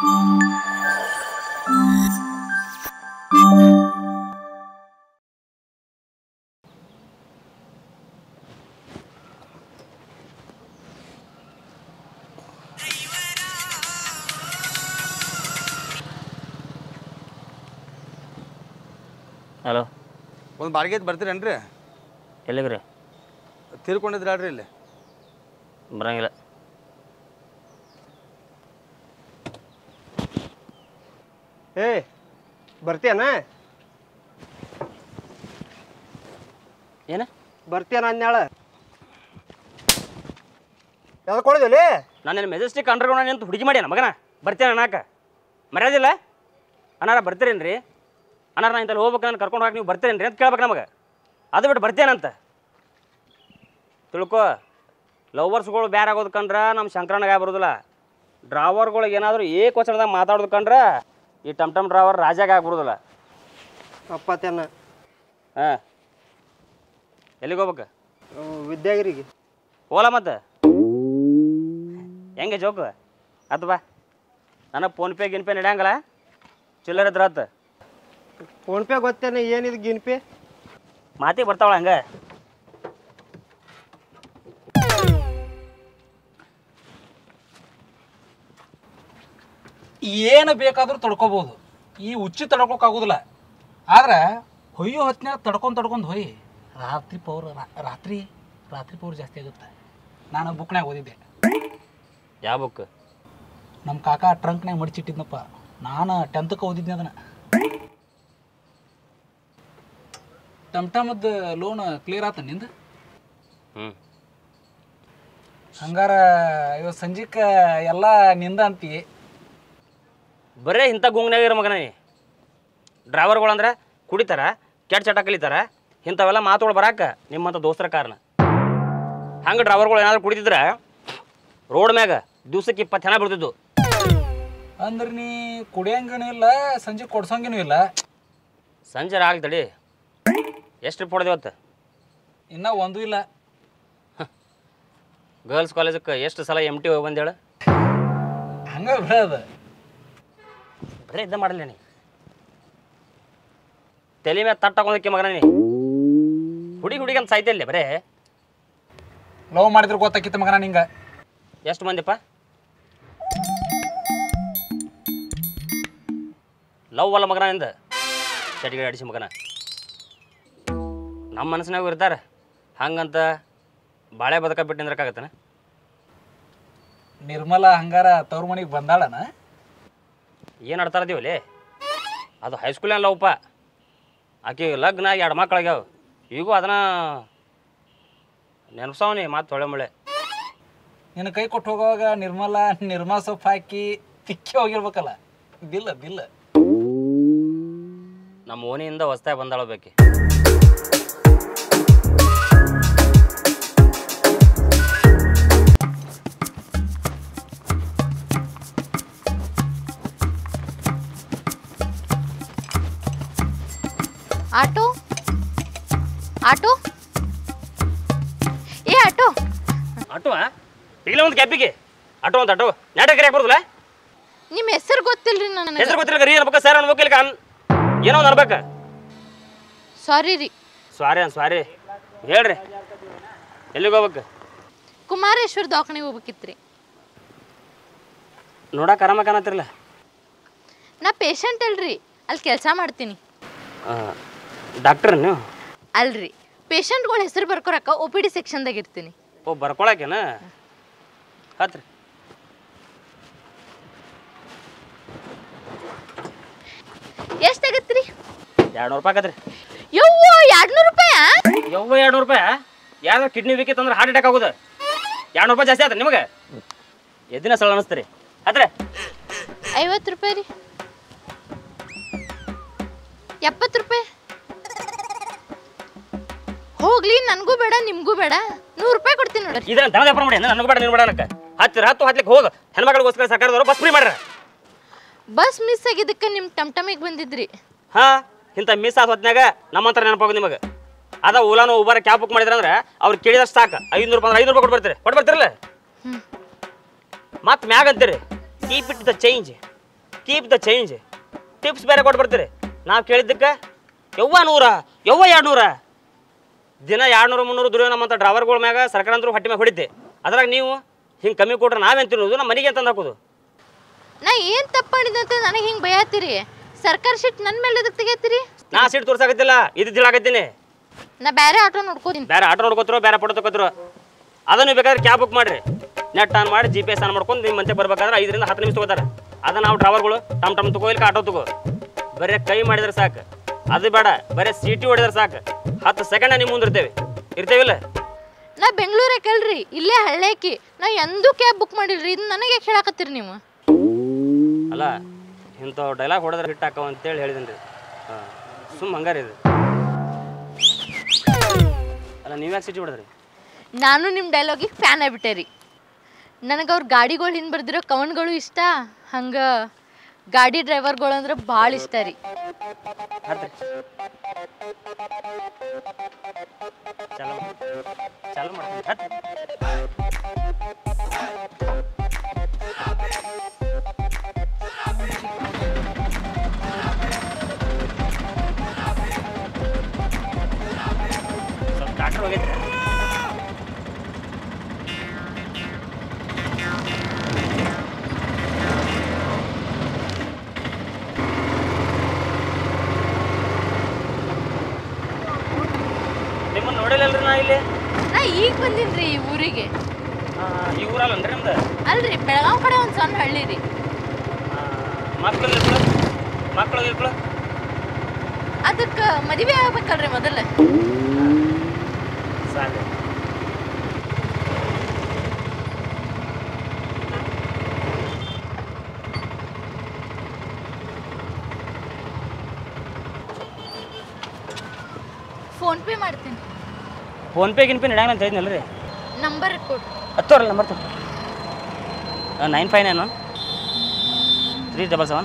Hello ಒಂದು ಬಾಡಿಗೆ ಐತೆ ಬರ್ತೀರೇನ್ರಿ ಎಲ್ಲಿಗ್ರಿ ತೀರ್ಕೊಂಡಿದ್ರಲ್ರಿ ಇಲ್ಲಿ ಬರಂಗಿಲ್ಲ ಏ ಬರ್ತೀಯನ ಏನು ಬರ್ತೀಯನ ಅಂದ್ಯಾಳ ಯಾವ್ದು ಕೊಡಿದಲ್ಲಿ ನಾನು ಮೆಜೆಸ್ಟಿಕ್ ಅಂಡರ್ಗ್ರೌಂಡ್ ನಿಂತು ಹುಡುಗಿ ಮಾಡ್ಯಾನ ಮಗನ ಬರ್ತೀನಿ ಅನ್ನಾಕ ಮರ್ಯಾದಿಲ್ಲ ಅನ್ನಾರ ಬರ್ತೀರೇನು ರೀ ಅನ್ನಾರ ನಾ ಇಂತಲ್ಲಿ ಹೋಗ್ಬೇಕು ನಾನು ಕರ್ಕೊಂಡು ಹೋಗಿ ನೀವು ಬರ್ತೀರೇನು ರೀ ಅಂತ ಕೇಳ್ಬೇಕು ನಮಗೆ ಅದು ಬಿಟ್ಟು ಬರ್ತೀನಂತ ತಿಳ್ಕೊ ಲವರ್ಸ್ಗಳು ಬ್ಯಾರ ಆಗೋದು ಕಂಡ್ರೆ ನಮ್ಮ ಶಂಕರಣ್ಣಗೆ ಬರೋದಿಲ್ಲ ಡ್ರಾವರ್ಗಳಿಗೆ ಏನಾದರೂ ಏಕವಚನದಾಗ ಮಾತಾಡೋದು ಕಂಡ್ರೆ ಈ ಟಮ್ ಟಮ್ ಡ್ರಾವರ್ ರಾಜಾಗ ಆಗ್ಬಿಡೋದಿಲ್ಲ ಅಪ್ಪತ್ತೇನ ಹಾಂ ಎಲ್ಲಿಗೆ ಹೋಗ್ಬೇಕು ವಿದ್ಯಾಗಿರಿಗೆ ಹೋಗಲ್ಲ ಮತ್ತೆ ಹೆಂಗೆ ಜೋಕು ಅದು ಬಾ ನನಗೆ ಫೋನ್ಪೇ ಗಿನ್ಪೇ ನಡೆಯಂಗಲ್ಲ ಚಿಲ್ಲರ್ ಇದ್ರ ಆತು ಫೋನ್ಪೇ ಗೊತ್ತೇನ ಏನಿದು ಗಿನ್ಪೇ ಮಾತಿ ಬರ್ತಾವಳ ಹಂಗೆ ಏನು ಬೇಕಾದರೂ ತಡ್ಕೋಬೋದು ಈ ಉಚ್ಚಿ ತಡ್ಕೋಕ್ಕಾಗೋದಿಲ್ಲ ಆದ್ರೆ ಹೊಯ್ಯೋ ಹೊತ್ತಿನಾಗ ತಡ್ಕೊಂಡು ತಡ್ಕೊಂಡು ಹೊಯ್ ರಾತ್ರಿ ಪವರ್ ರಾತ್ರಿ ರಾತ್ರಿ ಪವರ್ ಜಾಸ್ತಿ ಆಗುತ್ತೆ ನಾನು ಬುಕ್ನಾಗ ಓದಿದ್ದೆ ಯಾವ ಬುಕ್ ನಮ್ಮ ಕಾಕ ಟ್ರಂಕ್ನಾಗ ಮಡಿಚಿಟ್ಟಿದ್ನಪ್ಪ ನಾನು ಟೆಂತಕ್ಕೆ ಓದಿದ್ದೆ ಅದನ್ನು ಟಮ್ ಟಮದ್ದು ಲೋನ್ ಕ್ಲಿಯರ್ ಆತ ನಿಂದು ಹ್ಞೂ ಹಂಗಾರ ಇವತ್ತು ಸಂಜೆಗೆ ಎಲ್ಲ ನಿಂದ ಅಂತಿ ಬರೇ ಇಂಥ ಗುಂಗ್ನಾಗ ಇರೋ ಮಗನ ನೀ ಡ್ರೈವರ್ಗಳಂದ್ರೆ ಕುಡಿತಾರ ಕೆಟ್ಟ ಚಟ ಕಲಿತಾರ ಇಂಥವೆಲ್ಲ ಮಾತುಗಳು ಬರಾಕ ನಿಮ್ಮಂಥ ದೋಸ್ತರ ಕಾರಣ ಹಂಗೆ ಡ್ರೈವರ್ಗಳು ಏನಾದ್ರು ಕುಡಿತಿದ್ರೆ ರೋಡ್ ಮ್ಯಾಗ ದಿವ್ಸಕ್ಕೆ ಇಪ್ಪತ್ತು ಜನ ಬಿಡ್ತಿದ್ದು ಅಂದ್ರೆ ನೀ ಕುಡಿಯಂಗನೂ ಇಲ್ಲ ಸಂಜೆ ಕೊಡ್ಸಂಗನೂ ಇಲ್ಲ ಸಂಜೆ ಆಗ್ಲಿ ತಡಿ ಎಷ್ಟು ಟ್ರಿಪ್ ಹೊಡೆದು ಇವತ್ತು ಇನ್ನೂ ಒಂದೂ ಇಲ್ಲ ಗರ್ಲ್ಸ್ ಕಾಲೇಜಕ್ಕೆ ಎಷ್ಟು ಸಲ ಎಮ್ ಟಿ ಹೋಗಿ ಬಂದೇಳು ಹಂಗ ಬಿಡೋದು ಬರೀ ಇದ್ದ ಮಾಡಲ್ಲ ನೀ ತಲೆ ಮೇಲೆ ತಟ್ಟ ಹಾಕೋದಕ್ಕೆ ಮಗನ ನೀ ಹುಡುಗಿ ಹುಡುಗಿ ಅಂತ ಸಾಯ್ತಿಲ್ಲ ಬರೇ ಲವ್ ಮಾಡಿದ್ರೆ ಗೊತ್ತಾಕಿತ್ತು ಮಗನ ನಿಂಗೆ ಎಷ್ಟು ಮಂದಿಪ್ಪ ಲವ್ ಅಲ್ಲ ಮಗನ ನಿಂದ ಚಟಿಗೆ ಅಡಿಸಿ ಮಗನ ನಮ್ಮ ಮನಸ್ಸಿನಾಗೂ ಇರ್ತಾರೆ ಹಂಗಂತ ಬಾಳೆ ಬದುಕ ಬಿಟ್ಟು ನಿಂದ್ರಕ್ಕಾಗತ್ತನ ನಿರ್ಮಲ ಹಂಗಾರ ತವ್ರ ಮನೆಗೆ ಬಂದಾಳನ ಏನು ಆಡ್ತಾರ ಇದೀವಲ್ಲಿ ಅದು ಹೈಸ್ಕೂಲ್ನ ಲವ್ಪ ಆಕೆ ಲಗ್ನ ಎರಡು ಮಕ್ಳಾಗ್ಯಾವ ಈಗೂ ಅದನ್ನ ನೆನಪ್ಸವನಿ ಮಾತು ಹೊಳೆ ಮುಳೆ ನಿನ್ನ ಕೈ ಕೊಟ್ಟು ಹೋಗುವಾಗ ನಿರ್ಮಲ ನಿರ್ಮಾ ಸೊಪ್ಪು ಹಾಕಿ ತಿಕ್ಕಿ ಹೋಗಿರ್ಬೇಕಲ್ಲ ಬಿಲ್ಲ ಬಿಲ್ಲ ನಮ್ಮ ಓಣಿಯಿಂದ ಹೊಸ್ತಾಗಿ ಬಂದಾಳ ಬೇಕಿ ಆಟೋ ಆಟೋ ಏ ಆಟೋ ಆಟೋ ಇಲ್ಲ ಒಂದು ಕ್ಯಾಬಿಗೆ ಆಟೋ ಅಂತ ಆಟೋ ನಾಟಕ ಕರಿಯಾಕ ಬರುದಿಲ್ಲ ನಿಮ್ಮ ಹೆಸರು ಗೊತ್ತಿಲ್ರಿ ನನಗೆ ಹೆಸರು ಗೊತ್ತಿಲ್ಲ ಕರಿ ಅನ್ಬೇಕು ಸರ್ ಅನ್ಬೇಕು ಇಲ್ಲ ಅನ್ ಏನೋ ಒಂದು ಅನ್ಬೇಕು ಸಾರಿ ರೀ ಸ್ವಾರಿ ಅನ್ ಸ್ವಾರಿ ಹೇಳ್ರಿ ಎಲ್ಲಿಗೆ ಹೋಗ್ಬೇಕು ಕುಮಾರೇಶ್ವರ ದವಾಖಾನೆಗೆ ಹೋಗ್ಬೇಕಿತ್ರಿ ನೋಡಕ್ಕೆ ಆರಾಮ ಕಾಣತ್ತಿರಲ್ಲ ನಾ ಪೇಷಂಟ್ ಅಲ್ರಿ ಅಲ್ಲಿ ಕೆಲಸ ಮಾಡ್ತೀನಿ ಡಾಕ್ಟರ್ ನೀವು ಅಲ್ರಿ ಪೇಷಂಟ್ಗಳ ಹೆಸರು ಬರ್ಕೊರಕ್ಕ ಒ ಪಿ ಡಿ ಸೆಕ್ಷನ್ದಾಗ ಇರ್ತೀನಿ ಓ ಬರ್ಕೊಳಕೇನ ಹತ್ರಿ ಎಷ್ಟು ಆಗತ್ರಿ ಎರಡು ನೂರು ರೂಪಾಯಿ ಆಗತ್ರಿ ಯವ್ವ ಎರಡು ನೂರು ರೂಪಾಯ ಯವ್ವ ಎರಡು ನೂರು ರೂಪಾಯಿ ಯಾವ್ದಾರು ಕಿಡ್ನಿ ಬೇಕಿತ್ತು ಅಂದ್ರೆ ಹಾರ್ಟ್ ಅಟ್ಯಾಕ್ ಆಗೋದು ಎರಡು ನೂರು ರೂಪಾಯಿ ಜಾಸ್ತಿ ಆಯ್ತು ನಿಮಗೆ ಎದ್ದಿನ ಸಲ ಅನಿಸ್ತೀರಿ ಹತ್ರಿ ಐವತ್ತು ರೂಪಾಯಿ ರೀ ಎಪ್ಪತ್ತು ರೂಪಾಯಿ ಹೋಗ್ಲಿ ನನಗೂ ಬೇಡ ನಿಮಗೂ ಬೇಡ ನೂರು ರೂಪಾಯಿ ಕೊಡ್ತೀನಿ ನೋಡ್ರಿ ಇದನ್ನ ದನ ವ್ಯಾಪಾರ ಮಾಡಿ ನನಗೆ ಬೇಡ ನೀನು ಬೇಡ ಅನ್ನಕ್ಕೆ ಹತ್ತಿರ ಹತ್ತು ಹತ್ಲಿಕ್ಕೆ ಹೋಗ ಹೆಣ್ಮಕ್ಳಿಗೋಸ್ಕರ ಸರ್ಕಾರದವರು ಬಸ್ ಫ್ರೀ ಮಾಡ್ರ ಬಸ್ ಮಿಸ್ ಆಗಿದ್ದಕ್ಕೆ ನಿಮ್ಮ ಟಮ್ ಟಮಿಗೆ ಬಂದಿದ್ರಿ ಹಾ ಇಂಥ ಮಿಸ್ ಆದ ಹೊತ್ನ್ಯಾಗ ನಮ್ಮಂತರ ನೆನಪಾಗೋದು ನಿಮಗೆ ಅದ ಓಲಾನು ಉಬಾರ ಕ್ಯಾಬ್ ಬುಕ್ ಮಾಡಿದ್ರೆ ಅಂದ್ರೆ ಅವ್ರು ಕೇಳಿದಷ್ಟು ಸಾಕು ಐನೂರು ರೂಪಾಯಿ ಅಂದ್ರೆ ಐನೂರು ರೂಪಾಯಿ ಕೊಟ್ಟು ಬರ್ತೀರಿ ಕೊಟ್ಟು ಬರ್ತೀರಲ್ಲ ಮತ್ತೆ ಮ್ಯಾಗ ಅಂತೀರಿ keep it the change keep the change tips ಬೇರೆ ಕೊಟ್ಟು ಬರ್ತೀರಿ ನಾವು ಕೇಳಿದ್ದಕ್ಕೆ ಯವ್ವ ನೂರ ಯವ್ವ ಎರಡು ನೂರ ದಿನ ಎರಡು ನೂರು ಮುನ್ನೂರು ದುಡಿಯೋ ನಮ್ಮಂಥ ಡ್ರೈವರ್ಗಳ ಮ್ಯಾಗ ಸರ್ಕಾರ ಅಂದ್ರೂ ಹೊಟ್ಟೆ ಮ್ಯಾಗ ಹೊಡಿತೆ ಅದ್ರಾಗ ನೀವು ಹಿಂಗೆ ಕಮ್ಮಿ ಕೊಟ್ರೆ ನಾವೇನು ತಿನ್ನೋದು ನಮ್ಮ ಮನೆಗೆ ತಂದು ಹಾಕೋದು ನಾ ಏನ್ ತಪ್ಪ ಮಾಡಿದಂತ ನನಗೆ ಹಿಂಗ್ ಬೈಯಾತಿರಿ ಸರ್ಕಾರ ಶಿಟ್ ನನ್ನ ಮೇಲೆ ಎದಕ್ ತೆಗಿಯತ್ತೀರಿ ನಾ ಸೀಟ್ ತೋರ್ಸಾಕತ್ತಿಲ್ಲ ಇದು ತಿಳಾಕತ್ತೀನಿ ನಾ ಬೇರೆ ಆಟೋ ನೋಡ್ಕೋತೀನಿ ಬೇರೆ ಆಟೋ ನೋಡ್ಕೋತಿರೋ ಬೇರೆ ಫೋಟೋ ತಗೋತಿರೋ ಅದನ್ನು ಬೇಕಾದ್ರೆ ಕ್ಯಾಬ್ ಬುಕ್ ಮಾಡಿರಿ ನೆಟ್ ಆನ್ ಮಾಡಿ ಜಿ ಪಿ ಎಸ್ ಆನ್ ಮಾಡ್ಕೊಂಡು ನಿಮ್ಮ ಮಂತೆ ಬರ್ಬೇಕಾದ್ರೆ ಐದರಿಂದ ಹತ್ತು ನಿಮಿಷ ತಗೋತಾರೆ ಅದನ್ನ ನಾವು ಡ್ರೈವರ್ಗಳು ಟಮ್ ಟಮ್ ತಗೋ ಇಲ್ಲ ಆಟೋ ತಗೋ ಬರೀ ಕೈ ಮಾಡಿದ್ರೆ ಸಾಕು ಅದು ಬೇಡ ಬರೀ ಸೀಟಿ ಹೊಡೆದ್ರೆ ಸಾಕು ಹತ್ತು ಸೆಕೆಂಡ್ ನಿಮ್ಮ ಮುಂದೆ ಇರ್ತೇವೆ ಇರ್ತೇವಿಲ್ಲ ನಾ ಬೆಂಗಳೂರೇ ಕೇಳ್ರಿ ಇಲ್ಲೇ ಹಳ್ಳೇಕಿ ನಾ ಎಂದೂ ಕ್ಯಾಬ್ ಬುಕ್ ಮಾಡಿಲ್ರಿ ಇದು ನನಗೆ ಯಾಕೆ ಹೇಳಕತ್ತೀರಿ ನೀವು ಅಲ್ಲ ಇಂಥವು ಡೈಲಾಗ್ ಹೊಡೆದ್ರೆ ಹಿಟ್ ಹಾಕವ ಅಂತೇಳಿ ಹೇಳಿದ್ದೀನಿ ರೀ ಹಾಂ ಸುಮ್ಮ ಹಂಗಾರಿ ಇದು ಅಲ್ಲ ನೀವು ಯಾಕೆ ಸಿಟಿ ಹೊಡೆದ್ರಿ ನಾನು ನಿಮ್ಮ ಡೈಲಾಗಿಗೆ ಫ್ಯಾನ್ ಆಗ್ಬಿಟ್ಟೆ ರೀ ನನಗೆ ಅವ್ರ ಗಾಡಿಗಳು ಹಿಂದೆ ಬರ್ದಿರೋ ಕವನ್ಗಳು ಇಷ್ಟ ಹಂಗೆ ಗಾಡಿ ಡ್ರೈವರ್ಗಳು ಅಂದ್ರೆ ಭಾಳ ಇಷ್ಟ ರೀ ಹತ್ರಿ ಚಾಲು ಚಾಲು ಮಾಡ್ತೀನಿ ಹತ್ರಿ ಸ್ವಲ್ಪ ಡಾಕ್ಟ್ರ್ ಹೋಗೈತ್ರಿ ನಿಮ್ಮನ್ನು ನೋಡಿಲ್ಲಲ್ರಿ ನಾ ಇಲ್ಲಿ ನಾ ಈಗ ಬಂದೀನಿ ರೀ ಈ ಊರಿಗೆ ಈ ಊರಲ್ಲನ್ರಿ ನಿಮ್ದು ಅಲ್ರಿ ಬೆಳಗಾವ್ ಕಡೆ ಒಂದು ಸಣ್ಣ ಹಳ್ಳಿ ರೀ ಮಕ್ಳು ಇರ್ಕಳು ಮಕ್ಳು ಇರ್ಕಳು ಅದಕ್ಕೆ ಮದುವೆ ಆಗ್ಬೇಕಲ್ರಿ ಮೊದಲು ಸಾಕು ಫೋನ್ ಪೇ ಮಾಡ್ತೀನಿ ಫೋನ್ ಪೇ ಗಿನ್ ಪೇ ನಡೆಯಂಗ ಅಂತ ಹೇಳಿದ್ನಲ್ಲ ರೀ ನಂಬರ್ ಕೊಡು ಹತ್ತೋರಲ್ಲ ನಂಬರ್ ತಗೋ nine five nine one three double seven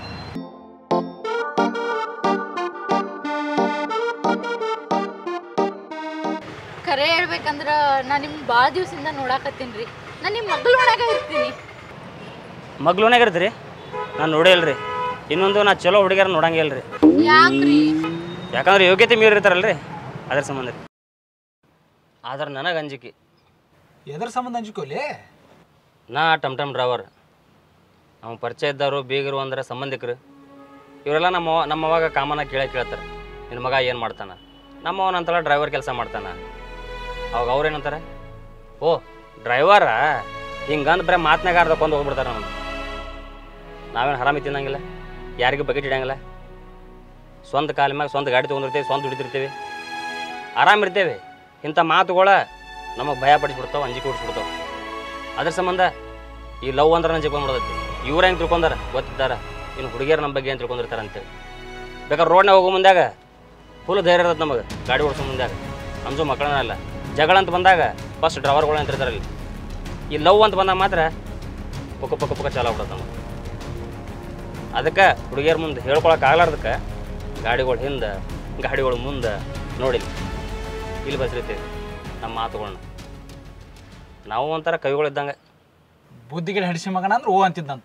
ಖರೆ ಹೇಳ್ಬೇಕಂದ್ರ ನಾ ನಿಮ್ ಭಾಳ ದಿವಸದಿಂದ ನೋಡಾಕತ್ತೀನಿ ರೀ ನಾ ನಿಮ್ಮ ಮಗಳು ಒಳಗೆ ಇರ್ತೀನಿ ಮಗ್ಲೂನಾಗ ಇರ್ತೀರಿ ನಾನು ನೋಡೇ ಇಲ್ರಿ ಇನ್ನೊಂದು ನಾ ಚಲೋ ಹುಡುಗಿಯರ ನೋಡಂಗೇ ಇಲ್ರಿ ಯಾಕ್ರಿ ಯಾಕಂದ್ರೆ ಯೋಗ್ಯತೆ ಮೀರಿ ಇರ್ತಾರಲ್ರಿ ಅದ್ರ ಸಂಬಂಧ ರೀ ಆದ್ರೆ ನನಗೆ ಅಂಜಿಕೆ ಎದ್ರ ಸಂಬಂಧ ಅಂಜಿಕೋಲಿ ನಾ ಟಮ್ ಟಮ್ ಡ್ರೈವರ್ ನಾವು ಪರಿಚಯ ಇದ್ದವರು ಬೀಗರು ಅಂದ್ರೆ ಸಂಬಂಧಿಕರು ಇವರೆಲ್ಲ ನಮ್ಮ ಅವ್ವ- ನಮ್ಮ ಅವಾಗ ಕಾಮನ ಕೇಳೇ ಕೇಳ್ತಾರೆ ನಿನ್ನ ಮಗ ಏನು ಮಾಡ್ತಾನೆ ನಮ್ಮ ಅವನಂತಲ್ಲ ಡ್ರೈವರ್ ಕೆಲಸ ಮಾಡ್ತಾನೆ ಅವಾಗ ಅವ್ರು ಏನಂತಾರೆ ಓ ಡ್ರೈವರ ಹಿಂಗಂದು ಬರೀ ಮಾತನಾಗ ಅರ್ಧಕ್ಕೊಂದು ಹೋಗ್ಬಿಡ್ತಾರೆ ನಮ್ಗೆ ನಾವೇನು ಹರಾಮಿ ತಿನ್ನಂಗಿಲ್ಲ ಯಾರಿಗೂ ಬಕೆಟ್ ಇಡಂಗಿಲ್ಲ ಸ್ವಂತ ಕಾಲ ಮ್ಯಾಗ ಸ್ವಂತ ಗಾಡಿ ತೊಗೊಂಡಿರ್ತೀವಿ ಸ್ವಂತ ದುಡಿತಿರ್ತೀವಿ ಆರಾಮಿರ್ತೇವೆ ಇಂಥ ಮಾತುಗಳ ನಮಗೆ ಭಯ ಪಡಿಸ್ಬಿಡ್ತಾವೆ ಅಂಜಿಕೆ ಹೊಡಿಸ್ಬಿಡ್ತಾವೆ ಅದ್ರ ಸಂಬಂಧ ಈ ಲವ್ ಅಂದ್ರೆ ನಂಗೆ ಬಂದ್ಬಿಡತೈತಿ ಇವ್ರು ಹೆಂಗೆ ತಿಳ್ಕೊಂಡಾರ ಗೊತ್ತಿದ್ದಾರ ಇನ್ನು ಹುಡುಗಿಯರು ನಮ್ಮ ಬಗ್ಗೆ ಏನು ತಿಳ್ಕೊಂಡಿರ್ತಾರೆ ಅಂತೇಳಿ ಬೇಕಾದ್ರೆ ರೋಡ್ನಾಗ ಹೋಗೋ ಮುಂದಾಗ ಫುಲ್ ಧೈರ್ಯ ಇರ್ತದೆ ನಮಗೆ ಗಾಡಿ ಓಡಿಸೋ ಮುಂದಾಗ ಅಂಜು ಮಕ್ಕಳನ್ನ ಅಲ್ಲ ಜಗಳ ಅಂತ ಬಂದಾಗ ಫಸ್ಟ್ ಡ್ರೈವರ್ಗಳು ಅಂತ ಇರ್ತಾರೆ ಇಲ್ಲಿ ಈ ಲವ್ ಅಂತ ಬಂದಾಗ ಮಾತ್ರ ಪುಕ್ಕ ಪುಕ್ಕ ಪುಕ್ಕ ಚಾಲು ಆಗ್ಬಿಡತ್ತೆ ನಮಗೆ ಅದಕ್ಕೆ ಹುಡುಗಿಯರ ಮುಂದೆ ಹೇಳ್ಕೊಳಕ್ಕೆ ಆಗ್ಲಾರ್ದಕ್ಕೆ ಗಾಡಿಗಳು ಹಿಂದೆ ಗಾಡಿಗಳು ಮುಂದೆ ನೋಡಿಲ್ಲ ಇಲ್ಲಿ ಬಸ್ರಿತೀವಿ ನಮ್ಮ ಮಾತುಗಳನ್ನ ನಾವು ಒಂಥರ ಕವಿಗಳಿದ್ದಂಗೆ ಬುದ್ಧಿಗೆ ಹಡಿಸಿ ಮಗನ ಅಂದ್ರೆ ಓ ಅಂತಿದ್ದಂತ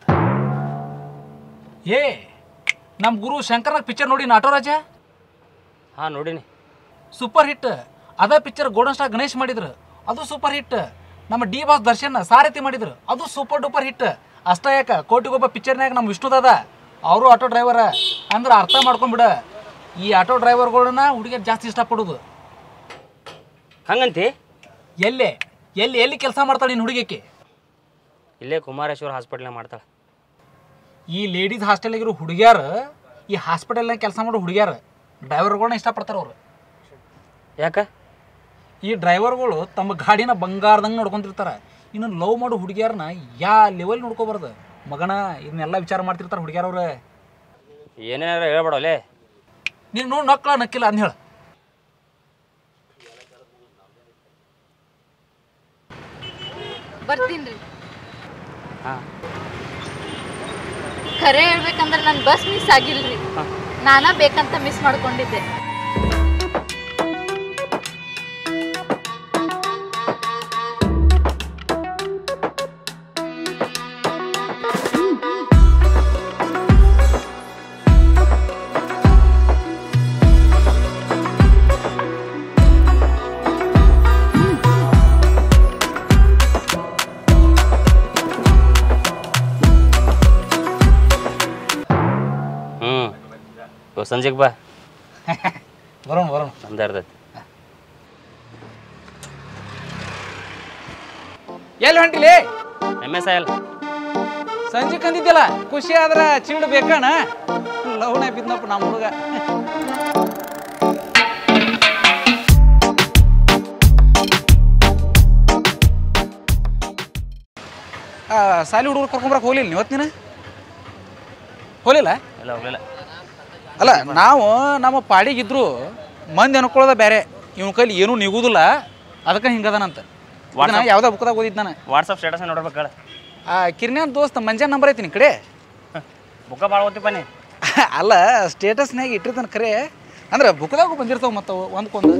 ಏ ನಮ್ಮ ಗುರು ಶಂಕರ್ನಾಗ್ ಪಿಕ್ಚರ್ ನೋಡಿ ನಾಟೋರಾಜ ಹಾಂ ನೋಡೀನಿ ಸೂಪರ್ ಹಿಟ್ ಅದ ಪಿಕ್ಚರ್ ಗೋಲ್ಡನ್ ಸ್ಟಾರ್ ಗಣೇಶ್ ಮಾಡಿದ್ರು ಅದು ಸೂಪರ್ ಹಿಟ್ ನಮ್ಮ ಡಿ ಬಾಸ್ ದರ್ಶನ್ ಸಾರಥಿ ಮಾಡಿದ್ರು ಅದು ಸೂಪರ್ ಡೂಪರ್ ಹಿಟ್ ಅಷ್ಟ ಯಾಕ ಕೋಟಿಗೊಬ್ಬ ಪಿಕ್ಚರ್ನಾಗ ನಮ್ಮ ವಿಷ್ಣುದಾದ ಅವರು ಆಟೋ ಡ್ರೈವರ ಅಂದ್ರೆ ಅರ್ಥ ಮಾಡ್ಕೊಂಬಿಡ ಈ ಆಟೋ ಡ್ರೈವರ್ಗಳನ್ನ ಹುಡುಗಿಯರು ಜಾಸ್ತಿ ಇಷ್ಟಪಡೋದು ಹಂಗಂತಿ ಎಲ್ಲೇ ಎಲ್ಲಿ ಎಲ್ಲಿ ಕೆಲಸ ಮಾಡ್ತಾಳೆ ನಿನ್ನ ಹುಡುಗಿಕೆ ಇಲ್ಲೇ ಕುಮಾರೇಶ್ವರ ಹಾಸ್ಪಿಟ್ಲ್ನಾಗ ಮಾಡ್ತಾಳೆ ಈ ಲೇಡೀಸ್ ಹಾಸ್ಟೆಲ್ಗಿರೋ ಹುಡುಗ್ಯಾರ ಈ ಹಾಸ್ಪಿಟಲ್ನಾಗ ಕೆಲಸ ಮಾಡೋ ಹುಡುಗ್ಯಾರ ಡ್ರೈವರ್ಗಳನ್ನ ಇಷ್ಟಪಡ್ತಾರೆ ಅವರು ಯಾಕೆ ಈ ಡ್ರೈವರ್ಗಳು ತಮ್ಮ ಗಾಡಿನ ಬಂಗಾರದಂಗೆ ನೋಡ್ಕೊಂತಿರ್ತಾರೆ ಇನ್ನು ಲವ್ ಮಾಡೋ ಹುಡುಗಿಯರನ್ನ ಯಾ ಲೆವೆಲ್ ನೋಡ್ಕೋಬಾರ್ದು ಮಗನ ಇದನ್ನೆಲ್ಲ ವಿಚಾರ ಮಾಡ್ತಿರ್ತಾರೆ ಹುಡುಗಿಯರವ್ರೆ ಏನೇನಾರ ಹೇಳ್ಬೇಡವಲ್ಲೇ ನೀನು ನೋಡಿ ನಕ್ಕಲ ನಕ್ಕಿಲ್ಲ ಅಂತ ಹೇಳ ಬರ್ತೀನಿ ರೀ ಹಾಂ ಖರೆ ಹೇಳ್ಬೇಕಂದ್ರೆ ನನ್ನ ಬಸ್ ಮಿಸ್ ಆಗಿಲ್ರಿ ನಾನಾ ಬೇಕಂತ ಮಿಸ್ ಮಾಡ್ಕೊಂಡಿದ್ದೆ ಇವಾಗ ಸಂಜೆಗೆ ಬಾ ಬರೋಣ ಬರೋಣ ನಮ್ದು ಇರ್ತೈತಿ ಎಲ್ಲಿ ಹೊಂಟಿಲಿ ಎಮ್ ಎಸ್ ಐ ಸಂಜೆ ಕಂದಿದ್ದಿಲ್ಲ ಖುಷಿ ಆದ್ರ ಚೀಡು ಬೇಕಣ್ಣ ಲವ್ನ ಬಿದ್ನಪ್ಪ ನಮ್ಮ ಹುಡುಗ ಆ, ಸಾಲಿ ಹುಡುಗರು ಕರ್ಕೊಂಬರಕ್ಕೆ ಹೋಗ್ಲಿಲ್ಲ ನೀವು ಇವತ್ತು ನೀನು ಹೋಗ್ಲಿಲ್ಲ ಎಲ್ಲ ಹೋಗ್ಲಿಲ್ಲ ಅಲ್ಲ ನಾವು ನಮ್ಮ ಪಾಡಿಗಿದ್ರು ಮಂದಿ ಅನ್ಕೊಳ್ಳೋದ ಬೇರೆ ಇವನ ಕೈಲಿ ಏನೂ ನಿಗುದಿಲ್ಲ ಅದಕ್ಕೆ ಹಿಂಗದನಂತ ಇದನ್ನ ಯಾವ್ದೋ ಬುಕ್ದಾಗ ಓದಿದ್ ನಾನು ವಾಟ್ಸಪ್ ಸ್ಟೇಟಸ್ ನೋಡ್ಬೇಕಲ್ಲ ಆ ಕಿರ್ನ್ಯಾನ್ ದೋಸ್ತ ಮಂಜಾನ್ ನಂಬರ್ ಐತಿ ನಿನ್ ಕಡೆ ಬುಕ್ಕ ಭಾಳ ಓದ್ತಿಪ್ಪ ನೀ ಅಲ್ಲ ಸ್ಟೇಟಸ್ನಾಗ ಇಟ್ಟಿರ್ತಾನೆ ಖರೆ ಅಂದ್ರೆ ಬುಕ್ದಾಗ ಬಂದಿರ್ತಾವ ಮತ್ತು ಒಂದ್ಕೊಂದು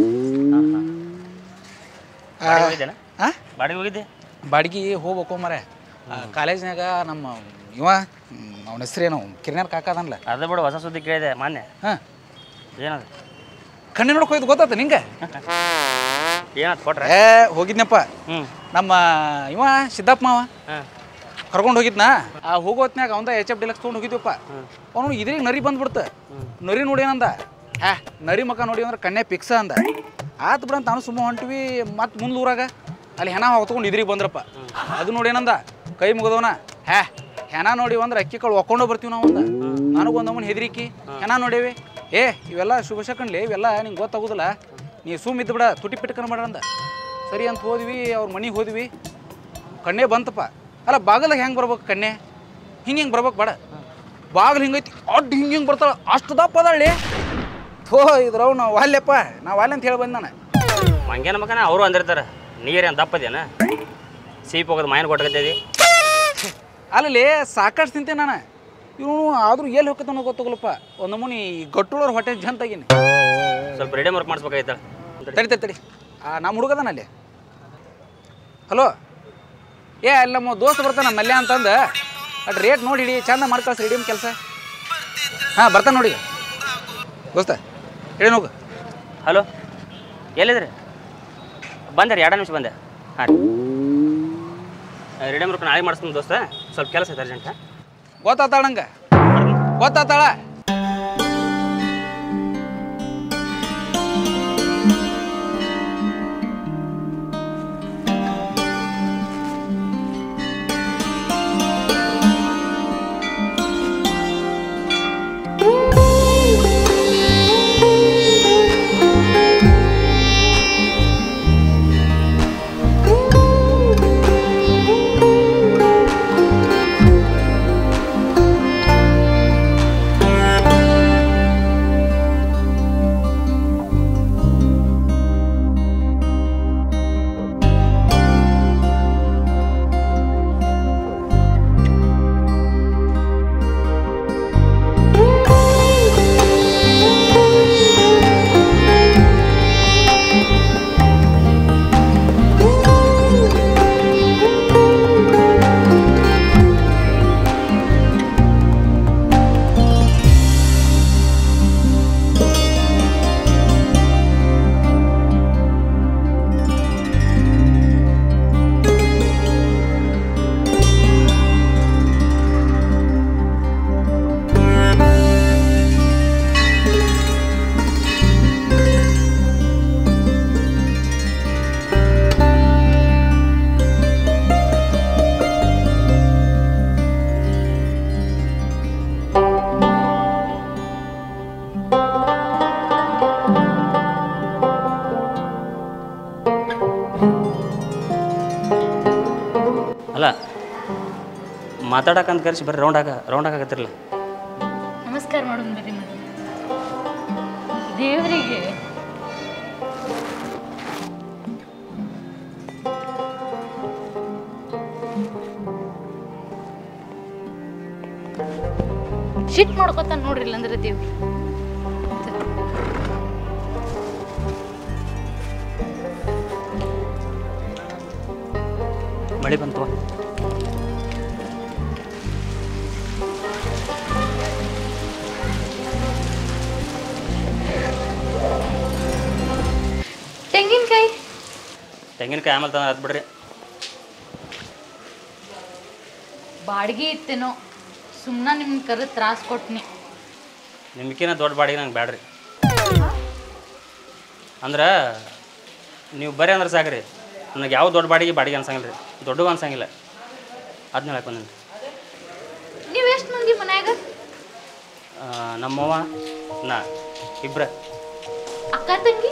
ಬಾಡಿಗೆ ಹೋಗಿದ್ದೇನ ಆ ಬಾಡಿಗೆ ಹೋಗಿದ್ದೆ ಬಾಡಿಗೆ ಹೋಗ್ಬೇಕು ಮರೆ ಕಾಲೇಜ್ನಾಗ ನಮ್ಮ ಇವ ಅವನ ಹೆಸ್ರೇನು ಕಿರ್ನ್ಯಾನ್ ಕಾಕ ಅದನ್ಲ ಅದು ಬಿಡು ಹೊಸ ಸುದ್ದಿ ಕೇಳಿದೆ ಮಾನ್ಯ ಹಾಂ ಏನದು ಕಣ್ಣಿ ನೋಡಕ್ ಹೋಯ್ತು ಗೊತ್ತಾತ ನಿಂಗೆ ಏನಾಯ್ತು ಕೊಟ್ರೆ ಏ ಹೋಗಿದ್ನಪ್ಪ ಹ್ಞೂ ನಮ್ಮ ಇವ ಸಿದ್ದಪ್ಪ ಮಾವ ಹಾಂ ಕರ್ಕೊಂಡು ಹೋಗಿದ್ನಾ ಆ ಹೋಗೋ ಹೊತ್ನ್ಯಾಗ ಅವಂದ ಎಚ್ ಎಫ್ ಡಿಲಕ್ಸ್ ತೊಗೊಂಡು ಹೋಗಿದ್ವಪ್ಪ ಅವನು ಇದ್ರಿಗೆ ನರಿ ಬಂದ್ಬಿಡ್ತ ನರಿ ನೋಡಿ ಏನಂದ ಹ್ಯಾ ನರಿ ಮಕ ನೋಡಿ ಅಂದ್ರೆ ಕಣ್ಣೆ ಪಿಕ್ಸ ಅಂದ ಆತು ಬಿಡಂತ ನಾನು ಸುಮ್ಮ ಹೊಂಟಿವಿ ಮತ್ತೆ ಮುಂದೆ ಊರಾಗ ಅಲ್ಲಿ ಹೆಣ ಹೊತ್ಕೊಂಡು ಇದ್ರಿಗೆ ಬಂದ್ರಪ್ಪ ಅದು ನೋಡಿ ಏನಂದ ಕೈ ಮುಗದವನ ಹ್ಯಾ ಹೆಣ ನೋಡಿ ಅಂದ್ರೆ ಅಕ್ಕಿ ಕಾಳು ಒಕ್ಕೊಂಡು ಬರ್ತೀವಿ ನಾವು ಅಂದ ನನಗೆ ಒಂದಮ್ಮನ ಹೆದರಿಕಿ ಹೆಣ ನೋಡೇವಿ ಏ ಇವೆಲ್ಲ ಶುಭ ಶಕನ್ಲಿ ಇವೆಲ್ಲ ನಿಂಗೆ ಗೊತ್ತಾಗೋದಿಲ್ಲ ನೀ ಸುಮ್ಮ ಇದ್ದು ಬಿಡ ತುಟಿ ಪಿಟ್ಕನ ಮಾಡಂದ ಸರಿ ಅಂತ ಹೋದ್ವಿ ಅವ್ರ ಮನೆಗೆ ಹೋದ್ವಿ ಕಣ್ಣೆ ಬಂತಪ್ಪ ಅಲ್ಲ ಬಾಗಲಾಗ ಹೆಂಗೆ ಬರ್ಬೇಕು ಕಣ್ಣೆ ಹಿಂಗೆ ಹಿಂಗೆ ಬರ್ಬೇಕು ಬೇಡ ಬಾಗಿಲು ಹಿಂಗೈತಿ ಅಡ್ಡು ಹಿಂಗೆ ಹಿಂಗೆ ಬರ್ತಾಳೆ ಅಷ್ಟು ದಪ್ಪ ಅದಾಳಿ ಥೋ ಇದ್ರವ್ ನಾವು ವಾಲ್ಯಪ್ಪ ನಾವು ವಾಲ್ಯ ಅಂತ ಹೇಳಿ ಬಂದ ನಾನು ಮಂಗೇನ ಮಗನ ಅವರು ಅಂದಿರ್ತಾರೆ ನೀರೇನು ದಪ್ಪದೇನ ಸೀಪ್ ಹೋಗೋದು ಮಾಯನ್ ಕೊಟ್ಕತ್ತಿದಿ ಅಲ್ಲಿ ಸಾಕಷ್ಟು ತಿಂತೆ ನಾನು ಇವನು ಆದ್ರೂ ಎಲ್ಲಿ ಹೋಗ್ತಾನೋ ಗೊತ್ತಾಗಲ್ಲಪ್ಪ ಒಂದು ನಮೂನಿ ಗಟ್ಟುಳೋರ್ ಹೊಟ್ಟೆ ಜಂತಾಗಿನಿ ಸ್ವಲ್ಪ ರೆಡಿ ವರ್ಕ್ ಮಾಡಿಸ್ಬೇಕಾಯ್ತಳ ತಡಿ ತಡಿ ತಡಿ ಆ ನಮ್ಮ ಹುಡುಗದಾನ ಅಲ್ಲಿ ಹಲೋ ಏ ಅಲ್ಲಿ ನಮ್ಮ ದೋಸ್ತ ಬರ್ತಾನ ಮಲ್ಯ ಅಂತಂದು ಅಟ್ ರೇಟ್ ನೋಡಿ ಹಿಡಿ ಚಂದ ಮಾಡ್ಕಳ್ಸಿ ರೆಡಿಯಮ್ ಕೆಲಸ ಹಾಂ ಬರ್ತಾನೆ ನೋಡಿ ದೋಸ್ತ ಹೇಳಿ ಹೋಗು ಹಲೋ ಎಲ್ಲಿದ್ರಿ ಬಂದೆ ರೀ ಎರಡು ನಿಮಿಷ ಬಂದೆ ಹಾಂ ರೀ ರೆಡಿ ವರ್ಕ್ ನಾಳೆ ಮಾಡಿಸ್ತೀನಿ ದೋಸ್ತ ಸ್ವಲ್ಪ ಕೆಲಸ ಐತೆ ಅರ್ಜೆಂಟ್ ಗೊತ್ತಾತಾಳ ನಂಗೆ ಗೊತ್ತಾತಾಳ ಅಲ್ಲ ಮಾತಾಡಕಂತ ಕರೆಸಿ ಬರ್ರಿ ರೌಂಡ್ ಹಾಕ ರೌಂಡ್ ಹಾಕತ್ತಿರಲ್ಲ ನಮಸ್ಕಾರ ಮಾಡೋಣ ಬರ್ರಿ ಮತ್ತೆ ದೇವರಿಗೆ ಶಿಟ್ ಮಾಡ್ಕೊತಾನ ನೋಡ್ರಿ ಇಲ್ಲಂದ್ರೆ ದೇವ್ರು ಮಳೆ ಬಂತು ತೆಂಗಿನಕಾಯಿ ತೆಂಗಿನಕಾಯಿ ಆಮೇಲೆ ತಂದ್ರೆ ಅದು ಬಿಡ್ರಿ ಬಾಡಿಗೆ ಇತ್ತೇನೋ ಸುಮ್ಮನೆ ನಿಮ್ಗೆ ಕರೆ ತ್ರಾಸ ಕೊಟ್ನಿ ನಿಮ್ಕಿನ ದೊಡ್ಡ ಬಾಡಿಗೆ ನಂಗೆ ಬ್ಯಾಡ್ರಿ ಅಂದ್ರೆ ನೀವು ಬರೀ ಅಂದ್ರೆ ಸಾಕ್ರಿ ನನಗೆ ಯಾವ ದೊಡ್ಡ ಬಾಡಿಗೆ ಬಾಡಿಗೆ ಅನ್ಸಂಗಿಲ್ಲ ರೀ ದೊಡ್ಡವು ಅನ್ಸಂಗಿಲ್ಲ ಅದನ್ನ ಹೇಳಕ್ಕೆ ಬಂದೀನಿ ನೀವು ಎಷ್ಟು ಮಂದಿ ಮನ್ಯಾಗ ಆ, ನಮ್ಮವ್ವ ನಾ ಇಬ್ರ ಅಕ್ಕ ತಂಗಿ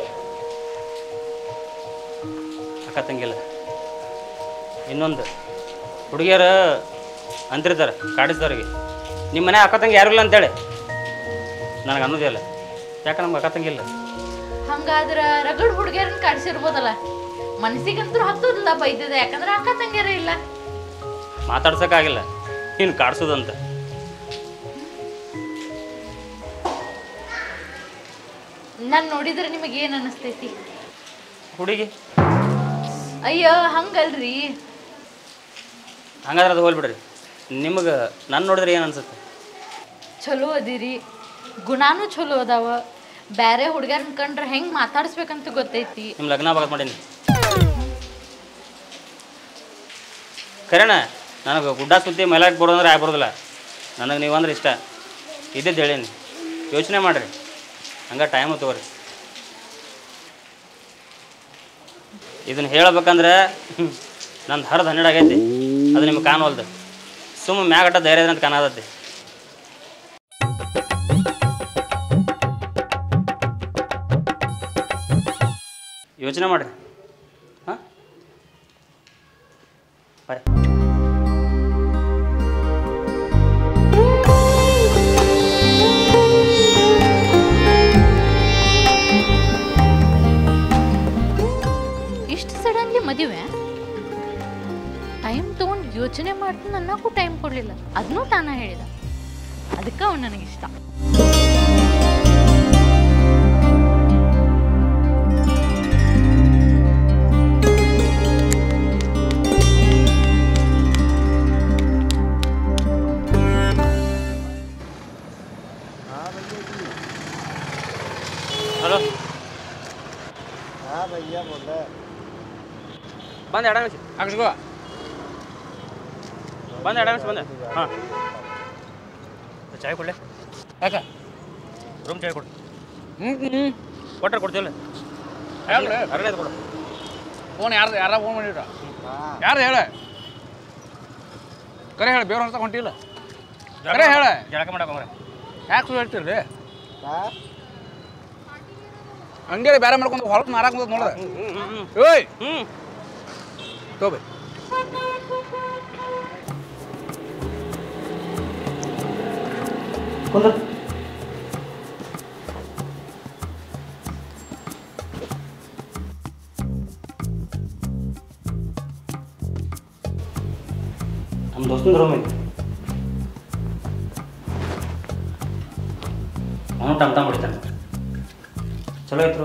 ಅಕ್ಕ ತಂಗಿಲ್ಲ ಇನ್ನೊಂದು ಹುಡುಗಿಯರು ಅಂತಿರ್ತಾರೆ ಕಾಡಿಸ್ದವ್ರಿಗೆ ನಿಮ್ಮ ಮನೆ ಅಕ್ಕ ತಂಗಿ ಯಾರು ಇಲ್ಲ ಅಂತೇಳಿ ನನಗೆ ಅನ್ನೋದಿಲ್ಲ ಯಾಕೆ ನಮ್ಗೆ ಅಕ್ಕ ತಂಗಿ ಇಲ್ಲ ಹಂಗಾದ್ರ ರಗಡ್ ಹುಡುಗಿಯರನ್ನ ಕಾಡ್ಸಿರ್ಬೋದಲ್ಲ ಮನಸ್ಸಿಗಂತೂ ಹತ್ತೋದಿಲ್ಲ ಬೈದಿದೆ ಯಾಕಂದ್ರೆ ಅಕ್ಕ ತಂಗಿಯರ ಇಲ್ಲ ಮಾತಾಡ್ಸೋಕ್ಕಾಗಿಲ್ಲ ನೀನು ಕಾಡ್ಸೋದಂತ ನಾನು ನೋಡಿದ್ರೆ ನಿಮಗೆ ಏನು ಅನಿಸ್ತೈತಿ ಹುಡುಗಿ ಅಯ್ಯೋ ಹಂಗಲ್ರಿ ಹಂಗಾದ್ರೆ ಅದು ಹೋಗ್ಬಿಡ್ರಿ ನಿಮಗೆ ನಾನು ನೋಡಿದ್ರೆ ಏನು ಅನ್ಸುತ್ತೆ ಚಲೋ ಅದಿರಿ ಗುಣಾನು ಚಲೋ ಅದಾವ ಬ್ಯಾರೆ ಹುಡುಗರನ್ನ ಕಂಡ್ರೆ ಹೆಂಗೆ ಮಾತಾಡಿಸ್ಬೇಕಂತ ಗೊತ್ತೈತಿ ನಿಮ್ಮ ಲಗ್ನ ಭಾಗತ್ ಮಾಡೀನಿ ಖರೇನ ನನಗೆ ಗುಡ್ಡ ಸುತ್ತಿ ಮೇಲಾಗಿ ಬರೋದಂದ್ರೆ ಆಗ್ಬರೋದಿಲ್ಲ ನನಗೆ ನೀವು ಅಂದ್ರೆ ಇಷ್ಟ ಇದ್ದಿದ್ದು ಹೇಳೀನಿ ಯೋಚನೆ ಮಾಡಿರಿ ಹಂಗೆ ಟೈಮು ತಗೋರಿ ಇದನ್ನು ಹೇಳ್ಬೇಕಂದ್ರೆ ನಂದು ಹರಿದು ಹನ್ನೆರಡು ಆಗೈತಿ ಅದು ನಿಮ್ಗೆ ಕಾಣವಲ್ದು ಸುಮ್ಮ ಮ್ಯಾಗಟ್ಟ ಧೈರ್ಯ ಇದ್ರೆ ಅಂತ ಕಾಣತೈತಿ ಯೋಚನೆ ಮಾಡ್ರಿ ಹಾಂ ಬರ್ರಿ ಇಷ್ಟು ಸಡನ್ಲಿ ಮದುವೆ ಟೈಮ್ ತೊಗೊಂಡು ಯೋಚನೆ ಮಾಡ್ತೀನಿ ಅನ್ನೋಕ್ಕೂ ಟೈಮ್ ಕೊಡಲಿಲ್ಲ ಅದನ್ನೂ ತಾನ ಹೇಳಿದ ಅದಕ್ಕೆ ಅವ್ನು ನನಗಿಷ್ಟ ಹಲೋ हाँ भैया बोल रहे ಬಂದೆ ಎರಡು ನಿಮಿಷ ಹಾಕಿಸ್ಕೋ ಬಂದೆ ಎರಡು ನಿಮಿಷ ಬಂದೆ ಹಾಂ ಚಾಯ್ ಕೊಡ್ಲೆ ಯಾಕೆ ರೂಮ್ ಚಾಯ್ ಕೊಡು ಹ್ಞೂ ಹ್ಞೂ ಕೊಟ್ರೆ ಕೊಡ್ತೀವಲ್ಲ ಹೇಳ್ರಿ. ಅರನೇದು ಕೊಡು ಫೋನ್ ಯಾರ್ದು ಯಾರ ಫೋನ್ ಮಾಡಿರ ಯಾರು ಹೇಳ ಕರೆ ಹೇಳ ಬೇರೆ ಹೊರತ ಹೊಂಟಿಲ್ಲ ಕರೆ ಹೇಳ ಜಳಕ ಮಾಡಕೊಂಬ್ರೆ ಯಾಕೆ ಸುಳ್ಳು ಹೇಳ್ತೀರಿ हाँ ಹಂಗೆ ಬೇರೆ ಮಾಡ್ಕೊಂಡು ಹೊರಗೆ ಮಾರಾಕ್ ಬಂದ್ ನೋಡ್ದೆ ಹ್ಞೂ ಹ್ಞೂ ಹ್ಞೂ ಓಯ್ ಹ್ಞೂ ತೋಬೆ ಕುಂದ್ರ ನಮ್ಮ ದೋಸ್ತನ ರೂಮ್ ಐತಿ ಅವನು ಟಮ್ ಟಮ್ ಹೊಡಿತಾನೆ ಚಲೋ ಐತ್ರು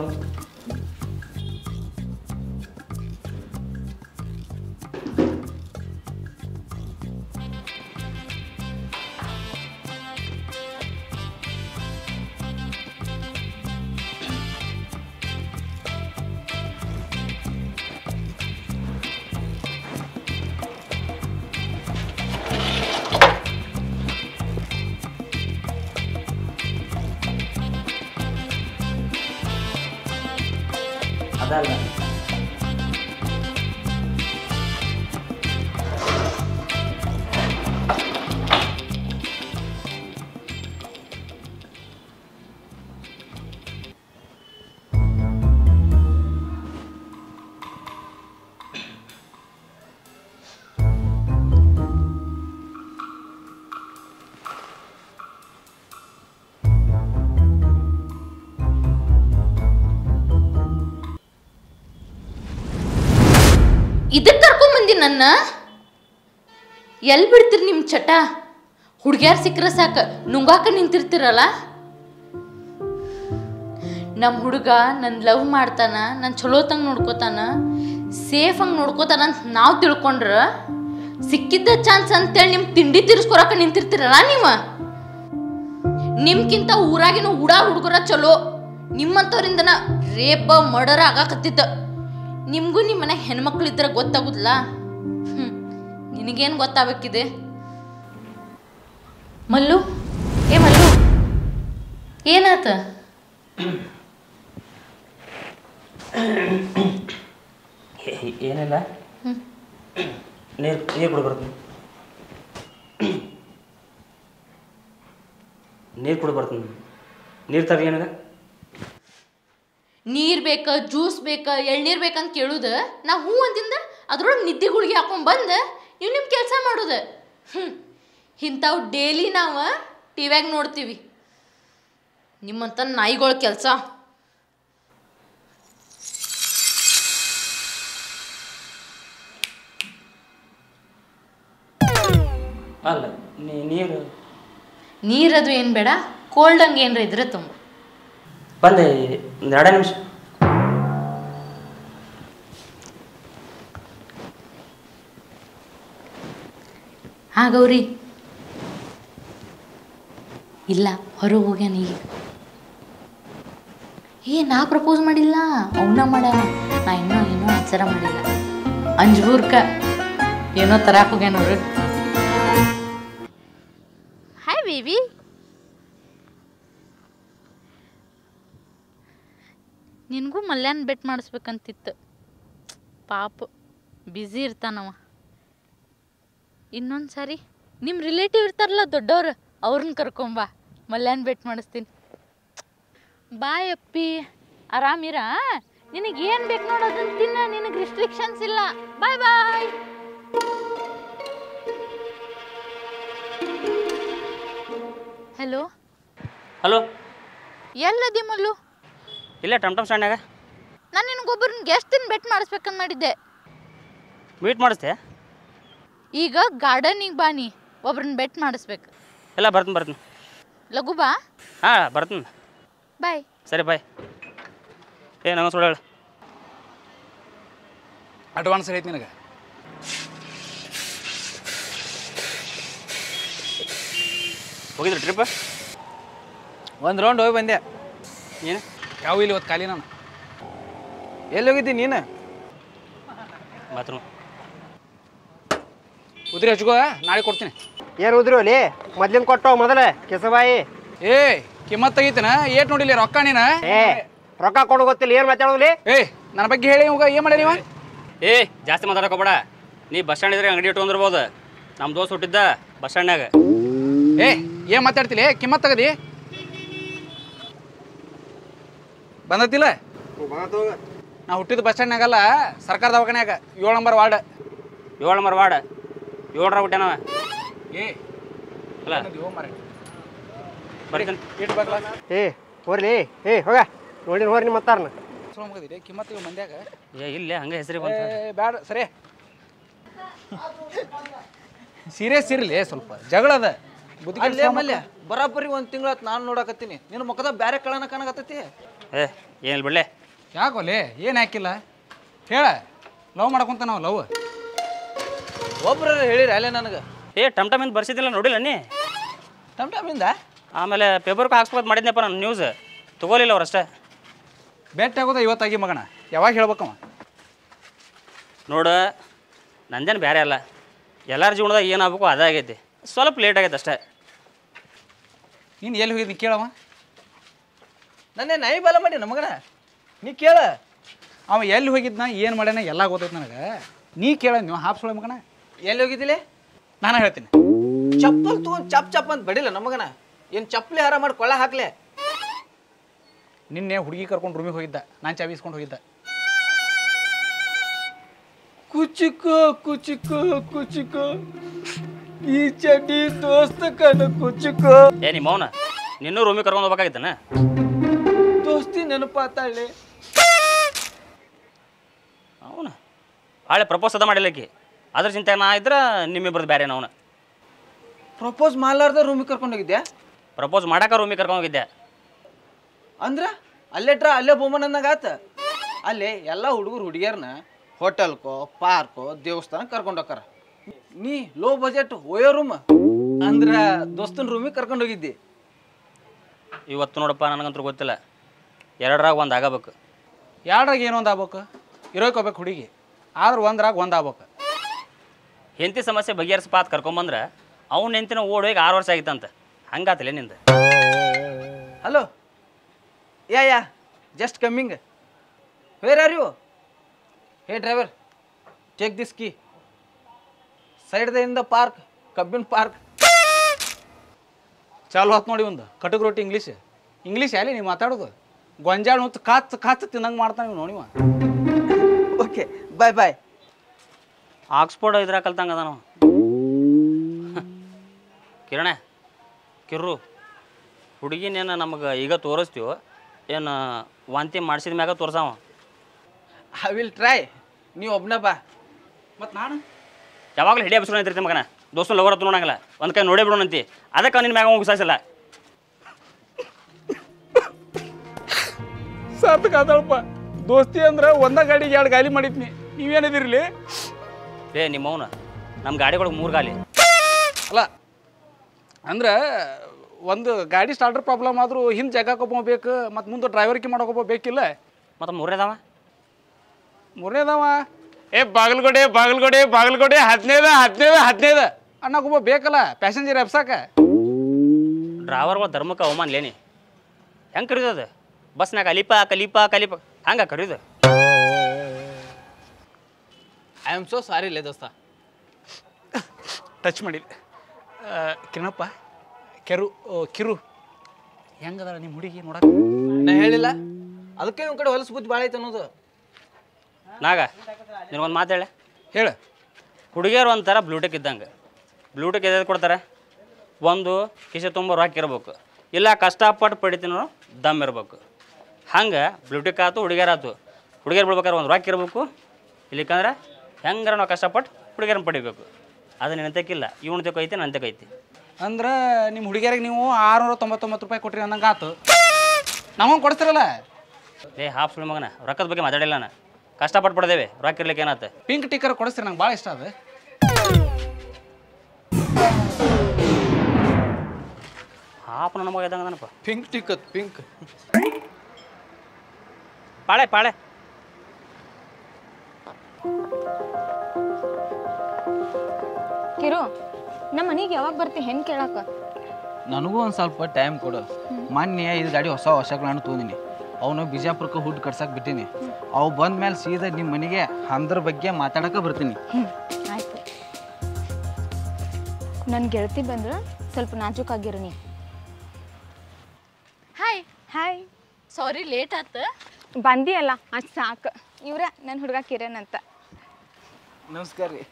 ಅದಲ್ಲ ಇದಕ್ಕೆ ಕರ್ಕೊಂಬಂದಿ ನನ್ನ ಎಲ್ಲಿ ಬಿಡ್ತೀರಿ ನಿಮ್ಮ ಚಟ ಹುಡ್ಗ್ಯಾರ್ ಸಿಕ್ಕರೆ ಸಾಕು ನುಂಗಾಕ ನಿಂತಿರ್ತಿರಲ್ಲ ನಮ್ಮ ಹುಡುಗ ನನ್ನ ಲವ್ ಮಾಡ್ತಾನ ನನ್ನ ಚಲೋತಂಗೆ ನೋಡ್ಕೋತಾನ ಸೇಫ್ ಹಂಗೆ ನೋಡ್ಕೋತಾನ ಅಂತ ನಾವು ತಿಳ್ಕೊಂಡ್ರ ಸಿಕ್ಕಿದ್ದ ಚಾನ್ಸ್ ಅಂತೇಳಿ ನಿಮ್ಮ ತಿಂಡಿ ತಿರ್ಸ್ಕೊರಕ ನಿಂತಿರ್ತಿರಲ್ಲ ನೀವು ನಿಮ್ಗಿಂತ ಊರಾಗಿನ ಹುಡಾ ಹುಡುಗರ ಚಲೋ ನಿಮ್ಮಂಥವ್ರಿಂದನ ರೇಪ ಮರ್ಡರ್ ಆಗಾಕತ್ತಿತ್ತ ನಿಮಗೂ ನಿಮ್ಮ ಮನೆ ಹೆಣ್ಮಕ್ಳಿದ್ರೆ ಗೊತ್ತಾಗುದಿಲ್ಲ ಹ್ಞೂ ನಿನಗೇನು ಗೊತ್ತಾಗಬೇಕಿದೆ ಮಲ್ಲು ಏ ಮಲ್ಲು ಏನಾತ ಏನಿಲ್ಲ ನೀರು ನೀರು ಕುಡಿ ಬರ್ತೀನಿ ನೀರು ಕುಡಿ ಬರ್ತೀನಿ ನೀರು ತರಲಿ ನನಗೆ ನೀರ್ ಬೇಕ ಜ್ಯೂಸ್ ಬೇಕ ಎಳ್ನೀರ್ ಬೇಕಂತ ಕೇಳುದ ನಾ ಹೂ ಅಂದಿಂದ ಅದ್ರೊಳಗೆ ನಿದ್ದೆ ಗುಳಿಗೆ ಹಾಕೊಂಡ್ ಬಂದ ನೀವು ನಿಮ್ಮ ಕೆಲಸ ಮಾಡುದ ಹ್ಮ್ ಇಂಥವು ಡೈಲಿ ನಾವು ಟಿವ್ಯಾಗ ನೋಡ್ತೀವಿ ನಿಮ್ಮಂತ ನಾಯಿಗಳ ಕೆಲಸ ಅಲ್ಲ ನೀ ನೀರು ನೀರದು ಏನು ಬೇಡ ಕೋಲ್ಡ್ ಹಂಗೆ ಏನ್ರ ಇದ್ರೆ ತುಂಬ ಬಂದೆ ಒಂದು ಎರಡೇ ನಿಮಿಷ ಹಾ ಗೌರಿ ಇಲ್ಲ ಹೊರಗೆ ಹೋಗ್ಯಾನ ಈಗ ಏ ನಾ ಪ್ರಪೋಸ್ ಮಾಡಿಲ್ಲ ಅವನ ಮಾಡ್ಯಾನ ನಾ ಇನ್ನೂ ಏನೂ ಆನ್ಸರ ಮಾಡಿಲ್ಲ ಅಂಜ್ಬೂರ್ಕ ಏನೋ ತರಾಕ್ ಹೋಗ್ಯಾನ ಅವ್ರು ಹಾಯ್ ಬೇಬಿ ನಿನಗೂ ಮಲ್ಯಾನ್ ಬೆಟ್ ಮಾಡಿಸ್ಬೇಕಂತಿತ್ತು ಪಾಪ ಬ್ಯುಸಿ ಇರ್ತಾನವ ಇನ್ನೊಂದು ಸಾರಿ ನಿಮ್ಮ ರಿಲೇಟಿವ್ ಇರ್ತಾರಲ್ಲ ದೊಡ್ಡವ್ರು ಅವ್ರನ್ನ ಕರ್ಕೊಂಬಾ ಮಲ್ಯಾನ್ ಬೆಟ್ ಮಾಡಿಸ್ತೀನಿ ಬಾಯ್ ಅಪ್ಪಿ ಆರಾಮಿರಾ ನಿನಗೆ ಏನು ಬೇಕು ನೋಡೋದನ್ನ ತಿನ್ನ ನಿನಗೆ ರಿಸ್ಟ್ರಿಕ್ಷನ್ಸ್ ಇಲ್ಲ ಬಾಯ್ ಬಾಯ್ ಹಲೋ ಹಲೋ ಎಲ್ಲದಿ ಮಲ್ಲು ಇಲ್ಲೇ ಟಮ್ ಟಮ್ ಸ್ಟ್ಯಾಂಡ್ನಾಗ ನಾನು ನಿನಗೊಬ್ಬರನ್ನ ಗೆಸ್ಟಿನ ಬೆಟ್ ಮಾಡಿಸ್ಬೇಕಂತ ಮಾಡಿದ್ದೆ ಮೀಟ್ ಮಾಡಿಸ್ತೆ ಈಗ ಗಾರ್ಡನಿಗೆ ಬಾನಿ ಒಬ್ರನ್ನ ಬೆಟ್ ಮಾಡಿಸ್ಬೇಕು ಇಲ್ಲ ಬರ್ತೀನಿ ಬರ್ತೀನಿ ಲಘು ಬಾ ಹಾಂ ಬರ್ತೀನಿ ಬಾಯ್ ಸರಿ ಬಾಯ್ ಏ ನಂಗೆ ಸುಳ್ಳು ಹೇಳು ಅಡ್ವಾನ್ಸ್ ಐತಿ ನಿನಗೆ ಹೋಗಿದ್ರಿ ಟ್ರಿಪ್ ಒಂದು ರೌಂಡ್ ಹೋಗಿ ಬಂದೆ ಏನು ಯಾವ ಇಲ್ಲಿ ಇವತ್ತು ಖಾಲಿ ನಾನು ಎಲ್ಲಿ ಹೋಗಿದ್ದಿ ನೀನು ಬಾತ್ರೂಮ್ ಉದ್ರಿ ಹಚ್ಕೋ ನಾಳೆ ಕೊಡ್ತೀನಿ ಏನು ಉದ್ರಿ ಅಲ್ಲಿ ಮೊದ್ಲಿನ ಕೊಟ್ಟು ಮೊದಲ ಕೆಸಬಾಯಿ ಏ ಕಿಮ್ಮತ್ ತೆಗಿತೀನ ಏಟ್ ನೋಡಿಲ್ಲ ರೊಕ್ಕ ನೀನ ಏ ರೊಕ್ಕ ಕೊಡು ಗೊತ್ತಿಲ್ಲ ಏನು ಮಾತಾಡೋದ್ಲಿ ಏ ನನ್ನ ಬಗ್ಗೆ ಹೇಳಿ ಇವಾಗ ಏನು ಮಾಡಿ ನೀವ ಏ ಜಾಸ್ತಿ ಮಾತಾಡಕ್ ಹೋಗ್ಬೇಡ ನೀ ಬಸ್ ಸ್ಟ್ಯಾಂಡ್ ಇದ್ರೆ ಅಂಗಡಿ ಇಟ್ಕೊಂಡಿರ್ಬೋದು ನಮ್ಮ ದೋಸ್ತ್ ಹುಟ್ಟಿದ್ದ ಬಸ್ ಸ್ಟ್ಯಾಂಡ್ನಾಗ ಏ ಏನು ಮಾತಾಡ್ತಿಲ್ಲ ಕಿಮ್ಮತ್ ತಗದಿ ಬಂದತಿಲ್ಲ ನಾ ಹುಟ್ಟಿದ ಬಸ್ ಸ್ಟ್ಯಾಂಡ್ನಾಗಲ್ಲ ಸರ್ಕಾರ ದವಾಖಾನ್ಯಾಗ ಏಳು ನಂಬರ್ ವಾರ್ಡ್ ಏಳು ನಂಬರ್ ವಾರ್ಡ್ ಏಳರ ಹುಟ್ಟ್ಯಾನವ ಏ ಅಲ್ಲ ಬರ್ತೀನಿ ಇಟ್ಟು ಬರ್ಲ ಏ ಹೋರ್ಲಿ ಏ ಹೋಗ ನೋಡಿನ ಹೋರಿ ನಿಮ್ಮ ಮತ್ತಾರನ ಸುಳ್ಳು ಮಗದಿರಿ ಕಿಮ್ಮತ್ ಇವ್ ಮಂದ್ಯಾಗ ಏ ಇಲ್ಲೇ ಹಂಗೆ ಹೆಸರಿ ಬಂತ ಏ ಬ್ಯಾಡ ಸರಿ ಸೀರಿಯಸ್ ಇರಲಿ ಸ್ವಲ್ಪ ಜಗಳ ಅದ ಬುದ್ಧಿ ಕೆಲ್ಸ ಅಲ್ಲೇ ಮಾಡ್- ಮಲ್ಯ ಬರಾಬರಿ ಒಂದು ತಿಂಗಳಾತ್ ನಾನು ನೋಡಕತ್ತೀನಿ ನಿನ್ನ ಮುಖದ ಬ್ಯಾರೆ ಕಳನ ಕಾಣಕತ್ತೈತಿ ಏ ಏನಿಲ್ಲ ಬಿಡ್ಲೆ ಯಾಕೋಲೆ ಏನು ಹಾಕಿಲ್ಲ ಹೇಳ ಲವ್ ಮಾಡ್ಕೊಂತ ನಾವು ಲವ್ ಒಬ್ರ ಹೇಳಿರಿ ಅಲ್ಲೇ ನನಗೆ ಏ ಟಮ್ ಟಮ್ ಇಂದ ಬರ್ಸಿದ್ದಿಲ್ಲ ನೋಡಿಲ್ಲ ನೀ ಟಮ್ ಟಮಿಂದ ಆಮೇಲೆ ಪೇಪರ್ಗೆ ಹಾಕ್ಸ್ಬೋದು ಮಾಡಿದ್ನಪ್ಪ ನಾನು ನ್ಯೂಸ್ ತಗೋಲಿಲ್ಲ ಅವ್ರಷ್ಟೇ ಭೇಟಿ ಆಗೋದ ಇವತ್ತಾಗಿ ಮಗನ ಯಾವಾಗ ಹೇಳ್ಬೇಕವ ನೋಡು ನಂದೇನು ಬೇರೆ ಅಲ್ಲ ಎಲ್ಲರ ಜೀವನದಾಗ ಏನಾಗಬೇಕು ಅದೇ ಆಗೈತಿ ಸ್ವಲ್ಪ ಲೇಟ್ ಆಗೈತೆ ಅಷ್ಟೇ ನೀನು ಎಲ್ಲಿ ಹೋಗಿದ್ನಿ ಕೇಳವ ನನ್ನೇ ನಾಯಿ ಬಾಲ ಮಾಡಿ ನಮಗನ ನೀ ಕೇಳ ಅವ ಎಲ್ಲಿ ಹೋಗಿದ್ನ ಏನು ಮಾಡ್ಯಾನ ಎಲ್ಲ ಗೊತ್ತೈತೆ ನನಗೆ ನೀ ಕೇಳ ನೀವು ಹಾಪ್ಸೊಳ ಮಗನ ಎಲ್ಲಿ ಹೋಗಿದ್ದಿಲೆ ನಾನು ಹೇಳ್ತೀನಿ ಚಪ್ಪಲ್ ತಗೊಂಡ್ ಚಪ್ ಚಪ್ ಅಂತ ಬಡಿಲ್ಲ ನಮಗನ ಏನು ಚಪ್ಪಲಿ ಹಾರ ಮಾಡಿ ಕೊಳ್ಳ ಹಾಕ್ಲೆ ನಿನ್ನೆ ಹುಡುಗಿ ಕರ್ಕೊಂಡು ರೂಮಿಗೆ ಹೋಗಿದ್ದ ನಾನು ಚಾವಿ ಇಸ್ಕೊಂಡು ಹೋಗಿದ್ದ ಕುಚಿಕೋ ಕುಚಿಕೋ ಕುಚಿಕೋ ಈ ಚಡ್ಡಿ ದೋಸ್ತ ಕನ ಕುಚಿಕೋ ಏ ನಿಮ್ಮ ಮೌನ ನಿನ್ನೂ ರೂಮಿಗೆ ಕರ್ಕೊಂಡು ಹೋಗ್ಬೇಕಾಗಿತ್ತಾನ ದೋಸ್ತಿ ನೆನಪಾತಾಳೆ ಅವನು ಹಾಳೆ ಪ್ರಪೋಸ್ ಅದ ಮಾಡಿಲ್ಲಕಿ ಅದ್ರ ಚಿಂತೆ ನಾ ಇದ್ರೆ ನಿಮ್ಮಿಬ್ಬರದ್ದು ಬೇರೆ ಅವನು ಪ್ರಪೋಸ್ ಮಾಡ್ಲಾರ್ದ ರೂಮಿಗೆ ಕರ್ಕೊಂಡು ಹೋಗಿದ್ಯಾ ಪ್ರಪೋಸ್ ಮಾಡಾಕ ರೂಮಿಗೆ ಕರ್ಕೊಂಡು ಹೋಗಿದ್ದೆ ಅಂದ್ರ ಅಲ್ಲೇ ಟ್ರಾ ಅಲ್ಲೇ ಬೊಮ್ಮನಂದಾಗ ಆತ ಅಲ್ಲಿ ಎಲ್ಲ ಹುಡುಗರು ಹುಡುಗಿಯರ್ನ ಹೋಟೆಲ್ಕೋ ಪಾರ್ಕೋ ದೇವಸ್ಥಾನ ಕರ್ಕೊಂಡು ಹೋಗಾರ ನೀ ಲೋ ಬಜೆಟ್ ಓಯೋ ರೂಮ್ ಅಂದ್ರ ದೋಸ್ತನ ರೂಮಿಗೆ ಕರ್ಕೊಂಡು ಹೋಗಿದ್ದಿ ಇವತ್ತು ನೋಡಪ್ಪ ನನಗಂತೂ ಗೊತ್ತಿಲ್ಲ ಎರಡರಾಗ ಒಂದು ಆಗಬೇಕು ಎರಡ್ರಾಗ ಏನೊಂದು ಆಗ್ಬೇಕು ಇರೋಕೆ ಹೋಗ್ಬೇಕು ಹುಡುಗಿ ಆದ್ರೆ ಒಂದ್ರಾಗ ಒಂದು ಆಗ್ಬೇಕು ಹೆಂಡತಿ ಸಮಸ್ಯೆ ಬಗೆಹರಿಸಪ್ಪ ಅಂತ ಕರ್ಕೊಂಬಂದ್ರೆ ಅವ್ನ ಹೆಂಡತಿನ ಓಡೋಗಿ ಆರು ವರ್ಷ ಆಗಿತ್ತಂತ ಹಂಗಾತಲೆ ನಿಂದ hello yeah yeah just coming where are you hey driver take this key side the in the park ಕಬ್ಬಿನ ಪಾರ್ಕ್ ಚಾಲು ಆತ್ ನೋಡಿ ಒಂದು ಕಟಕ್ ರೊಟ್ಟಿ ಇಂಗ್ಲೀಷ್ ಇಂಗ್ಲೀಷ್ ಎಲ್ಲಿ ನೀವು ಮಾತಾಡೋದು ಗೊಂಜಾಳ ಹೊತ್ತು ಕಾಚ್ ಕಾಚ್ ತಿನ್ನಂಗೆ ಮಾಡ್ತಾನೆ ಇವ್ ನೋಡಿವ ಓಕೆ ಬಾಯ್ ಬಾಯ್ ಆಕ್ಸ್ಫೋರ್ಡ್ ಇದ್ರಾಗ ಕಲ್ತಂಗ ಅದ ನಾವು ಕಿರಣ ಕಿರ್ರು ಹುಡುಗಿನೇನು ನಮಗೆ ಈಗ ತೋರಿಸ್ತೀವೋ ಏನು ವಾಂತಿ ಮಾಡಿಸಿದ ಮ್ಯಾಗ ತೋರ್ಸಾವ ಐ ವಿಲ್ ಟ್ರೈ ನೀವು ಒಬ್ನ ಬಾ ಮತ್ತು ನಾನು ಯಾವಾಗಲೂ ಹಿಡಿಯ ಬಿಸ್ಕೊಂಡು ನಿಂತಿರ್ತಿ ಮಗನ ದೋಸ್ತ ಲವರ್ ಹತ್ತು ನೋಡಂಗಿಲ್ಲ ಒಂದು ಕೈ ನೋಡೇ ಬಿಡೋಣಂತಿ ಅದಕ್ಕೆ ನಿನ್ನ ಮ್ಯಾಗ ಮುಗಿಸಾಯಿಸಲ್ಲ ಸಾರ್ಥಕಾದಳಪ್ಪ ದೋಸ್ತಿ ಅಂದ್ರೆ ಒಂದ ಗಾಡಿಗೆ ಎರಡು ಗಾಲಿ ಮಾಡಿದ್ನಿ ನೀವೇನಿದಿರಲಿ ಏ ನಿಮ್ಮವನ ನಮ್ಮ ಗಾಡಿಗಳಿಗೆ ಮೂರು ಗಾಲಿ ಅಲ್ಲ ಅಂದ್ರೆ ಒಂದು ಗಾಡಿ ಸ್ಟಾರ್ಟರ್ ಪ್ರಾಬ್ಲಮ್ ಆದರೂ ಹಿಂದೆ ಜಾಗಕ್ಕೆ ಒಬ್ಬ ಬೇಕು ಮತ್ತು ಮುಂದೆ ಡ್ರೈವರ್ಗೆ ಮಾಡೋಕೆ ಒಬ್ಬ ಬೇಕಿಲ್ಲ ಮತ್ತು ಮೂರನೇದವ ಮೂರನೇದವ ಏ ಬಾಗಲಕೋಟೆ ಬಾಗಲಕೋಟೆ ಬಾಗಲಕೋಟೆ ಹದಿನೈದು ಹದಿನೈದು ಹದಿನೈದು ಅನ್ನೋಕೊಬ್ಬ ಬೇಕಲ್ಲ ಪ್ಯಾಸೆಂಜರ್ ಎಬ್ಸಾಕ ಡ್ರೈವರ್ಗಳು ಧರ್ಮಕ್ಕೆ ಅವಮಾನ ಲೇನಿ ಹೆಂಗೆ ಕರೀತದ ಬಸ್ನಾಗ ಕಲಿಪ ಕಲಿಪ ಕಲಿಪ ಹಂಗೆ ಕರೀದು ಐ ಆಮ್ ಸೋ ಸಾರಿ ಲೇ ದೋಸ್ತ ಟಚ್ ಮಾಡಿಲ್ಲ ಕಿರಣಪ್ಪ ಕೆರು ಓ, ಕಿರು ಹೆಂಗದ ನಿಮ್ಮ ಹುಡುಗಿ ನೋಡಕ್ಕೆ ನಾ ಹೇಳಿಲ್ಲ ಅದಕ್ಕೆ ನಿಮ್ಮ ಕಡೆ ಹೊಲಸು ಬುದ್ಧಿ ಭಾಳ ಐತೆ ಅನ್ನೋದು ನಾಗ ನಿನಗೊಂದು ಮಾತು ಹೇಳ ಹೇಳು ಹುಡುಗಿಯರು ಒಂಥರ ಬ್ಲೂಟೆಕ್ ಇದ್ದಂಗೆ ಬ್ಲೂಟೆಕ್ ಎದ್ದು ಕೊಡ್ತಾರೆ ಒಂದು ಕಿಸೆ ತುಂಬ ರೊಕ್ಕ ಇರ್ಬೇಕು ಇಲ್ಲ ಕಷ್ಟಪಟ್ಟು ಪಡಿತೀನೋ ದಮ್ ಇರ್ಬೇಕು ಹಂಗೆ ಬ್ಲೂಟೆಕ್ ಆಯ್ತು ಹುಡುಗಿಯರಾತು ಹುಡುಗಿಯರು ಬಿಡ್ಬೇಕಾದ್ರೆ ಒಂದು ರೊಕ್ಕ ಇರಬೇಕು ಇಲ್ಲಿಕಂದ್ರೆ ಹೆಂಗಾರ ನಾವು ಕಷ್ಟಪಟ್ಟು ಹುಡುಗಿಯರನ್ನ ಪಡಿಬೇಕು ಅದು ನಿನ್ನಂತಕ್ಕಿಲ್ಲ ಇವನ ತೆಕ್ ಐತಿ ನನ್ನ ತೆಕ್ ಐತಿ ಅಂದ್ರೆ ನಿಮ್ಮ ಹುಡುಗಿಯರಿಗೆ ನೀವು ಆರುನೂರ ತೊಂಬತ್ತೊಂಬತ್ತು ರೂಪಾಯಿ ಕೊಟ್ರಿ ಅನ್ನಂಗೆ ಆತು ನಮಗೆ ಕೊಡ್ತಿರಲ್ಲ ಏ ಹಾಫ್ ಸುಳಿ ಮಗನ ರೊಕ್ಕದ ಬಗ್ಗೆ ಮಾತಾಡಿಲ್ಲ ನಾನು ಕಷ್ಟಪಟ್ಟು ಪಡ್ದೇವೆ ರೊಕ್ಕ ಇರ್ಲಿಕ್ಕೆ ಏನಾತ ಪಿಂಕ್ ಟಿಕ್ಕರ್ ಕೊಡಿಸ್ತೀರಿ ನಂಗೆ ಭಾಳ ಇಷ್ಟ ಅದು ಹಾಫ್ ನನ್ನ ಮಗ ಇದ್ದಂಗೆ ಅದನಪ್ಪ ಪಿಂಕ್ ಟಿಕ್ಕತ್ ಪಿಂಕ್ ಪಾಳೆ ಪಾಳೆ ಕಿರು ನಮ್ಮ ಮನೆಗೆ ಯಾವಾಗ ಬರ್ತಿ ಹೆಣ್ ಕೇಳಾಕ ನನಗೂ ಒಂದು ಸ್ವಲ್ಪ ಟೈಮ್ ಕೊಡು ಮೊನ್ನೆ ಇದು ಗಾಡಿ ಹೊಸ ಹೊಸಗಳನ್ನು ತೊಗೊಂಡಿನಿ ಅವನು ಬಿಜಾಪುರಕ್ಕೆ ಹುಡ್ ಕಟ್ಸಕ್ಕೆ ಬಿಟ್ಟೀನಿ ಅವು ಬಂದ ಮೇಲೆ ಸೀದಾ ನಿಮ್ಮ ಮನೆಗೆ ಅಂದ್ರ ಬಗ್ಗೆ ಮಾತಾಡಕ್ಕೆ ಬರ್ತೀನಿ ಹ್ಞೂ ಆಯ್ತು ನನ್ನ ಗೆಳತಿ ಬಂದ್ರೆ ಸ್ವಲ್ಪ ನಾಜೂಕಾಗಿರು ನೀ ಹಾಯ್ ಹಾಯ್ ಸಾರಿ ಲೇಟ್ ಆತ ಬಂದಿಯಲ್ಲ ಅಷ್ಟು ಸಾಕು ಇವ್ರ ನನ್ನ ಹುಡುಗ ಕಿರಣ್ ಅಂತ ನಮಸ್ಕಾರ ರೀ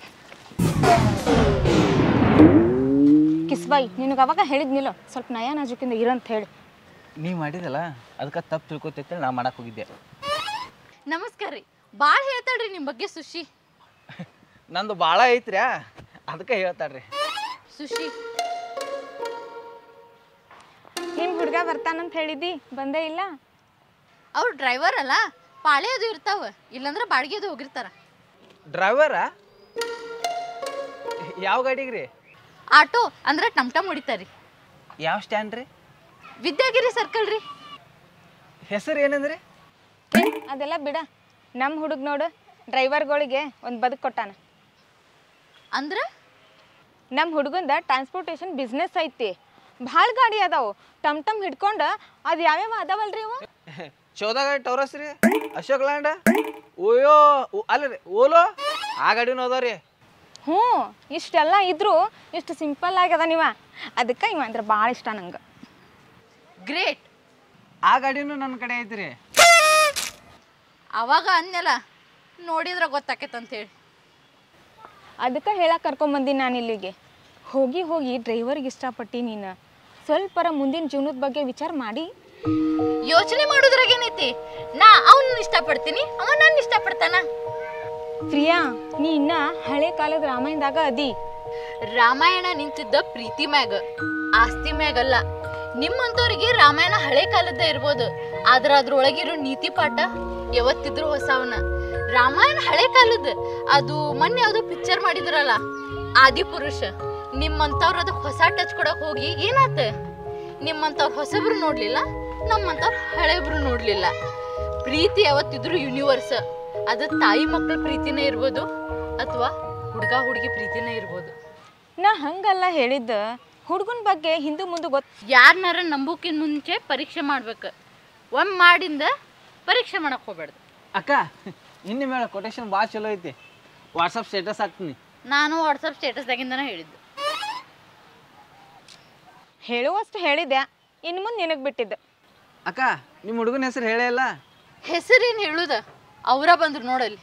ಕಿಸ್ಬಾಯಿ ನಿನಗೆ ಅವಾಗ ಹೇಳಿದ್ನಿಲ್ಲ ಸ್ವಲ್ಪ ನಯ ನಾಜೂಕಿಂದ ಇರಂತ ಹೇಳಿ ನೀ ಮಾಡಿದಲ್ಲ ಅದಕ್ಕೆ ತಪ್ಪು ತಿಳ್ಕೊತೈತೆ ನಾ ಮಾಡಕ್ಕೆ ಹೋಗಿದ್ದೆ ನಮಸ್ಕಾರ ರೀ ಭಾಳ ಹೇಳ್ತಾಳ್ರಿ ನಿಮ್ಮ ಬಗ್ಗೆ ಸುಶಿ ನಂದು ಭಾಳ ಐತ್ರ್ಯಾ ಅದಕ್ಕೆ ಹೇಳ್ತಾರ್ರಿ ಸುಶಿ ನಿಮ್ಮ ಹುಡುಗ ಬರ್ತಾನಂತ ಹೇಳಿದ್ದಿ ಬಂದೇ ಇಲ್ಲ ಅವ್ರು ಡ್ರೈವರ್ ಅಲ್ಲ ಪಾಳೆ ಅದು ಇರ್ತಾವ ಇಲ್ಲಾಂದ್ರೆ ಬಾಡಿಗೆ ಅದು ಹೋಗಿರ್ತಾರ ಡ್ರೈವರಾ ಯಾವ ಗಾಡಿಗೆ ರೀ ಆಟೋ ಅಂದ್ರೆ ಟಮ್ ಟಮ್ ಹೊಡಿತಾರ್ರಿ ಯಾವ ಸ್ಟ್ಯಾಂಡ್ ರೀ ವಿದ್ಯಾಗಿರಿ ಸರ್ಕಲ್ ರೀ ಹೆಸರು ಏನಂದ್ರಿ ಏ, ಅದೆಲ್ಲ ಬಿಡ ನಮ್ಮ ಹುಡುಗ ನೋಡು ಡ್ರೈವರ್ಗಳಿಗೆ ಒಂದು ಬದುಕು ಕೊಟ್ಟಾನ ಅಂದ್ರೆ ನಮ್ಮ ಹುಡುಗಂದ ಟ್ರಾನ್ಸ್ಪೋರ್ಟೇಷನ್ ಬಿಸ್ನೆಸ್ ಐತಿ ಭಾಳ ಗಾಡಿ ಅದಾವು ಟಮ್ ಟಮ್ ಹಿಡ್ಕೊಂಡು ಅದು ಯಾವ್ಯಾವ ಅದಾವಲ್ರಿ ಅವ ಚೌದ ಗಾಡಿ ಟೌರಸ್ ರೀ ಅಶೋಕ್ ಲ್ಯಾಂಡ್ ಓಯೋ ಓ- ಅಲ್ಲ ರೀ ಓಲೋ ಆ ಗಾಡಿನೂ ಅದಾವ ರೀ ಹ್ಞೂ ಇಷ್ಟೆಲ್ಲ ಇದ್ರು ಇಷ್ಟು ಸಿಂಪಲ್ ಆಗ್ಯದ ನೀವ ಅದಕ್ಕೆ ಇವ ಅಂದ್ರೆ ಭಾಳ ಇಷ್ಟ ನಂಗೆ ಗ್ರೇಟ್ ಆ ಗಾಡಿನೂ ನನ್ನ ಕಡೆ ಐತ್ರಿ ಅವಾಗ ಅಂದ್ನಲ್ಲ ನೋಡಿದ್ರೆ ಗೊತ್ತಾಕೈತೆ ಹೇಳಿ ಅದಕ್ಕೆ ಹೇಳಕ್ಕೆ ಕರ್ಕೊಂಬಂದಿನಿ ನಾನು ಇಲ್ಲಿಗೆ ಹೋಗಿ ಹೋಗಿ ಡ್ರೈವರ್ಗೆ ಇಷ್ಟಪಟ್ಟು ನೀನು ಸ್ವಲ್ಪರ ಮುಂದಿನ ಜೀವನದ ಬಗ್ಗೆ ವಿಚಾರ ಮಾಡಿ ಯೋಚನೆ ಮಾಡೋದ್ರಾಗ ಏನೈತಿ ನಾ ಅವನ್ನ ಇಷ್ಟಪಡ್ತೀನಿ ಅವ ನನ್ನ ಇಷ್ಟಪಡ್ತಾನ ಪ್ರಿಯಾ ನೀ ಇನ್ನ ಹಳೆ ಕಾಲದ ರಾಮಾಯಣದಾಗ ಅದಿ ರಾಮಾಯಣ ನಿಂತಿದ್ದ ಪ್ರೀತಿ ಮ್ಯಾಗ ಆಸ್ತಿ ಮ್ಯಾಗಲ್ಲ ನಿಮ್ಮಂತವ್ರಿಗೆ ರಾಮಾಯಣ ಹಳೆ ಕಾಲದ ಇರ್ಬೋದು ಆದ್ರ ಅದ್ರೊಳಗಿರೋ ನೀತಿ ಪಾಠ ಯಾವತ್ತಿದ್ರು ಹೊಸವನ ರಾಮಾಯಣ ಹಳೆ ಕಾಲದ ಅದು ಮೊನ್ನೆ ಯಾವ್ದೋ ಪಿಕ್ಚರ್ ಮಾಡಿದ್ರಲ್ಲ ಆದಿಪುರುಷ ನಿಮ್ಮಂತವ್ರು ಅದಕ್ಕೆ ಹೊಸ ಟಚ್ ಕೊಡಕ್ ಹೋಗಿ ಏನಾತ ನಿಮ್ಮಂತವ್ರು ಹೊಸಬ್ರು ನೋಡ್ಲಿಲ್ಲ ನಮ್ಮಂತವ್ರು ಹಳೆಬ್ರು ನೋಡ್ಲಿಲ್ಲ ಪ್ರೀತಿ ಯಾವತ್ತಿದ್ರು ಯೂನಿವರ್ಸ್ ಅದು ತಾಯಿ ಮಕ್ಕಳ ಪ್ರೀತಿನೇ ಇರ್ಬೋದು ಅಥವಾ ಹುಡುಗ ಹುಡುಗಿ ಪ್ರೀತಿನೇ ಇರ್ಬೋದು ನಾ ಹಂಗಲ್ಲ ಹೇಳಿದ್ದ ಹುಡುಗನ ಬಗ್ಗೆ ಹಿಂದೆ ಮುಂದೆ ಗೊತ್ತು ಯಾರನ್ನಾರ ನಂಬೋಕಿನ್ ಮುಂಚೆ ಪರೀಕ್ಷೆ ಮಾಡ್ಬೇಕು ಒಮ್ಮೆ ಮಾಡಿಂದ ಪರೀಕ್ಷೆ ಮಾಡಕ್ ಹೋಗ್ಬೇಡ್ದು ಅಕ್ಕ ಇನ್ನು ಮೇಳ ಕೊಟೇಶನ್ ಭಾಳ ಚಲೋ ಐತಿ ವಾಟ್ಸಪ್ ಸ್ಟೇಟಸ್ ಹಾಕ್ತೀನಿ ನಾನು ವಾಟ್ಸಪ್ ಸ್ಟೇಟಸ್ದಾಗಿಂದನೇ ಹೇಳಿದ್ದು ಹೇಳುವಷ್ಟು ಹೇಳಿದ್ದೆ ಇನ್ನು ಮುಂದೆ ನಿನಗೆ ಬಿಟ್ಟಿದ್ದು ಅಕ್ಕ ನಿಮ್ಮ ಹುಡುಗನ ಹೆಸರು ಹೇಳೇ ಇಲ್ಲ ಹೆಸರೇನು ಹೇಳುದ ಅವರ ಬಂದ್ರು ನೋಡಲ್ಲಿ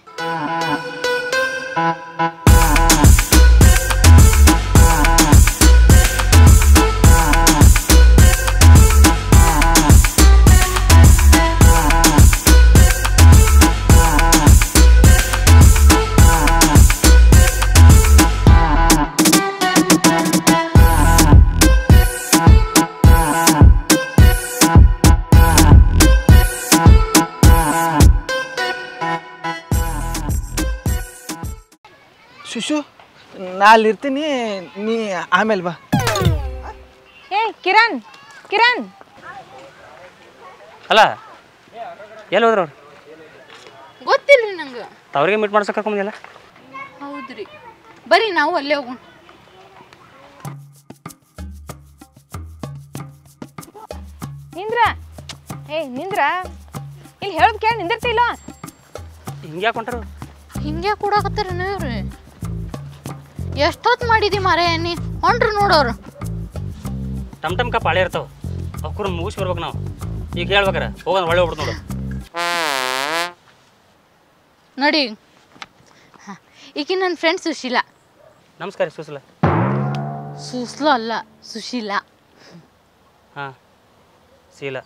ಶುಶು ನಾ ಅಲ್ಲಿ ಇರ್ತೀನಿ ನೀ ಆಮೇಲೆ ಬಾ ಏ ಕಿರಣ್ ಕಿರಣ್ ಅಲ್ಲ ಎಲ್ಲಿ ಹೋದ್ರು ಅವ್ರು ಗೊತ್ತಿಲ್ರಿ ನಂಗೆ ತವ್ರಿಗೆ ಮೀಟ್ ಮಾಡ್ಸಕ್ಕೆ ಕರ್ಕೊಂಬಂದಿಲ್ಲ ಹೌದ್ರಿ ಬರ್ರಿ ನಾವು ಅಲ್ಲೇ ಹೋಗೋಣ ನಿಂದ್ರ ಏ ನಿಂದ್ರ ಇಲ್ಲಿ ಹೇಳೋದು ಕೇಳಿ ನಿಂದಿರ್ತಿಲ್ಲ ಹಿಂಗೆ ಯಾಕೆ ಹೊಂಟ್ರು ಹಿಂಗೆ ಕೂಡಾಕತ್ತಾರ ಇವ್ರಿ ಎಷ್ಟೊತ್ತು ಮಾಡಿದಿ ಮಾರೇ ನೀ ಹೊಂಟ್ರು ನೋಡೋರು ಟಮ್ ಟಮ್ ಪಾಳೆ ಇರ್ತಾವ ಅವ್ಕರು ಮುಗಿಸಿ ಬರ್ಬೇಕು ನಾವು ಈಗ ಹೇಳ್ಬೇಕಾರ ಹೋಗೋಣ ಒಳ್ಳೆ ಹೋಗ್ಬಿಡ್ತು ನೋಡು ನೋಡಿ ಹಾಂ ಈಕಿ ನನ್ನ ಫ್ರೆಂಡ್ ಸುಶೀಲಾ ನಮಸ್ಕಾರ ಸುಸಲ ಸುಸ್ಲು ಅಲ್ಲ ಸುಶೀಲಾ ಹಾಂ ಶೀಲ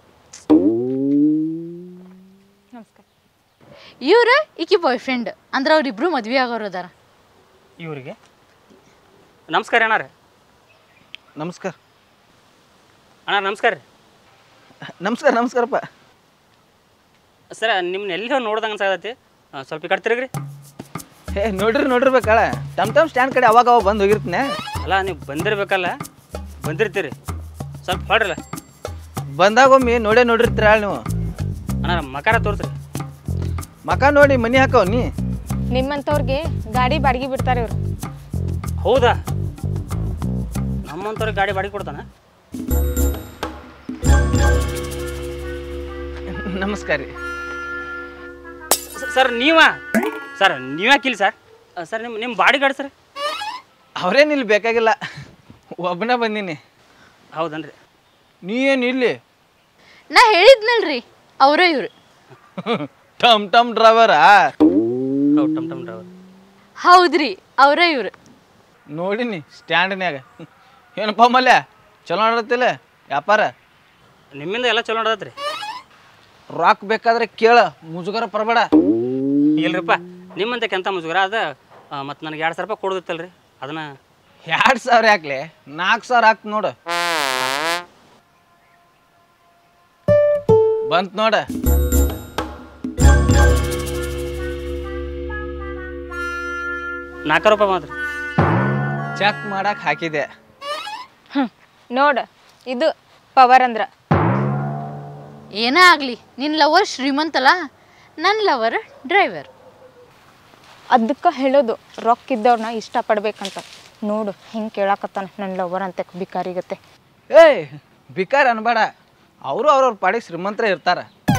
ನಮಸ್ಕಾರ ಇವ್ರು ಈಕಿ ಬಾಯ್ ಫ್ರೆಂಡ್ ಅಂದ್ರೆ ಅವ್ರಿಬ್ರು ಮದ್ವೆ ಆಗೋರು ಅದಾರ ಇವರಿಗೆ ನಮಸ್ಕಾರ ಅಣ್ಣಾರ ನಮಸ್ಕಾರ ಅಣ್ಣ ನಮಸ್ಕಾರ ರೀ ನಮಸ್ಕಾರ ನಮಸ್ಕಾರಪ್ಪ ಸರ ನಿಮ್ಮನ್ನ ಎಲ್ಲಿ ನೋಡ್ದಂಗೆ ಅನ್ಸಾಗತ್ತೆ ಸ್ವಲ್ಪ ಈ ಕಡೆ ತಿರುಗ್ರಿ ಏ ನೋಡ್ರಿ ನೋಡಿರ್ಬೇಕಳ ಟಮ್ ಟಮ್ ಸ್ಟ್ಯಾಂಡ್ ಕಡೆ ಅವಾಗ ಅವಾಗ ಬಂದು ಹೋಗಿರ್ತೀನಿ ಅಲ್ಲ ನೀವು ಬಂದಿರ್ಬೇಕಲ್ಲ ಬಂದಿರ್ತೀರಿ ಸ್ವಲ್ಪ ಹೊಡ್ರಲ್ಲ ಬಂದಾಗ ಒಮ್ಮೆ ನೋಡೇ ನೋಡಿರ್ತೀರ ನೀವು ಅಣ್ಣ ಮಕಾರ ತೋರಿಸ್ರಿ ಮಕ ನೋಡಿ ಮನಿ ಹಾಕವ್ ನೀ ನಿಮ್ಮಂಥವ್ರಿಗೆ ಗಾಡಿ ಬಾಡಿಗೆ ಬಿಡ್ತಾರೆ ಇವ್ರು ಹೌದಾ ನಮ್ಮಂಥವ್ರಿಗೆ ಗಾಡಿ ಬಾಡಿಗೆ ಕೊಡ್ತಾನ ನಮಸ್ಕಾರ ರೀ ಸ- ಸರ್ ನೀವ ಸರ್ ನೀವ್ಯಾಕಿಲ್ಲ ಸರ್ ಸರ್ ನಿಮ್ಮ ನಿಮ್ಮ ಬಾಡಿ ಗಾಡಿ ಸರ್ ಅವ್ರೇನು ಇಲ್ಲಿ ಬೇಕಾಗಿಲ್ಲ ಒಬ್ಬನೇ ಬಂದೀನಿ ಹೌದನ್ರಿ ನೀ ಏನು ಇಲ್ಲಿ ನಾ ಹೇಳಿದ್ನಲ್ರಿ ಅವರೇ ಇವ್ರು ಟಮ್ ಟಮ್ ಡ್ರೈವರಾ ಹೌದು ಟಮ್ ಟಮ್ ಡ್ರೈವರ್ ಹೌದ್ರಿ ಅವರೇ ಇವ್ರು ನೋಡಿನಿ ಸ್ಟ್ಯಾಂಡ್ನ್ಯಾಗ ಏನಪ್ಪ ಮಲ್ಯ ಚಲೋ ನಡತ್ತಿಲ್ಲ ವ್ಯಾಪಾರ ನಿಮ್ಮಿಂದ ಎಲ್ಲ ಚಲೋ ನಡದತ್ರಿ ರಾಕ್ ಬೇಕಾದ್ರೆ ಕೇಳ ಮುಜುಗರ ಪರಬೇಡ ಇಲ್ರಿಪ್ಪ ನಿಮ್ಮಂತೆ ಕೆಂತ ಮುಜುಗರ ಅದ ಮತ್ತು ನನಗೆ ಎರಡು ಸಾವಿರ ರೂಪಾಯಿ ಕೊಡೋದಿತ್ತಲ್ರಿ ಅದನ್ನ ಎರಡು ಸಾವಿರ ಯಾಕ್ಲೆ ನಾಲ್ಕು ಸಾವಿರ ಹಾಕ್ ನೋಡು ಬಂತ್ ನೋಡ ನಾಲ್ಕು ರೂಪಾಯಿ ಮಾತ್ರ ಚೆಕ್ ಮಾಡಕ್ ಹಾಕಿದೆ ಹ್ಞೂ ನೋಡು ಇದು ಪವರ್ ಅಂದ್ರೆ ಏನೇ ಆಗಲಿ ನಿನ್ನ ಲವರ್ ಶ್ರೀಮಂತಲ್ಲ ನನ್ನ ಲವರ್ ಡ್ರೈವರ್ ಅದಕ್ಕೆ ಹೇಳೋದು ರೊಕ್ಕ ಇದ್ದವ್ರನ್ನ ಇಷ್ಟಪಡ್ಬೇಕಂತ ನೋಡು ಹಿಂಗೆ ಕೇಳಾಕತ್ತಾನ ನನ್ನ ಲವರ್ ಅಂತ ಬಿಕಾರಿಗತ್ತೆ ಏಯ್ ಬಿಕಾರ ಅನ್ಬೇಡ ಅವರು ಅವ್ರವ್ರ ಪಾಡಿಗೆ ಶ್ರೀಮಂತರ ಇರ್ತಾರ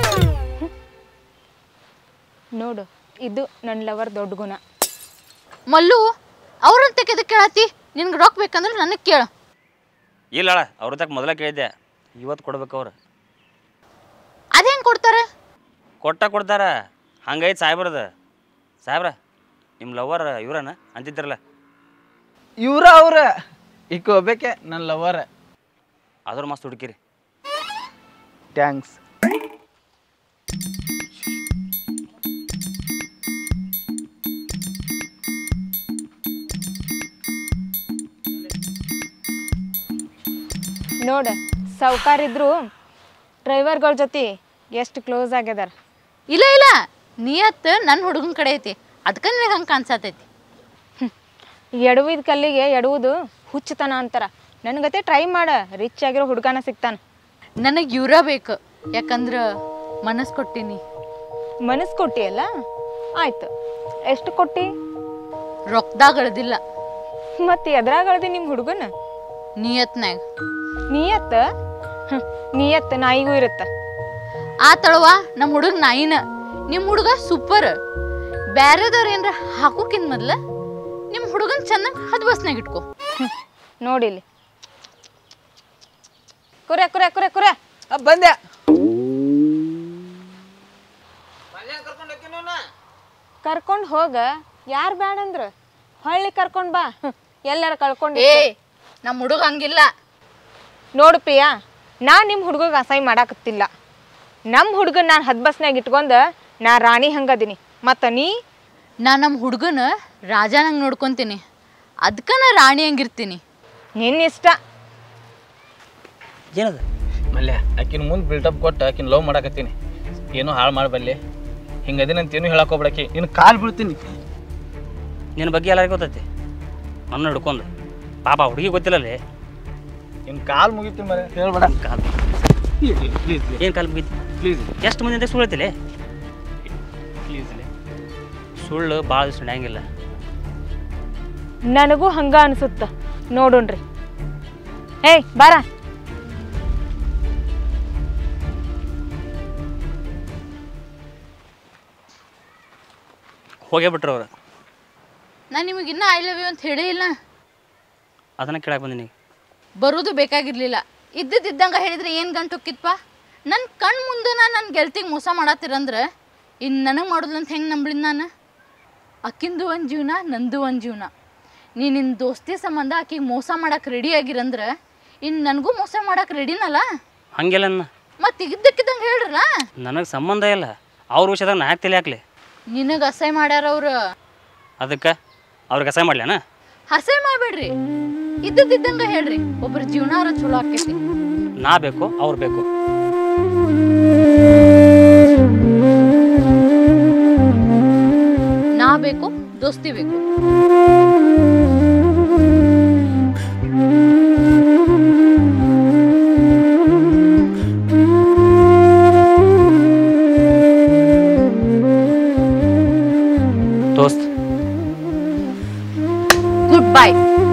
ನೋಡು ಇದು ನನ್ನ ಲವರ್ ದೊಡ್ಡ ಗುಣ ಮಲ್ಲು ಅವ್ರಂತ ಕೆದಕ್ಕೆ ಕೇಳತ್ತಿ ನಿನ್ಗೆ ರೊಕ್ಕ ಬೇಕಂದ್ರೆ ನನಗೆ ಕೇಳು ಇಲ್ಲ ಅವ್ರ ತಕ್ಕ ಮೊದಲ ಕೇಳಿದ್ದೆ ಇವತ್ತು ಕೊಡ್ಬೇಕು ಅವ್ರು ಅದು ಹೆಂಗೆ ಕೊಡ್ತಾರೆ ಕೊಟ್ಟ ಕೊಡ್ತಾರ ಹಂಗೈತೆ ಸಾಹೇಬ್ರದ ಸಾಹೇಬ್ರ ನಿಮ್ಮ ಲವರ್ ಇವ್ರನ ಅಂತಿದ್ರಲ್ಲ ಇವ್ರ ಅವ್ರ ಈಗ ಹೋಗ್ಬೇಕೆ ನನ್ನ ಲವರ್ ಆದ್ರೂ ಮಸ್ತ್ ಹುಡುಕಿರಿ ಥ್ಯಾಂಕ್ಸ್ ನೋಡು ಸಾವ್ಕಾರಿದ್ರು ಡ್ರೈವರ್ಗಳ ಜೊತೆ ಎಷ್ಟು ಕ್ಲೋಸ್ ಆಗ್ಯದಾರ ಇಲ್ಲ ಇಲ್ಲ ನಿಯತ್ ನನ್ನ ಹುಡುಗನ ಕಡೆ ಐತಿ ಅದಕ್ಕೆ ನಿನಗೆ ಹಂಗೆ ಕಾಣಿಸತೈತಿ ಎಡವಿದ ಕಲ್ಲಿಗೆ ಎಡುವುದು ಹುಚ್ಚುತನ ಅಂತಾರ ನನಗತೆ ಟ್ರೈ ಮಾಡ ರಿಚ್ ಆಗಿರೋ ಹುಡುಗನ ಸಿಗ್ತಾನ ನನಗೆ ಇವ್ರ ಬೇಕು ಯಾಕಂದ್ರೆ ಮನಸ್ಸು ಕೊಟ್ಟಿನಿ ಮನಸ್ಸು ಕೊಟ್ಟಿಯಲ್ಲ ಆಯ್ತು ಎಷ್ಟು ಕೊಟ್ಟಿ ರೊಕ್ಕದಾಗ ಅಳ್ದಿಲ್ಲ ಮತ್ತೆ ಎದ್ರಾಗಳ್ದಿ ನಿಮ್ಮ ಹುಡುಗನ ನಿಯತ್ನ್ಯಾಗ ನಿಯತ್ ಹ್ಮ್, ನಿಯತ್ ನಾಯಿಗೂ ಇರುತ್ತ ಆ ತಳವ ನಮ್ಮ ಹುಡುಗ ನಾಯಿನ ನಿಮ್ಮ ಹುಡುಗ ಸೂಪರ್ ಬ್ಯಾರೆದವ್ರು ಏನ್ರ ಹಾಕೋಕಿನ್ ಮೊದ್ಲ ನಿಮ್ಮ ಹುಡುಗನ್ ಚೆನ್ನಾಗಿ ಹದ್ ಬಸ್ನಾಗ ಇಟ್ಕೋ ನೋಡಿಲ್ಲಿ ಕುರೆ ಕುರೆ ಕುರೆ ಕುರೆ ಆ, ಬಂದೆ ಕರ್ಕೊಂಡ್ ಹೋಗ ಯಾರು ಬ್ಯಾಡ ಅಂದ್ರ ಹೊಳ್ಳಿ ಕರ್ಕೊಂಡ್ ಬಾ ಹ್ಮ್, ಎಲ್ಲಾರ ಕಳ್ಕೊಂಡ್ ಏ ನಮ್ಮ ಹುಡುಗ ಹಂಗಿಲ್ಲ ನೋಡು ಪ್ರಿಯಾ ನಾ ನಿಮ್ಮ ಹುಡುಗಗೆ ಅಸಹ್ಯ ಮಾಡಾಕತ್ತಿಲ್ಲ ನಮ್ಮ ಹುಡುಗನ್ ನಾನು ಹದ್ಬಸ್ನಾಗ ಇಟ್ಕೊಂಡ ನಾ ರಾಣಿ ಹಂಗದೀನಿ ಮತ್ತ ನೀ ನಾ ನಮ್ಮ ಹುಡುಗನ ರಾಜನಂಗೆ ನೋಡ್ಕೊಂತೀನಿ ಅದಕ್ಕ ನಾ ರಾಣಿ ಹಂಗಿರ್ತೀನಿ ನಿನ್ನ ಇಷ್ಟ ಏನದ ಮಲ್ಯ ಆಕಿನ ಮುಂದೆ ಬಿಲ್ಡಪ್ ಕೊಟ್ಟು ಆಕಿನ ಲವ್ ಮಾಡಾಕತ್ತೀನಿ ಏನೂ ಹಾಳು ಮಾಡಬಲ್ಲೆ ಹಿಂಗದಿನಂತ ಏನೂ ಹೇಳಕ್ ಹೋಗ್ಬಿಡಕಿ ನಿನ್ನ ಕಾಲು ಬೀಳ್ತೀನಿ ನಿನ್ನ ಬಗ್ಗೆ ಎಲ್ಲರಿಗೂ ಗೊತ್ತೈತಿ ನನ್ನ ಹಿಡ್ಕೊಂಡು ಪಾಪ ಹುಡುಗಿ ಗೊತ್ತಿಲ್ಲಲ್ಲಿ ನಿನ್ನ ಕಾಲು ಮುಗಿತೀನಿ ಮರೆ ಹೇಳ್ಬೇಡ ಕಾಲ್ ಪ್ಲೀಸ್ ಪ್ಲೀಸ್ ಏನು ಕಾಲು ಮುಗಿತಿ ಪ್ಲೀಸ್ ಎಷ್ಟು ಮಂದಿ ಅಂತ ಸುಳ್ಳು ಹೇಳ್ತಿಲೆ ಪ್ಲೀಸ್ ಸುಳ್ಳು ಭಾಳ ದಿವಸ ನಡೆಯಂಗಿಲ್ಲ ನನಗೂ ಹಂಗ ಅನ್ಸುತ್ತ ನೋಡುಣ್ರಿ ಏಯ್ ಬಾರ ಹೋಗೇ ಬಿಟ್ರು ಅವ್ರು ನಾ ನಿಮಗೆ ಇನ್ನೂ ಐ ಲವ್ ಯು ಅಂತ ಹೇಳೇ ಇಲ್ಲ ಅದನ್ನು ಕೇಳಕ್ಕೆ ಬಂದೀನಿ ಬರೋದು ಬೇಕಾಗಿರ್ಲಿಲ್ಲ ಇದ್ದಿದ್ದಂಗೆ ಹೇಳಿದ್ರೆ ಏನು ಗಂಟು ಹೊಕ್ಕಿತ್ಪ ನನ್ನ ಕಣ್ಣು ಮುಂದೆ ನಾನು ನನ್ನ ಗೆಲ್ತಿಗೆ ಮೋಸ ಮಾಡತ್ತೀರಂದ್ರೆ ಇನ್ನು ನನಗೆ ಮಾಡೋದು ಅಂತ ಹೆಂಗೆ ನಂಬ್ಳಿದ್ ನಾನು ಅಕ್ಕಿಂದು ಒಂದು ಜೀವನ ನಂದು ಒಂದು ಜೀವನ ನೀ ನಿನ್ನ ದೋಸ್ತಿ ಸಂಬಂಧ ಆಕಿಗೆ ಮೋಸ ಮಾಡಕ್ಕೆ ರೆಡಿ ಆಗಿರಂದ್ರೆ ಇನ್ನು ನನಗೂ ಮೋಸ ಮಾಡಕ್ಕೆ ರೆಡಿನಲ್ಲ ಹಂಗೆಲ್ಲ ಅನ್ನ ಮತ್ತು ಇದ್ದಕ್ಕಿದ್ದಂಗೆ ಹೇಳ್ರಲ್ಲ ನನಗೆ ಸಂಬಂಧ ಇಲ್ಲ ಅವ್ರ ವಿಷಯದಾಗ ನಾ ಯಾಕೆ ತಲೆ ಹಾಕ್ಲಿ ನಿನಗೆ ಅಸಹ್ಯ ಮಾಡ್ಯಾರ ಅವ್ರು ಅದಕ್ಕೆ ಅವ್ರಿಗೆ ಅಸಹ್ಯ ಮಾಡ್ಲೇನ ಅಸಹ್ಯ ಮಾಡಬೇಡ್ರಿ ಇದ್ದದ್ದಿದ್ದಂಗೆ ಹೇಳ್ರಿ ಒಬ್ಬರ ಜೀವನ ಚಲೋ ಆಕೈತಿ ನಾ ಬೇಕು ಅವ್ರು ಬೇಕು ನಾ ಬೇಕು ದೋಸ್ತಿ ಬೇಕು ದೋಸ್ತ್ ಗುಡ್ ಬೈ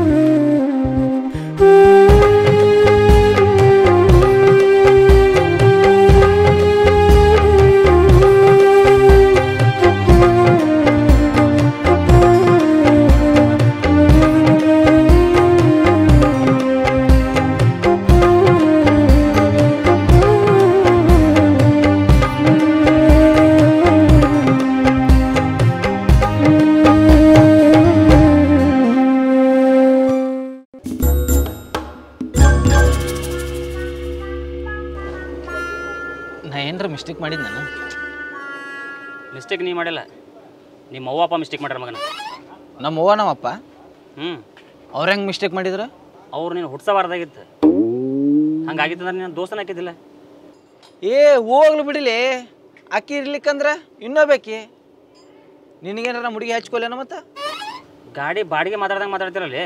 ನಾ ಏನರ ಮಿಸ್ಟೇಕ್ ಮಾಡಿದ್ ನಾನು ಮಿಸ್ಟೇಕ್ ನೀ ಮಾಡಿಲ್ಲ ನಿಮ್ಮ ಅವ್ವ ಅಪ್ಪ ಮಿಸ್ಟೇಕ್ ಮಾಡ್ಯಾರ ಮಗನ ನಮ್ಮ ಅವ್ವ ನಮ್ಮಪ್ಪ ಹ್ಞೂ ಅವ್ರ ಹೆಂಗೆ ಮಿಸ್ಟೇಕ್ ಮಾಡಿದ್ರು ಅವ್ರು ನೀನು ಹುಟ್ಸಬಾರ್ದಾಗಿತ್ತು ಹಂಗಾಗಿತ್ತಂದ್ರೆ ನೀನು ದೋಸ್ತನ ಹಾಕಿದ್ದಿಲ್ಲ ಏ ಹೋಗ್ಲು ಬಿಡಿಲಿ ಅಕ್ಕಿ ಇರ್ಲಿಕ್ಕಂದ್ರ ಇನ್ನೂ ಬೇಕಿ ನಿನಗೇನಾರ ಮುಡಿಗೆ ಹಚ್ಕೊಲೇನ ಮತ್ತೆ ಗಾಡಿ ಬಾಡಿಗೆ ಮಾತಾಡ್ದಂಗೆ ಮಾತಾಡ್ತಿರಲ್ಲಿ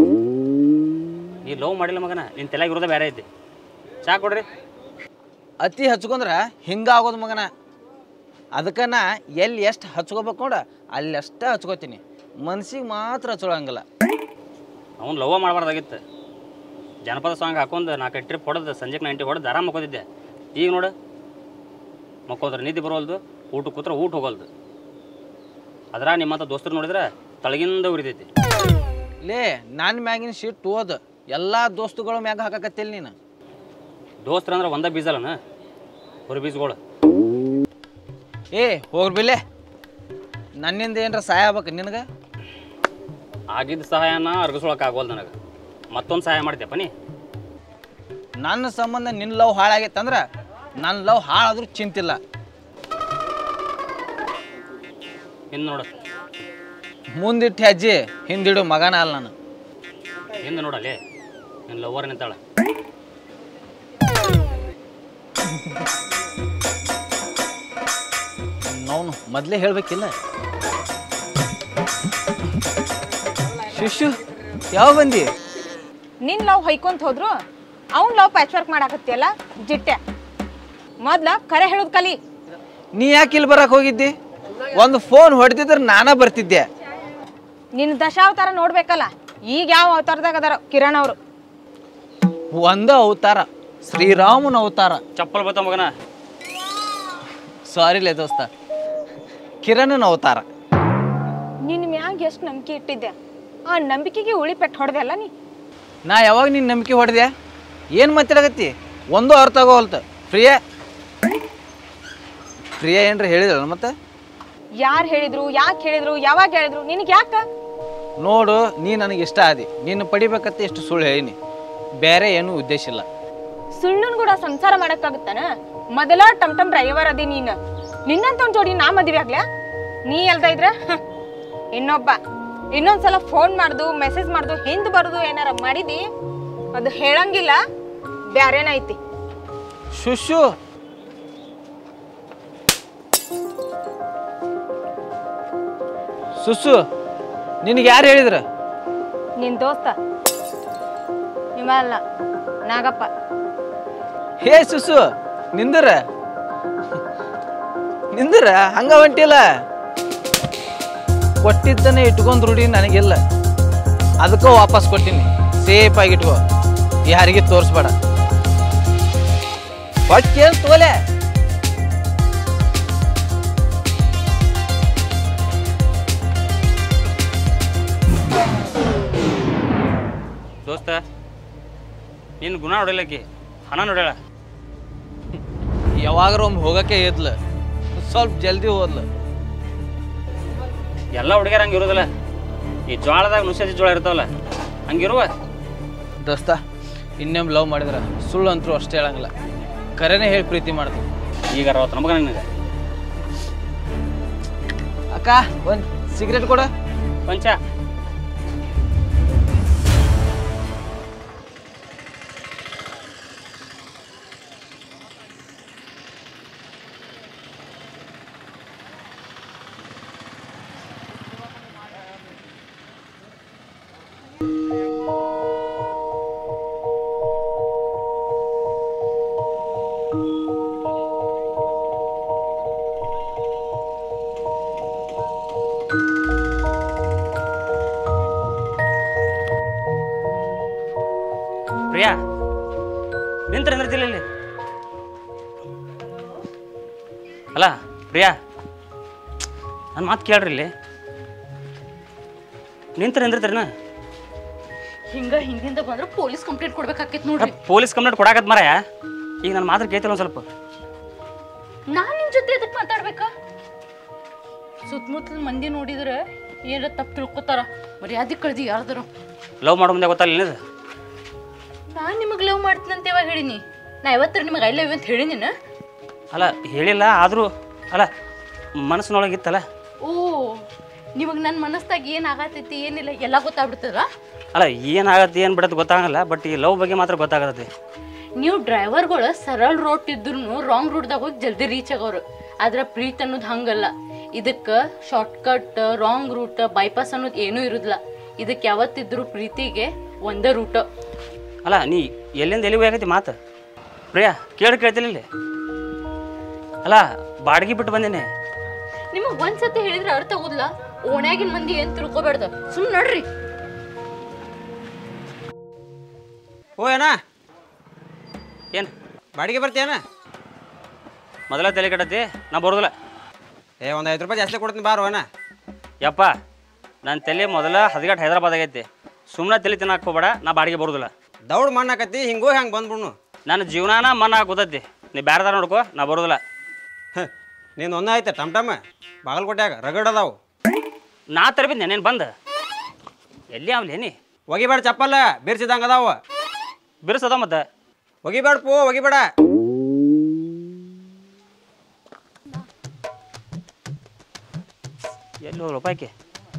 ನೀ ಲವ್ ಮಾಡಿಲ್ಲ ಮಗನ ನಿನ್ನ ತಲೆಗೆ ಇರೋದೇ ಬೇರೆ ಐತಿ ಚಾ ಕೊಡ್ರಿ ಅತಿ ಹಚ್ಕೊಂಡ್ರ ಹಿಂಗಾಗೋದು ಮಗನ ಅದಕ್ಕೆ ನಾ ಎಲ್ಲಿ ಎಷ್ಟು ಹಚ್ಕೋಬೇಕು ನೋಡ ಅಲ್ಲಿ ಅಷ್ಟೇ ಹಚ್ಕೋತೀನಿ ಮನ್ಸಿಗೆ ಮಾತ್ರ ಹಚ್ಕೊಳಂಗಿಲ್ಲ ಅವ್ನು ಲವ್ ಮಾಡಬಾರ್ದಾಗಿತ್ತು ಜನಪದ ಸಾಂಗ್ ಹಾಕೊಂಡು ನಾಲ್ಕೈದು ಟ್ರಿಪ್ ಹೊಡೆದು ಸಂಜೆಗೆ ನೈಂಟಿ ಹೊಡೆದು ಆರಾಮ್ ಮಕ್ಕೋದಿದ್ದೆ ಈಗ ನೋಡು ಮಕ್ಕೋದ್ರೆ ನಿದ್ದೆ ಬರೋಲ್ದು ಊಟ ಕೂತ್ರೆ ಊಟ ಹೋಗಲ್ದು ಅದ್ರ ನಿಮ್ಮಂಥ ದೋಸ್ತರು ನೋಡಿದ್ರೆ ತಳಗಿಂದ ಉರಿತೈತಿ ಲೇ ನನ್ನ ಮ್ಯಾಗಿನ ಶೀಟ್ ಓದ್ ಎಲ್ಲ ದೋಸ್ತುಗಳು ಮ್ಯಾಗ ಹಾಕಕತ್ತಿಲ್ಲ ನೀನು ದೋಸ್ತರ ಅಂದ್ರೆ ಒಂದೇ ಬೀಜಲ್ಲನ ಹೊರ ಬೀಜಗಳು ಏ ಹೋಗ್ಬಿಲೆ ನನ್ನಿಂದ ಏನರ ಸಹಾಯ ಆಗ್ಬೇಕು ನಿನಗೆ ಆಗಿದ್ದ ಸಹಾಯನ ಅರ್ಗಿಸ್ಕೊಳಕ್ ಆಗೋಲ್ದು ನನಗೆ ಮತ್ತೊಂದು ಸಹಾಯ ಮಾಡ್ತೀಯಪ್ಪ ನೀ ನನ್ನ ಸಂಬಂಧ ನಿನ್ನ ಲವ್ ಹಾಳಾಗೈತಂದ್ರೆ ನನ್ನ ಲವ್ ಹಾಳಾದ್ರೂ ಚಿಂತಿಲ್ಲ ಹಿಂದೆ ನೋಡು ಮುಂದಿಟ್ಟು ಹೆಜ್ಜೆ ಹಿಂದಿಡು ಮಗನ ಅಲ್ಲ ನಾನು ಹಿಂದೆ ನೋಡಲ್ಲಿ ನಿನ್ನ ಲವರ್ ನಿಂತಾಳ ಅವನು ಮೊದಲೇ ಹೇಳ್ಬೇಕಿಲ್ಲ ಶಿಶು ಯಾವ ಬಂದಿ ನಿನ್ ಲವ್ ಹೊಯ್ಕೊಂತ ಹೋದ್ರು ಅವ್ನ್ ಲವ್ ಪ್ಯಾಚ್ ವರ್ಕ್ ಮಾಡಾಕತ್ತಿಯಲ್ಲ ಜಿಟ್ಟೆ ಮೊದ್ಲ ಕರೆ ಹೇಳೋದ್ ಕಲಿ ನೀ ಯಾಕೆ ಇಲ್ಲಿ ಬರಕ್ಕೆ ಹೋಗಿದ್ದಿ ಒಂದು ಫೋನ್ ಹೊಡೆದಿದ್ರೆ ನಾನೇ ಬರ್ತಿದ್ದೆ ನಿನ್ನ ದಶಾವತಾರ ನೋಡ್ಬೇಕಲ್ಲ ಈಗ ಯಾವ ಅವತಾರದಾಗ ಅದಾರ ಕಿರಣ್ ಅವರು ಒಂದ ಅವತಾರ ಶ್ರೀರಾಮನ ಅವತಾರ ಚಪ್ಪಲ್ ಬತ್ತ ಮಗನ ಸಾರಿಲೆ ದೋಸ್ತ ಕಿರಣನ ಅವತಾರ ನಿನ್ನ ಮ್ಯಾಗ ಎಷ್ಟು ನಂಬಿಕೆ ಇಟ್ಟಿದ್ದೆ ಆ ನಂಬಿಕೆಗೆ ಉಳಿ ಪೆಟ್ಟು ಹೊಡೆದಲ್ಲ ನೀ ನಾ ಯಾವಾಗ ನಿನ್ನ ನಂಬಿಕೆ ಹೊಡೆದೆ ಏನು ಮಾತಾಡಕತ್ತಿ ಒಂದು ಅರ್ಥ ಆಗೋವಲ್ತು ಪ್ರಿಯ ಪ್ರಿಯ ಏನ್ರ ಹೇಳಿದ್ರಲ್ಲ ಮತ್ತೆ ಯಾರು ಹೇಳಿದ್ರು ಯಾಕೆ ಹೇಳಿದ್ರು ಯಾವಾಗ ಹೇಳಿದ್ರು ನಿನಗೆ ಯಾಕ ನೋಡು ನೀ ನನಗೆ ಇಷ್ಟ ಆದಿ ನಿನ್ನ ಪಡಿಬೇಕಂತ ಎಷ್ಟು ಸುಳ್ಳು ಹೇಳಿನಿ ಬೇರೆ ಏನೂ ಉದ್ದೇಶ ಇಲ್ಲ ಸುಳ್ಳನ್ ಕೂಡ ಸಂಸಾರ ಮಾಡಕ್ಕಾಗುತ್ತಾನ ಮೊದಲ ಟಮ್ ಟಮ್ ಡ್ರೈವರ್ ಅದಿ ನೀನು ನಿನ್ನಂತ ಒಂದ್ ಜೋಡಿ ನಾ ಮದ್ವೆ ಆಗ್ಲಾ ನೀ ಎಲ್ದ ಇದ್ರ ಹ್, ಇನ್ನೊಬ್ಬ ಇನ್ನೊಂದ್ಸಲ ಫೋನ್ ಮಾಡ್ದು ಮೆಸೇಜ್ ಮಾಡ್ದು ಹಿಂದ್ ಬರ್ದು ಏನಾರ ಮಾಡಿದಿ ಅದು ಹೇಳಂಗಿಲ್ಲ ಬ್ಯಾರೇನೈತಿ ಶುಶು ಸುಸು ನಿನಗೆ ಯಾರು ಹೇಳಿದ್ರ ನಿನ್ ದೋಸ್ತ ನಿಮ್ಮ ಅಲ್ಲ ನಾಗಪ್ಪ ಹೇ ಸುಸು ನಿಂದ್ರ ನಿಂದ್ರ ಹಂಗ ಹೊಂಟಿಲ್ಲ ಕೊಟ್ಟಿದ್ದನ್ನೇ ಇಟ್ಕೊಂಡ್ ರೂಢಿ ನನಗಿಲ್ಲ ಅದಕ್ಕೂ ವಾಪಸ್ ಕೊಟ್ಟಿನಿ ಸೇಫ್ ಆಗಿ ಇಟ್ಕೋ ಯಾರಿಗೆ ತೋರಿಸ್ಬೇಡ ಹೊಟ್ಟೆ ತೋಲೆ ದೋಸ್ತ ನಿನ್ನ ಗುಣ ನೋಡಲಕ್ಕಿ ಹಣ ನೋಡ್ಯಾಳ ಯಾವಾಗಾರ ಒಮ್ಮೆ ಹೋಗಕ್ಕೆ ಇದ್ಲ ಸ್ವಲ್ಪ ಜಲ್ದಿ ಹೋದ್ಲ ಎಲ್ಲ ಹುಡುಗಿಯರು ಹಂಗೆ ಇರೋದಿಲ್ಲ ಈ ಜ್ವಾಳದಾಗ ನುಸೇಜಿ ಜೋಳ ಇರ್ತಾವಲ್ಲ ಹಂಗಿರುವ ದೋಸ್ತ ಇನ್ನೊಮ್ಮೆ ಲವ್ ಮಾಡಿದ್ರ ಸುಳ್ಳು ಅಂತೂ ಅಷ್ಟೇ ಹೇಳಂಗಿಲ್ಲ ಕರೆನೇ ಹೇಳಿ ಪ್ರೀತಿ ಮಾಡ್ತೀನಿ ಈಗ ಅರವತ್ತು ನಮಗ ನಿನಗೆ ಅಕ್ಕ ಒಂದು ಸಿಗರೇಟ್ ಕೊಡ ಕೊಂಚ ಪ್ರಿಯಾ ನಿಂತ್ರ ನಿಂತಿಲ್ಲ ಇಲ್ಲಿ ಅಲ್ಲ ಪ್ರಿಯಾ ನನ್ನ ಮಾತು ಕೇಳ್ರಿ ಇಲ್ಲಿ ನಿಂತ್ರ ನಿಂದಿರ್ತೀರಿನ ಹಿಂಗ ಹಿಂದಿಂದ ಬಂದ್ರೆ ಪೊಲೀಸ್ ಕಂಪ್ಲೇಂಟ್ ಕೊಡ್ಬೇಕಾಕೈತಿ ನೋಡ್ರಿ ಪೊಲೀಸ್ ಕಂಪ್ಲೇಂಟ್ ಕೊಡಾಕತ್ ಮರ ಈಗ ನನ್ನ ಮಾತ್ರ ಕೇಳ್ತಿಲ್ಲ ಒಂದು ಸ್ವಲ್ಪ ನಾನ್ ನಿನ್ ಜೊತೆ ಎದಕ್ ಮಾತಾಡ್ಬೇಕ ಸುತ್ತಮುತ್ತಲ ಮಂದಿ ನೋಡಿದ್ರ ಏನಾರ ತಪ್ಪು ತಿಳ್ಕೊತಾರ ಮರ್ಯಾದೆ ಕಳ್ದಿ ಯಾರ್ದಾರು ಲವ್ ಮಾಡೋ ಮುಂದೆ ಗೊತ್ತಲ್ಲ ನಿನದು ನಾನ್ ನಿಮಗ್ ಲವ್ ಮಾಡ್ತೀನಿ ಅಂತ ಯಾವಾಗ ಹೇಳಿನಿ ನಾ ಯಾವತ್ತರ ನಿಮಗೆ ಐ ಲವ್ ಅಂತ ಹೇಳಿನಿನ ಅಲ್ಲ ಹೇಳಿಲ್ಲ ಆದರೂ ಅಲ್ಲ ಮನಸ್ಸಿನೊಳಗಿತ್ತಲ್ಲ ಓ ನಿಮಗ್ ನನ್ನ ಮನಸ್ಸಾಗ ಏನ್ ಆಗತೈತಿ ಏನಿಲ್ಲ ಎಲ್ಲ ಗೊತ್ತಾಗ್ಬಿಡ್ತದ ಅಲ್ಲ ಏನಾಗತ್ತೆ ಏನು ಬಿಡತ್ತೆ ಗೊತ್ತಾಗಲ್ಲ ಬಟ್ ಈ ಲವ್ ಬಗ್ಗೆ ಮಾತ್ರ ಗೊತ್ತಾಗತ್ತೆ ನೀವು ಡ್ರೈವರ್ಗಳು ಸರಳ ರೋಡ್ ಇದ್ರು ರಾಂಗ್ ರೂಟ್ದಾಗ ಹೋಗಿ ಜಲ್ದಿ ರೀಚ್ ಆಗೋರು ಆದ್ರೆ ಪ್ರೀತ್ ಅನ್ನೋದು ಹಂಗಲ್ಲ ಇದಕ್ಕೆ ಶಾರ್ಟ್ಕಟ್ ರಾಂಗ್ ರೂಟ್ ಬೈಪಾಸ್ ಅನ್ನೋದು ಏನೂ ಇರುದಿಲ್ಲ ಇದಕ್ಕೆ ಯಾವತ್ತಿದ್ರು ಪ್ರೀತಿಗೆ ಒಂದೇ ರೂಟ್ ಅಲ್ಲ ನೀ ಎಲ್ಲಿಂದ ಎಲ್ಲಿಗೆ ಹೋಗೈತಿ ಮಾತು ಪ್ರಿಯಾ ಕೇಳಿ ಕೇಳ್ತಿಲ್ಲ ಇಲ್ಲಿ ಅಲ್ಲ ಬಾಡಿಗೆ ಬಿಟ್ಟು ಬಂದೇನೆ ನಿಮಗೆ ಒಂದ್ಸತಿ ಹೇಳಿದ್ರೆ ಅರ್ಥ ಆಗುದಿಲ್ಲ ಓಣ್ಯಾಗಿನ ಮಂದಿ ಏನ್ ತಿಳ್ಕೊಬೇಡ್ದ ಸುಮ್ ನೋಡ್ರಿ ಓ ಏನ ಏನು ಬಾಡಿಗೆ ಬರ್ತೀಯನ ಮೊದಲ ತಲೆ ಕೆಟ್ಟತಿ ನಾ ಬರೋದಿಲ್ಲ ಏ ಒಂದು ಐದು ರೂಪಾಯಿ ಜಾಸ್ತಿ ಕೊಡ್ತೀನಿ ಬಾರೋ ಏನ ಯಪ್ಪ ನನ್ನ ತಲೆ ಮೊದಲ ಹದಿಗಟ್ಟು ಹೈದರಾಬಾದ್ ಆಗೈತಿ ಸುಮ್ಮನೆ ತಲೆ ತಿನ್ನಕ್ಕೆ ಹೋಗ್ಬೇಡ ನಾ ಬಾಡಿಗೆ ಬರೋದಿಲ್ಲ ದೌಡ್ ಮಣ್ಣಾಕತ್ತಿ ಹಿಂಗೋ ಹಂಗೆ ಬಂದ್ಬಿಡ್ನು ನನ್ನ ಜೀವನಾನ ಮನ ಗೊತ್ತೈತಿ ನೀ ಬ್ಯಾರದಾರ ನೋಡ್ಕೋ ನಾ ಬರೋದಿಲ್ಲ ನೀನು ಒಂದೇ ಆಯ್ತು ಟಮ್ ಟಮ್ ಬಾಗಲಕೋಟ್ಯಾಗ ರಗಡ್ ಅದಾವು ನಾ ತರಬಿದ್ದೆ ನೀನು ಬಂದು ಎಲ್ಲಿ ಅವ್ಲಿ ನೀ ಒಗಿಬೇಡ ಚಪ್ಪಲ್ಲ ಬಿರ್ಸಿದಂಗೆ ಅದಾವ ಬಿರ್ಸದ ಮತ್ತೆ ಒಗಿಬೇಡ ಪೋ ಒಗಿಬೇಡ ಎಲ್ಲಿ ಹೋಗ್ರು ರೂಪಾಯಿಗೆ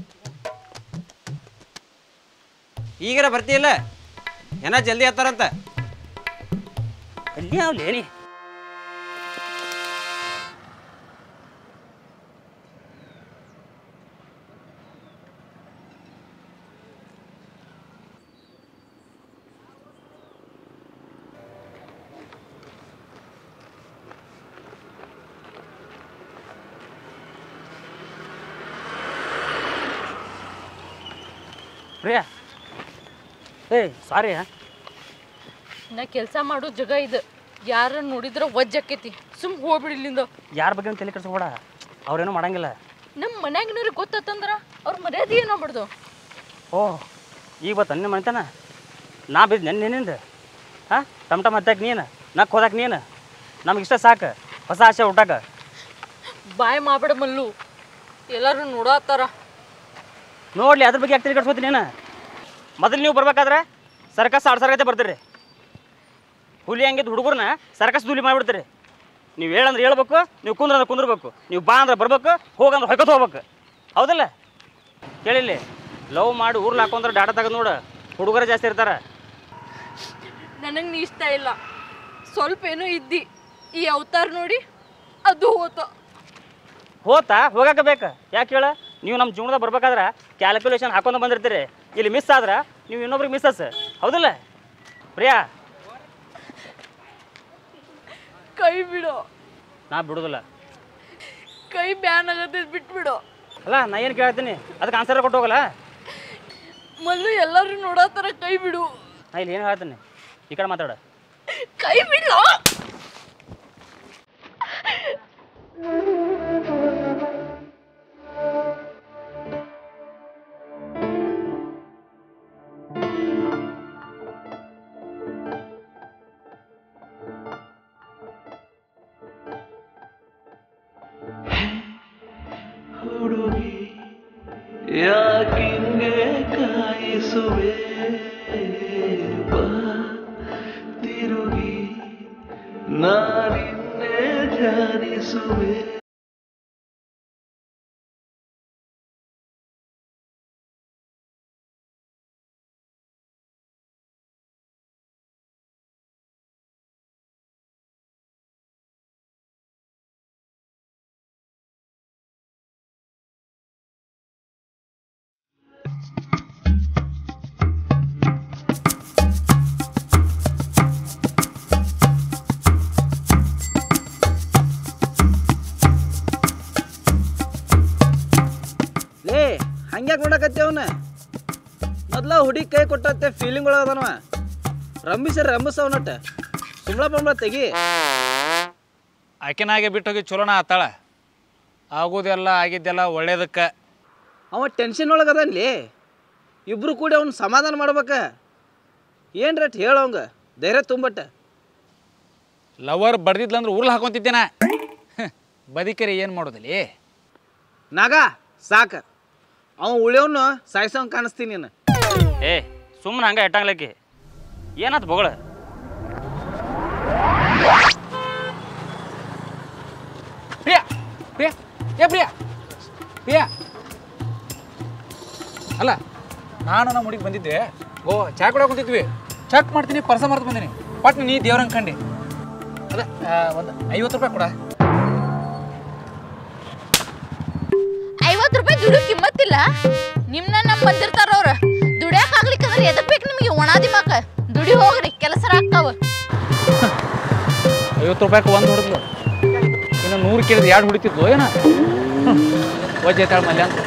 ಈಗರ ಬರ್ತೀಯಲ್ಲ ಏನ ಜಲ್ದಿ ಹತ್ತಾರಂತ ಎಲ್ಲಿ ಅವ್ಲಿ ನೀ ಪ್ರಿಯಾ ಏಯ್ ಸಾರಿ ನಾ ಕೆಲಸ ಮಾಡೋ ಜಗ ಇದು ಯಾರ ನೋಡಿದ್ರ ವಜ್ಜಾಕೈತಿ ಸುಮ್ ಹೋಗ್ಬಿಡಿ ಇಲ್ಲಿಂದ ಯಾರ ಬಗ್ಗೆ ತಲೆ ಕೆಡ್ಸ್ಕೊಬೇಡ ಅವ್ರೇನೂ ಮಾಡಂಗಿಲ್ಲ ನಮ್ಮ ಮನ್ಯಾಗಿನವ್ರಿಗೆ ಗೊತ್ತಾತಂದ್ರ ಅವ್ರ ಮರ್ಯಾದೆ ಏನೋ ಬಿಡ್ದು ಓ ಈಗ ಬತ್ತ ನಿನ್ನ ಮನೆತನ ನಾ ಬಿದ್ದು ನೆನ್ ನಿನ್ನಿಂದ ಹಾಂ ಟಮ್ ಟಮ್ ಹತ್ತಾಕ ನೀನು ನಕ್ ಹೋದಾಕ ನೀನು ನಮ್ಗೆ ಇಷ್ಟ ಸಾಕು ಹೊಸ ಆಸೆ ಹುಟ್ಟಾಕ ಬಾಯ್ ಮಾಡ್ಬೇಡ ಮಲ್ಲು ಎಲ್ಲರೂ ನೋಡತ್ತಾರ ನೋಡ್ಲಿ ಅದ್ರ ಬಗ್ಗೆ ಯಾಕೆ ತಲೆ ಕೆಡ್ಸ್ಕೊತೀನಿ ನೀನು ಮೊದಲು ನೀವು ಬರ್ಬೇಕಾದ್ರೆ ಸರ್ಕಸ್ ಆಡ್ಸರ್ಗತೆ ಬರ್ತೀರಿ ಹುಲಿ ಹಂಗಿದ್ದು ಹುಡುಗರನ್ನ ಸರ್ಕಸ್ ಧೂಲಿ ಮಾಡಿಬಿಡ್ತೀರಿ ನೀವು ಹೇಳಂದ್ರೆ ಹೇಳ್ಬೇಕು ನೀವು ಕುಂದ್ರಂದ್ರೆ ಕುಂದ್ರಬೇಕು ನೀವು ಬಾ ಅಂದ್ರೆ ಬರ್ಬೇಕು ಹೋಗಂದ್ರೆ ಹೊಯ್ಕೊತ ಹೋಗ್ಬೇಕು ಹೌದಲ್ಲ ಕೇಳಿಲ್ಲಿ ಲವ್ ಮಾಡಿ ಊರ್ಲಿ ಹಾಕೊಂಡ್ರೆ ಡಾಟಾ ತೆಗೆದು ನೋಡು ಹುಡುಗರೇ ಜಾಸ್ತಿ ಇರ್ತಾರೆ ನನಗೆ ನೀ ಇಷ್ಟ ಇಲ್ಲ ಸ್ವಲ್ಪ ಏನೋ ಇದ್ದಿ ಈ ಅವತಾರ ನೋಡಿ ಅದು ಹೋತ ಹೋತಾ ಹೋಗಕ್ಕೆ ಬೇಕು ಯಾಕೆ ಹೇಳ ನೀವು ನಮ್ಮ ಜೀವನದಾಗ ಬರ್ಬೇಕಾದ್ರೆ ಕ್ಯಾಲ್ಕುಲೇಷನ್ ಹಾಕೊಂಡು ಬಂದಿರ್ತೀರಿ ಇಲ್ಲಿ ಮಿಸ್ ಆದ್ರೆ ನೀವು ಇನ್ನೊಬ್ರಿಗೆ ಮಿಸ್ಸಸ್ ಹೌದಲ್ಲ ಪ್ರಿಯಾ ಕೈ ಬಿಡು ನಾ ಬಿಡೋದಿಲ್ಲ ಕೈ ಬ್ಯಾನ್ ಆಗತ್ತೆ ಬಿಟ್ಬಿಡು ಅಲ್ಲ ನಾ ಏನು ಕೇಳ್ತೀನಿ ಅದಕ್ಕೆ ಆನ್ಸರ್ ಕೊಟ್ಟು ಹೋಗಲ್ಲ ಮಲ್ಲು ಎಲ್ಲರೂ ನೋಡತ್ತಾರ ಕೈ ಬಿಡು ನಾ ಇಲ್ಲಿ ಏನು ಹೇಳ್ತೀನಿ ಈ ಕಡೆ ಮಾತಾಡ ಕೈ ಬಿಡು ಹುಡುಗಿ ಯಾಕಿಂಗೆ ಕಾಯಿಸುವೆ ಬಾ ತಿರುಗಿ ನಾನಿನ್ನೆ ಧ್ಯಾನಿಸುವೆ ಲೇ ಹಂಗ್ಯಾಕೆ ನೋಡಕತ್ತೆ ಅವನ ಮೊದ್ಲ ಹುಡುಗಿ ಕೈ ಕೊಟ್ಟತ್ತೆ ಫೀಲಿಂಗ್ ಒಳಗದನವ ರಂಬಿಸರ್ ರಂಬಿಸವನಟ್ಟ ಸುಮ್ಳ ಪಂಬಳ ತೆಗಿ ಆಕಿನಾಗೆ ಬಿಟ್ಟು ಹೋಗಿ ಚಲೋನ ಆತಾಳ ಆಗೋದೆಲ್ಲ ಆಗಿದ್ದೆಲ್ಲ ಒಳ್ಳೇದಕ್ಕೆ ಅವ ಟೆನ್ಷನ್ ಒಳಗದನ್ಲಿ ಇಬ್ರು ಕೂಡಿ ಅವ್ನ ಸಮಾಧಾನ ಮಾಡ್ಬೇಕ ಏನು ರೇಟ್ ಹೇಳವಂಗ ಧೈರ್ಯ ತುಂಬಟ್ಟ ಲವರ್ ಬಡ್ದಿದ್ಲಂದ್ರೆ ಉರ್ಲ್ ಹಾಕೊಂತಿದ್ದೇನ ಬದಿಕರಿ ಏನು ಮಾಡೋದಿಲ್ಲ ನಾಗ ಸಾಕ ಅವ ಉಳಿಯವನು ಸಾಯ್ಸಂಗ್ ಕಾಣಿಸ್ತೀನಿ ನೀನು ಏ ಸುಮ್ಮನೆ ಹಂಗೆ ಇಟ್ಟಂಗ್ಲಕ್ಕಿ ಏನಾಯ್ತು ಬೊಗಳ ಪ್ರಿಯಾ ಪ್ರಿಯಾ ಏ ಪ್ರಿಯಾ ಪ್ರಿಯಾ ಅಲ್ಲ ನಾನು ನಮ್ಮ ಹುಡುಗಿ ಬಂದಿದ್ದೆ ಓ ಚಾ ಕೊಡೋಕೆ ಕುಂತಿದ್ವಿ ಚೆಕ್ ಮಾಡ್ತೀನಿ ಪರ್ಸ ಮರ್ತು ಬಂದೀನಿ ಪಟ್ ನೀ ದೇವ್ರಂಗೆ ಕಂಡು ಅದ ಒಂದು ಐವತ್ತು ರೂಪಾಯಿ ಕೊಡ ಐವತ್ತು ರೂಪಾಯಿ ದುಡ್ಡು ಕಿಮ್ಮತ್ತಿಲ್ಲ ನಿಮ್ನ ನಮ್ ಬಂದಿರ್ತಾರ ಅವ್ರ ದುಡ್ಯಾಕ ಆಗ್ಲಿಕ್ಕಂದ್ರೆ ಎದಕ್ ಬೇಕು ನಿಮಗೆ ಒಣ ದಿಮಾಕ ದುಡಿ ಹೋಗ್ರಿ ಕೆಲಸ ಆಗ್ತಾವ ಐವತ್ತು ರೂಪಾಯಿಗೆ ಒಂದು ಹೊಡೆದ್ಲು ಇನ್ನು ನೂರು ಕೇಳಿದ್ರೆ ಎರಡು ಹೊಡಿತಿದ್ವು ಏನ ವಜ್ಜೈತಾಳ ಮಲ್ಯ ಅಂತ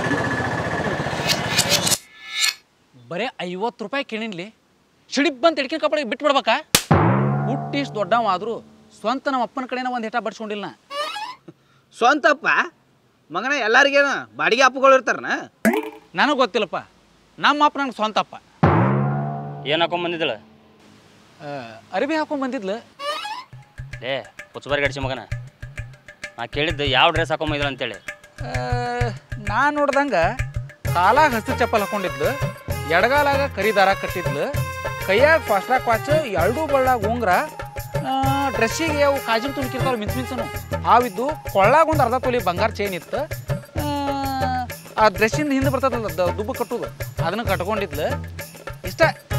ಬರೇ ಐವತ್ತು ರೂಪಾಯಿ ಕೇಳಿನ್ಲಿ ಸಿಡಿಪ್ ಬಂತ ಹಿಡ್ಕಿನ ಕಪ್ಪಳಿಗೆ ಬಿಟ್ಬಿಡ್ಬೇಕಾ ಹುಟ್ಟಿ ಇಷ್ಟು ದೊಡ್ಡವ ಆದರೂ ಸ್ವಂತ ನಮ್ಮ ಅಪ್ಪನ ಕಡೆನ ಒಂದು ಹೆಟ ಬಡ್ಸ್ಕೊಂಡಿಲ್ಲ ನಾ. ಸ್ವಂತಪ್ಪ ಮಗನ ಎಲ್ಲರಿಗೇನ ಬಾಡಿಗೆ ಅಪ್ಪಗಳು ಇರ್ತಾರನ ನನಗೆ ಗೊತ್ತಿಲ್ಲಪ್ಪ ನಮ್ಮ ಅಪ್ಪ ನನಗೆ ಸ್ವಂತ ಅಪ್ಪ ಏನು ಹಾಕೊಂಡ್ ಬಂದಿದ್ದಳ ಆ, ಅರಿವಿ ಹಾಕೊಂಡ್ ಬಂದಿದ್ಲು ಏ ಪುಚ್ಚಬಾರಿ ಗಡಿಸಿ ಮಗನ ನಾ ಕೇಳಿದ್ದು ಯಾವ ಡ್ರೆಸ್ ಹಾಕೊಂಬಂದಿಲ್ಲ ಅಂತೇಳಿ ನಾ ನೋಡ್ದಂಗೆ ಕಾಲಾಗ ಹಸಿರು ಚಪ್ಪಲ್ ಹಾಕೊಂಡಿದ್ಲು ಎಡಗಾಲಾಗ ಕರಿ ದಾರ ಕಟ್ಟಿದ್ಲು ಕೈಯಾಗ ಫಾಸ್ಟ್ರಾಕ್ ವಾಚ್ ಎರಡೂ ಬಳ್ಳಾಗ ಉಂಗ್ರ ಡ್ರೆಸ್ಸಿಗೆ ಅವು ಕಾಜಿನ ತುಣಕಿರ್ತಾವ ಮಿಂಚು ಮಿಂಚನು ಆವಿದ್ದು ಕೊಳ್ಳಾಗ ಒಂದು ಅರ್ಧ ತೊಲಿ ಬಂಗಾರ ಚೈನ್ ಇತ್ತು ಆ, ಆ ಡ್ರೆಸ್ಸಿಂದ ಹಿಂದೆ ಬರ್ತದಲ್ಲ ದ- ದುಬ್ಬು ಕಟ್ಟುದು ಅದನ್ನ ಕಟ್ಕೊಂಡಿದ್ಲು ಇಷ್ಟ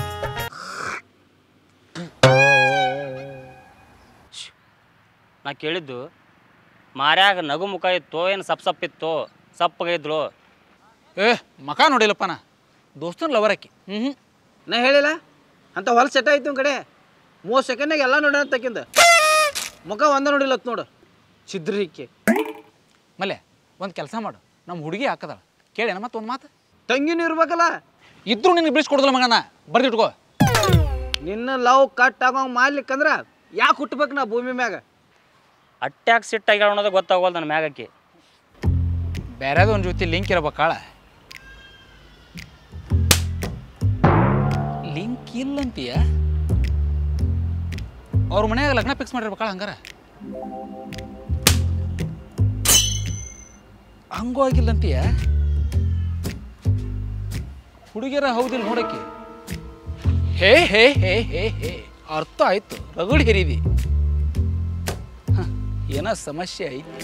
ನಾ ಕೇಳಿದ್ದು ಮಾರ್ಯಾಗ ನಗು ಮುಖ ಇತ್ತೋ ಏನು ಸಪ್ ಸಪ್ ಇತ್ತೋ ಸಪ್ಪಗೆ ಏ ಮಕ ನೋಡಿಲ್ಲಪ್ಪ ನಾ ದೋಸ್ತನ ಲವರ್ ಆಕಿ ಹ್ಞೂ ಹ್ಞೂ ನಾ ಹೇಳಿಲ್ಲ ಅಂತ ಹೊಲ ಸೆಟ್ ಆಯ್ತು ನಿಮ್ಮ ಕಡೆ ಮೂವತ್ತು ಸೆಕೆಂಡ್ನಾಗ ಎಲ್ಲ ನೋಡೋಣ ತಕ್ಕಿಂದ ಮುಖ ಒಂದ ನೋಡಿಲ್ಲತ್ ನೋಡು ಚಿದ್ರಿಕ್ಕೆ ಮಲ್ಲೆ ಒಂದು ಕೆಲಸ ಮಾಡು ನಮ್ಮ ಹುಡುಗಿ ಹಾಕದಾಳ ಕೇಳೇನ ಮತ್ತೆ ಒಂದು ಮಾತು ತಂಗಿನೂ ಇರ್ಬೇಕಲ್ಲ ಇದ್ರೂ ನಿನಗೆ ಬಿಡಿಸ್ಕೊಡೋದಿಲ್ಲ ಮಗನ ಬರ್ದಿಟ್ಕೋ ನಿನ್ನ ಲವ್ ಕಟ್ ಆಗೋ ಮಾಡ್ಲಿಕ್ಕಂದ್ರ ಯಾಕೆ ಹುಟ್ಬೇಕು ನಾ ಭೂಮಿ ಮ್ಯಾಗ ಅಟ್ಯಾಕ್ ಸಿಟ್ಟಾಗಿ ಅನ್ನೋದು ಗೊತ್ತಾಗೋಲ್ಲ ನನ್ನ ಮ್ಯಾಗಕ್ಕೆ ಬೇರೆದು ಒಂದು ಜೊತೆ ಲಿಂಕ್ ಇರ್ಬೇಕಾಳ ಲಿಂಕ್ ಇಲ್ಲಂತೀಯ ಅವ್ರ ಮನ್ಯಾಗ ಲಗ್ನ ಫಿಕ್ಸ್ ಮಾಡಿರ್ಬೇಕಾಳ ಹಂಗಾರ ಹಂಗೂ ಆಗಿಲ್ಲಂತೀಯ ಹುಡುಗಿಯರ ಹೌದಿಲ್ಲ ನೋಡಕ್ಕೆ ಹೇ ಹೇ ಹೇ ಹೇ ಹೇ ಅರ್ಥ ಆಯ್ತು ರಗಡ್ ಹಿರಿದಿ ಹ, ಏನೋ ಸಮಸ್ಯೆ ಐತಿ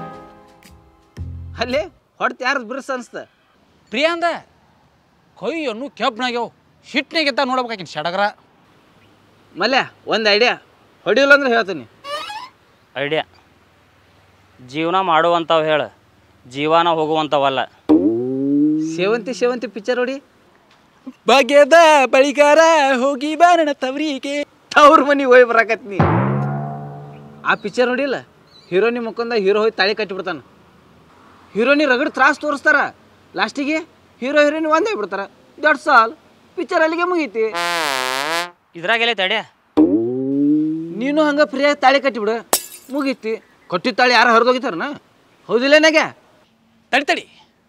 ಅಲ್ಲಿ ಹೊಡ್ತ ಯಾರು ಬಿರ್ಸ್ ಅನ್ಸ್ತ ಪ್ರಿಯಾಂದ ಕೈಯನ್ನು ಕೆಬ್ನಾಗ್ಯಾವ ಹಿಟ್ನಾಗೆತ್ತ ನೋಡ್ಬೇಕಾಕಿನ ಸಡಗರ ಮಲ್ಯ ಒಂದು ಐಡಿಯಾ ಹೊಡಿಲ್ಲ ಅಂದ್ರೆ ಹೇಳ್ತೀನಿ ಐಡಿಯಾ ಜೀವನ ಮಾಡುವಂಥವು ಹೇಳು ಜೀವನ ಹೋಗುವಂಥವಲ್ಲ ಸೇವಂತಿ ಸೇವಂತಿ ಪಿಕ್ಚರ್ ಹೊಡಿ ಬಗೆದ ಬಳಿಗಾರ ಹೋಗಿ ಬಾರಣ ತವರಿಗೆ ಅವ್ರ ಮನೆಗೆ ಹೋಗಿ ಬರಾಕತ್ನಿ ಆ ಪಿಕ್ಚರ್ ನೋಡಿಲ್ಲ ಹೀರೋನಿ ಮುಖಂದ ಹೀರೋ ಹೋಗಿ ತಾಳಿ ಕಟ್ಟಿಬಿಡ್ತಾನ ಹೀರೋನಿ ರಗಡ್ ತ್ರಾಸ್ ತೋರಿಸ್ತಾರ ಲಾಸ್ಟಿಗೆ ಹೀರೋ ಹೀರೋಯಿನ್ ಒಂದೇ ಬಿಡ್ತಾರ ದೊಡ್ಡ ಸಾಲ್ ಪಿಕ್ಚರ್ ಅಲ್ಲಿಗೆ ಮುಗೀತಿ ಇದ್ರಾಗೆಲ್ಲ ತಡೆ ನೀನು ಹಂಗೆ ಫ್ರೀಯಾಗಿ ತಾಳಿ ಕಟ್ಟಿಬಿಡು ಮುಗೀತಿ ಕೊಟ್ಟಿದ್ದ ತಾಳಿ ಯಾರು ಹರಿದೋಗಿತಾರನ ಹೌದಿಲ್ಲ ನನಗೆ ತಡಿ ತಡಿ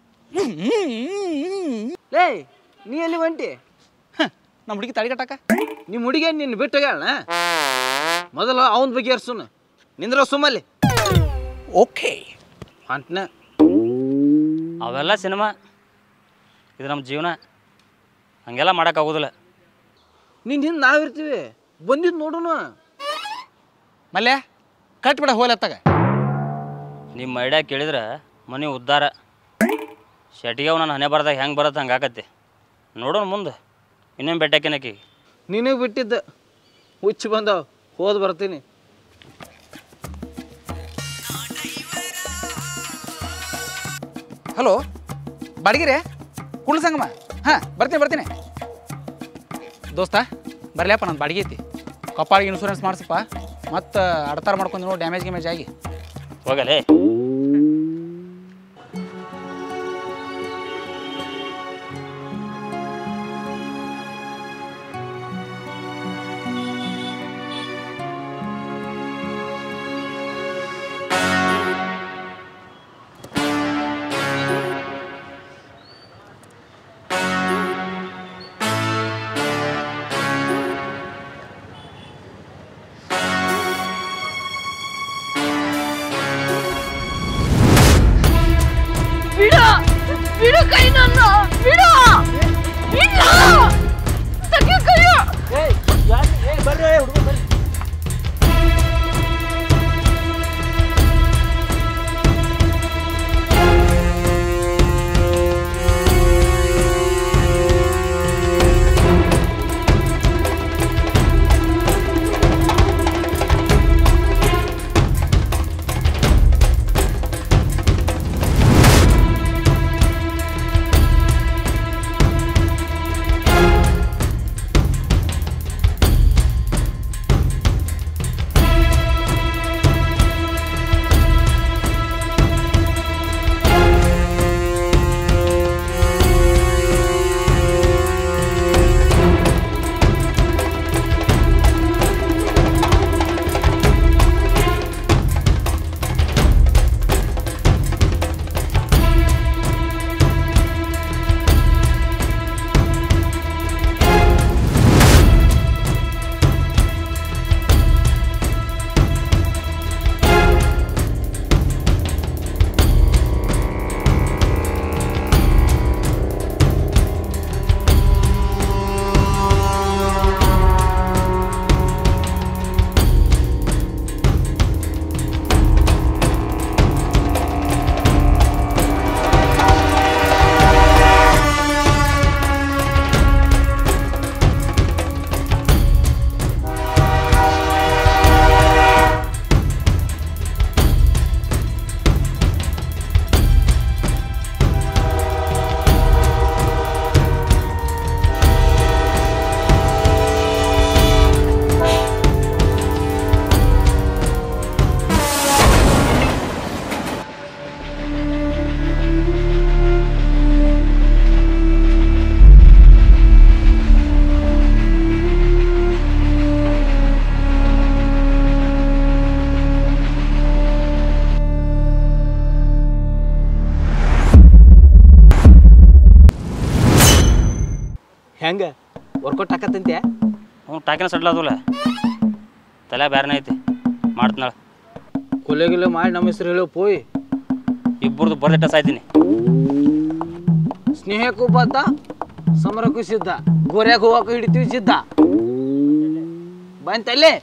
ಲೇ ನೀ ಎಲ್ಲಿ ಹೊಂಟಿ ನಮ್ಮ ಹುಡುಗಿ ತಾಳಿ ಕಟ್ಟಾಕ ನಿಮ್ಮ ಹುಡುಗಿ ನಿನ್ನ ಬಿಟ್ಟು ಹೋಗ್ಯಾಳನ ಮೊದಲು ಅವನ ಬಗ್ಗೆ ಸುಮ್ಮನೆ ನಿಂದ್ರ ಸುಮ್ಮಲ್ಲಿ ಓಕೆ ಹೊಂಟ್ನ ಅವೆಲ್ಲ ಸಿನಿಮಾ ಇದು ನಮ್ಮ ಜೀವನ ಹಂಗೆಲ್ಲ ಮಾಡೋಕ್ಕಾಗೋದಿಲ್ಲ ನಿನ್ನ ಹಿಂದೆ ನಾವಿರ್ತೀವಿ ಬಂದಿದ್ದು ನೋಡುನು ಮಲ್ಯ ಕಟ್ಬಿಡ ಹೋಲತ್ತಾಗ ನಿಮ್ಮ ಐಡಿಯಾ ಕೇಳಿದ್ರೆ ಮನೆ ಉದ್ಧಾರ ಶೆಟ್ಟಿಗೆ ನನ್ನ ಹಣೆ ಬರ್ದಾಗ ಹೆಂಗೆ ಬರುತ್ತೆ ಹಂಗೆ ಆಕತ್ತೆ ನೋಡೋಣ ಮುಂದೆ ಇನ್ನೇನು ಬೆಟ್ಟಕ್ಕಿನಕಿ ನಿನಗೆ ಬಿಟ್ಟಿದ್ದ ಹುಚ್ಚು ಬಂದವ ಹೋದ್ ಬರ್ತೀನಿ ಹಲೋ ಬಾಡಿಗೆರೆ ಕುಳ್ಳ ಸಂಗಮ ಹಾಂ ಬರ್ತೀನಿ ಬರ್ತೀನಿ ದೋಸ್ತ ಬರ್ಲ್ಯಪ್ಪ ನನ್ನ ಬಾಡಿಗೆ ಐತಿ ಕಪ್ಪಾಳಿಗೆ ಇನ್ಶೂರೆನ್ಸ್ ಮಾಡಿಸಪ್ಪ ಮತ್ತು ಅಡ್ತಾರ ಮಾಡ್ಕೊಂಡು ನೋಡಿ ಡ್ಯಾಮೇಜ್ ಗಿಮೇಜ್ ಆಗಿ ಹೋಗಲೇ ವರ್ಕೌಟ್ ಹಾಕತ್ತಂತೆ ಹ್ಞೂ ಟಾಕಿನ ಸಡ್ಲ ಅದಲ್ಲ ತಲೆ ಬ್ಯಾರನೇ ಐತಿ ಮಾಡ್ತೀನಾಳ ಕೊಲೆ ಗಿಲೆ ಮಾಡಿ ನಮ್ಮ ಹೆಸರು ಹೇಳೋ ಪೋಯ್ ಇಬ್ಬರದು ಬರ್ದಿಟ್ಟ ಸಾಯ್ತೀನಿ ಸ್ನೇಹಕ್ಕೂ ಬದ್ದ ಸಮರಕ್ಕೂ ಸಿದ್ಧ ಗೋರ್ಯಾಗ ಹೋಗಕ್ಕೂ ಹಿಡಿತೀವಿ ಸಿದ್ಧ ಬಂತಲ್ಲೇ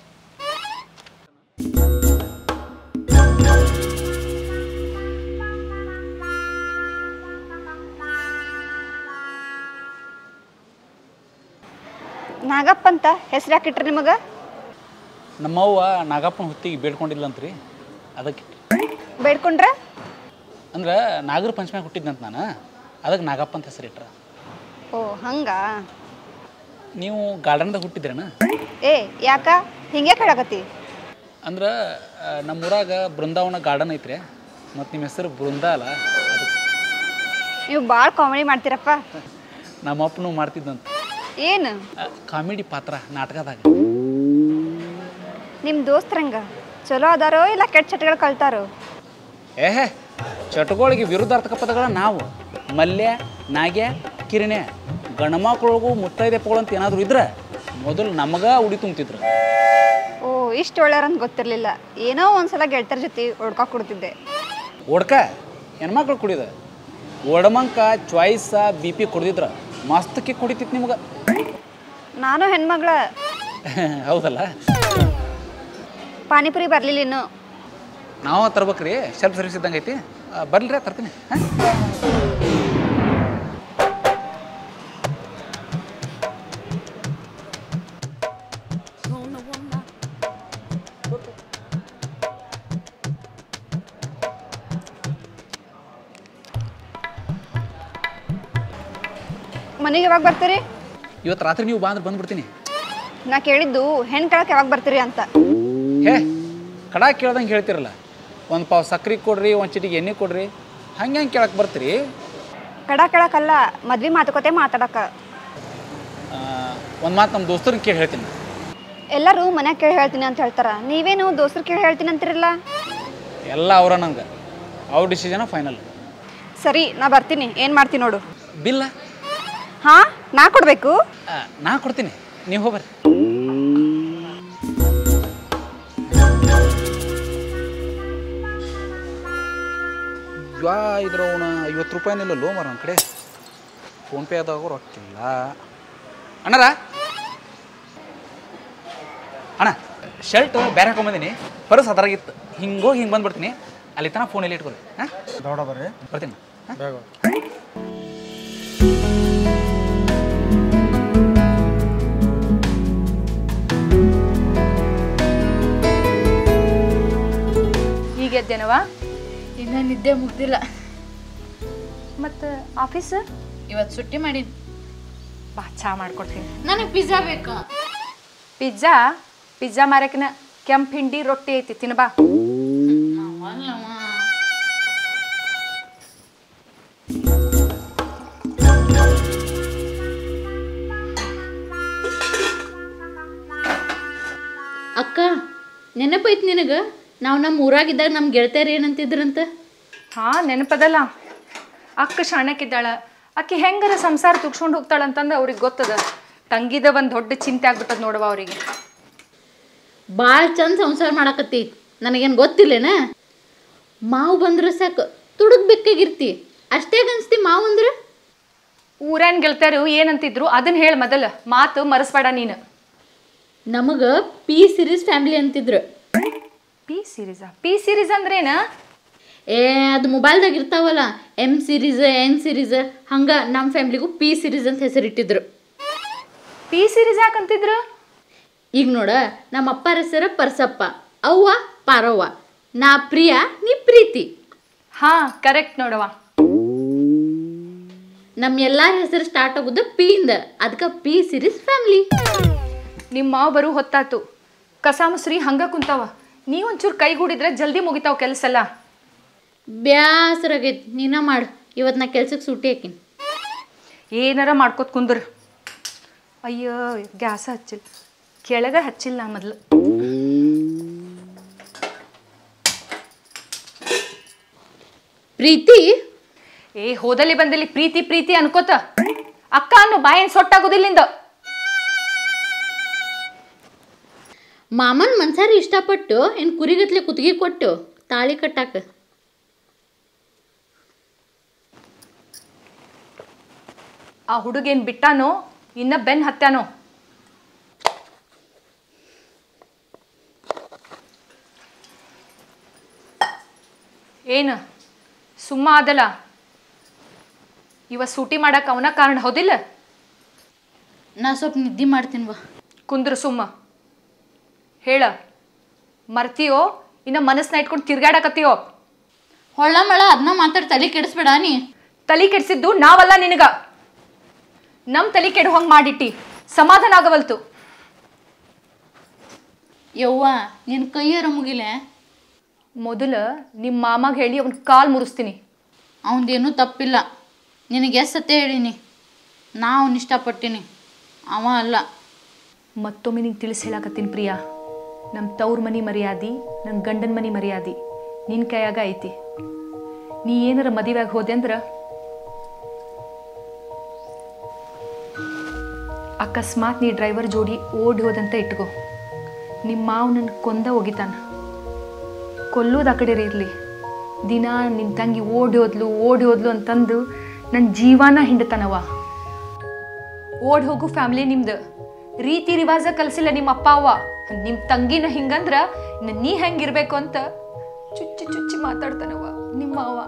ನಾಗಪ್ಪ ಅಂತ ಹೆಸ್ರು ಯಾಕಿಟ್ರಿ ನಿಮಗೆ ನಮ್ಮವ್ವ ನಾಗಪ್ಪನ ಹೊತ್ತಿಗೆ ಬೇಡ್ಕೊಂಡಿಲ್ಲಂತ್ರಿ ಅದಕ್ಕೆ ಬೇಡ್ಕೊಂಡ್ರೆ ಅಂದ್ರೆ ನಾಗರ ಪಂಚಮ್ಯಾಗ ಹುಟ್ಟಿದ್ನಂತ ನಾನು ಅದಕ್ಕೆ ನಾಗಪ್ಪ ಅಂತ ಹೆಸರಿಟ್ರ ಓ ಹಂಗ ನೀವು ಗಾರ್ಡನ್ದಾಗ ಹುಟ್ಟಿದ್ರೇನ ಏ ಯಾಕ ಹಿಂಗೆ ಕೇಳಾಕತ್ತಿ ಅಂದ್ರೆ ಆ, ನಮ್ಮೂರಾಗ ಬೃಂದಾವನ ಗಾರ್ಡನ್ ಐತ್ರಿ ಮತ್ತು ನಿಮ್ಮ ಹೆಸರು ಬೃಂದ ಅಲ್ಲ ಅದಕ್ಕೆ ನೀವು ಭಾಳ ಕಾಮಿಡಿ ಮಾಡ್ತೀರಪ್ಪ ನಮ್ಮ ಅಪ್ಪನು ಮಾಡ್ತಿದ್ದಂತ ಏನು ಕಾಮಿಡಿ ಪಾತ್ರ ನಾಟಕದಾಗ ನಿಮ್ಮ ದೋಸ್ತರಂಗ ಚಲೋ ಅದಾರೋ ಇಲ್ಲ ಕೆಟ್ಟ ಚಟಗಳು ಕಲ್ತಾರೋ ಏಹೇ ಚಟಗಳಿಗೆ ವಿರುದ್ಧಾರ್ಥಕ ಪದಗಳ ನಾವು ಮಲ್ಯ ನಾಗ್ಯ ಕಿರಣೆ ಗಣಮಕ್ಳೊಳಗೂ ಮುತ್ತೈದೆಪ್ಪಗಳು ಅಂತ ಏನಾದರೂ ಇದ್ರೆ ಮೊದಲು ನಮಗ ಉಡಿ ತುಂಬ್ತಿದ್ರು ಓ ಇಷ್ಟು ಒಳ್ಳೆಯರಂತ ಗೊತ್ತಿರಲಿಲ್ಲ ಏನೋ ಒಂದ್ಸಲ ಗೆಳತರ ಜೊತೆ ಹೊಡ್ಕೊ ಕೊಡ್ತಿದ್ದೆ ಓಡ್ಕ ಹೆಣ್ಮಕ್ಳು ಕುಡಿದ ಒಡಮಂಕ ಚಾಯ್ಸ ಬಿ ಪಿ ಕುಡ್ದಿದ್ರ ಮಸ್ತಕ್ಕೆ ಕುಡಿತಿತ್ತು ನಿಮ್ಗೆ ನಾನು ಹೆಣ್ಮಗಳ ಹೌದಲ್ಲ ಪಾನಿಪುರಿ ಬರಲಿಲ್ಲ ಇನ್ನು ನಾವು ತರ್ಬೇಕ್ರಿ ಸೆಲ್ಫ್ ಸರ್ವಿಸ್ ಇದ್ದಂಗೆ ಐತಿ ಆ, ಬರ್ಲ್ರಿ ತರ್ತೀನಿ ಹಾಂ ಮನೆಗೆ ಯಾವಾಗ ಬರ್ತೀರಿ ಇವತ್ತು ರಾತ್ರಿ ನೀವು ಬಾ ಅಂದ್ರೆ ಬಂದ್ಬಿಡ್ತೀನಿ ನಾ ಕೇಳಿದ್ದು ಹೆಣ್ಣು ಕೇಳಕ್ಕೆ ಯಾವಾಗ ಬರ್ತೀರಿ ಅಂತ ಹೇ ಕಡಾ ಕೇಳ್ದಂಗೆ ಹೇಳ್ತಿರಲ್ಲ ಒಂದು ಪಾವ್ ಸಕ್ರೆ ಕೊಡ್ರಿ ಒಂದು ಚಿಟಿಗೆ ಎಣ್ಣೆ ಕೊಡ್ರಿ ಹಂಗೆ ಹಂಗೆ ಕೇಳಕ್ಕೆ ಬರ್ತೀರಿ ಕಡ ಕೇಳಕ್ಕಲ್ಲ ಮದ್ವೆ ಮಾತುಕತೆ ಮಾತಾಡಕ ಒಂದು ಮಾತು ನಮ್ಮ ದೋಸ್ತರನ್ನ ಕೇಳಿ ಹೇಳ್ತೀನಿ ಎಲ್ಲರೂ ಮನ್ಯಾಗ ಕೇಳಿ ಹೇಳ್ತೀನಿ ಅಂತ ಹೇಳ್ತಾರ ನೀವೇನು ದೋಸ್ರು ಕೇಳಿ ಹೇಳ್ತೀನಿ ಅಂತಿರಲ್ಲ ಎಲ್ಲ ಅವರ ನಂಗೆ ಅವ್ರ ಡಿಸಿಷನ ಫೈನಲ್ ಸರಿ ನಾ ಬರ್ತೀನಿ ಏನು ಮಾಡ್ತೀನಿ ನೋಡು ಬಿಲ್ಲ ಹಾ ನಾ ಕೊಡ್ಬೇಕು ಆ, ನಾ ಕೊಡ್ತೀನಿ ನೀವು ಹೋಗ್ಬರ್ರಿ ಯಾ ಇದ್ರ ಅವನ ಐವತ್ತು ರೂಪಾಯಿನಿಲ್ಲ ಲೋ ಮರ ನನ್ನ ಕಡೆ ಫೋನ್ಪೇ ಆದಾಗ ರೊಕ್ಕಿಲ್ಲ ಅಣ್ಣರ ಅಣ್ಣ ಶರ್ಟ್ ಬೇರೆ ಹಾಕೊಂಬಂದಿನಿ ಪರ್ಸ್ ಅದ್ರಾಗಿತ್ತು ಹಿಂಗೋಗಿ ಹಿಂಗೆ ಬಂದ್ಬಿಡ್ತೀನಿ ಅಲ್ಲಿ ತನಕ ಫೋನಲ್ಲಿ ಇಟ್ಕೊರಿ ಹಾಂ ದೌಡ ಬರ್ರಿ ಬರ್ತೀನಿ ಹಾಂ ಬೇಗ ಈಗ ಎದ್ದೇನವ ಇನ್ನ ನಿದ್ದೆ ಮುಗ್ದಿಲ್ಲ ಮತ್ತು ಆಫೀಸ್ ಇವತ್ತು ಸುಟ್ಟಿ ಮಾಡೀನಿ ಬಾ ಚಾ ಮಾಡ್ಕೊಡ್ತೀನಿ ನನಗೆ ಪಿಜ್ಜಾ ಬೇಕು ಪಿಜ್ಜಾ ಪಿಜ್ಜಾ ಮಾರಕಿನ ಕೆಂಪು ಹಿಂಡಿ ರೊಟ್ಟಿ ಐತಿ ತಿನ್ಬಾ ಅವಲ್ಲವ ಅಕ್ಕ ನೆನಪೈತ್ ನಿನಗ ನಾವು ನಮ್ಮ ಊರಾಗಿದ್ದಾಗ ನಮ್ಮ ಗೆಳತಿಯರು ಏನಂತಿದ್ರಂತ ಹಾಂ ನೆನಪದಲ್ಲ ಅಕ್ಕ ಶಾಣಕ್ಕಿದ್ದಾಳ ಆಕಿ ಹೆಂಗಾರ ಸಂಸಾರ ತುಗ್ಸ್ಕೊಂಡು ಹೋಗ್ತಾಳಂತಂದು ಅವ್ರಿಗೆ ಗೊತ್ತದ ತಂಗಿದ ಒಂದು ದೊಡ್ಡ ಚಿಂತೆ ಆಗ್ಬಿಟ್ಟದ ನೋಡವ ಅವರಿಗೆ ಭಾಳ ಚಂದ ಸಂಸಾರ ಮಾಡಾಕತ್ತಿ ನನಗೇನು ಗೊತ್ತಿಲ್ಲೇನ ಮಾವು ಬಂದ್ರೆ ಸಾಕು ತುಡುಗ್ಬೇಕಾಗಿರ್ತಿ ಅಷ್ಟೇ ಅನ್ಸ್ತಿ ಮಾವು ಅಂದ್ರೆ ಊರನ್ ಗೆಳತಿಯರು ಏನಂತಿದ್ರು ಅದನ್ನ ಹೇಳ ಮೊದಲ ಮಾತು ಮರೆಸ್ಬೇಡ ನೀನು ನಮಗೆ ಪಿ ಸಿರೀಸ್ ಫ್ಯಾಮಿಲಿ ಅಂತಿದ್ರು ಪಿ ಸೀರೀಸಾ ಪಿ ಸೀರೀಸ್ ಅಂದ್ರೇನ ಏ ಅದು ಮೊಬೈಲ್ದಾಗ ಇರ್ತಾವಲ್ಲ ಎಮ್ ಸಿರೀಸ್ ಎನ್ ಸಿರೀಸ್ ಹಂಗೆ ನಮ್ಮ ಫ್ಯಾಮ್ಲಿಗೂ ಪಿ ಸಿರೀಸ್ ಅಂತ ಹೆಸರಿಟ್ಟಿದ್ರು ಪಿ ಸೀರೀಸ್ ಯಾಕಂತಿದ್ರು ಈಗ ನೋಡ ನಮ್ಮ ಅಪ್ಪರ ಹೆಸರು ಪರ್ಸಪ್ಪ ಅವ್ವ ಪಾರವ್ವ ನಾ ಪ್ರಿಯ ನೀ ಪ್ರೀತಿ ಹಾ ಕರೆಕ್ಟ್ ನೋಡವ ನಮ್ಮ ಎಲ್ಲಾರ ಹೆಸರು ಸ್ಟಾರ್ಟ್ ಆಗೋದು ಪಿ ಇಂದ ಅದಕ್ಕೆ ಪಿ ಸಿರೀಸ್ ಫ್ಯಾಮ್ಲಿ ನಿಮ್ಮ ಮಾವು ಬರು ಹೊತ್ತಾತು ಕಸ ಮುಸ್ರಿ ಹಂಗ ಕುಂತಾವ ನೀ ಒಂಚೂರು ಕೈಗೂಡಿದ್ರೆ ಜಲ್ದಿ ಮುಗಿತಾವ ಕೆಲಸ ಎಲ್ಲ ಬ್ಯಾಸರಾಗೈತಿ ನೀನ ಮಾಡು ಇವತ್ತು ನಾ ಕೆಲ್ಸಕ್ಕೆ ಸೂಟಿ ಹಾಕಿನಿ ಏನಾರ ಮಾಡ್ಕೋತ ಕುಂದ್ರ ಅಯ್ಯೋ ಗ್ಯಾಸ ಹಚ್ಚಿಲ್ಲ ಕೆಳಗ ಹಚ್ಚಿಲ್ಲ ನಾ ಮೊದ್ಲು ಪ್ರೀತಿ ಏ ಹೋದಲ್ಲಿ ಬಂದಲ್ಲಿ ಪ್ರೀತಿ ಪ್ರೀತಿ ಅನ್ಕೋತ ಅಕ್ಕ ಅನ್ನೋ ಬಾಯೇನ್ ಸೊಟ್ಟಾಗೋದಿಲ್ಲಿಂದ ಮಾಮನ್ ಮನ್ಸಾರಿ ಇಷ್ಟಪಟ್ಟು ಏನು ಕುರಿಗತ್ಲೆ ಕುತ್ತಿಗೆ ಕೊಟ್ಟು ತಾಳಿ ಕಟ್ಟಾಕ ಆ ಹುಡುಗೇನ್ ಬಿಟ್ಟಾನೋ ಇನ್ನ ಬೆನ್ ಹತ್ಯಾನೋ ಏನ ಸುಮ್ಮ ಆದಲ್ಲ ಇವ ಸೂಟಿ ಮಾಡಕ್ ಅವನ ಕಾರಣ ಹೌದಿಲ್ಲ ನಾ ಸ್ವಲ್ಪ ನಿದ್ದೆ ಮಾಡ್ತೀನಿ ಬಾ ಕುಂದ್ರ ಸುಮ್ಮ ಹೇಳ ಮರ್ತೀಯೋ ಇನ್ನ ಮನಸ್ಸನ್ನ ಇಟ್ಕೊಂಡು ತಿರ್ಗಾಡಕತ್ತೀಯೋ ಹೊಳ್ಳ ಮಳ ಅದನ್ನ ಮಾತಾಡಿ ತಲೆ ಕೆಡಿಸ್ಬೇಡ ನೀ ತಲಿ ಕೆಡ್ಸಿದ್ದು ನಾವಲ್ಲ ನಿನಗ ನಮ್ ತಲಿ ಕೆಡು ಹಂಗ್ ಮಾಡಿಟ್ಟಿ ಸಮಾಧಾನ ಆಗವಲ್ತು ಯವ್ವ ನಿನ್ನ ಕೈಯಾರ ಮುಗಿಲೆ ಮೊದಲ ನಿಮ್ಮ ಮಾಮಾಗ ಹೇಳಿ ಅವನ್ ಕಾಲ್ ಮುರಿಸ್ತೀನಿ ಅವಂದೇನೂ ತಪ್ಪಿಲ್ಲ ನಿನಗೆ ಎಷ್ಟು ಸತ್ಯ ಹೇಳೀನಿ ನಾ ಅವ್ನ ಇಷ್ಟಪಟ್ಟೀನಿ ಅವ ಅಲ್ಲ ಮತ್ತೊಮ್ಮೆ ನಿಂಗೆ ತಿಳಿಸಿ ಹೇಳಕತ್ತೀನಿ ಪ್ರಿಯಾ ನಮ್ಮ ತವ್ರ ಮನಿ ಮರ್ಯಾದಿ ನನ್ನ ಗಂಡನ ಮನಿ ಮರ್ಯಾದಿ ನಿನ್ನ ಕೈಯಾಗ ಐತಿ ನೀ ಏನಾರ ಮದುವೆಯಾಗ ಹೋದೆ ಅಂದ್ರ ಅಕಸ್ಮಾತ್ ನೀ ಡ್ರೈವರ್ ಜೋಡಿ ಓಡಿ ಹೋದಂತ ಇಟ್ಕೋ ನಿಮ್ಮ ಮಾವು ನನ್ನ ಕೊಂದ ಒಗಿತಾನ ಕೊಲ್ಲೋದು ಆ ಕಡೆ ಇರಲಿ ದಿನ ನಿನ್ನ ತಂಗಿ ಓಡಿ ಹೋದ್ಲು ಓಡಿ ಹೋದ್ಲು ಅಂತಂದು ನನ್ನ ಜೀವನ ಹಿಂಡ್ತಾನವ ಓಡ್ ಹೋಗು ಫ್ಯಾಮಿಲಿ ನಿಮ್ದು ರೀತಿ ರಿವಾಜ ಕಲ್ಸಿಲ್ಲ ನಿಮ್ಮ ಅಪ್ಪ ಅವ್ವ ನಿಮ್ಮ ತಂಗಿನ ಹಿಂಗಂದ್ರ ಇನ್ನು ನೀ ಹೆಂಗಿರ್ಬೇಕು ಅಂತ ಚುಚ್ಚಿ ಚುಚ್ಚಿ ಮಾತಾಡ್ತಾನವ ನಿಮ್ಮ ಅವ್ವ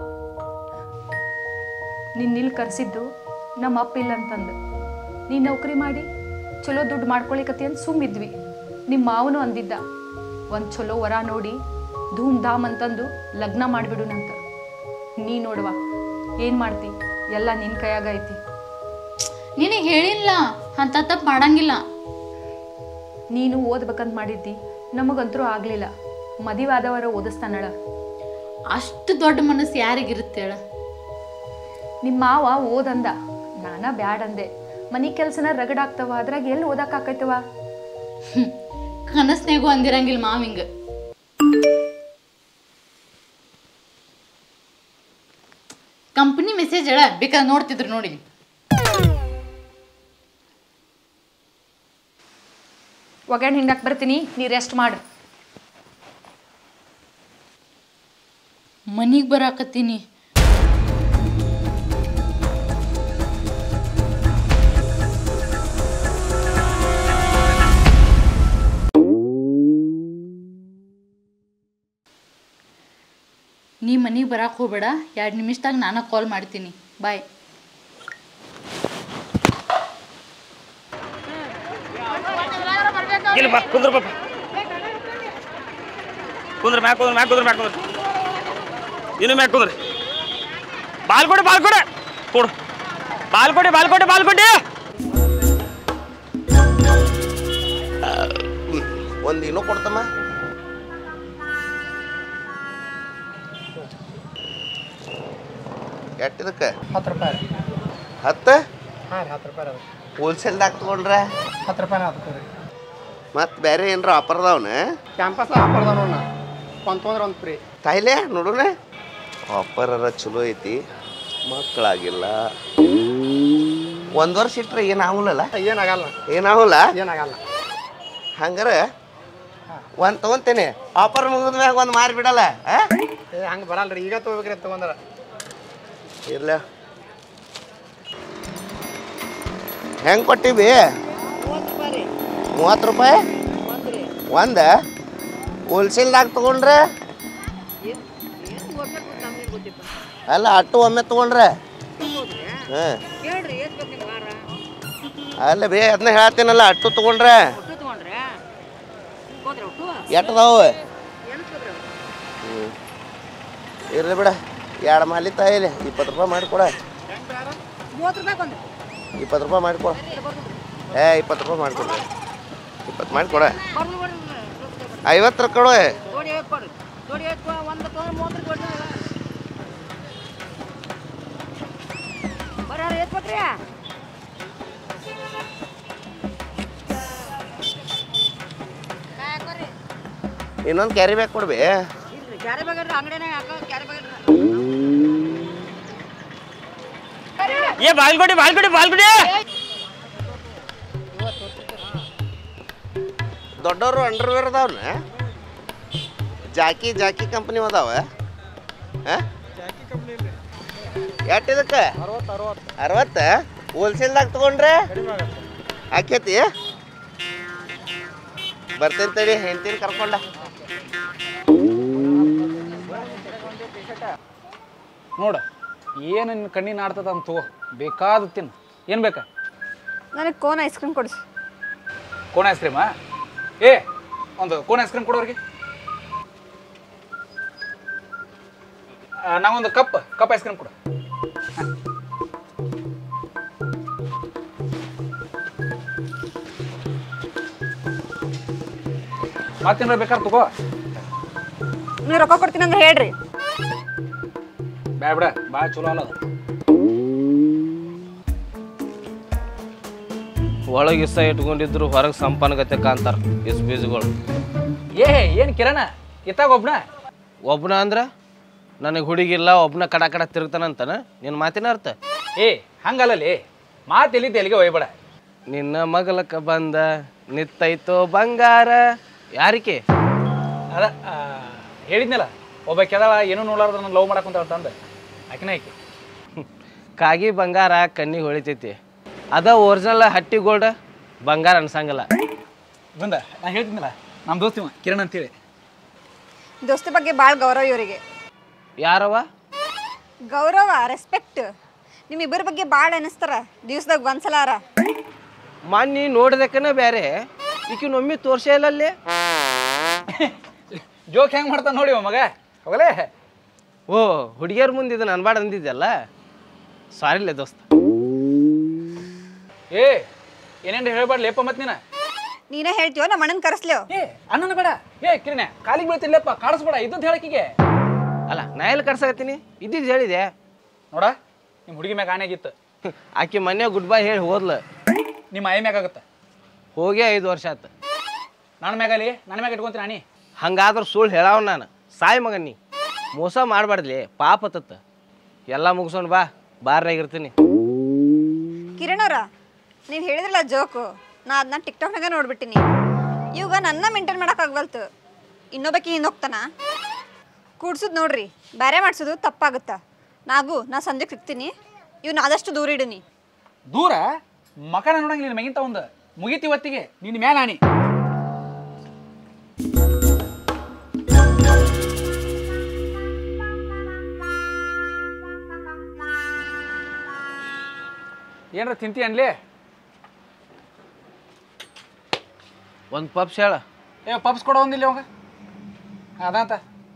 ನಿನ್ನ ಇಲ್ಲಿ ಕರೆಸಿದ್ದು ನಮ್ಮ ಅಪ್ಪ ಇಲ್ಲ ಅಂತಂದು ನೀ ನೌಕರಿ ಮಾಡಿ ಚಲೋ ದುಡ್ಡು ಮಾಡ್ಕೊಳಿಕತಿ ಅಂತ ಸುಮ್ಮಿದ್ವಿ ನಿಮ್ಮ ಮಾವನು ಅಂದಿದ್ದ ಒಂದು ಚಲೋ ವರ ನೋಡಿ ಧೂಮ್ ಧಾಮ್ ಅಂತಂದು ಲಗ್ನ ಮಾಡಿಬಿಡುನಂತ ನೀ ನೋಡುವ ಏನು ಮಾಡ್ತಿ ಎಲ್ಲ ನಿನ್ನ ಕೈಯಾಗ ಐತಿ ನಿನಗೆ ಹೇಳಿಲ್ಲ ಅಂತ ತಪ್ಪು ಮಾಡಂಗಿಲ್ಲ ನೀನು ಓದ್ಬೇಕಂತ ಮಾಡಿದ್ದಿ ನಮಗಂತರೂ ಆಗಲಿಲ್ಲ ಮದುವೆ ಆದವರ ಓದಿಸ್ತಾನಳ ಅಷ್ಟು ದೊಡ್ಡ ಮನಸ್ಸು ಯಾರಿಗಿರುತ್ತೆ ಹೇಳ ನಿಮ್ಮ ಮಾವ ಓದಂದ ನಾನ ಬ್ಯಾಡ್ ಅಂದೆ ಮನಿ ಕೆಲ್ಸನ ರಗಡಾಗ್ತವ ಅದ್ರಾಗ ಎಲ್ಲಿ ಓದಾಕಾಕೈತವ ಕನಸ್ನಾಗೂ ಅಂದಿರಂಗಿಲ್ಲ ಮಾವಿಂಗ ಕಂಪ್ನಿ ಮೆಸೇಜ್ ಹೇಳ ಬೇಕಾದ್ರೆ ನೋಡ್ತಿದ್ರು ನೋಡಿ ಒಗ್ಯಾಣ ಹಿಂಡಕ್ ಬರ್ತೀನಿ ನೀ ರೆಸ್ಟ್ ಮಾಡು ಮನಿಗೆ ಬರಾಕತ್ತೀನಿ ನೀ ಮನಿಗೆ ಬರಾಕ್ ಹೋಗ್ಬೇಡ ಎರಡು ನಿಮಿಷದಾಗ ನಾನು ಕಾಲ್ ಮಾಡ್ತೀನಿ ಬಾಯ್ ಇಲ್ಲಿ ಬಾ ಕುಂದ್ರ ಪಾಪ ಕುಂದ್ರ ಮ್ಯಾಕ್ ಕುಂದ್ರ ಮ್ಯಾಕ್ ಕುಂದ್ರ ಮ್ಯಾಕ್ ಕುಂದ್ರ ಇನ್ನು ಮ್ಯಾಕ್ ಕುಂದ್ರ ಬಾಲ್ಕೊಡಿ ಬಾಲ್ಕೊಡಿ ಕೊಡು ಬಾಲ್ಕೊಡಿ ಬಾಲ್ಕೊಡಿ ಬಾಲ್ಕೊಡಿ ಒಂದು ಇನ್ನೂ ಕೊಡ್ತಮ್ಮ ಎಟ್ಟಿದಕ್ಕೆ ಹತ್ತು ರೂಪಾಯಿ ಹತ್ತು ಹಾಂ ರೀ ಹತ್ತು ರೂಪಾಯಿ ಅದ ಹೋಲ್ಸೇಲ್ದಾಗ ತಗೊಂಡ್ರೆ ಹತ್ತು ರೂಪಾಯಿ ಹತ್ತು ರೀ ಮತ್ತು ಬೇರೆ ಏನ್ರ ಆಫರ್ ಅದಾವನ ಕ್ಯಾಂಪಸ್ ಹಾಕೊಳ್ದ ನೋಡ ಒಂದು ತೊಂದ್ರೆ ಒಂದು ಫ್ರೀ ತಾಯಿಲೆ ನೋಡೋಣ ಆಫರರ ಚಲೋ ಐತಿ ಮಕ್ಕಳಾಗಿಲ್ಲ ಒಂದು ವರ್ಷ ಇಟ್ರೆ ಏನಾಗಲ್ಲ ಏನಾಗಲ್ಲ ಏನಾಗಲ್ಲ ಏನಾಗಲ್ಲ ಹಂಗಾರೆ ಒಂದು ತೊಗೊಂತೇನೆ ಆಫರ್ ಮುಗಿದ ಮ್ಯಾಗ ಒಂದು ಮಾರಿಬಿಡಲ್ಲ ಆ ಏ ಹಂಗೆ ಬರಲ್ಲ ರೀ ಈಗ ತೊಗೋಬೇಕ್ರಿ ತೊಗೊಂಡ್ರ ಇರ್ಲ ಹೆಂಗೆ ಕೊಟ್ಟಿವಿ ಮೂವತ್ತು ರೂಪಾಯಿ ಒಂದ ಹೋಲ್ಸೇಲ್ದಾಗ ತಗೊಂಡ್ರೆ ಅಲ್ಲ ಅಟ್ಟು ಒಮ್ಮೆ ತಗೊಂಡ್ರೆ ಹಾಂ ಅಲ್ಲ ಬೇ ಅದನ್ನ ಹೇಳ್ತೀನಲ್ಲ ಅಟ್ಟು ತಗೊಂಡ್ರೆ ಎಟ್ಟದಾವ ಹ್ಞೂ ಇರ್ಲಿ ಬಿಡ ಎರಡು ಮಾಲಿ ತಾಯಿಲಿ ಇಪ್ಪತ್ತು ರೂಪಾಯಿ ಮಾಡಿಕೊಡ ಇಪ್ಪತ್ತು ರೂಪಾಯಿ ಮಾಡಿಕೊಡ ಏ ಇಪ್ಪತ್ತು ರೂಪಾಯಿ ಮಾಡಿಕೊಡ್ರಿ ಇಪ್ಪತ್ತು ಮಾಡಿಕೊಡ ಐವತ್ತರ ಕೊಡು ಇನ್ನೊಂದು ಕ್ಯಾರಿ ಬ್ಯಾಗ್ ಕೊಡ್ಬಿ ಏ ಬಾಲ್ಕೊಡಿ ಬಾಲ್ಕೊಡಿ ಬಾಲ್ಕೊಡಿ ದೊಡ್ಡವರು ಅಂಡರ್ವೇರ್ ಅದಾವನ ಜಾಕಿ ಜಾಕಿ ಕಂಪ್ನಿ ಅದಾವ ಎಷ್ಟು ಇದಕ್ಕೆ ಅರವತ್ತ ಹೋಲ್ಸೇಲ್ದಾಗ ತಗೊಂಡ್ರೆ ಆಕೇತಿ ಬರ್ತೇನೆ ತಡಿ ಹೆಂಡ್ತೀನಿ ಕರ್ಕೊಂಡ ನೋಡು ಏನು ನಿನ್ನ ಕಣ್ಣಿನ ಆಡ್ತದ ಅಂತ ತಗೋ ಬೇಕಾದ ತಿನ್ನು ಏನು ಬೇಕಾ ನನಗೆ ಕೋನ್ ಐಸ್ ಕ್ರೀಮ್ ಕೊಡಿಸಿ ಕೋನ್ ಐಸ್ ಕ್ರೀಮಾ ಏ ಒಂದು ಕೋನ್ ಐಸ್ ಕ್ರೀಮ್ ಕೊಡೋರಿಗೆ ನಾವೊಂದು ಕಪ್ ಕಪ್ ಐಸ್ ಕ್ರೀಮ್ ಕೊಡು ಹ. ಮತ್ತೇನಾರ ಬೇಕಾದ್ರೆ ತಗೋ ನೀವು ರೊಕ್ಕ ಕೊಡ್ತೀನಿ ಅಂದ್ರೆ ಹೇಳ್ರಿ ಬ್ಯಾಡ ಬಿಡ ಭಾಳ ಚಲೋ ಅಲ್ಲ ಅದು ಒಳಗೆ ಇಸ ಇಟ್ಕೊಂಡಿದ್ರು ಹೊರಗೆ ಸಂಪನ್ಗತೆ ಕಾಂತಾರ ಇಸ್ ಬೀಜಗಳು ಏ ಏನು ಕಿರಣ ಇತ್ತಾಗ ಒಬ್ನ ಒಬ್ನ ಅಂದ್ರ ನನಗೆ ಹುಡುಗಿಲ್ಲ ಒಬ್ನ ಕಡ ಕಡ ತಿರುಗ್ತಾನಂತನ ನಿನ್ನ ಮಾತಿನ ಅರ್ಥ ಏ ಹಂಗಲ್ಲಲ್ಲಿ ಮಾತು ಎಲ್ಲಿದ್ದೆ ಎಲ್ಲಿಗೆ ಒಯ್ಬೇಡ ನಿನ್ನ ಮಗಲಕ್ಕ ಬಂದ ನಿತ್ತೈತೋ ಬಂಗಾರ ಯಾರಿಕೆ ಅದ ಆ, ಹೇಳಿದ್ನಲ್ಲ ಒಬ್ಬ ಕೆದಳ ಏನೂ ನೋಡಾರ್ದ ನಾನು ಲವ್ ಮಾಡಕ್ಕೆ ಅಂತ ತಂದೆ ಆಕಿನ ಆಕಿ ಕಾಗಿ ಬಂಗಾರ ಕಣ್ಣಿಗೆ ಹೊಳಿತೈತಿ ಅದ ಒರಿಜಿನಲ್ ಹಟ್ಟಿ ಗೋಲ್ಡ್ ಬಂಗಾರ ಅನ್ಸಂಗಿಲ್ಲ ಬಂದ ನಾ ಹೇಳ್ತಿದ್ನಲ್ಲ ನಮ್ಮ ದೋಸ್ತಿವ ಕಿರಣ್ ಅಂತೇಳಿ ದೋಸ್ತಿ ಬಗ್ಗೆ ಭಾಳ ಗೌರವ ಇವರಿಗೆ ಯಾರವ ಗೌರವ ರೆಸ್ಪೆಕ್ಟ್ ನಿಮ್ಮಿಬ್ಬರ ಬಗ್ಗೆ ಭಾಳ ಅನಿಸ್ತಾರ ದಿವ್ಸದಾಗ ಒಂದ್ಸಲಾರ ಮಾನ್ನಿ ನೋಡ್ದಕ್ಕನ ಬೇರೆ ಈಕಿನೊಮ್ಮೆ ತೋರ್ಸೇ ಇಲ್ಲ ಅಲ್ಲಿ ಜೋಕ್ ಹೆಂಗೆ ಮಾಡ್ತಾನೆ ನೋಡಿ ಅವ ಮಗ ಹೋಗಲೇ ಓ ಹುಡುಗಿಯರ ಮುಂದೆ ಇದನ್ನ ಅನ್ಬಾರ್ದು ಅಂದಿದ್ದಲ್ಲ ಸಾರಿಲ್ಲ ದೋಸ್ತ ಏ ಏನೇನು ಹೇಳ್ಬಾರ್ದು ಲೇಪ ಮತ್ತೆ ನೀನ ನೀನೇ ಹೇಳ್ತೀವೋ ನಮ್ಮ ಅಣ್ಣನ ಕರೆಸ್ಲೇವ್ ಏ ಅಣ್ಣನ ಬೇಡ ಏ ಕಿರಣೆ ಕಾಲಿಗೆ ಬೀಳ್ತಿಲ್ಲಪ್ಪ ಕಾಡಿಸ್ಬೇಡ ಇದ್ದದ್ದು ಹೇಳಕ್ಕಿಗೆ ಅಲ್ಲ ನಾ ಎಲ್ಲಿ ಕರ್ಸಕತ್ತೀನಿ ಇದ್ದಿದ್ದು ಹೇಳಿದೆ ನೋಡ ನಿಮ್ಮ ಹುಡುಗಿ ಮ್ಯಾಗ ಆನೆಗಿತ್ತು ಆಕಿ ಮನೆ ಗುಡ್ ಬೈ ಹೇಳಿ ಹೋದ್ಲ ನಿಮ್ಮ ಐ ಮ್ಯಾಗ ಆಗುತ್ತೆ ಹೋಗಿ ಐದು ವರ್ಷ ಆತು ನನ್ನ ಮ್ಯಾಗಲಿ ನನ್ನ ಮ್ಯಾಗ ಇಟ್ಕೊಂತೀನಿ ಅಣಿ ಹಂಗಾದ್ರೆ ಸುಳ್ಳು ಹೇಳಾವ ನಾನು ಸಾಯ್ ಮಗನ್ ನೀ ಮೋಸ ಮಾಡಬಾರ್ದ್ಲಿ ಪಾಪ ಹತ್ತತ್ತ ಎಲ್ಲ ಮುಗಿಸೋಣ ಬಾ ಬಾರ್ನಾಗಿರ್ತೀನಿ ಕಿರಣ್ ಅವ್ರ ನೀವು ಹೇಳಿದ್ರಲ್ಲ ಜೋಕು ನಾ ಅದನ್ನ ಟಿಕ್ಟಾಕ್ನಾಗ ನೋಡ್ಬಿಟ್ಟಿನಿ ಇವಾಗ ನನ್ನ ಮೇಂಟೈನ್ ಮಾಡೋಕ್ಕಾಗವಲ್ತು ಇನ್ನೊಬ್ಬಕಿ ಹಿಂದೆ ಹೋಗ್ತಾನ ಕೂಡ್ಸೋದು ನೋಡ್ರಿ ಬೇರೆ ಮಾಡಿಸೋದು ತಪ್ಪಾಗುತ್ತಾ ನಾಗು ನಾ ಸಂಜೆಗೆ ಸಿಗ್ತೀನಿ ಇವ್ನ ಆದಷ್ಟು ದೂರ ಇಡೀನಿ ದೂರ ಮಕನ ನೋಡಂಗಿಲ್ಲ ಮೆಗಿಂತ ಒಂದು ಮುಗಿತಿ ಹೊತ್ತಿಗೆ ನಿನ್ನ ಮ್ಯಾಲ ಆಣಿ ಏನ್ರ ತಿಂತಿ ಅನ್ಲಿ ಒಂದು ಪಪ್ಸ್ ಹೇಳ ಏ ಪಪ್ಸ್ ಕೊಡೋ ಒಂದಿಲ್ಲ ಅವಾಗ ಅದಂತ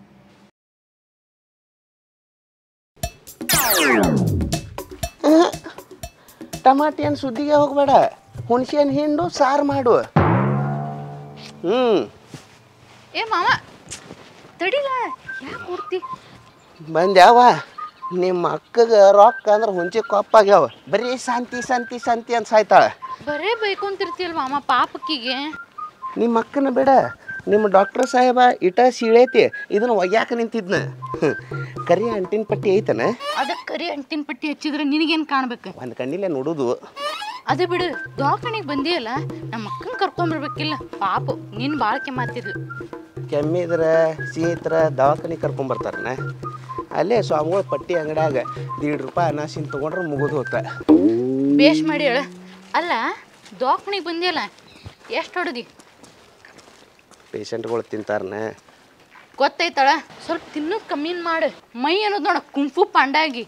ಟಮಾಟಿ ಏನು ಸುದ್ದಿಗೆ ಹೋಗಬೇಡ ಹುಣಸೆ ಹಣ್ಣು ಹಿಂಡು ಸಾರು ಮಾಡು ಹ್ಞೂ ಏ ಮಾವ ತಡಿಲ ಯಾಕೆ ಕೊಡ್ತಿ ಬಂದ್ಯಾವ ನಿಮ್ಮ ಅಕ್ಕಗೆ ರೊಕ್ಕ ಅಂದ್ರೆ ಹುಂಚಿ ಕೊಪ್ಪಾಗ್ಯಾವ ಬರೀ ಶಾಂತಿ ಶಾಂತಿ ಶಾಂತಿ ಅಂತ ಸಾಯ್ತಾಳೆ ಬರೇ ಬೈಕೊಂತಿರ್ತೀಯಲ್ ಮಾಮ ಪಾಪಕ್ಕಿಗೆ ನಿಮ್ಮ ಅಕ್ಕನ ಬೇಡ ನಿಮ್ಮ ಡಾಕ್ಟರ್ ಸಾಹೇಬ ಇಟ ಸೀಳೈತಿ ಇದನ್ನ ಒಯ್ಯಾಕ ನಿಂತಿದ್ನ ಹ್ಮ್. ಕರಿ ಅಂಟಿನ ಪಟ್ಟಿ ಐತನ ಅದಕ್ಕೆ ಕರಿ ಅಂಟಿನ ಪಟ್ಟಿ ಹಚ್ಚಿದ್ರೆ ನಿನಗೇನು ಕಾಣ್ಬೇಕು ಒಂದು ಕಣ್ಣಿಲೆ ನೋಡುದು ಅದೇ ಬಿಡು ದವಾಖಾನಿಗೆ ಬಂದಿಯಲ್ಲ ನಮ್ಮ ಅಕ್ಕನ ಕರ್ಕೊಂಬರ್ಬೇಕಿಲ್ಲ ಪಾಪು ನೀನು ಭಾಳ ಕೆಮ್ಮಾತಿದ್ಲು ಕೆಮ್ಮಿದ್ರ ಸೀತ್ರ ದವಾಖಾನೆ ಕರ್ಕೊಂಬರ್ತಾರನ ಅಲ್ಲೇ ಸ್ವಾಮಿಗಳ ಪಟ್ಟಿ ಅಂಗಡ್ಯಾಗ ದೀಡ್ ರೂಪಾಯಿ ಅನಾಸಿನ ತೊಗೊಂಡ್ರೆ ಮುಗಿದು ಹೋತ ಬೇಷ್ ಮಾಡಿ ಹೇಳ ಅಲ್ಲ ದವಾಖಾನಿಗೆ ಬಂದಿಯಲ್ಲ ಎಷ್ಟು ಹೊಡೆದಿ ಪೇಷಂಟ್ಗಳು ತಿಂತಾರನ ಗೊತ್ತೈತಳ ಸ್ವಲ್ಪ ತಿನ್ನೋದು ಕಮ್ಮಿ ಮಾಡು ಮೈ ಅನ್ನೋದು ನೋಡ ಕುಂಫು ಪಾಂಡಾಗಿ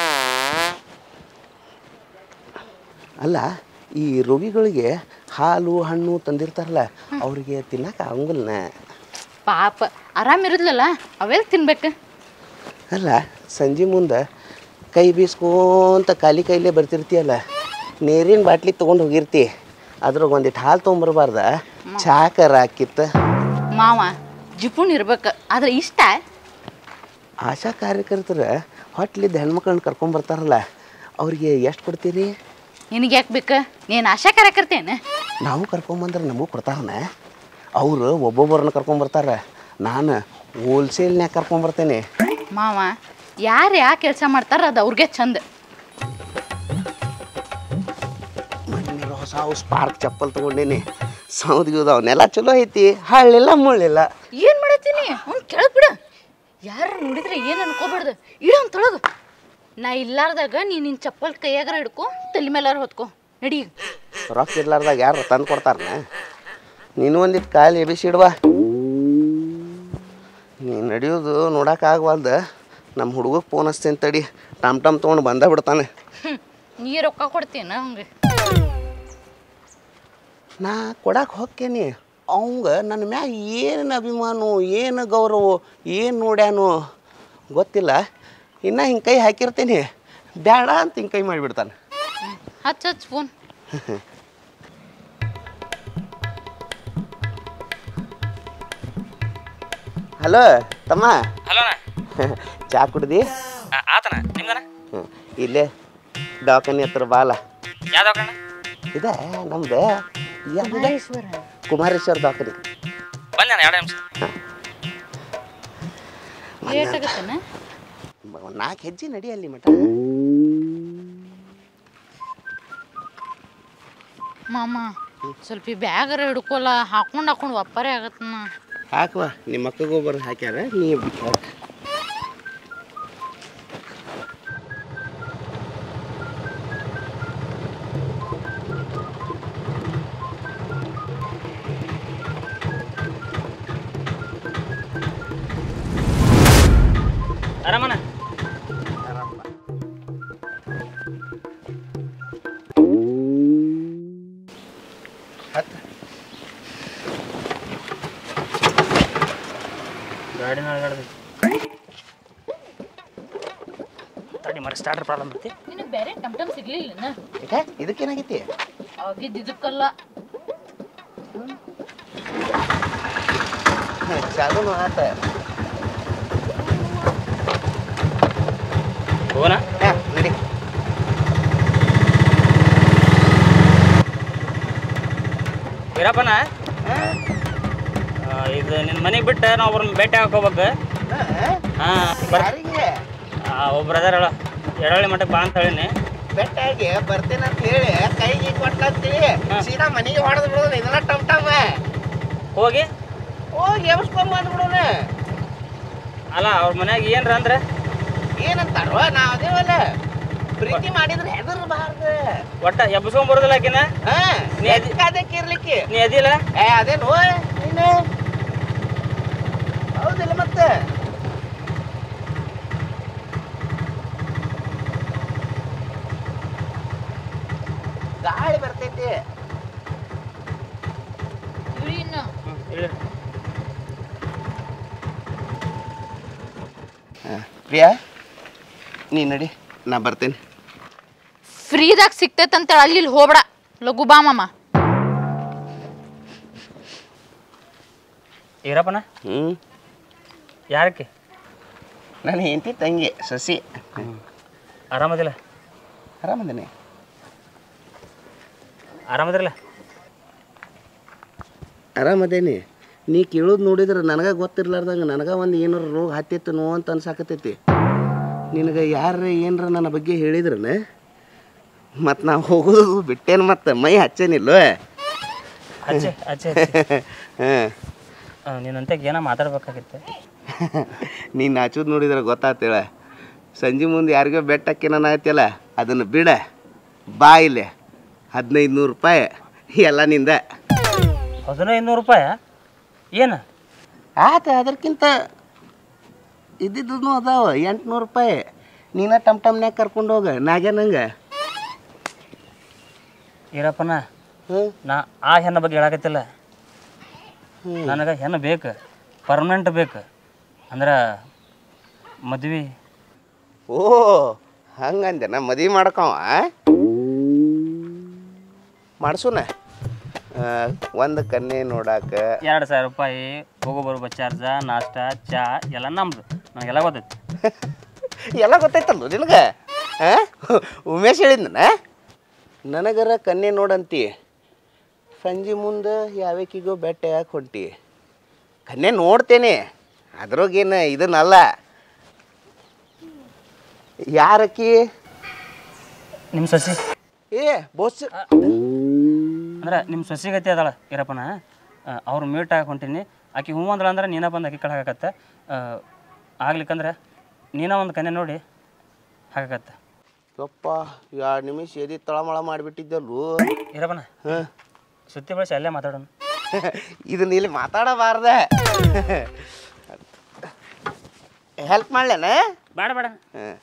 ಅಲ್ಲ ಈ ರೋಗಿಗಳಿಗೆ ಹಾಲು ಹಣ್ಣು ತಂದಿರ್ತಾರಲ್ಲ ಅವ್ರಿಗೆ ತಿನ್ನಕ್ಕೆ ಆಗಂಗಿಲ್ಲ ಪಾಪ ಆರಾಮಿರೋದ್ಲಲ್ಲ ಅವೆಲ್ಲ ತಿನ್ಬೇಕು ಅಲ್ಲ ಸಂಜೆ ಮುಂದೆ ಕೈ ಬೀಸ್ಕೊಂತ ಖಾಲಿ ಕೈಲೇ ಬರ್ತಿರ್ತೀಯಲ್ಲ ನೀರಿನ ಬಾಟ್ಲಿ ತೊಗೊಂಡು ಹೋಗಿರ್ತಿ ಅದ್ರಾಗ ಒಂದಿಟ್ಟು ಹಾಲು ತೊಗೊಂಬರ್ಬಾರ್ದ ಚಾಕರ ಹಾಕಿತ್ತ ಮಾವ ಜಿಪುಣ್ ಇರ್ಬೇಕು ಆದ್ರೆ ಇಷ್ಟ ಆಶಾ ಕಾರ್ಯಕರ್ತರ ಹೊಟ್ಲಿದ್ದ ಹೆಣ್ಮಕ್ಳನ್ನ ಕರ್ಕೊಂಬರ್ತಾರಲ್ಲ ಅವ್ರಿಗೆ ಎಷ್ಟು ಕೊಡ್ತೀರಿ ನಿನಗೆ ಯಾಕೆ ಬೇಕು ನೀನು ಆಶಾ ಕಾರ್ಯಕರ್ತೇನೆ ನಾವು ಕರ್ಕೊಂಬಂದ್ರೆ ನಮಗೂ ಕೊಡ್ತಾರನ ಅವರು ಒಬ್ಬೊಬ್ಬರನ್ನ ಕರ್ಕೊಂಬರ್ತಾರೆ ನಾನು ಹೋಲ್ಸೇಲ್ನ್ಯಾಗ ಕರ್ಕೊಂಬರ್ತೇನೆ ಮಾವ ಯಾರು ಯಾ ಕೆಲಸ ಮಾಡ್ತಾರ ಅದು ಅವ್ರಿಗೆ ಚಂದ ಮೊನ್ನೆ ಹೊಸ ಹೌಸ್ ಪಾರ್ಕ್ ಚಪ್ಪಲ್ ತೊಗೊಂಡೇನಿ ಸೌದಿಗೆ ಅವನ್ನೆಲ್ಲ ಚಲೋ ಐತಿ ಹಳ್ಳಿಲ್ಲ ಮುಳ್ಳಿಲ್ಲ ಏನ್ ಮಾಡತ್ತೀನಿ ಅವ್ನ್ ಕೆಳಗ್ ಬಿಡ ಯಾರು ನೋಡಿದ್ರೆ ಏನ್ ಅನ್ಕೋಬಾರ್ದು ಇಡ ಅವ್ನ್ ತೊಳಗ ನಾ ಇಲ್ಲಾರ್ದಾಗ ನೀ ನಿನ್ ಚಪ್ಪಲ್ ಕೈಯಾಗಾರ ಹಿಡ್ಕೊ ತಲೆ ಮೇಲಾರ ಹೊತ್ಕೊ ನಡಿ ರೊಕ್ಕ ಇರ್ಲಾರ್ದಾಗ ಯಾರು ತಂದು ಕೊಡ್ತಾರನ ನೀನು ಒಂದಿಟ್ಟು ಕಾಲು ಎಬಿಸಿಡ್ವಾ ನೀ ನಡೆಯೋದು ನೋಡೋಕ್ಕಾಗವಲ್ದು ನಮ್ಮ ಹುಡುಗಗೆ ಫೋನ್ ಹಚ್ತೀನಿ ತಡಿ ಟಮ್ ಟಮ್ ತೊಗೊಂಡು ಬಂದ ಬಿಡ್ತಾನೆ ಹ್ಮ್ ನೀ ರೊಕ್ಕ ಕೊಡ್ತೀನ ಹಂಗೆ ನಾ ಕೊಡಕ್ಕೆ ಹೋಗ್ತೇನೆ ಅವಂಗ ನನ್ನ ಮ್ಯಾಗ ಏನು ಅಭಿಮಾನ ಏನು ಗೌರವ ಏನು ನೋಡ್ಯಾನು ಗೊತ್ತಿಲ್ಲ ಇನ್ನು ಹಿಂಗೆ ಕೈ ಹಾಕಿರ್ತೀನಿ ಬೇಡ ಅಂತ ಹಿಂಗೆ ಕೈ ಮಾಡಿಬಿಡ್ತಾನೆ ಹಚ್ ಹಚ್ ಫೋನ್ ಹಲೋ ತಮ್ಮ ಹಲೋಣ ಚಾ ಕುಡ್ದಿ ಆತನ ನಿಮ್ದನ ಹ್ಞೂ ಇಲ್ಲೇ ದವಾಖಾನೆ ಹತ್ರ ಬಾಲ ಯಾವ್ದು ಕಣ ಇದೆ ನಮ್ದು ಯಾವ್ದಿದೆ? ಕುಮಾರೇಶ್ವರ ದವಾಖಾನೆ ಬಂದ ಎರಡು ನಿಮಿಷ ಲೇಟ್ ಆಗತ್ತನ ನಾಲ್ಕು ಹೆಜ್ಜೆ ನಡಿ ಅಲ್ಲಿ ಮಟ ಮಾಮ ಸ್ವಲ್ಪ ಈ ಬ್ಯಾಗರ ಹಿಡ್ಕೊಲ್ಲ ಹಾಕೊಂಡು ಹಾಕೊಂಡು ಒಪ್ಪರೆ ಆಗತ್ತನ ಹಾಕುವ ನಿಮ್ಮ ಅಕ್ಕ ಗೊಬ್ಬರ ಹಾಕ್ಯಾರ ನೀ ಹಾಕ್. ಆರಾಮನ ಗಾಡಿನ ಅಳಗಾಡ್ದು ತಡಿ ಮರ ಸ್ಟಾರ್ಟರ್ ಪ್ರಾಬ್ಲಮ್ ಐತಿ ನಿನಗೆ ಬೇರೆ ಟಮ್ ಟಮ್ ಸಿಗ್ಲಿಲ್ಲ ಯಾಕ ಇದಕ್ಕೇನಾಗೈತಿ ಆಗಿದ್ದು ಇದಕ್ಕಲ್ಲ ಚಾಲೂನು ಆತ ಹೋಗೋಣ ಹಾ, ನಡಿ ವೀರಪ್ಪನ ಆ, ಇದು ನಿನ್ನ ಮನೆಗೆ ಬಿಟ್ಟು ನಾವು ಅವ್ರನ್ನ ಭೇಟಿ ಹಾಕೋಬೇಕು ಹಾಂ ಬರ್ ಯಾರಿಗೆ ಒಬ್ರು ಅದಾರ ಹೇಳ ಎರಳಿ ಮಠಕ್ಕೆ ಬಾ ಅಂತ ಹೇಳಿನಿ ಬೆಟ್ಟಾಗಿ ಬರ್ತೀನಿ ಅಂತ ಹೇಳಿ ಕೈಗೆ ಕೊಟ್ಟಂತೀವಿ ಸೀದಾ ಮನೆಗೆ ಹೊಡೆದು ಬಿಡೋದು ಇದನ್ನ ಟಮ್ ಟಮ್ ಹೋಗಿ ಹೋಗಿ ಎಬ್ಸ್ಕೊಂಡ್ ಬಂದ್ಬಿಡೋಣ ಅಲ್ಲ ಅವ್ರ ಮನ್ಯಾಗ ಏನ್ರ ಅಂದ್ರೆ ಏನಂತಾರೋ ನಾವ್ ಅದೇವಲ್ಲ ಪ್ರೀತಿ ಮಾಡಿದ್ರೆ ಹೆದರ್ಬಾರ್ದು ಒಟ್ಟ ಎಬ್ಸ್ಕೊಂಡ್ ಬರೋದಿಲ್ಲ ಆಕಿನ ಹಾ ನೀ ಅದಿ- ಅದಕ್ಕೆ ಇರ್ಲಿಕ್ಕೆ ನೀ ಅದಿಲ್ಲ ಏ ಅದೇನು ನೀನು ಹೌದಿಲ್ಲ ಮತ್ತೆ ಗಾಳಿ ಬರ್ತೈತಿ ಇಳಿ ಇನ್ನು ಪ್ರಿಯಾ ನೀ ನಡಿ ನಾ ಬರ್ತೇನೆ ಫ್ರೀದಾಗ ಸಿಗ್ತೈತೆ ಅಂತೇಳಿ ಅಲ್ಲಿ ಇಲ್ಲಿ ಹೋಗ್ಬೇಡ ಲಘು ಬಾ ಮಾಮ ಈರಪ್ಪನ ಹ್ಞೂ ಯಾರಕ್ಕೆ ನನ್ನ ಹೆಂಡತಿ ತಂಗಿ ಸಸಿ ಆರಾಮದಿಲ್ಲ ಆರಾಮದೇನೆ ಆರಾಮದಿರಲ್ಲ ಆರಾಮದೇನಿ ನೀ ಕೇಳೋದು ನೋಡಿದ್ರೆ ನನಗೆ ಗೊತ್ತಿರ್ಲಾರ್ದಂಗೆ ನನಗೆ ಒಂದು ಏನಾರ ರೋಗ ಹತ್ತಿತ್ತು ನೋವು ಅಂತ ಅನ್ಸಾಕತ್ತೈತಿ ನಿನಗೆ ಯಾರ ಏನರ ನನ್ನ ಬಗ್ಗೆ ಹೇಳಿದ್ರನ ಮತ್ತು ನಾ ಹೋಗೋದು ಬಿಟ್ಟೇನು ಮತ್ತು ಮೈ ಹಚ್ಚೇನಿಲ್ವ ಅಚ್ಚೆ ಅಚ್ಚೆ ಹಾಂ ನಿನ್ನಂತೆ ಏನೋ ಮಾತಾಡ್ಬೇಕಾಗಿತ್ತು ನೀನು ಹಚ್ಚೋದು ನೋಡಿದ್ರೆ ಗೊತ್ತಾತೇಳ ಸಂಜೆ ಮುಂದೆ ಯಾರಿಗೋ ಬೆಟ್ಟಕ್ಕೇನ ಆಯ್ತಲ್ಲ ಅದನ್ನು ಬಿಡ ಬಾ ಇಲ್ಲೇ ಹದಿನೈದು ನೂರು ರೂಪಾಯಿ ಎಲ್ಲ ನಿಂದ ಹದಿನೈದು ನೂರು ರೂಪಾಯಿ ಏನು ಆತ ಅದಕ್ಕಿಂತ ಇದ್ದಿದ್ದು ಅದಾವ ಎಂಟ್ನೂರು ರೂಪಾಯಿ ನೀನ ಟಮ್ ಟಮ್ನ್ಯಾಗ ಕರ್ಕೊಂಡು ಹೋಗ ನಾಗ್ಯಾನಂಗೆ ಈರಪ್ಪನ ಹ್ಞೂ ನಾ ಆ ಹೆಣ್ಣ ಬಗ್ಗೆ ಹೇಳಕತ್ತಿಲ್ಲ ನನಗೆ ಹೆಣ್ಣು ಬೇಕು ಪರ್ಮನೆಂಟ್ ಬೇಕು ಅಂದ್ರೆ ಮದ್ವೆ ಓ ಹಂಗಂದೆ ನಾ ಮದುವೆ ಮಾಡ್ಕವ ಮಾಡ್ಸೋಣ ಒಂದು ಕನ್ಯೆ ನೋಡಾಕ ಎರಡು ಸಾವಿರ ರೂಪಾಯಿ ಹೋಗೋ ಬರೋ ಚಾರ್ಜ ನಾಷ್ಟ ಚಾ ಎಲ್ಲ ನಮ್ದು ನನಗೆಲ್ಲ ಗೊತ್ತೈತಿ ಎಲ್ಲ ಗೊತ್ತೈತಲ್ಲ ನಿನಗೆ ಹಾಂ ಉಮೇಶ್ ಹೇಳಿದ್ನ ನನಗರ ಕನ್ಯೆ ನೋಡಂತಿ ಸಂಜೆ ಮುಂದೆ ಯಾವಕ್ಕಿಗೋ ಬೆಟ್ಟ ಯಾಕೆ ಹೊಂಟಿ ಕನ್ಯೆ ನೋಡ್ತೇನೆ ಅದ್ರಾಗೇನು ಇದನ್ನಲ್ಲ ಯಾರಕ್ಕಿ ನಿಮ್ಮ ಸಸಿ ಏ ಬೋಸ್ ಅಂದ್ರೆ ನಿಮ್ಮ ಸೊಸೆಗತಿ ಅದಳ ಇರಪ್ಪನ ಅವ್ರು ಮೀಟ್ ಆಗಿ ಹೊಂಟೀನಿ ಆಕಿ ಹೂ ಅಂದಳ ಅಂದ್ರೆ ನೀನ ಬಂದು ಆಕಿ ಕಡೆ ಹಾಕತ್ತ ಆಗ್ಲಿಕ್ಕಂದ್ರೆ ನೀನ ಒಂದು ಕನ್ಯೆ ನೋಡಿ ಹಾಕತ್ತ ಯಪ್ಪ ಎರಡು ನಿಮಿಷ ಎದಿ ತಳಮಳ ಮಾಡಿಬಿಟ್ಟಿದ್ದಲ್ಲು ಇರಪ್ಪನ ಹಾಂ ಸುತ್ತಿ ಬಳಸಿ ಅಲ್ಲೇ ಮಾತಾಡೋಣ ಇದನ್ನ ಇಲ್ಲಿ ಮಾತಾಡಬಾರ್ದೆ ಹೆಲ್ಪ್ ಮಾಡ್ಲೇನ ಬೇಡ ಬೇಡ ಹಾಂ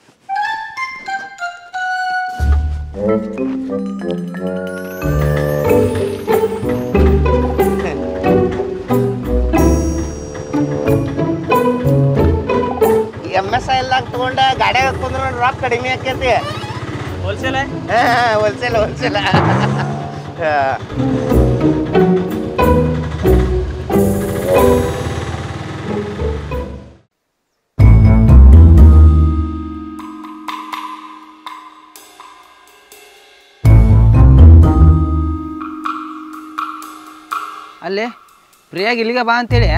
ಎಮ್ ಎಸ್ ಎಲ್ಲ ತಗೊಂಡ ಗಾಡ್ಯಾಗ ಹಾಕೊಂಡ್ರೆ ರೊಕ್ಕ ಕಡಿಮೆ ಆಕೈತಿ ಹೋಲ್ಸೇಲೆ ಹಾಂ ಹೋಲ್ಸೇಲ್ ಹೋಲ್ಸೇಲ್ ಅಲ್ಲಿ ಪ್ರಿಯಾಗಿ ಇಲ್ಲಿಗೆ ಬಾ ಅಂತೇಳಿ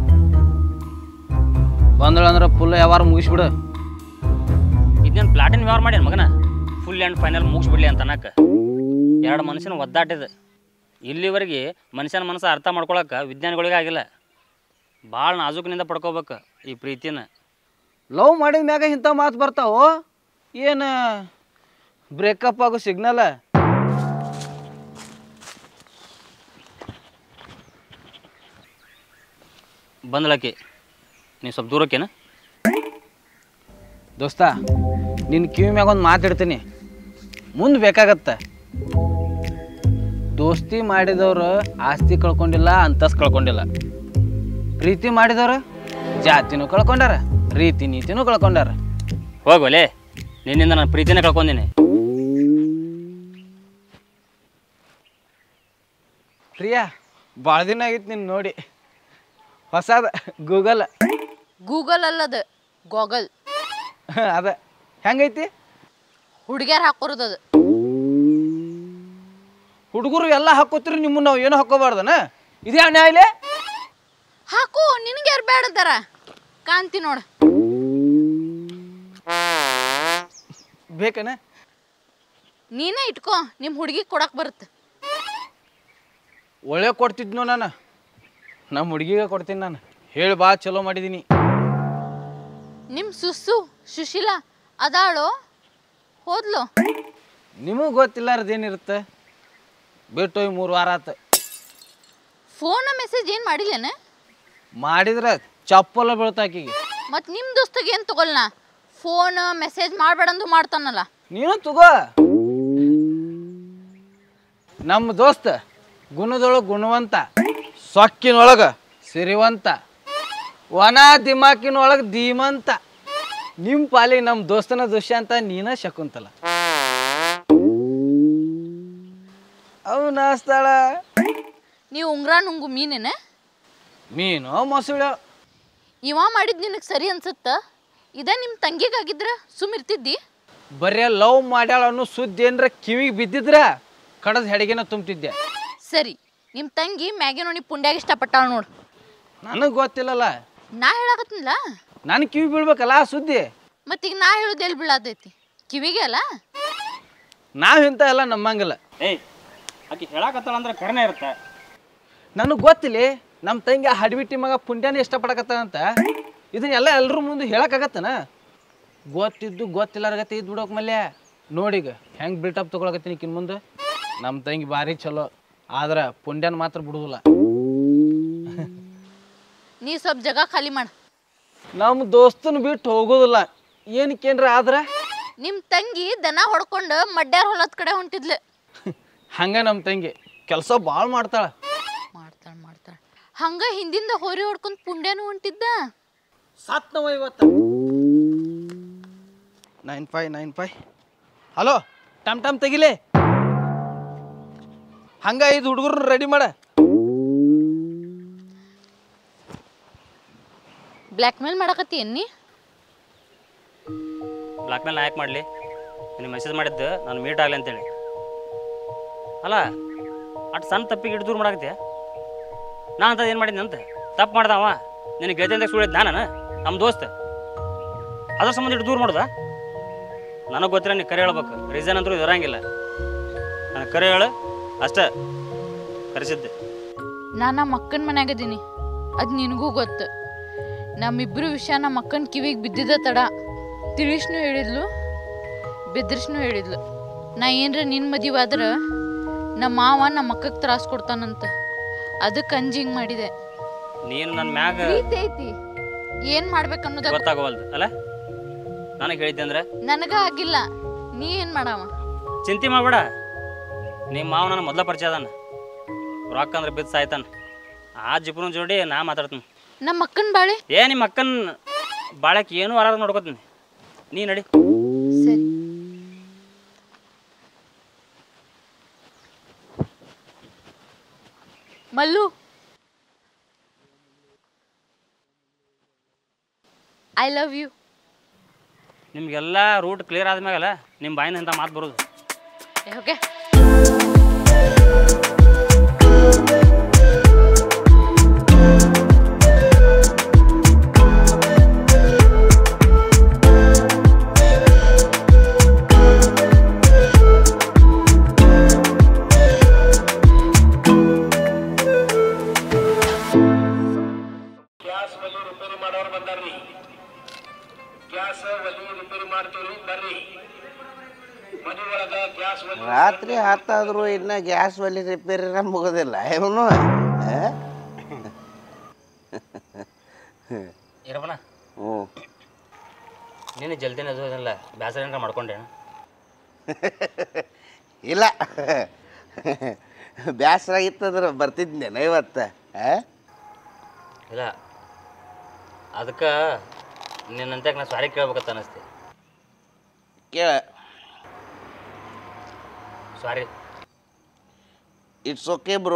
ಬಂದಳಂದ್ರೆ ಫುಲ್ ವ್ಯವಹಾರ ಮುಗಿಸ್ಬಿಡು ಇದನ್ನ ಪ್ಲಾಟಿನ್ ವ್ಯವಹಾರ ಮಾಡ್ಯಾನ ಮಗನ ಫುಲ್ ಆ್ಯಂಡ್ ಫೈನಲ್ ಮುಗಿಸ್ಬಿಡ್ಲಿ ಅಂತ ಅನ್ನಕ್ಕೆ ಎರಡು ಮನುಷ್ಯನ ಒದ್ದಾಟಿದೆ ಇಲ್ಲಿವರೆಗೆ ಮನುಷ್ಯನ ಮನಸ್ಸು ಅರ್ಥ ಮಾಡ್ಕೊಳಕ್ಕೆ ವಿಜ್ಞಾನಿಗಳಿಗೆ ಆಗಿಲ್ಲ ಭಾಳ ನಾಜೂಕಿನಿಂದ ಪಡ್ಕೋಬೇಕು ಈ ಪ್ರೀತಿನ ಲವ್ ಮಾಡಿದ ಮ್ಯಾಗ ಇಂಥ ಮಾತು ಬರ್ತಾವೋ ಏನು ಬ್ರೇಕಪ್ ಆಗೋ ಸಿಗ್ನಲ್ ಬಂದಳಕಿ ನೀವು ಸ್ವಲ್ಪ ದೂರಕ್ಕೇನ ದೋಸ್ತ ನಿನ್ನ ಕಿವಿ ಮ್ಯಾಗ ಒಂದು ಮಾತಿಡ್ತೀನಿ ಮುಂದೆ ಬೇಕಾಗತ್ತ ದೋಸ್ತಿ ಮಾಡಿದವ್ರು ಆಸ್ತಿ ಕಳ್ಕೊಂಡಿಲ್ಲ ಅಂತಸ್ ಕಳ್ಕೊಂಡಿಲ್ಲ ಪ್ರೀತಿ ಮಾಡಿದವ್ರು ಜಾತಿನೂ ಕಳ್ಕೊಂಡಾರ ರೀತಿ ನೀತಿನೂ ಕಳ್ಕೊಂಡಾರ ಹೋಗೋಲೆ ನಿನ್ನಿಂದ ನಾನು ಪ್ರೀತಿನೇ ಕಳ್ಕೊಂದಿನಿ ಪ್ರಿಯಾ ಭಾಳ ದಿನ ಆಗಿತ್ತು ನಿನ್ನ ನೋಡಿ ಹೊಸದ ಗೂಗಲ್ ಗೂಗಲ್ ಅಲ್ಲದ ಗೋಗಲ್ ಅದ ಹೆಂಗೈತಿ ಹುಡುಗ್ಯಾರ ಹಾಕೋರದು ಅದು ಹುಡುಗರು ಎಲ್ಲ ಹಾಕೋತಿರಿ ನಿಮ್ಮನ್ನ ನಾವು ಏನು ಹಾಕೋಬಾರ್ದನ ಇದೇ ಅನ್ಯಾಯ ಇಲ್ಲೇ ಹಾಕು ನಿನಗೆ ಯಾರು ಬೇಡದಾರ ಕಾಂತಿ ನೋಡು ಬೇಕನ ನೀನೇ ಇಟ್ಕೋ ನಿಮ್ಮ ಹುಡುಗಿ ಕೊಡಕ್ ಬರುತ್ತೆ ಒಳ್ಳೆ ಕೊಡ್ತಿದ್ನೋ ನಾನು ನಮ್ಮ ಹುಡುಗಿಗೆ ಕೊಡ್ತೀನಿ ನಾನು ಹೇಳಿ ಬಾ ಚಲೋ ಮಾಡಿದ್ದೀನಿ ನಿಮ್ಮ ಸುಸ್ಸು ಸುಶೀಲಾ ಅದಾಳೋ ಹೋದ್ಲು ನಿಮಗೆ ಗೊತ್ತಿಲ್ಲಾರದೇನಿರುತ್ತೆ ಬಿಟ್ಟು ಹೋಗಿ ಮೂರು ವಾರ ಆತು ಫೋನ ಮೆಸೇಜ್ ಏನು ಮಾಡಿಲ್ಲೇನ ಮಾಡಿದ್ರೆ ಚಪ್ಪಲ ಬೀಳ್ತಾಕಿಗೆ ಮತ್ತು ನಿಮ್ಮ ದೋಸ್ತಗೆ ಏನು ತಗೊಳ್ನ ಫೋನ್ ಮೆಸೇಜ್ ಮಾಡಬೇಡಂದು ಮಾಡ್ತಾನಲ್ಲ ನೀನು ತಗೋ ನಮ್ಮ ದೋಸ್ತ ಗುಣದೊಳಗೆ ಗುಣವಂತ ಸೊಕ್ಕಿನೊಳಗೆ ಸಿರಿವಂತ ವನ ದಿಮಾಕಿನೊಳಗೆ ಧೀಮಂತ ನಿಮ್ಮ ಪಾಲಿಗೆ ನಮ್ಮ ದೋಸ್ತನ ದುಷ್ಯಂತ ನೀನ ಶಕುಂತಲ ಅವನ ಸ್ಥಳ ನೀವು ಉಂಗ್ರ ನುಂಗು ಮೀನೇನ ಮೀನು ಮೊಸಳೆ ಇವ ಮಾಡಿದ್ ನಿನಗೆ ಸರಿ ಅನ್ಸುತ್ತ ಇದ ನಿಮ್ಮ ತಂಗಿಗಾಗಿದ್ರ ಸುಮ್ಮಿರ್ತಿದ್ದಿ ಬರೇ ಲವ್ ಮಾಡ್ಯಾಳ ಅನ್ನೋ ಸುದ್ದಿ ಏನ್ರ ಕಿವಿಗೆ ಬಿದ್ದಿದ್ರ ಕಡದ ಹೆಡಗಿನ ತುಂಬ್ತಿದ್ದೆ ಸರಿ ನಿಮ್ಮ ತಂಗಿ ಮ್ಯಾಗಿ ನೋಡಿ ಪುಂಡ್ಯಾಗ ಇಷ್ಟಪಟ್ಟಾಳ ನೋಡು ನನಗೆ ಗೊತ್ತಿಲ್ಲಲ್ಲ ನಾ ಹೇಳಾಕತ್ನಿಲ್ಲ ನಾನು ಕಿವಿ ಬೀಳ್ಬೇಕಲ್ಲ ಆ ಸುದ್ದಿ ಮತ್ತೀಗ ನಾ ಹೇಳೋದು ಎಲ್ಲಿ ಬೀಳತೈತಿ ಕಿವಿಗೆ ಅಲ್ಲ ನಾವು ಇಂಥ ಎಲ್ಲ ನಮ್ಮಂಗಿಲ್ಲ ಏಯ್ ಆಕಿ ಹೇಳಾಕತ್ತಾಳ ಅಂದ್ರೆ ಕರ್ನೆ ಇರುತ್ತೆ ನನಗೆ ಗೊತ್ತಿಲ್ಲ ನಮ್ಮ ತಂಗಿ ಆ ಹಡ್ಬಿಟ್ಟಿ ಮಗ ಪುಂಡ್ಯಾನ ಇಷ್ಟಪಡಕತ್ತಾನಂತ ಇದನ್ನೆಲ್ಲ ಎಲ್ಲರ ಮುಂದೆ ಹೇಳಕ್ಕಾಗತ್ತನ ಗೊತ್ತಿದ್ದು ಗೊತ್ತಿಲ್ಲಾರಗತ್ತೆ ಇದ್ದು ಬಿಡೋಕ್ ಮಲ್ಯ ನೋಡೀಗ ಹೆಂಗೆ ಬಿಲ್ಟಪ್ ತೊಗೊಳಕತ್ತೀನಿ ಕಿನ್ ಮುಂದೆ ನಮ್ಮ ತಂಗಿ ಭಾರಿ ಚಲೋ ಆದ್ರೆ ಪುಂಡ್ಯಾನ ಮಾತ್ರ ಬಿಡುದಿಲ್ಲ ನೀ ಸ್ವಲ್ಪ ಜಾಗ ಖಾಲಿ ಮಾಡು ನಮ್ಮ ದೋಸ್ತನ ಬಿಟ್ಟು ಹೋಗೋದಿಲ್ಲ ಏನಕ್ಕೇನ್ರ ಆದ್ರೆ ನಿಮ್ಮ ತಂಗಿ ದನ ಹೊಡ್ಕೊಂಡು ಮಡ್ಯಾರ ಹೊಲದ ಕಡೆ ಹೊಂಟಿದ್ಲು ಹಂಗೆ ನಮ್ಮ ತಂಗಿ ಕೆಲಸ ಭಾಳ ಮಾಡ್ತಾಳೆ ಮಾಡ್ತಾಳ ಮಾಡ್ತಾಳ ಹಂಗ ಹಿಂದಿಂದ ಹೋರಿ ಹೊಡ್ಕೊಂಡು ಪುಂಡ್ಯಾನು ಹೊಂಟಿದ್ದ ಸತ್ನವ ಇವತ್ತು nine five nine five hello ಟಮ್ ಟಮ್ ತೆಗಿಲೆ ಹಂಗ ಐದು ಹುಡುಗರು ರೆಡಿ ಮಾಡ ಬ್ಲ್ಯಾಕ್ ಮೇಲ್ ಮಾಡಕತ್ತಿ ಎನ್ನಿ ಬ್ಲಾಕ್ ಮೇಲ್ ಯಾಕೆ ಮಾಡಲಿ ನಿನಗೆ ಮೆಸೇಜ್ ಮಾಡಿದ್ದು ನಾನು ಮೀಟ್ ಆಗಲಿ ಅಂತೇಳಿ ಅಲ್ಲ ಅಟ್ ಸಣ್ಣ ತಪ್ಪಿಗೆ ಇಟ್ಟು ದೂರ ಮಾಡಾಕತ್ತೀಯ ನಾ ಅಂತದ್ದು ಏನು ಮಾಡಿದ್ನಿ ಅಂತ ತಪ್ಪು ಮಾಡ್ದವ ನಿನಗೆ ಗೆದ್ದಿಂದ ಸುಳಿದ್ ನಾನು ನಮ್ಮ ದೋಸ್ತ ಅದ್ರ ಸಂಬಂಧ ಇಟ್ಟು ದೂರ ಮಾಡ್ದ ನನಗೆ ಗೊತ್ತಿಲ್ಲ ನೀ ಕರೆ ಹೇಳ್ಬೇಕು ರೀಸನ್ ಅಂತೂ ಇರಂಗಿಲ್ಲ ನನಗೆ ಕರೆ ಹೇಳು ಅಷ್ಟೇ ಕರೆಸಿದ್ದೆ ನಾನು ನಮ್ಮ ಅಕ್ಕನ ಮನ್ಯಾಗ ಅದೀನಿ ಅದು ನಿನಗೂ ಗೊತ್ತು ನಮ್ಮಿಬ್ರು ವಿಷಯ ನಮ್ಮ ಅಕ್ಕನ ಕಿವಿಗೆ ಬಿದ್ದಿದ್ದ ತಡ ತಿಳಿಸ್ನು ಹೇಳಿದ್ಲು ಬೆದರ್ಸ್ನು ಹೇಳಿದ್ಲು ನಾ ಏನ್ರ ನಿನ್ನ ಮದುವೆ ಆದ್ರೆ ನಮ್ಮ ಮಾವ ನಮ್ಮ ಅಕ್ಕಗೆ ತ್ರಾಸ ಕೊಡ್ತಾನಂತ ಅದಕ್ಕೆ ಅಂಜಿ ಹಿಂಗೆ ಮಾಡಿದೆ ನೀನು ನನ್ನ ಮ್ಯಾಗ ಪ್ರೀತಿ ಐತಿ ಏನು ಮಾಡ್ಬೇಕನ್ನೋದ ಗೊತ್ತಾಗವಲ್ದು ಅಲ್ಲ ನನಗೆ ಹೇಳಿದ್ದೆ ಅಂದ್ರೆ ನನಗ ಆಗಿಲ್ಲ ನೀ ಏನು ಮಾಡವ ಚಿಂತೆ ಮಾಡಬೇಡ ನಿಮ್ಮ ಮಾವ ನನ್ನ ಮೊದಲ ಪರಿಚಯ ಅದಾನ ರೊಕ್ಕ ಅಂದ್ರೆ ಬಿದ್ದು ಸಾಯ್ತಾನ ಆ ಜಿಪ್ನ ಜೋಡಿ ನಾ ಮಾತಾಡ್ತೀನಿ ನಮ್ಮ ಅಕ್ಕನ ಬಾಳೆ ಏ ನಿಮ್ಮ ಅಕ್ಕನ ಬಾಳಕ್ಕೆ ಏನೂ ಆರಾಧ ನೋಡ್ಕೋತೀನಿ ನೀ ನಡಿ ಸರಿ ಮಲ್ಲು ಐ ಲವ್ ಯು ನಿಮಗೆಲ್ಲ ರೂಟ್ ಕ್ಲಿಯರ್ ಆದ್ಮ್ಯಾಗಲ್ಲ ನಿಮ್ಮ ಬಾಯಿನ ಇಂಥ ಮಾತು ಬರೋದು ಓಕೆ ಗ್ಯಾಸ್ ಒಲಿ ರಿಪೇರಿ ಮಾಡೋರು ಬಂದಾರ್ರಿ ಗ್ಯಾಸ್ ಒಲಿ ರಿಪೇರಿ ಮಾಡ್ತೀವ್ರಿ ಬರ್ರಿ ಮನೆ ಒಳಗ ಗ್ಯಾಸ್ ಒಲಿ ರಾತ್ರಿ ಹತ್ತಾದ್ರು ಇನ್ನ ಗ್ಯಾಸ್ ಒಲಿ ರಿಪೇರಿನ ಮುಗೋದಿಲ್ಲ ಇವನು ಇರಪ್ಪನ ಹ್ಞೂ ನೀನು ಜಲ್ದಿನ ಅದಿಲ್ಲ ಬೇಸರ ಏನಾರ ಮಾಡ್ಕೊಂಡೇನು ಇಲ್ಲ ಬ್ಯಾಸರ ಆಗಿತ್ತಂದ್ರೆ ಬರ್ತಿದ್ನೇನ ಇವತ್ತು ಆ? ಇಲ್ಲ ಅದಕ್ಕೆ ನಿನ್ನಂತ್ಯಾಗ ನಾ ಸಾರಿ ಕೇಳ್ಬೇಕಂತ ಅನ್ನಿಸ್ತಿ ಕೇಳ ಸಾರಿ ಇಟ್ಸ್ ಓಕೆ ಬ್ರೋ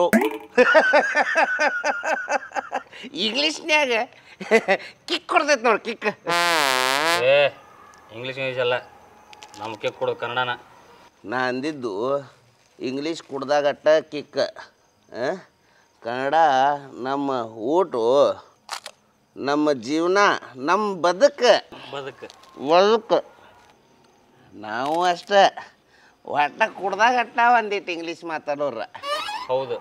ಇಂಗ್ಲೀಷ್ನ್ಯಾಗ ಕಿಕ್ ಕೊಡ್ತೈತೆ ನೋಡಿ ಕಿಕ್ ಏ ಇಂಗ್ಲೀಷ್ ಇಂಗ್ಲೀಷ್ ಅಲ್ಲ ನಮಗೆ ಕೊಡೋದು ಕನ್ನಡನ ನಾ ಅಂದಿದ್ದು ಇಂಗ್ಲೀಷ್ ಕುಡ್ದಾಗಟ್ಟ ಕಿಕ್ ಆ? ಕನ್ನಡ ನಮ್ಮ ಊಟು ನಮ್ಮ ಜೀವನ ನಮ್ಮ ಬದುಕು ಬದುಕು ಬದುಕು ನಾವು ಅಷ್ಟೇ ಒಟ್ಟ ಕುಡ್ದಾಗಟ್ಟ ಒಂದಿಟ್ಟು ಇಂಗ್ಲೀಷ್ ಮಾತಾಡೋರ ಹೌದು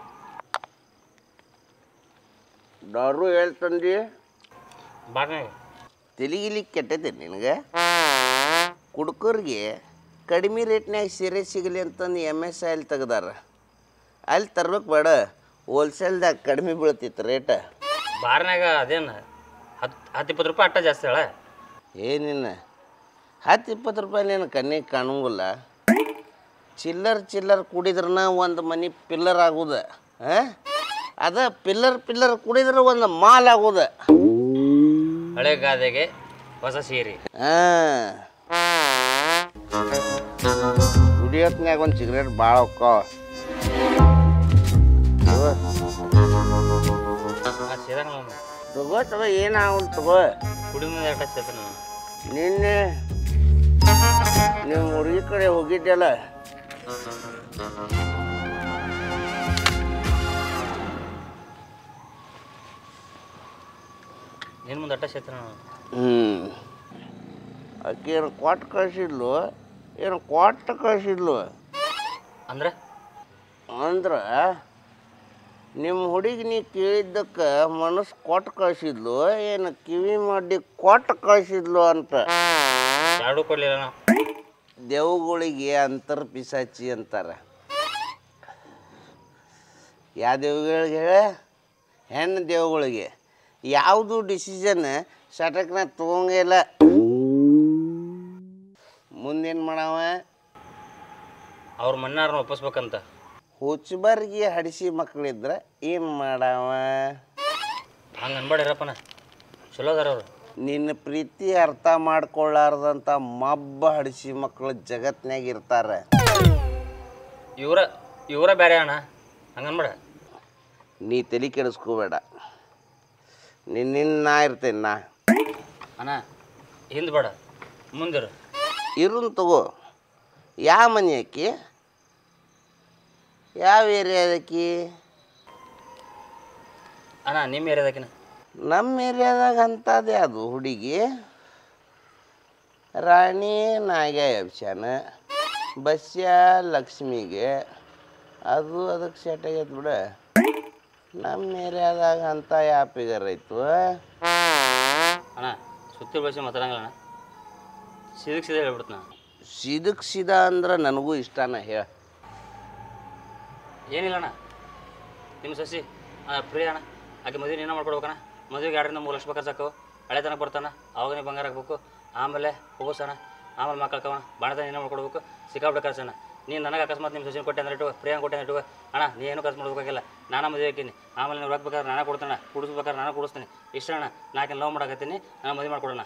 ಡಾರು ಹೇಳ್ತಂದಿ ಬಾಟ್ನಾಗ ತೆಲಿಗಿಲಿ ಕೆಟ್ಟೈತೆ ನಿನಗೆ ಕುಡ್ಕೋರಿಗೆ ಕಡಿಮೆ ರೇಟ್ನ್ಯಾಗ ಸೀರೆ ಸಿಗಲಿ ಅಂತಂದು ಎಮ್ ಎಸ್ ಐಲ್ ತೆಗ್ದಾರ ಅಲ್ಲಿ ತರ್ಬೇಕು ಬೇಡ ಹೋಲ್ಸೇಲ್ದಾಗ ಕಡಿಮೆ ಬೀಳ್ತಿತ್ತು ರೇಟ ಬಾರ್ನಾಗ ಅದೇನು ಹತ್ತು ಹತ್ತು ಇಪ್ಪತ್ತು ರೂಪಾಯಿ ಅಟ್ಟ ಜಾಸ್ತಿ ಹೇಳ ಏನಿನ್ನ ಹತ್ತು ಇಪ್ಪತ್ತು ರೂಪಾಯಿ ನೀನು ಕಣ್ಣಿಗೆ ಕಾಣಂಗಿಲ್ಲ ಚಿಲ್ಲರ್ ಚಿಲ್ಲರ್ ಕುಡಿದ್ರನ ಒಂದು ಮನೆ ಪಿಲ್ಲರ್ ಆಗುದ ಹಾಂ ಅದ ಪಿಲ್ಲರ್ ಪಿಲ್ಲರ್ ಕುಡಿದ್ರೆ ಒಂದು ಮಾಲ್ ಆಗುದ ಹಳೆ ಗಾದೆಗೆ ಹೊಸ ಸೀರೆ ಹಾಂ ಕುಡಿಯೋತ್ನ್ಯಾಗ ಒಂದು ಸಿಗರೇಟ್ ಭಾಳ ಹೊಕ್ಕಾವ ಆ ಸೇರಂಗಿಲ್ಲ ನಾನು ತಗೋ ತಗೋ ಏನಾಗಲ್ಲ ತಗೋ ಕುಡಿ ಮುಂದೆ ಅಟ್ಟ ಸೇತಾನ ನಿನ್ನೆ ನಿಮ್ಮ ಹುಡುಗಿ ಕಡೆ ಹೋಗಿದ್ದೆಲ್ಲ ನಿನ್ನ ಮುಂದೆ ಅಟ್ಟ ಸೇತಾನ ಹ್ಞೂ ಆಕೆ ಏನು ಕೊಟ್ಟು ಕಳಿಸಿದ್ಲು ಏನು ಕೊಟ್ಟು ಕಳಿಸಿದ್ಲು ಅಂದ್ರೆ ಅಂದ್ರೆ ನಿಮ್ಮ ಹುಡುಗಿ ನೀ ಕೇಳಿದ್ದಕ್ಕೆ ಮನಸ್ಸು ಕೊಟ್ಟು ಕಳಿಸಿದ್ಲು ಏನು ಕಿವಿ ಮಾಡಿ ಕೊಟ್ಟು ಕಳಿಸಿದ್ಲು ಅಂತ ಎರಡೂ ಕೊಡ್ಲಿಲ್ಲ ನಾ ದೇವುಗಳಿಗೆ ಅಂತರ್ ಪಿಸಾಚಿ ಅಂತಾರೆ ಯಾವ ದೇವುಗಳಿಗೆ ಹೇಳ ಹೆಣ್ಣು ದೇವುಗಳಿಗೆ ಯಾವುದು ಡಿಸಿಷನ್ ಸಟಕ್ನ ತಗೊಂಗಿಲ್ಲ ಮುಂದೇನು ಮಾಡವ ಅವ್ರ ಮನ್ನಾರನ್ನ ಒಪ್ಪಿಸ್ಬೇಕಂತ ಹುಚ್ಚಬರ್ಗಿ ಹಡಿಸಿ ಮಕ್ಕಳಿದ್ರೆ ಏನು ಮಾಡವ ಹಂಗೆ ಅನ್ಬೇಡಿರಪ್ಪನ ಚಲೋ ಅದಾರ ಅವ್ರು ನಿನ್ನ ಪ್ರೀತಿ ಅರ್ಥ ಮಾಡ್ಕೊಳ್ಳಾರ್ದಂಥ ಮಬ್ಬ ಹಡಿಸಿ ಮಕ್ಕಳು ಜಗತ್ನ್ಯಾಗ ಇರ್ತಾರೆ ಇವರ ಇವರ ಬೇರೆ ಅಣ್ಣ ಹಂಗೆ ಅನ್ಬೇಡ ನೀ ತಲೆ ಕೆಡಿಸ್ಕೋಬೇಡ ನಿನ್ನ ನಾ ಇರ್ತೇನೆ ನಾ ಅಣ್ಣ ಹಿಂದೆ ಬೇಡ ಮುಂದಿರು ಇರುನ್ ತಗೋ ಯಾವ ಮನೆ ಆಕಿ ಯಾವ ಏರಿಯಾದಕಿ ಅಣ್ಣ ನಿಮ್ಮ ಏರಿಯಾದಕಿನ ನಮ್ಮ ಏರಿಯಾದಾಗ ಅಂಥದ್ದೇ ಅದು ಹುಡುಗಿ ರಾಣಿ ನಾಗ್ಯ ಎಬ್ಸ್ಯಾನ ಬಸ್ಯ ಲಕ್ಷ್ಮಿಗೆ ಅದು ಅದಕ್ಕೆ ಸೆಟ್ ಆಗೈತೆ ಬಿಡ ನಮ್ಮ ಏರಿಯಾದಾಗ ಅಂತ ಯಾವ ಫಿಗರ್ ಐತು ಅಣ್ಣ ಸುತ್ತಿ ಬಳಸಿ ಮಾತಾಡಂಗಿಲ್ಲ ಅಣ್ಣ ಸೀದಕ್ಕೆ ಸೀದಾ ಹೇಳ್ಬಿಡ್ತು ನಾ ಸಿದಕ್ ಸಿದಾ ಅಂದ್ರೆ ನನಗೂ ಇಷ್ಟನ ಹೇಳ ಏನಿಲ್ಲ ಅಣ್ಣ ನಿಮ್ಮ ಸಸಿ ಆ, ಪ್ರಿಯ ಅಣ್ಣ ಆಕೆ ಮದುವೆ ನೀನು ಮಾಡ್ಕೊಡ್ಬೇಕಣ್ಣ ಮದುವೆಗೆ ಎರಡರಿಂದ ಮೂರು ಲಕ್ಷ ಖರ್ಚು ಹಾಕವು ಹಳೆ ತನಕ ಬರ್ತಾನ ಅವಾಗ ನೀ ಬಂಗಾರ ಹಾಕ್ಬೇಕು ಆಮೇಲೆ ಹೋಗೋಸಣ ಆಮೇಲೆ ಮಕ್ಕಳು ಹಾಕವಣ ಬಾಣದ ನೀನು ಮಾಡ್ಕೊಡ್ಬೇಕು ಸಿಕ್ಕಾಬಿಟ್ಟು ಖರ್ಚಣ್ಣ ನೀನು ನನಗೆ ಅಕಸ್ಮಾತ್ ನಿಮ್ಮ ಸಸಿನ ಕೊಟ್ಟೆ ಅಂದ್ರೆ ಇಟ್ಟು ಪ್ರಿಯಾಂಗ ಕೊಟ್ಟೆ ಅಂದ್ರೆ ಇಟ್ಟು ಅಣ್ಣ ನೀ ಏನು ಖರ್ಚು ಮಾಡ್ಬೇಕಾಗಿಲ್ಲ ನಾನು ಮದುವೆ ಹಾಕಿನಿ ಆಮೇಲೆ ನೀವು ರೊಕ್ಕ ಬೇಕಾದ್ರೆ ನಾನೇ ಕೊಡ್ತಾನೆ ಕುಡಿಸ್ಬೇಕಾದ್ರೆ ನಾನು ಕುಡಿಸ್ತೀನಿ ಇಷ್ಟ ಅಣ್ಣ ನಾಲ್ಕು ಲವ್ ಮಾಡಕತ್ತೀನಿ ನಾನು ಮದುವೆ ಮಾಡ್ಕೊಡೋಣ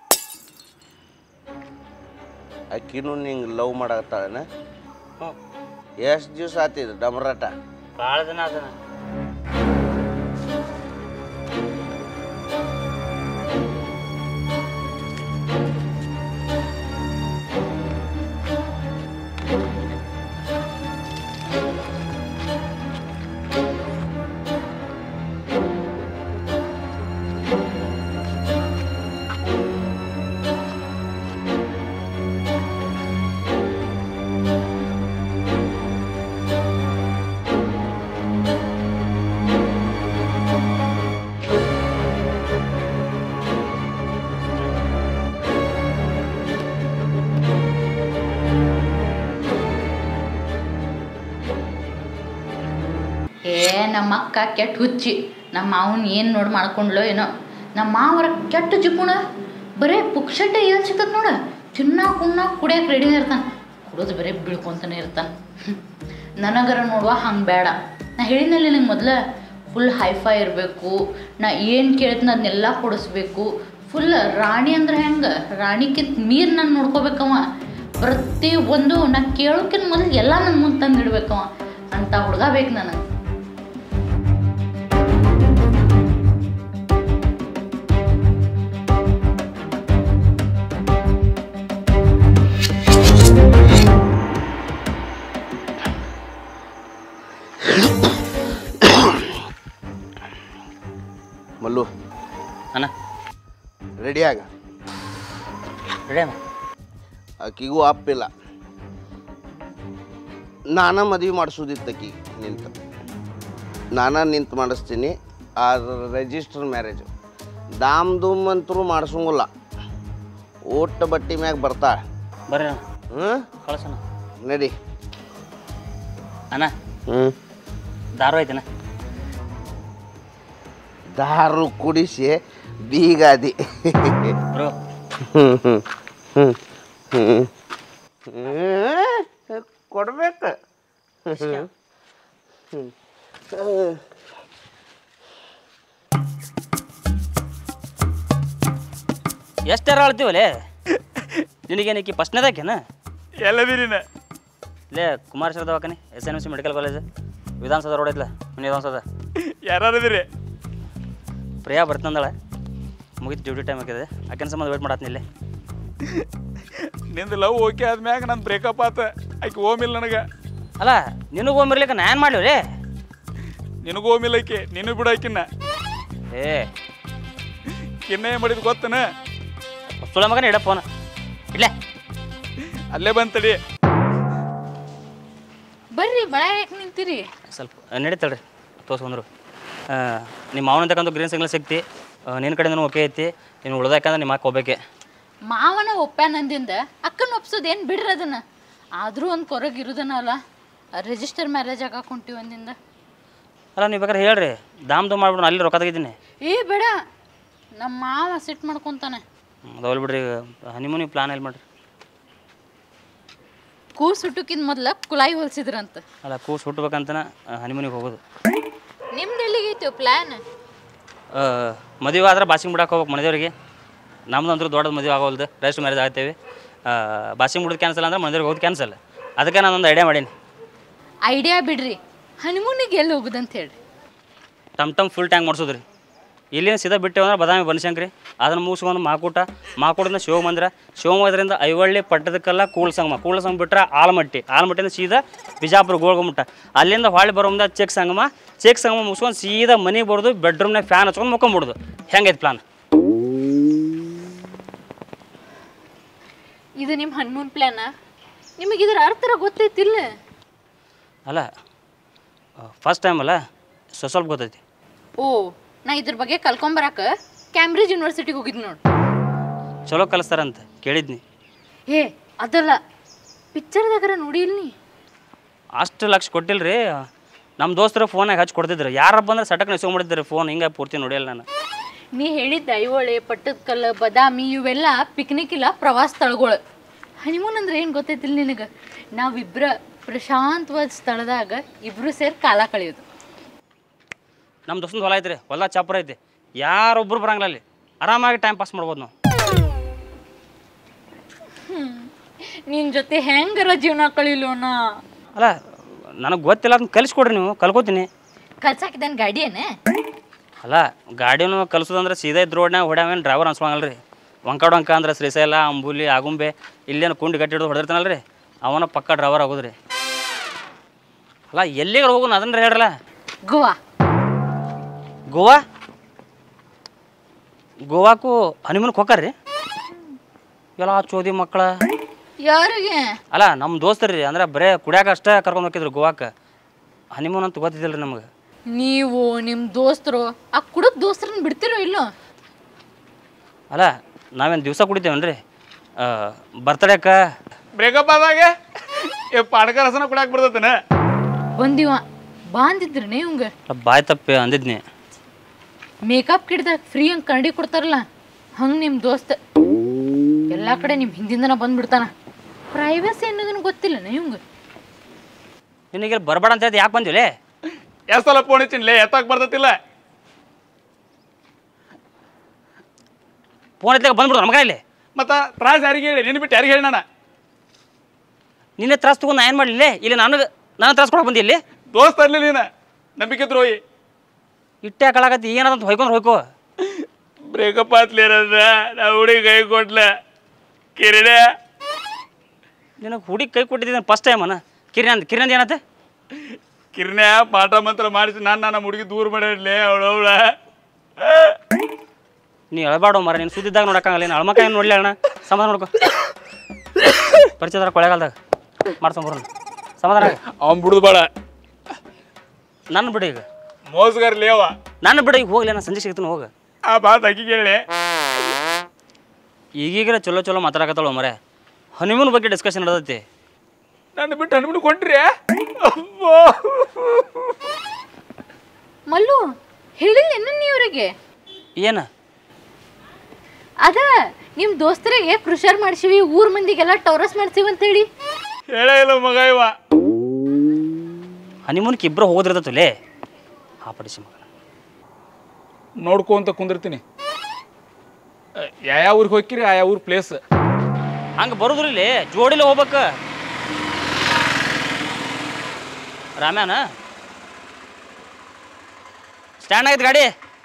ಅಕ್ಕಿನೂ ನಿಂಗೆ ಲವ್ ಮಾಡತ್ತಾಳನ ಹ್ಞೂ ಎಷ್ಟು ದಿವ್ಸ ಆತಿದ್ದು ಡಮರಾಟ ಭಾಳ ದಿನ ಅದನ್ನ ಏ ನಮ್ಮ ಅಕ್ಕ ಕೆಟ್ಟ ಹುಚ್ಚಿ ನಮ್ಮ ಮಾವನ್ ಏನು ನೋಡಿ ಮಾಡ್ಕೊಂಡ್ಲೋ ಏನೋ ನಮ್ಮ ಮಾವರ ಕೆಟ್ಟ ಜಿಪುಣ ಬರೇ ಪುಕ್ಷಟ್ಟೆ ಏನು ಸಿಗ್ತದೆ ನೋಡ ತಿನ್ನಾಕ ಉಣ್ಣಾಕ ಕುಡಿಯಕ್ಕೆ ರೆಡಿನೇ ಇರ್ತಾನೆ ಕುಡಿದು ಬರೀ ಬೀಳ್ಕೊಂತಾನೆ ಇರ್ತಾನೆ ನನಗರ ನೋಡುವ ಹಂಗೆ ಬೇಡ ನಾ ಹೇಳಿನಲ್ಲಿ ನಿನಗೆ ಮೊದಲ ಫುಲ್ ಹೈಫೈ ಇರಬೇಕು ನಾ ಏನು ಕೇಳ್ತೀನಿ ಅದನ್ನೆಲ್ಲ ಕೊಡಿಸ್ಬೇಕು ಫುಲ್ ರಾಣಿ ಅಂದ್ರೆ ಹೆಂಗೆ ರಾಣಿಕ್ಕಿಂತ ಮೀರ್ ನಾನು ನೋಡ್ಕೋಬೇಕವ ಪ್ರತಿ ಒಂದು ನಾ ಕೇಳೋಕ್ಕಿಂತ ಮೊದಲು ಎಲ್ಲ ನನ್ನ ಮುಂದೆ ತಂದು ಇಡ್ಬೇಕವ ಅಂತ ಹುಡುಗ ಬೇಕು ನನಗೆ ಮಲ್ಲು ಅಣ್ಣ ರೆಡಿ ಆಗ ರೆಡಿ ಅಣ್ಣ ಆಕಿಗೂ ಅಪ್ಪಿಲ್ಲ ನಾನ ಮದುವೆ ಮಾಡಿಸೋದಿತ್ತು ಆಕಿ ನಿಂತ ನಾನ ನಿಂತು ಮಾಡಿಸ್ತೀನಿ ಆದ್ರೆ ರಿಜಿಸ್ಟರ್ ಮ್ಯಾರೇಜು ದಾಮ್ ಧೂಮ್ ಅಂತರೂ ಮಾಡಿಸೋಂಗಿಲ್ಲ ಓಟ್ ಬಟ್ಟಿ ಮ್ಯಾಗ ಬರ್ತಾ ಬರ್ರಿ ಅಣ್ಣ ಹ್ಞೂ ಕಳ್ಸಣ್ಣ ನಡಿ ಅಣ್ಣ ಹ್ಞೂ ದಾರು ಐತಣ್ಣ ದಾರು ಕುಡಿಸಿ ಬೀಗಾದಿ ಬ್ರೋ ಹ್ಮ್ ಹ್ಮ್ ಹ್ಮ್ ಹ್ಮ್ ಹ್ಮ್ ಕೊಡ್ಬೇಕು ಹ್ಮ್ ಹ್ಮ್ ಎಷ್ಟಾರ ಅಳ್ತೀವಲೇ ನಿನಗೇನಕ್ಕೆ ಫಸ್ಟ್ನೇದಾಕೇನ ಎಲ್ಲದಿರಿನ ಲೇ ಕುಮಾರೇಶ್ವರ ದವಾಖಾನೆ S N M C medical college Vidhana Soudha road ಐತ್ಲ ಮನೆ ವಿಧಾನಸೌಧ ಯಾರಿದಿರಿ ಪ್ರಿಯಾ ಬರ್ತಂದಳ ಮುಗಿತು ಡ್ಯೂಟಿ ಟೈಮ್ ಆಗಿದೆ ಆಕೆನ ಸಂಬಂಧ ವೇಟ್ ಮಾಡತ್ನಿ ಇಲ್ಲೇ ನಿಂದು ಲವ್ ಓಕೆ ಆದ್ಮ್ಯಾಗ ನಂದು ಬ್ರೇಕಪ್ ಆತ ಆಕೆ ಓಮಿಲ್ಲ ನನಗೆ ಅಲ್ಲ ನಿನಗೆ ಹೋಗ್ಬರ್ಲಿಕ್ಕೆ ನಾ ಏನು ಮಾಡ್ಲಿ ನಿನಗೂ ಓಮಿಲ್ಲ ಆಕೆ ನೀನು ಬಿಡು ಆಕಿನ್ನ ಏ ಕಿನ್ನ ಏನು ಮಾಡಿದ್ ಗೊತ್ತನ ಸುಳ ಮಗನ ಇಡ ಫೋನ್ ಇಡ್ಲೇ ಅಲ್ಲೇ ಬಂತಡಿ ಬರ್ರಿ ಬಳ ಯಾಕೆ ನಿಂತೀರಿ ಸ್ವಲ್ಪ ನಡೀತಾಳ್ರಿ ತೋರ್ಸ್ಕೊಂಡ್ರು ನಿಮ್ಮ ಮಾವನಂತಕ್ಕಂಥ ಗ್ರೀನ್ ಸಿಗ್ನಲ್ ಸಿಗ್ತಿ ನಿನ್ನ ಕಡೆಯಿಂದ ಓಕೆ ಐತಿ ನೀನು ಉಳ್ದಾಕಂದ್ರೆ ನಿಮ್ಮ ಅಕ್ಕ ಹೋಗ್ಬೇಕೆ ಮಾವನ ಒಪ್ಪ್ಯಾನಂದಿಂದ ಅಕ್ಕನ ಒಪ್ಸೋದು ಏನು ಬಿಡ್ರಿ ಅದನ್ನ ಆದರೂ ಒಂದು ಕೊರಗೆ ಇರೋದನ ಅಲ್ಲ ರಿಜಿಸ್ಟರ್ ಮ್ಯಾರೇಜ್ ಆಗಾಕ ಹೊಂಟಿವಿ ಒಂದಿಂದ ಅಲ್ಲ ನೀವು ಬೇಕಾದ್ರೆ ಹೇಳ್ರಿ ದಾಮ್ ದಾಮ್ ಮಾಡ್ಬಿಡು ಅಲ್ಲಿ ರೊಕ್ಕ ತೆಗಿದ್ದೀನಿ ಏ ಬೇಡ ನಮ್ಮ ಮಾವ ಸಿಟ್ಟು ಮಾಡ್ಕೊತಾನೆ ಅದವಲ್ ಬಿಡ್ರಿ ಹನಿಮೂನಿ ಪ್ಲಾನ್ ಎಲ್ಲಿ ಮಾಡ್ರಿ ಕೂಸು ಸುಟ್ಟಕ್ಕಿಂತ ಮೊದ್ಲ ಕುಲಾಯಿ ಹೊಲ್ಸಿದ್ರಂತ ಅಲ್ಲ ಕೂಸ್ ಹುಟ್ಬೇಕಂತನ ಹನಿಮೂನಿಗೆ ಹೋಗೋದು ನಿಮ್ದು ಎಲ್ಲಿಗೈತೆ ಪ್ಲ್ಯಾನ್ ಮದುವೆ ಆದ್ರೆ ಬಾಸಿಂಗ್ ಬಿಡಕ್ಕೆ ಹೋಗ್ಬೇಕು ಮನೆದೇವ್ರಿಗೆ ನಮ್ದು ಅಂತೂ ದೊಡ್ಡದು ಮದುವೆ ಆಗೋಲ್ದು ರೆಸ್ಟ್ ಮ್ಯಾರೇಜ್ ಆಗ್ತೇವೆ ಬಾಸಿಂಗ್ ಬಿಡೋದು ಕ್ಯಾನ್ಸಲ್ ಅಂದ್ರೆ ಮನೆದೇವ್ರಿಗೆ ಹೋಗೋದು ಕ್ಯಾನ್ಸಲ್ ಅದಕ್ಕೆ ನಾನೊಂದು ಐಡಿಯಾ ಮಾಡೀನಿ ಐಡಿಯಾ ಬಿಡ್ರಿ ಹನಿಮೂನಿಗೆ ಎಲ್ಲಿ ಹೋಗುದಂತ ಹೇಳ್ರಿ ಟಮ್ ಟಮ್ ಫುಲ್ ಟ್ಯಾಂಕ್ ಮಾಡಿಸೋದ್ರಿ ಇಲ್ಲಿಂದ ಸೀದಾ ಬಿಟ್ಟೇವೆ ಅಂದ್ರೆ ಬದಾಮಿ ಬನಶಂಕರಿ ಅದನ್ನು ಮುಗಿಸ್ಕೊಂಡು ಮಾಕೂಟ ಮಾಕೂಟದಿಂದ ಶಿವ ಮಂದಿರ ಶಿವ ಮಂದಿರದಿಂದ ಐವಳ್ಳಿ ಪಟ್ಟದಕ್ಕಲ್ಲ ಕೂಳಸಂಗಮ ಕೂಳಸಂಗಮ ಬಿಟ್ರೆ ಆಲಮಟ್ಟಿ ಆಲಮಟ್ಟಿಯಿಂದ ಸೀದಾ ಬಿಜಾಪುರ ಗೋಳ್ಗುಮಟ್ಟ ಅಲ್ಲಿಂದ ಹೊಳ್ಳಿ ಬರೋ ಮುಂದೆ ಚೆಕ್ ಸಂಗಮ ಚೆಕ್ ಸಂಗಮ ಮುಗಿಸ್ಕೊಂಡು ಸೀದಾ ಮನೆಗೆ ಬರೋದು ಬೆಡ್ರೂಮ್ನಾಗ ಫ್ಯಾನ್ ಹಚ್ಕೊಂಡು ಮುಕ್ಕೊಂಬಿಡೋದು ಹೆಂಗೈತೆ ಪ್ಲಾನ್ ಇದು ನಿಮ್ಮ ಹನುಮೂನ್ ಪ್ಲ್ಯಾನ ನಿಮಗೆ ಇದ್ರ ಅರ್ಥರ ಗೊತ್ತೈತಿಲ್ಲ ಅಲ್ಲ ಫಸ್ಟ್ ಟೈಮ್ ಅಲ್ಲ ಸ್ವ- ಸ್ವಲ್ಪ ಗೊತ್ತೈತಿ ಓ ನಾ ಇದ್ರ ಬಗ್ಗೆ ಕಲ್ಕೊಂಬರಾಕ ಕ್ಯಾಂಬ್ರಿಡ್ಜ್ ಯೂನಿವರ್ಸಿಟಿಗೆ ಹೋಗಿದ್ನಿ ನೋಡು ಚಲೋ ಕಲಿಸ್ತಾರಂತ ಕೇಳಿದ್ನಿ ಏ ಅದಲ್ಲ ಪಿಕ್ಚರ್ದಾಗರ ನೋಡಿಲ್ ನೀ ಅಷ್ಟು ಲಕ್ಷ ಕೊಟ್ಟಿಲ್ರಿ ನಮ್ಮ ದೋಸ್ತರು ಫೋನಾಗ ಹಚ್ಚಿ ಕೊಡ್ತಿದ್ರು ಯಾರ ಬಂದ್ರೆ ಸಟಕ್ ನೆಸ್ಕೊಂಡ್ ಮಾಡಿದ್ರು ಫೋನ್ ಹಿಂಗೆ ಪೂರ್ತಿ ನೋಡಿಲ್ಲ ನಾನು ನೀ ಹೇಳಿದ್ದ ಐಹೊಳೆ ಪಟ್ಟದಕಲ್ಲು ಬದಾಮಿ ಇವೆಲ್ಲ ಪಿಕ್ನಿಕ್ ಇಲ್ಲ ಪ್ರವಾಸ ಸ್ಥಳಗಳು ಹನಿಮೂನ್ ಅಂದ್ರೆ ಏನು ಗೊತ್ತೈತಿಲ್ಲ ನಿನಗೆ ನಾವಿಬ್ರ ಪ್ರಶಾಂತವಾದ ಸ್ಥಳದಾಗ ಇಬ್ರು ಸೇರಿ ಕಾಲ ಕಳೆಯೋದು ನಮ್ಮ ದೋಸ್ತನ ಹೊಲ ಐತ್ರಿ ಹೊಲ ಚಾಪುರ ಐತಿ ಯಾರೊಬ್ರು ಬರಂಗಿಲ್ಲ ಅಲ್ಲಿ ಆರಾಮಾಗಿ ಟೈಮ್ ಪಾಸ್ ಮಾಡ್ಬೋದು ನಾವು ನಿನ್ನ ಜೊತೆ ಹೆಂಗರ ಜೀವನ ಕಳೀಲೋನ ಅಲ್ಲ ನನಗೆ ಗೊತ್ತಿಲ್ಲ ಅದನ್ನ ಕಲಿಸ್ಕೊಡ್ರಿ ನೀವು ಕಲ್ಕೋತೀನಿ ಕಲ್ಸಾಕಿದ್ದಾನ ಗಾಡಿ ಏನೇ ಅಲ್ಲ ಗಾಡಿನೂ ಕಲ್ಸೋದಂದ್ರೆ ಸೀದಾ ಇದ್ದ ರೋಡ್ನಾಗ ಹೊಡ್ಯಾವೇನು ಡ್ರೈವರ್ ಅನ್ಸ್ಕೊಂಗಲ್ಲ ರೀ ವಂಕಾಡ್ ವಂಕ ಅಂದ್ರೆ ಶ್ರೀಶೈಲ ಅಂಬುಲಿ ಆಗುಂಬೆ ಇಲ್ಲೇನು ಕುಂಡಿ ಗಟ್ಟಿ ಹಿಡಿದು ಹೊಡೆದಿರ್ತಾನಲ್ಲ ರೀ ಅವನ ಪಕ್ಕ ಡ್ರೈವರ್ ಆಗೋದ್ರಿ ಅಲ್ಲ ಎಲ್ಲಿಗೆ ಹೋಗೋಣ ಅದನ್ನ ಹೇಳ್ರಲ್ಲ ಗೋವಾ ಗೋವಾ ಗೋವಾಕ್ಕೂ ಹನಿಮೂನ್ಗೆ ಹೋಗ್ತಾರ್ರಿ ಎಲ್ಲ ಚೋದಿ ಮಕ್ಕಳ ಯಾರಿಗೆ ಅಲ್ಲ ನಮ್ಮ ದೋಸ್ತರು ರೀ ಅಂದ್ರೆ ಬರೇ ಕುಡ್ಯಾಕ ಅಷ್ಟೇ ಕರ್ಕೊಂಡು ಹೋಗಿದ್ರು ಗೋವಾಕ್ಕೆ ಹನಿಮೂನ್ ಅಂತ ಗೊತ್ತಿದ್ದಿಲ್ಲ ರೀ ನಮಗೆ ನೀವು ನಿಮ್ಮ ದೋಸ್ತರು ಆ ಕುಡಕ್ ದೋಸ್ತರನ್ನ ಬಿಡ್ತಿರೋ ಇಲ್ಲೋ ಅಲ್ಲ ನಾವೇನು ದಿವಸ ಕುಡಿತೇವನ್ರಿ ಬರ್ತಡೇಕ ಬ್ರೇಕಪ್ ಆದಾಗ ಏ ಪಾಡ್ಕ ರಸನ ಕುಡಿಯಾಕ ಬರ್ತೈತನ ಬಂದಿವ ಬಾಂದಿದ್ರಿ ಇವಂಗ ಬಾಯ್ ತಪ್ಪಿ ಅಂದಿದ್ನಿ ಮೇಕಪ್ ಕಿಡ್ದಾಗ ಫ್ರೀ ಹಂಗೆ ಕನ್ನಡಿ ಕೊಡ್ತಾರಲ್ಲ ಹಂಗೆ ನಿಮ್ಮ ದೋಸ್ತ ಎಲ್ಲ ಕಡೆ ನಿಮ್ಮ ಹಿಂದಿಂದನ ಬಂದ್ಬಿಡ್ತಾನ ಪ್ರೈವಸಿ ಅನ್ನೋದನ್ನ ಗೊತ್ತಿಲ್ಲ ಇವಂಗ ನಿನಗೆ ಬರಬೇಡ ಅಂತ ಹೇಳಿ ಯಾಕೆ ಬಂದಿವಲೇ ಎಷ್ಟು ಸಲ ಫೋನ್ ಹಚ್ಚಿನ್ಲೇ ಎತ್ತಾಕ್ ಬರ್ತೈತಿಲ್ಲ ಫೋನ್ ಎತ್ತಕ್ಕೆ ಬಂದ್ಬಿಡು ನಮಗ ಇಲ್ಲಿ ಮತ್ತ ತ್ರಾಸ ಯಾರಿಗೆ ಹೇಳಿ ನಿನ್ನ ಬಿಟ್ಟು ಯಾರಿಗೆ ಹೇಳಿ ನಾನು ನಿನ್ನೆ ತ್ರಾಸ ತಗೊಂಡು ನಾ ಏನು ಮಾಡಲಿಲ್ಲ ಇಲ್ಲಿ ನನಗೆ ನಾನು ತ್ರಾಸ ಕೊಡಕ್ಕೆ ಬಂದಿ ಇಲ್ಲಿ ದೋಸ್ತ ಅರ್ಲಿ ನೀನು ನಂಬಿಕೆ ದ್ರೋಹಿ ಇಟ್ಟೆ ಕಳಾಕತ್ತಿ ಏನದಂತ ಹೊಯ್ಕೊಂಡು ಹೊಯ್ಕೋ ಬ್ರೇಕಪ್ ಆತ್ಲೇರದ ನಾ ಹುಡುಗಿ ಕೈ ಕೊಟ್ಲ ಕಿರಣ ನಿನಗೆ ಹುಡುಗಿ ಕೈ ಕೊಟ್ಟಿದ್ದೀನಿ ಫಸ್ಟ್ ಟೈಮ್ ಅನ್ನ ಕಿರಿನಂದ್ ಕಿರಿನಂದ್ ಏನತ್ತೆ ಕಿರಣ ಪಾಠ ಮಂತ್ರ ಮಾಡಿಸಿ ನಾನು ನಮ್ಮ ಹುಡುಗಿ ದೂರ ಮಾಡಿಡ್ಲಿ ಅವಳು ಅವಳ ನೀ ಅಳಬಾಡೋ ಮರ ನೀನು ಸುದ್ದಿದ್ದಾಗ ನೋಡಕ್ಕಾಗಲ್ಲ ನೀನು ಅಳ್ಮಕ್ಕ ಏನು ನೋಡ್ಲಿ ಅಣ್ಣ ಸಮಾಧಾನ ನೋಡ್ಕೊ ಪರಿಚಯದಾರ ಕೊಳೆಗಾಲದಾಗ ಮಾಡ್ಸೊಂಬರೋಣ ಸಮಾಧಾನ ಆಗ. ಅವನ್ ಬಿಡುದು ಬೇಡ ನನ್ನ ಬಿಡು ಈಗ ಮೋಸಗಾರ್ಲಿ ಅವ ನನ್ನ ಬಿಡು ಈಗ ಹೋಗ್ಲಿ ನಾನು ಸಂಜೆ ಸಿಗ್ತೀನಿ ಹೋಗ ಆ ಬಾತ್ ಅಕ್ಕಿ ಕೇಳಿ ಈಗೀಗ ಚಲೋ ಚಲೋ ಮಾತಾಡಕತ್ತಳು ಮರೆ ಹನಿಮೂನ್ ಬಗ್ಗೆ ಡಿಸ್ಕಷನ್ ನಡೆದೈತಿ ನನ್ನ ಬಿಟ್ಟು ಅನ್ಬಿಟ್ಟು ಕೊಂಡ್ರಿ ಮಲ್ಲು ಹೇಳಿಲ್ಲ ನೀ ಇವ್ರಿಗೆ ಏನ ಅದ ನಿಮ್ಮ ದೋಸ್ತರಿಗೆ ಕೃಷರ್ ಮಾಡ್ಸಿವಿ ಊರ್ ಮಂದಿಗೆಲ್ಲ ಟೌರಸ್ ಮಾಡ್ಸಿವಿ ಅಂತೇಳಿ ಹೇಳೇ ಇಲ್ಲ ಮಗ ಇವ ಹನಿಮೂನ್కి ಇಬ್ಬರು ಹೋಗೋದಿರ್ತೈತಲೇ ಆ ಪಡಿಸಿ ಮಗ ನೋಡ್ಕೊಂತ ಕುಂದಿರ್ತೀನಿ ಯಾವ ಊರಿಗೆ ಹೋಗ್ಕಿರಿ ಆ ಊರ್ ಪ್ಲೇಸ್ ಹಂಗೆ ಬರೋದ್ರಲ್ಲಿ ಜೋಡಿಲಿ ಹೋಗ್ಬೇಕು ರಾಮ್ಯಾನ ಸ್ಟ್ಯಾಂಡ್ ಆಗೈತೆ ಗಾಡಿ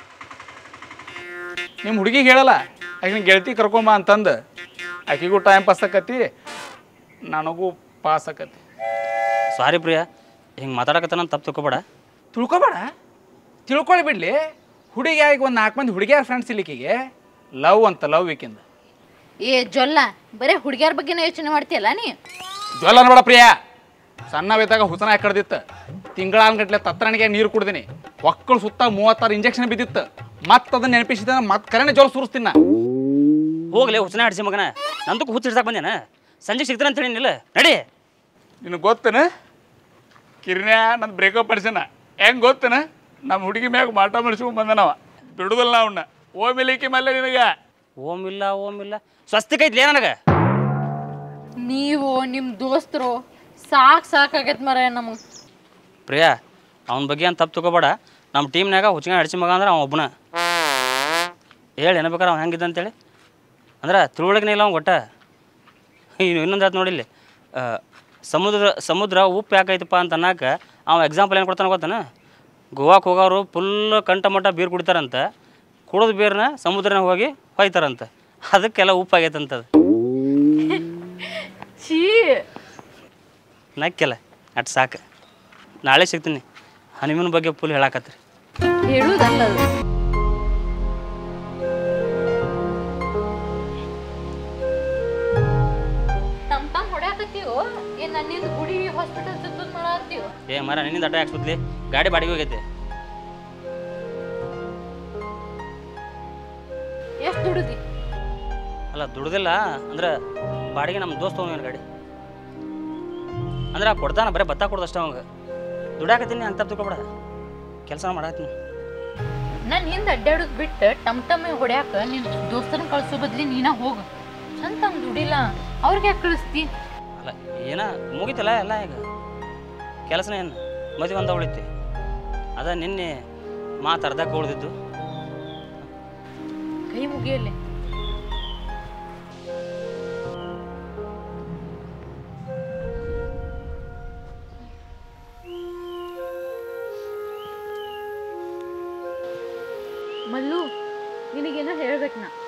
ನಿಮ್ಮ ಹುಡುಗಿಗೆ ಹೇಳಲ್ಲ ಆಕಿನ ಗೆಳತಿ ಕರ್ಕೊಂಬ ಅಂತಂದು ಆಕಿಗೂ ಟೈಮ್ ಪಾಸ್ ಆಕತಿ ನನಗೂ ಪಾಸ್ ಆಕತಿ ಸಾರಿ ಪ್ರಿಯಾ ಹಿಂಗೆ ಮಾತಾಡಕತ್ತಾನ ತಪ್ಪು ತಿಳ್ಕೊಬೇಡ ತಿಳ್ಕೊಬೇಡ ತಿಳ್ಕೊಳ್ಳಿ ಬಿಡ್ಲಿ ಹುಡುಗಿ ಆಗಿ ಒಂದು ನಾಲ್ಕು ಮಂದಿ ಹುಡುಗಿಯರ ಫ್ರೆಂಡ್ಸ್ ಇಲ್ಲಿಕಿಗೆ ಲವ್ ಅಂತ ಲವ್ ವೀಕಿಂದ ಏ ಜೊಲ್ಲ ಬರೇ ಹುಡುಗಿಯರ ಬಗ್ಗೆನೇ ಯೋಚನೆ ಮಾಡ್ತೀಯಲ್ಲ ನೀ ಜ್ವಲ ನೋಡ ಪ್ರಿಯ ಸಣ್ಣವಿದ್ದಾಗ ಹುಸನ ಕಡ್ದಿತ್ತು ತಿಂಗಳಾನ್ಗಟ್ಲೆ ತತ್ತರಣಿಗೆ ನೀರು ಕುಡ್ದೀನಿ ಒಕ್ಕಳು ಸುತ್ತ ಮೂವತ್ತಾರು ಇಂಜೆಕ್ಷನ್ ಬಿದ್ದಿತ್ತು ಮತ್ತೆ ಅದನ್ನ ನೆನಪಿಸಿದ ಮತ್ತೆ ಕರೆನೆ ಜ್ವರ ಸುರಿಸ್ತೀನಿ ನಾ ಹೋಗ್ಲಿ ಹುಚ್ಚನ ಹಡಿಸಿ ಮಗನ ನಂದಕ್ಕೆ ಹುಚ್ಚ ಹಿಡ್ಸಕ್ಕೆ ಬಂದೇನ ಸಂಜೆ ಸಿಗ್ತಾನೆ ಅಂತ ಹೇಳಿನಿಲ್ಲ ನಡಿ ನಿನಗೆ ಗೊತ್ತನ ಕಿರ್ನ್ಯಾ ನನ್ನ ಬ್ರೇಕಪ್ ಮಾಡಿಸನ ಹೆಂಗೆ ಗೊತ್ತನ ನಮ್ಮ ಹುಡುಗಿ ಮ್ಯಾಗ ಮಾಟ ಮಾಡಿಸ್ಕೊಂಡ್ ಬಂದನವ ಬಿಡುದಲ್ಲ ಅವನ್ನ ಓಮಿಲಿಕ್ಕಿ ಮಲ್ಲ ನಿನಗೆ ಓಮ್ ಇಲ್ಲ ಓಮ್ ಇಲ್ಲ ಸ್ವಸ್ತಿಕ್ ಐತ್ಲೇ ನನಗೆ ನೀವು ನಿಮ್ಮ ದೋಸ್ತರು ಸಾಕು ಸಾಕಾಗೈತೆ ಮರ ನಮಗೆ ಪ್ರಿಯಾ ಅವನ ಬಗ್ಗೆ ಏನು ತಪ್ಪು ತಿಳ್ಕೊಬೇಡ ನಮ್ಮ ಟೀಮ್ನಾಗ ಹುಚ್ಚಿಗೆ ಹಡಿಸಿ ಮಗ ಅಂದ್ರೆ ಅವ ಒಬ್ಬನ ಹೇಳಿ ಏನ್ಬೇಕಾರೆ ಅವ್ನು ಹೆಂಗಿದ್ದ ಅಂತೇಳಿ ಅಂದ್ರೆ ತಿಳುವಳಿಕೆ ಇಲ್ಲ ಅವ್ನು ಒಟ್ಟ ಇನ್ನು ಇನ್ನೊಂದು ಹೇಳ್ತು ನೋಡಿಲ್ಲಿ ಆ, ಸಮುದ್ರ ಸಮುದ್ರ ಉಪ್ಪು ಯಾಕೈತಪ್ಪ ಅಂತ ಅನ್ನಕ ಅವ ಎಕ್ಸಾಂಪಲ್ ಏನು ಕೊಡ್ತಾನೆ ಗೊತ್ತಾನ ಗೋವಾಕ್ಕೆ ಹೋಗೋರು ಫುಲ್ ಕಂಠ ಮಟ್ಟ ಬೀರ್ ಕುಡಿತಾರಂತ ಕುಡಿದ ಬೀರ್ನ ಸಮುದ್ರನ ಹೋಗಿ ಹೊಯ್ತಾರಂತ ಅದಕ್ಕೆಲ್ಲ ಉಪ್ಪು ಆಗೈತಂತದು ಛೀ ನಕ್ಕೆಲ್ಲ ಅಟ್ ಸಾಕು ನಾಳೆ ಸಿಗ್ತೀನಿ ಹನಿಮೂನ್ ಬಗ್ಗೆ ಫುಲ್ ಹೇಳಾಕತ್ರಿ ಹೇಳುದಲ್ಲ ಅದು ಟಮ್ ಟಮ್ ಹೊಡ್ಯಾಕತ್ತೀವೋ ಏನ್ ನನ್ನಿಂದ ಗುಡಿ ಹಾಸ್ಪಿಟಲ್ ಸುತ್ತದ್ ಮಾಡತ್ತೀವೋ ಏ ಮರ ನಿನ್ನಿಂದ ಅಟ ಯಾಕೆ ಸುತ್ತಲಿ ಗಾಡಿ ಬಾಡಿಗೆ ಹೋಗೈತೆ ಎಷ್ಟು ದುಡಿದಿ ಅಲ್ಲ ದುಡ್ದಿಲ್ಲ ಅಂದ್ರೆ ಬಾಡಿಗೆ ನಮ್ಮ ದೋಸ್ತ ಹೋಗ್ಯಾನ ಗಾಡಿ ಅಂದ್ರೆ ಕೊಡ್ತಾನ ಬರೀ ಭತ್ತ ಕೊಡ್ದಷ್ಟ ಅವಂಗ ದುಡ್ಯಾಕತ್ತೀನಿ ಅಂತ ತಿಳ್ಕೊಬೇಡ ಕೆಲಸ ಮಾಡತ್ತೀನಿ ನಾನು ಹಿಂದೆ ಅಡ್ಡಾಡೋದು ಬಿಟ್ಟು ಟಮ್ ಟಮ್ ಹೊಡ್ಯಾಕ ನಿನ್ನ ದೋಸ್ತರನ್ನ ಕಳ್ಸೋ ಬದ್ಲಿ ನೀನ ಹೋಗ ಚಂದ ತಂಗ್ ದುಡಿಲ್ಲ ಅವ್ರಿಗೆ ಯಾಕೆ ಕಳಿಸ್ತಿ ಅಲ್ಲ ಏನ ಮುಗಿತಲ್ಲ ಎಲ್ಲ ಈಗ ಕೆಲಸನ ಏನು ಮದುವೆ ಅಂತ ಉಳಿತಿ ಅದ ನಿನ್ನೆ ಮಾತು ಅರ್ಧಕ್ಕೆ ಉಳಿದಿದ್ದು ಕೈ ಮುಗಿಯಲ್ಲೇ ಮಲ್ಲು ನಿನಗೇನೋ ಹೇಳ್ಬೇಕು ನಾ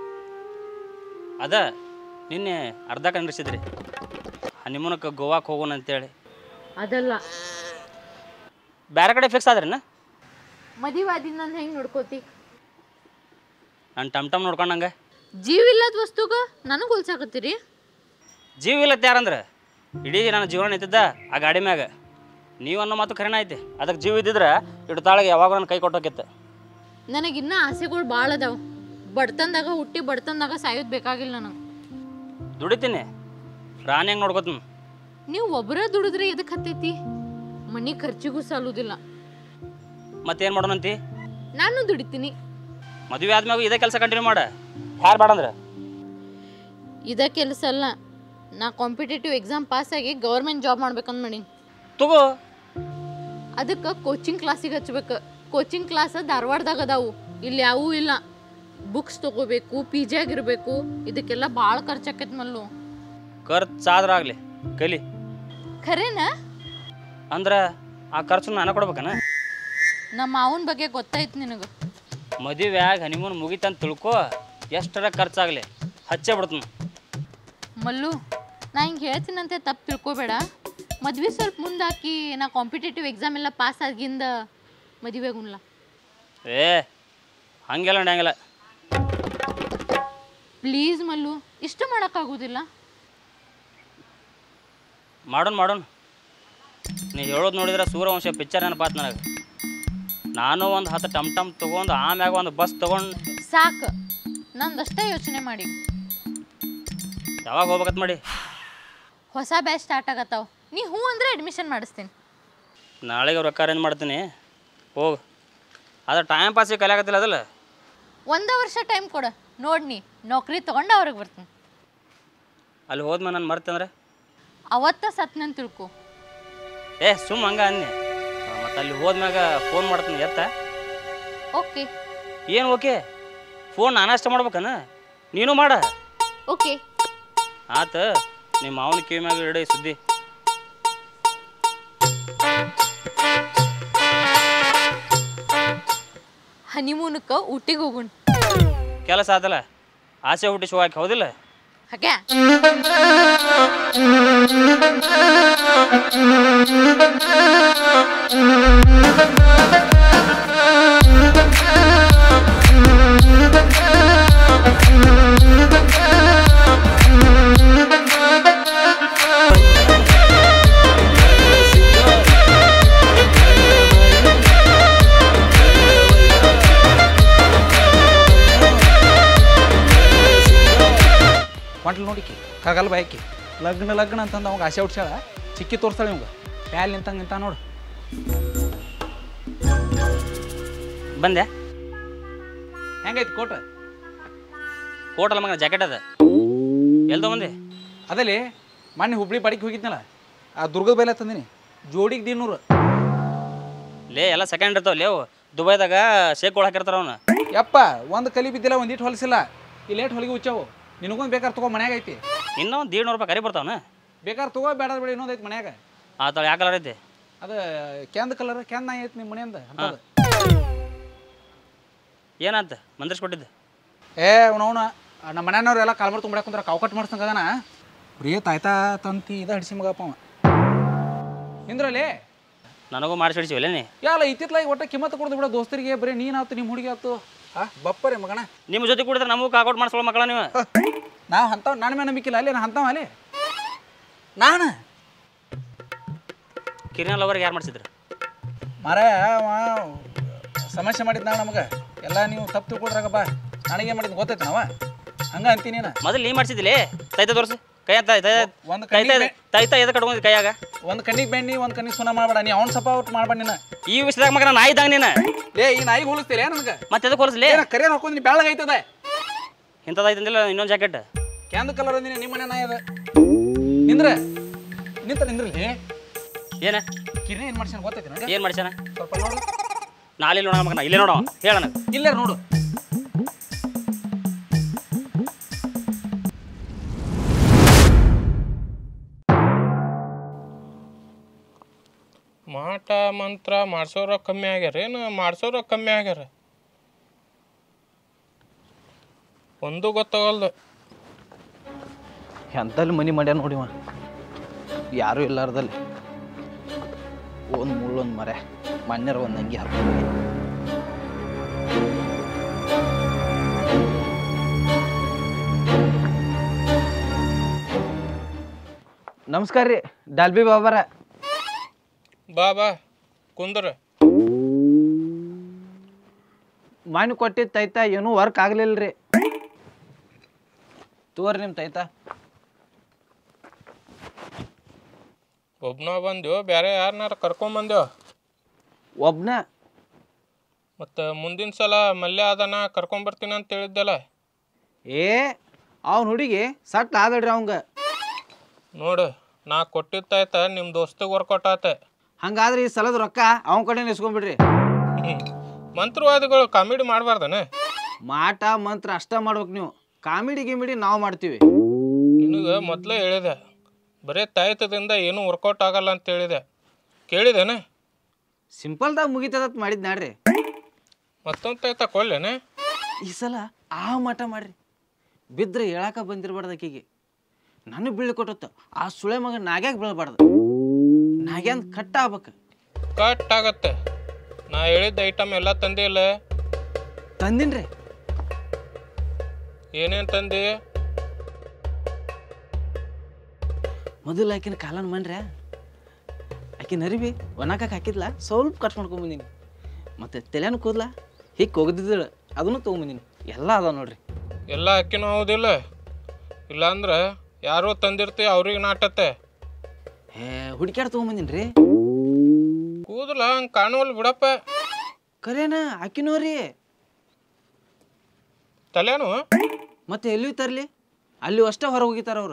ಅದ ನಿನ್ನೆ ಅರ್ಧ ಕಂಡಿಸಿದ್ರಿ ಹನಿಮೂನಕ್ಕೆ ಗೋವಾಕ್ಕೆ ಹೋಗೋಣ ಅಂತೇಳಿ ಅದಲ್ಲ ಬೇರೆ ಕಡೆ ಫಿಕ್ಸ್ ಆದ್ರೇನ ಮದಿವಾದಿ ನಾನು ಹೆಂಗೆ ನೋಡ್ಕೋತಿ ನಾನು ಟಮ್ ಟಮ್ ನೋಡ್ಕೊಂಡಂಗೆ ಜೀವ ಇಲ್ಲದ ವಸ್ತುಗ ನನಗೆ ಹೋಲ್ಸಾಕತ್ತೀರಿ ಜೀವ ಇಲ್ಲತ್ತೆ ಯಾರಂದ್ರೆ ಇಡೀ ನನ್ನ ಜೀವನ ನಿಂತಿದ್ದ ಆ ಗಾಡಿ ಮ್ಯಾಗ ನೀವು ಅನ್ನೋ ಮಾತು ಖರೇನ ಐತಿ ಅದಕ್ಕೆ ಜೀವ ಇದ್ದಿದ್ರೆ ಇಟ್ಟು ತಾಳಿಗೆ ಯಾವಾಗ ನನ್ನ ಕೈ ಕೊಟ್ಟೋಕಿತ್ತು ನನಗಿನ್ನ ಆಸೆಗಳು ಭಾಳ ಅದಾವ ಬಡ್ತನದಾಗ ಹುಟ್ಟಿ ಬಡ್ತನದಾಗ ಸಾಯೋದು ಬೇಕಾಗಿಲ್ಲ ನನಗೆ ದುಡಿತೀನಿ ರಾಣಿ ಹೆಂಗೆ ನೋಡ್ಕೊತೀನಿ ನೀವು ಒಬ್ಬರೇ ದುಡಿದ್ರೆ ಎದಕ್ಕೆ ಹತ್ತೈತಿ ಮನೆ ಖರ್ಚಿಗೂ ಸಾಲುದಿಲ್ಲ ಮತ್ತೇನು ಮಾಡೋಣಂತಿ ನಾನು ದುಡಿತೀನಿ ಮದುವೆ ಆದ್ಮ್ಯಾಗ ಇದೇ ಕೆಲಸ ಕಂಟಿನ್ಯೂ ಮಾಡ ಯಾರು ಬೇಡಂದ್ರೆ ಇದ ಕೆಲಸ ಅಲ್ಲ ನಾ ಕಾಂಪಿಟೇಟಿವ್ ಎಕ್ಸಾಮ್ ಪಾಸ್ ಆಗಿ ಗೌರ್ಮೆಂಟ್ ಜಾಬ್ ಮಾಡ್ಬೇಕಂತ ಮಾಡೀನಿ ತಗೋ ಅದಕ್ಕೆ ಕೋಚಿಂಗ್ ಕ್ಲಾಸಿಗೆ ಹಚ್ಬೇಕು ಕೋಚಿಂಗ್ ಕ್ಲಾಸ್ ಧಾರವಾಡದಾಗ ಅದಾವು ಇಲ್ಲಿ ಯಾವೂ ಇಲ್ಲ ಬುಕ್ಸ್ ತಗೋಬೇಕು ಪಿ ಜಿ ಆಗಿರ್ಬೇಕು ಇದಕ್ಕೆಲ್ಲ ಭಾಳ ಖರ್ಚಾಕೈತಿ ಮಲ್ಲು ಖರ್ಚಾದ್ರೆ ಆಗಲಿ ಕಲಿ ಖರೇನಾ ಅಂದ್ರೆ ಆ ಖರ್ಚು ನಾನು ಕೊಡ್ಬೇಕನ ನಮ್ಮ ಮಾವನ ಬಗ್ಗೆ ಗೊತ್ತಾಯ್ತು ನಿನಗೆ ಮದುವೆಯಾಗ ಹನಿಮೂನ್ ಮುಗಿತಂತ ತಿಳ್ಕೊ ಎಷ್ಟರ ಖರ್ಚಾಗಲಿ ಹಚ್ಚೇ ಬಿಡ್ತೀನಿ ಮಲ್ಲು ನಾ ಹಿಂಗೆ ಹೇಳ್ತೀನಂತೆ ತಪ್ಪು ತಿಳ್ಕೊಬೇಡ ಮದ್ವೆ ಸ್ವಲ್ಪ ಮುಂದೆ ಹಾಕಿ ನಾ ಕಾಂಪಿಟೇಟಿವ್ ಎಕ್ಸಾಮ್ ಎಲ್ಲ ಪಾಸ್ ಆಗಿಂದ ಮದುವೆಗುನ್ಲ ಏ ಹಂಗೆಲ್ಲ ನಡೆಯಂಗಿಲ್ಲ ಪ್ಲೀಸ್ ಮಲ್ಲು ಇಷ್ಟ ಮಾಡೋಕ್ಕಾಗೋದಿಲ್ಲ ಮಾಡೋಣ ಮಾಡೋಣ ನೀ ಹೇಳೋದು ನೋಡಿದ್ರೆ ಸೂರ್ಯವಂಶ ಪಿಕ್ಚರ್ ನೆನಪಾತ್ ನನಗೆ ನಾನು ಒಂದು ಹತ್ತು ಟಮ್ ಟಮ್ ತೊಗೊಂಡು ಆಮ್ಯಾಗ ಒಂದು ಬಸ್ ತೊಗೊಂಡು ಸಾಕು ನಂದಷ್ಟೇ ಯೋಚನೆ ಮಾಡಿ ಯಾವಾಗ ಹೋಗ್ಬೇಕತ್ ಮಾಡಿ ಹೊಸ ಬ್ಯಾಚ್ ಸ್ಟಾರ್ಟ್ ಆಗತ್ತಾವ ನೀ ಹ್ಞೂ ಅಂದ್ರೆ ಅಡ್ಮಿಷನ್ ಮಾಡಿಸ್ತೀನಿ ನಾಳೆಗೆ ರೊಕ್ಕ ಅರೇಂಜ್ ಮಾಡ್ತೀನಿ ಹೋಗು ಅದ್ರ ಟೈಮ್ ಪಾಸಿಗೆ ಕಲಿಯಾಕತ್ತಿಲ್ಲ ಅದಲ್ಲ ಒಂದ ವರ್ಷ ಟೈಮ್ ಕೊಡು ನೋಡಿ ನೀ ನೌಕರಿ ತೊಗೊಂಡು ಅವ್ರಿಗೆ ಬರ್ತೀನಿ ಅಲ್ಲಿ ಹೋದ್ಮೇಲೆ ನಾನು ಮರ್ತಂದ್ರೆ ಅವತ್ತ ಸತ್ನಂತ ತಿಳ್ಕೊ ಏ ಸುಮ್ಮ ಹಂಗ ಅನ್ನಿ ಮತ್ತು ಅಲ್ಲಿ ಹೋದ್ಮ್ಯಾಗ ಫೋನ್ ಮಾಡ್ತೀನಿ ಎತ್ತ ಓಕೆ ಏನು ಓಕೆ ಫೋನ್ ನಾನಷ್ಟ ಮಾಡ್ಬೇಕನ ನೀನು ಮಾಡ ಓಕೆ ಆತ ನಿಮ್ಮ ಮಾವನ ಕಿವಿ ಮ್ಯಾಗ ಇಡೀ ಸುದ್ದಿ ಹನಿಮೂನಕ್ಕೆ ಊಟಿಗೆ ಹೋಗುಣ ಕೆಲಸ ಆತಲ್ಲ ಆಸೆ ಹುಟ್ಟಿಸಿ ಹೋಗಾಕಿ ಹೌದಿಲ್ಲ ಹಾಗೆ ಹೊಂಟ್ಲು ನೋಡಿಕಿ ಕಗಲ್ ಬಾಯ್ಕಿ ಲಗ್ನ ಲಗ್ನ ಅಂತಂದು ಅವಾಗ ಆಸೆ ಹುಡ್ಸ್ಯಾಳ ಚಿಕ್ಕಿ ತೋರಿಸ್ತಾಳೆ ಇವಾಗ ಪ್ಯಾಲ್ ನಿಂತಂಗೆ ನಿಂತ ನೋಡು ಬಂದೆ ಹೆಂಗೈತಿ ಕೋಟ ಕೋಟಲ್ಲ ಮಗನ ಜಾಕೆಟ್ ಅದ ಎಲ್ಲಿ ತೊಗೊಂಬಂದೆ ಅದಲ್ಲಿ ಮೊನ್ನೆ ಹುಬ್ಳಿ ಬಾಡಿಗೆ ಹೋಗಿದ್ನಲ್ಲ ಆ ದುರ್ಗದ ಬೈಲ ತಂದಿನಿ ಜೋಡಿಗೆ ದಿನೂರು ಲೇ ಎಲ್ಲ ಸೆಕೆಂಡ್ ಇರ್ತಾವ ಲೇವು ದುಬೈದಾಗ ಶೇಕ್ಗಳು ಹಾಕಿರ್ತಾರ ಅವನು ಯಪ್ಪ ಒಂದು ಕಲಿ ಬಿದ್ದಿಲ್ಲ ಒಂದಿಟ್ಟು ಹೊಲಸಿಲ್ಲ ಇಲ್ಲೇಟ್ ಹೊಲಿಗೆ ಹುಚ್ಚಾವು ನಿನಗೊಂದು ಬೇಕಾದ್ರೆ ತಗೋ ಮನ್ಯಾಗ ಐತಿ ಇನ್ನೂ ಒಂದು ದೀಡ್ ನೂರು ರೂಪಾಯಿ ಕರಿ ಬರ್ತಾವನ ಬೇಕಾದ್ರೆ ತಗೋ ಬೇಡ ಬೇಡ ಇನ್ನೊಂದು ಐತಿ ಮನ್ಯಾಗ ಆ ತಳ ಯಾವ ಕಲರ್ ಐತಿ ಅದು ಕ್ಯಾಂದ್ ಕಲರ್ ಕ್ಯಾಂದ್ ನಾಯಿ ಐತಿ ನಿಮ್ಮ ಮನೆಯಿಂದ ಅಂತದು ಏನಂತ ಮಂದಿರ್ಸ್ ಕೊಟ್ಟಿದ್ದೆ ಏ ಅವನವನ ನಮ್ಮ ಮನೆಯವ್ರು ಎಲ್ಲ ಕಾಲ್ಮರ್ ತುಂಬಿಡಕ್ಕೆ ಕುಂದ್ರ ಕಾವು ಕಟ್ ಮಾಡ್ಸಂಗ ಅದಾನ ಬರೀ ತಾಯ್ತಾ ತಂತಿ ಇದ ಹಿಡ್ಸಿ ಮಗಪ್ಪ ಅವ ಇಂದ್ರಲ್ಲಿ ನನಗೂ ಮಾಡಿಸಿ ಹಿಡಿಸಿವಲ್ಲ ನೀ ಯಾಲ ಇತ್ತಿತ್ಲಾಗಿ ಒಟ್ಟ ಕಿಮ್ಮತ್ತು ಕೊಡ್ದು ಬಿಡ ದೋಸ್ತರಿಗೆ ಬರೀ ನೀನ್ ಆತು ನಿಮ್ಮ ಹುಡುಗಿ ಆತು ಆ ಬಪ್ಪರೆ ಮಗಣ ನಿಮ್ಮ ಜೊತೆ ಕುಡಿದ್ರೆ ನಮಗೂ ಕಾಕೌಟ್ ಮಾಡಿಸ್ಕೊಳ್ಳೋ ಮಕ್ಕಳ ನೀವು ನಾವು ಅಂತಾವ್ ನನ್ನ ಮೇಲೆ ನಂಬಿಕಿಲ್ಲ ಅಲ್ಲಿ ನಾ ಅಂತಾವ ಅಲ್ಲಿ ನಾನು ಕಿರಿಯನ್ ಲವರ್ಗೆ ಯಾರು ಮಾಡಿಸಿದ್ರು ಮರ ಅವ ಸಮಸ್ಯೆ ಮಾಡಿದ್ ನಾವು ನಮಗೆ ಎಲ್ಲ ನೀವು ತಪ್ಪು ತಿಳ್ಕೊಳ್ರಾಗ ಬಾ ನನಗೆ ಮಾಡಿದ್ ಗೊತ್ತೈತಿ ನಾವ ಹಂಗ ಅಂತೀನಿ ನಾ ಮೊದಲು ನೀ ಮಾಡ್ಸಿದಿಲಿ ತೈತ ತೋರಿಸಿ ಕೈ ಅಂತ ಒಂದ್ ತೈತ ಕಣ್ಣಿಗೆ ತೈತ ಎದ ಕಟ್ಕೊಂಡಿದ್ ಕೈಯಾಗ ಒಂದ್ ಕಣ್ಣಿಗೆ ಬೆಣ್ಣಿ ಒಂದ್ ಕಣ್ಣಿಗೆ ಸುನ ಮಾಡ್ಬೇಡ ನೀ ಅವ್ನ ಸಪೋರ್ಟ್ ಮಾಡ್ಬೇಡ ನೀನ ಈ ವಿಷಯದಾಗ ಮಗನ ನಾಯಿ ಇದ್ದಂಗ ನೀನು ಲೇ ಈ ನಾಯಿ ಹೋಲಿಸ್ತಿಲ್ಲ ನನಗೆ ಮತ್ತೆ ಎದಕ್ಕೆ ಹೋಲಿಸ್ಲಿ ಏನ ಕರೆ ಹಾಕೊಂಡಿ ಬೆಳಗೈತದ ಇಂಥದ್ದಾಯ್ತಂದಿಲ್ಲ ಇನ್ನೊಂದು ಜಾಕೆಟ್ ಕ್ಯಾಂದ್ ಕಲರ್ ಅಂದಿನಿ ನಿಮ್ಮ ಮನೆ ನಾಯಿ ಅದ ನಿಂದ್ರ ನಿಂತ ನಿಂದ್ರಲ್ಲಿ ಏನ ಕಿರಿ ಏನ್ ಮಾಡ್ಸ್ಯಾನ ಗೊತ್ತೈತಿ ನನಗೆ ಏನು ಮಾಡ್ಸ್ಯಾನ ಸ್ವಲ್ಪ ನೋಡು ನಾಳೆ ನೋಡೋಣ ಮಗನ ಇಲ್ಲೇ ನೋಡೋ ಹೇಳಣ ಇಲ್ಲೇ ನೋಡು ಮಾಟ ಮಂತ್ರ ಮಾಡ್ಸೋರ ಕಮ್ಮಿ ಆಗ್ಯಾರ ಏನು ಮಾಡ್ಸೋರ ಕಮ್ಮಿ ಆಗ್ಯಾರ ಒಂದು ಗೊತ್ತಾಗಲ್ದು ಎಂತಲ್ಲಿ ಮನಿ ಮಾಡ್ಯ ನೋಡಿವ ಯಾರೂ ಇಲ್ಲಾರ್ದಲ್ಲಿ ಒಂದು ಮುಳ್ಳೊಂದು ಮರೆ ಮಣ್ಯರ ಒಂದು ಅಂಗಿ ಹಾಕೊಂಡು ನಮಸ್ಕಾರ ರೀ ಡಾಲ್ಬಿ ಬಾಬಾರ ಬಾ ಬಾ ಕುಂದ್ರ ಮಣ್ಣು ಕೊಟ್ಟಿದ್ದು ತೈತ ಏನೂ ವರ್ಕ್ ಆಗ್ಲಿಲ್ಲ ರೀ ತೋರಿ ನಿಮ್ಮ ತೈತ ಒಬ್ನ ಬಂದ್ಯೋ ಬೇರೆ ಯಾರನ್ನಾರ ಕರ್ಕೊಂಬಂದ್ಯೋ ಒಬ್ನ ಮತ್ತು ಮುಂದಿನ ಸಲ ಮಲ್ಯ ಅದನ್ನ ಕರ್ಕೊಂಬರ್ತೀನಿ ಅಂತ ಹೇಳಿದ್ದಲ್ಲ ಏ ಅವ್ನ ಹುಡುಗಿ ಸಟ್ ಆದಳ್ರಿ ಅವಂಗ ನೋಡು ನಾ ಕೊಟ್ಟಿದ್ದಾಯ್ತ ನಿಮ್ಮ ದೋಸ್ತಿಗೆ ವರ್ಕೌಟ್ ಆತ ಹಂಗಾದ್ರೆ ಈ ಸಲದ ರೊಕ್ಕ ಅವನ ಕಡೆ ಇಸ್ಕೊಂಡ್ಬಿಡ್ರಿ ಮಂತ್ರವಾದಿಗಳು ಕಾಮಿಡಿ ಮಾಡಬಾರ್ದನ ಮಾಟ ಮಂತ್ರ ಅಷ್ಟ ಮಾಡ್ಬೇಕು ನೀವು ಕಾಮಿಡಿ ಗಿಮಿಡಿ ನಾವು ಮಾಡ್ತೀವಿ ನಿನಗೆ ಮೊದಲೇ ಹೇಳಿದೆ ಬರೀ ತಾಯ್ತದಿಂದ ಏನೂ ವರ್ಕೌಟ್ ಆಗಲ್ಲ ಅಂತ ಹೇಳಿದೆ ಕೇಳಿದೇನೆ ಸಿಂಪಲ್ದಾಗ ಮುಗಿತದತ್ ಮಾಡಿದ್ ನಾಡ್ರಿ ಮತ್ತೊಂದು ತಾಯ್ತ ಕೊಲ್ಲೇನೆ ಈ ಸಲ ಆ ಮಠ ಮಾಡ್ರಿ ಬಿದ್ರೆ ಹೇಳಾಕ ಬಂದಿರ್ಬಾರ್ದು ಆಕಿಗೆ ನನಗೆ ಬೀಳಿ ಕೊಟ್ಟತ್ತ ಆ ಸುಳೆ ಮಗ ನಾಗ್ಯಾಗ ಬೀಳ್ಬಾರ್ದು ನಾಗ್ಯಾಂದ್ ಕಟ್ಟ ಆಗ್ಬೇಕು ಕಟ್ ಆಗತ್ತೆ ನಾ ಹೇಳಿದ್ದ ಐಟಮ್ ಎಲ್ಲ ತಂದೆ ಇಲ್ಲ ತಂದಿನ್ರಿ ಏನೇನು ತಂದಿ ಮೊದಲು ಆಕಿನ ಕಾಲನ್ ಮನ್ರೆ ಆಕಿನ ಅರಿವಿ ಒಣಕಕ್ಕೆ ಹಾಕಿದ್ಲ ಸ್ವಲ್ಪ ಕಟ್ ಮಾಡ್ಕೊಂಬಂದಿನಿ ಮತ್ತೆ ತಲೆನ ಕೂದ್ಲ ಹಿಕ್ ಒಗದಿದ್ದಳು ಅದನ್ನು ತೊಗೊಂಬಂದಿನಿ ಎಲ್ಲ ಅದಾವ ನೋಡ್ರಿ ಎಲ್ಲ ಅಕ್ಕಿನೂ ಹೌದಿಲ್ಲ ಇಲ್ಲಾಂದ್ರೆ ಯಾರೋ ತಂದಿರ್ತಿ ಅವ್ರಿಗೆ ನಾಟತ್ತೆ ಏ ಹುಡುಕ್ಯಾಡ ತೊಗೊಂಬಂದಿನಿ ರೀ ಕೂದಲ ಹಂಗೆ ಕಾಣುವಲ್ ಬಿಡಪ್ಪ ಕರೇನ ಆಕಿನೋ ರೀ ತಲೆನು ಮತ್ತೆ ಎಲ್ಲಿ ತರಲಿ ಅಲ್ಲಿ ಅಷ್ಟೇ ಹೊರ ಹೋಗಿತಾರ ಅವ್ರು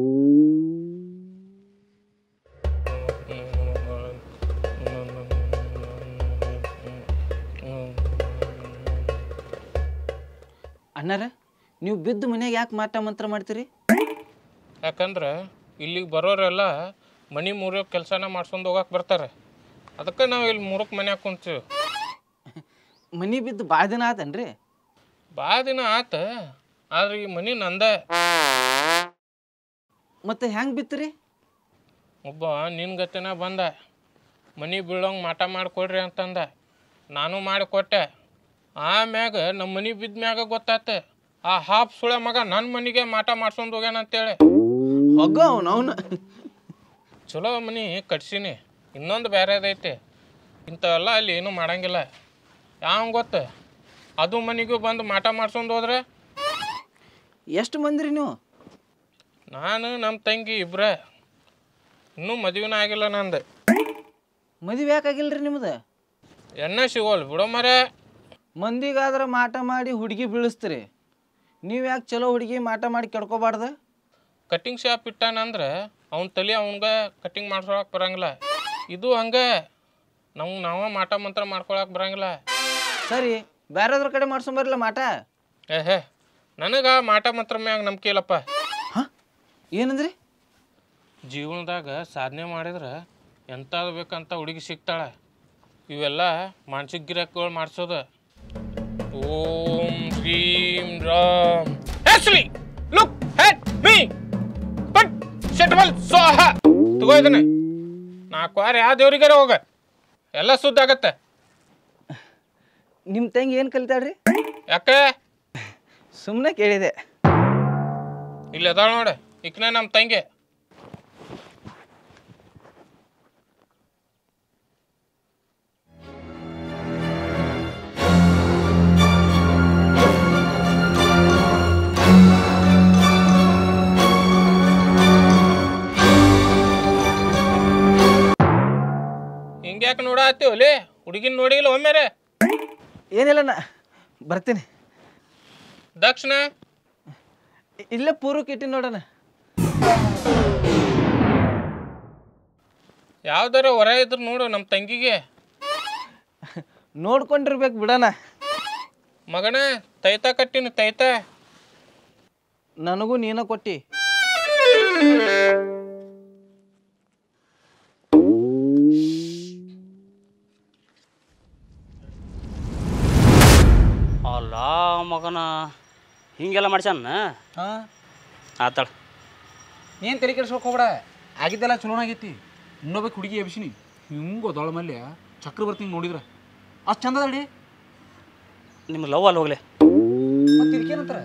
ಅಣ್ಣಾರ ನೀವು ಬಿದ್ದು ಮನ್ಯಾಗ ಯಾಕೆ ಮಾಟ ಮಂತ್ರ ಮಾಡ್ತೀರಿ ಯಾಕಂದ್ರೆ ಇಲ್ಲಿಗೆ ಬರೋರೆಲ್ಲ ಮನಿ ಮುರಿಯೋ ಕೆಲಸನ ಮಾಡ್ಸ್ಕೊಂಡು ಹೋಗಕ್ಕೆ ಬರ್ತಾರೆ ಅದಕ್ಕೆ ನಾವು ಇಲ್ಲಿ ಮೂರಕ್ಕೆ ಮನ್ಯಾಗ ಕುಂತೀವಿ ಮನಿ ಬಿದ್ದು ಭಾಳ ದಿನ ಆತನ್ರಿ ಭಾಳ ದಿನ ಆತ ಆದ್ರೆ ಈ ಮನಿ ನಂದೆ ಮತ್ತೆ ಹೆಂಗೆ ಬಿತ್ತೀರಿ ಒಬ್ಬ ನಿನ್ನ ಗತಿನ ಬಂದ ಮನಿ ಬೀಳೋಂಗೆ ಮಾಟ ಮಾಡಿಕೊಡ್ರಿ ಅಂತಂದ ನಾನು ಮಾಡಿಕೊಟ್ಟೆ ಆಮ್ಯಾಗ ನಮ್ಮ ಮನಿ ಬಿದ್ದ ಮ್ಯಾಗ ಗೊತ್ತಾತ ಆ ಹಾಫ್ ಸುಳೆ ಮಗ ನನ್ನ ಮನಿಗೆ ಮಾಟ ಮಾಡ್ಸ್ಕೊಂಡು ಹೋಗ್ಯಾನ ಅಂತೇಳಿ ಹೋಗೋ ಅವನವನು ಚಲೋ ಮನಿ ಕಟ್ಸೀನಿ ಇನ್ನೊಂದು ಬೇರೆದೈತಿ ಇಂಥವೆಲ್ಲ ಅಲ್ಲಿ ಏನೂ ಮಾಡಂಗಿಲ್ಲ ಯಾವ ಗೊತ್ತ ಅದು ಮನಿಗೂ ಬಂದು ಮಾಟ ಮಾಡ್ಸ್ಕೊಂಡು ಹೋದ್ರೆ ಎಷ್ಟು ಮಂದಿರಿ ನೀವು ನಾನು ನಮ್ಮ ತಂಗಿ ಇಬ್ರೇ ಇನ್ನೂ ಮದುವೆನ ಆಗಿಲ್ಲ ನಂದು ಮದುವೆ ಯಾಕಾಗಿಲ್ರಿ ನಿಮ್ದು ಎಣ್ಣೆ ಸಿಗೋಲ್ ಬಿಡೋ ಮರೆ ಮಂದಿಗಾದ್ರೆ ಮಾಟ ಮಾಡಿ ಹುಡುಗಿ ಬೀಳಿಸ್ತೀರಿ ನೀವು ಯಾಕೆ ಚಲೋ ಹುಡುಗಿ ಮಾಟ ಮಾಡಿ ಕೆಡ್ಕೋಬಾರ್ದು ಕಟ್ಟಿಂಗ್ ಶಾಪ್ ಇಟ್ಟಾನಂದ್ರೆ ಅವ್ನ ತಲೆ ಅವನ್ಗೆ ಕಟ್ಟಿಂಗ್ ಮಾಡ್ಕೊಳಕ್ಕೆ ಬರಂಗಿಲ್ಲ ಇದು ಹಂಗೆ ನಮ್ಗೆ ನಾವ ಮಾಟ ಮಂತ್ರ ಮಾಡ್ಕೊಳಕ್ಕೆ ಬರಂಗಿಲ್ಲ ಸರಿ ಬೇರೆದ್ರ ಕಡೆ ಮಾಡ್ಸೊಂಬರ್ಲ ಮಾಟ ಏಹೇ ನನಗೆ ಮಾಟ ಮಂತ್ರ ಮ್ಯಾಗ ನಂಬಿಕೆ ಇಲ್ಲಪ್ಪ ಏನಂದ್ರಿ ಜೀವನದಾಗ ಸಾಧನೆ ಮಾಡಿದ್ರೆ ಎಂಥದ್ದು ಬೇಕಂತ ಹುಡುಗಿ ಸಿಗ್ತಾಳೆ ಇವೆಲ್ಲ ಮಾನಸಿಕ ಗಿರಾಕಿಗಳು ಮಾಡಿಸೋದು ಓಂ ಹ್ರೀಂ ರಾಮ್ ಹೆಸ್ಲಿ ಲುಕ್ ಹೆಟ್ ಮೀ ಬಟ್ ಶಟ್ಬಲ್ ಸೋಹ ತಗೋ ಇದನ್ನ ನಾಲ್ಕು ವಾರ ಯಾವ ದೇವ್ರಿಗಾರ ಹೋಗ ಎಲ್ಲ ಸುದ್ದ ಆಗತ್ತೆ ನಿಮ್ಮ ತಂಗಿ ಏನು ಕಲಿತಾಳ್ರಿ ಯಾಕೆ ಸುಮ್ಮನೆ ಕೇಳಿದೆ ಇಲ್ಲಿ ಅದಾಳ ನೋಡಿ ಇಕ್ನ ನಮ್ಮ ತಂಗಿ ಹುಡುಗಿನ ನೋಡಿಲ್ಲ ಒಮ್ಮೆರೆ ಏನಿಲ್ಲಣ್ಣ ಬರ್ತೀನಿ ದಕ್ಷಿಣ ಇ- ಇಲ್ಲೇ ಪೂರ್ವಕ್ಕೆ ಇಟ್ಟಿನಿ ನೋಡಣ್ಣ ಯಾವ್ದಾರ ಹೊರ ಇದ್ರು ನೋಡು ನಮ್ಮ ತಂಗಿಗೆ ನೋಡ್ಕೊಂಡಿರ್ಬೇಕು ಬಿಡಣ್ಣ ಮಗನ ತೈತ ಕಟ್ಟಿನ ತೈತ ನನಗೂ ನೀನ ಕೊಟ್ಟಿ ಅಲ್ಲ ಮಗನ ಹಿಂಗೆಲ್ಲ ಮಾಡ್ಸ್ಯಾನ ಹಾಂ ಆತಾಳ ಏನು ತಲೆ ಕೆಡ್ಸ್ಕೊಕ್ ಹೋಗ್ಬೇಡ ಆಗಿದ್ದೆಲ್ಲ ಚಲೋನ ಆಗೈತಿ ಇನ್ನೊಬ್ಬ ಹುಡುಗಿ ಎಬ್ಸಿನಿ ಹಿಂಗೆ ದೊಳ ಮಲ್ಯ ಚಕ್ರವರ್ತಿ ಹಿಂಗ್ ನೋಡಿದ್ರ ಅಷ್ಟು ಚಂದ ಅಡಿ ನಿಮ್ಗೆ ಲವ್ ಅಲ್ಲಿ ಹೋಗ್ಲಿ ಮತ್ತೆ ಇದಕ್ಕೇನಂತಾರ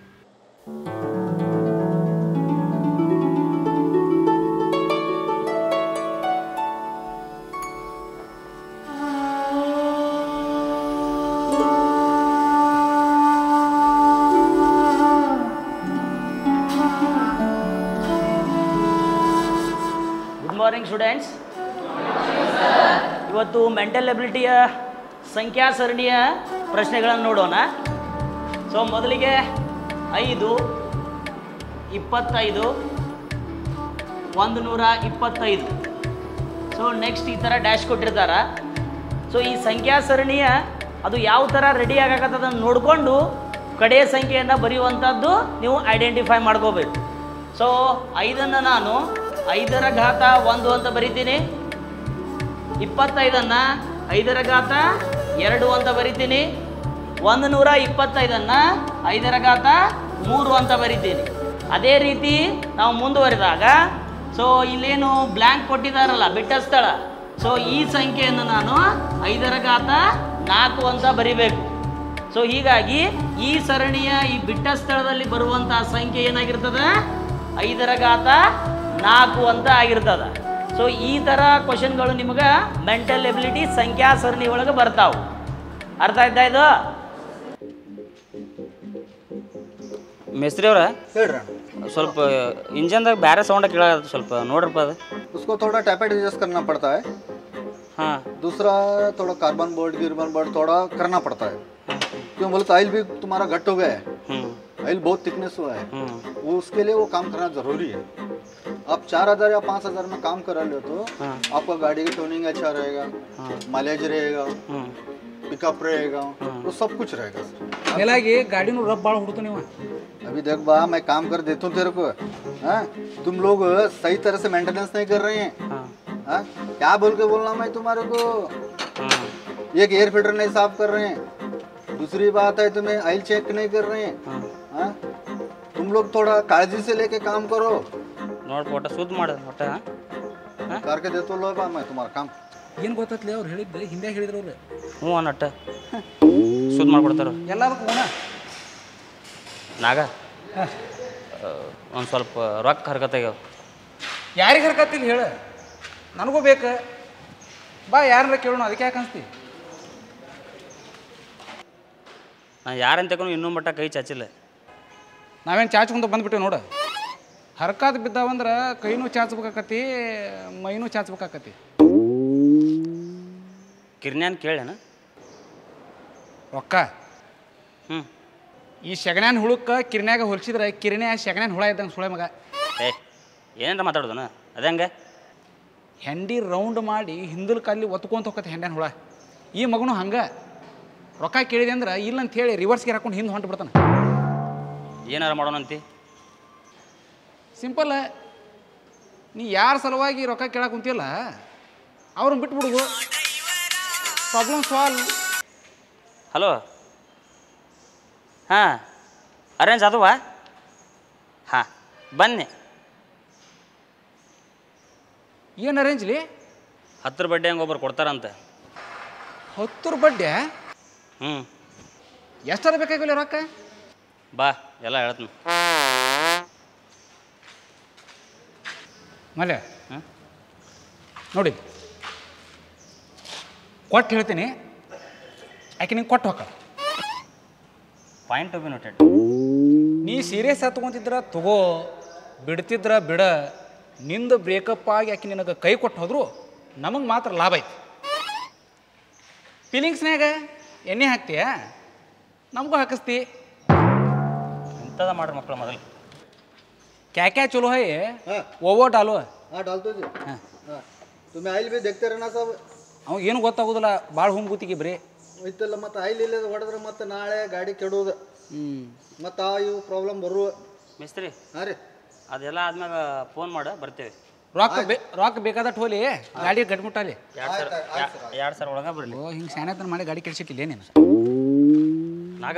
ಗುಡ್ ಮಾರ್ನಿಂಗ್ ಸ್ಟೂಡೆಂಟ್ಸ್ ಇವತ್ತು ಮೆಂಟಲ್ ಎಬಿಲಿಟಿಯ ಸಂಖ್ಯಾ ಸರಣಿಯ ಪ್ರಶ್ನೆಗಳನ್ನು ನೋಡೋಣ ಸೊ ಮೊದಲಿಗೆ ಐದು ಇಪ್ಪತ್ತೈದು ಒಂದು ನೂರ ಇಪ್ಪತ್ತೈದು ಸೊ ನೆಕ್ಸ್ಟ್ ಈ ಥರ ಡ್ಯಾಶ್ ಕೊಟ್ಟಿರ್ತಾರೆ ಸೊ ಈ ಸಂಖ್ಯಾ ಸರಣಿಯ ಅದು ಯಾವ ಥರ ರೆಡಿ ಆಗಕತ್ತದನ್ನು ನೋಡಿಕೊಂಡು ಕಡೆಯ ಸಂಖ್ಯೆಯನ್ನು ಬರೆಯುವಂಥದ್ದು ನೀವು ಐಡೆಂಟಿಫೈ ಮಾಡ್ಕೋಬೇಕು ಸೊ ಐದನ್ನು ನಾನು ಐದರ ಘಾತ ಒಂದು ಅಂತ ಬರಿತೀನಿ ಇಪ್ಪತ್ತೈದನ್ನು ಐದರ ಘಾತ ಎರಡು ಅಂತ ಬರಿತೀನಿ ಒಂದು ನೂರ ಇಪ್ಪತ್ತೈದನ್ನು ಐದರ ಘಾತ ಮೂರು ಅಂತ ಬರಿತೀನಿ ಅದೇ ರೀತಿ ನಾವು ಮುಂದುವರಿದಾಗ ಸೊ ಇಲ್ಲೇನು ಬ್ಲ್ಯಾಂಕ್ ಕೊಟ್ಟಿದ್ದಾರಲ್ಲ ಬಿಟ್ಟ ಸ್ಥಳ ಸೊ ಈ ಸಂಖ್ಯೆಯನ್ನು ನಾನು ಐದರ ಘಾತ ನಾಲ್ಕು ಅಂತ ಬರಿಬೇಕು ಸೊ ಹೀಗಾಗಿ ಈ ಸರಣಿಯ ಈ ಬಿಟ್ಟ ಸ್ಥಳದಲ್ಲಿ ಬರುವಂತಹ ಸಂಖ್ಯೆ ಏನಾಗಿರ್ತದೆ ಐದರ ಘಾತ ನಾಲ್ಕು ಅಂತ ಆಗಿರ್ತದ ಸೊ ಈ ಥರ ಕ್ವಶನ್ಗಳು ನಿಮಗೆ ಮೆಂಟಲ್ ಎಬಿಲಿಟಿ ಸಂಖ್ಯಾ ಸರಣಿ ಒಳಗೆ ಬರ್ತಾವೆ ಅರ್ಥ ಆಯ್ತಾ ಇದು ಮೇಸ್ತ್ರಿ ಅವ್ರ ಹೇಳ್ರಿ ಸ್ವಲ್ಪ ಇಂಜನ್ದಾಗ ಬೇರೆ ಸೌಂಡ ಕೇಳಾಗತ್ತೆ ಸ್ವಲ್ಪ ನೋಡ್ರಪ್ಪ ಅದು उसको थोड़ा टैपेट एडजस्ट करना पड़ता है हाँ दूसरा थोड़ा कार्बन बोर्ड गिरबन बोर्ड थोड़ा करना पड़ता है क्यों बोले तो ऑयल भी तुम्हारा घट हो गया है ऑयल बहुत थिकनेस हुआ है वो उसके लिए वो काम करना जरूरी है आप चार हजार या पाँच हजार में काम करा लो तो आपका गाड़ी की टोनिंग अच्छा रहेगा माइलेज रहेगा पिकअप रहेगा वो सब कुछ रहेगा सर ಮೇಲಾಗಿ ಗಾಡಿನೂ ರಬ್ ಭಾಳ ಹುಡ್ತು ನೀವು अभी देख बा मैं काम कर देता हूँ तेरे को हाँ तुम लोग सही तरह से मेंटेनेंस नहीं कर रहे हैं हाँ क्या बोल के बोलना मैं तुम्हारे को एक एयर फिल्टर नहीं साफ कर रहे हैं दूसरी बात है तुम्हें ऑयल चेक नहीं कर रहे हैं हाँ तुम लोग थोड़ा काळजी से लेके काम करो ನೋಡ್ಪ ಒಟ್ಟ ಸುದ್ದ ಮಾಡ ಒಟ್ಟ करके देता लो बा मैं तुम्हारा काम ಏನು ಗೊತ್ತತ್ಲೆ ಅವ್ರು ಹೇಳಿದ್ದು ಹಿಂದೆ ಹೇಳಿದ್ರು ಅವ್ರು ಹ್ಞೂ ಅನ್ನಟ್ಟ ಸುದ್ದ ಮಾಡ್ಕೊಡ್ತಾರ ಎಲ್ಲದಕ್ಕೂ ಓನ ನಾಗ ಒಂದು ಸ್ವಲ್ಪ ರೊಕ್ಕ ಹರ್ಕತ್ತಾಗ್ಯಾವ ಯಾರಿಗೆ ಹರ್ಕತ್ತಿಲ್ಲ ಹೇಳು ನನಗೂ ಬೇಕು ಬಾ ಯಾರನ್ನ ಕೇಳೋಣ ಅದಕ್ಕೆ ಯಾಕೆ ಅನ್ಸ್ತಿ ನಾ ಯಾರಂತ ತಗೊಂಡು ಇನ್ನೂ ಮಟ್ಟ ಕೈ ಚಾಚಿಲ್ಲ ನಾವೇನು ಚಾಚ್ಕೊಂತ ಬಂದ್ಬಿಟ್ಟೆ ನೋಡು ಹರ್ಕಾತ್ ಬಿದ್ದಾವಂದ್ರೆ ಕೈನೂ ಚಾಚ್ಬೇಕಾಕತಿ ಮೈನೂ ಚಾಚ್ಬೇಕಾಕತಿ ಕಿರ್ನ್ಯಾನ್ ಕೇಳೇನ ರೊಕ್ಕ ಹ್ಞೂ ಈ ಶಗಣ್ಯಾನ ಹುಳಕ್ಕೆ ಕಿರ್ನ್ಯಾಗ ಹೊಲ್ಸಿದ್ರೆ ಕಿರ್ನ್ಯಾ ಶಗಣ್ಯಾನ ಹುಳ ಇದ್ದಂಗೆ ಸುಳೆ ಮಗ ಏ ಏನೇನ್ರ ಮಾತಾಡೋದನ ಅದೇ ಹಂಗೆ ಹೆಂಡಿ ರೌಂಡ್ ಮಾಡಿ ಹಿಂದಲ್ ಕಾಲಿ ಒತ್ಕೊಂತ ಹೋಗತ್ತೆ ಹೆಂಡ್ಯಾನ ಹುಳ ಈ ಮಗನು ಹಂಗೆ ರೊಕ್ಕ ಕೇಳಿದೆ ಅಂದ್ರೆ ಇಲ್ಲ ಅಂತ ಹೇಳಿ ರಿವರ್ಸ್ಗೆ ಹಾಕೊಂಡು ಹಿಂದೆ ಹೊಂಟು ಬಿಡ್ತಾನೆ ಏನಾರ ಮಾಡೋಣಂತಿ ಸಿಂಪಲ್ ನೀ ಯಾರ ಸಲುವಾಗಿ ರೊಕ್ಕ ಕೇಳಕ್ಕೆ ಕುಂತಿಯಲ್ಲ ಅವ್ರನ್ನ ಬಿಟ್ಬಿಡುದು ಪ್ರಾಬ್ಲಮ್ ಸಾಲ್ವ್ ಹಲೋ ಹಾಂ ಅರೇಂಜ್ ಅದವಾ ಹಾಂ ಬನ್ನಿ ಏನು ಅರೇಂಜ್ಲಿ ಹತ್ತರ ಬಡ್ಡಿ ಹಂಗೆ ಒಬ್ರು ಕೊಡ್ತಾರಂತೆ ಹತ್ತು ಬಡ್ಡೆ ಹ್ಞೂ ಎಷ್ಟಾರ ಬೇಕಾಗಿಲ್ಲ ರೊಕ್ಕ ಬಾ ಎಲ್ಲ ಹೇಳ್ತೀನಿ ಮಲ್ಯ ನೋಡಿ ಕೊಟ್ಟು ಹೇಳ್ತೀನಿ ಆಕೆ ನಿಂಗೆ ಕೊಟ್ಟು ಹೋಗ ಪಾಯಿಂಟ್ ಟು ಬಿ ನೋಟೆಡ್ ನೀ ಸೀರಿಯಸ್ ಆಗಿ ತೊಗೊಂತಿದ್ರ ತಗೋ ಬಿಡ್ತಿದ್ರ ಬಿಡ ನಿಂದು ಬ್ರೇಕಪ್ ಆಗಿ ಆಕೆ ನಿನಗೆ ಕೈ ಕೊಟ್ಟು ಹೋದ್ರು ನಮಗೆ ಮಾತ್ರ ಲಾಭ ಐತಿ ಫೀಲಿಂಗ್ಸ್ನ್ಯಾಗ ಎಣ್ಣೆ ಹಾಕ್ತೀಯ ನಮಗೂ ಹಾಕಿಸ್ತಿ ಇಂಥದ ಮಾಡ್ರಿ ಮಕ್ಕಳು ಮೊದಲು क्या क्या चलो है ये वो वो डालो हाँ डाल दो जी हाँ तुम्हें आइल भी देखते रहना सब ಅವ ಏನು ಗೊತ್ತಾಗೋದಿಲ್ಲ ಭಾಳ ಹುಂಬೂತಿಗೆ ಬರೀ ಇತ್ತಲ್ಲ ಮತ್ತೆ ಆಯಿಲ್ ಇಲ್ಲದ ಹೊಡೆದ್ರೆ ಮತ್ತೆ ನಾಳೆ ಗಾಡಿ ಕೆಡೋದು ಮತ್ತೆ ಆ ಇವು ಪ್ರಾಬ್ಲಮ್ ಬರುವ ಮಿಸ್ತ್ರಿ ಹಾಂ ರೀ ಅದೆಲ್ಲ ಆದ್ಮ್ಯಾಗ ಫೋನ್ ಮಾಡು ಬರ್ತೇವೆ ರೊಕ್ಕ ಬೇ ರೊಕ್ಕ ಬೇಕಾದಟ್ಟು ಹೋಲಿ ಗಾಡಿ ಗಟ್ಮುಟ್ಟಾಲಿ ಎರಡು ಸರ್ ಎರಡು ಸರ್ ಒಳಗೆ ಬರಲಿ ಓ ಹಿಂಗೆ ಸ್ಯಾನತನ ಮಾಡಿ ಗಾಡಿ ಕೆಡ್ಸಿಟ್ಟಿಲ್ಲ ನೀನು ನಾಗ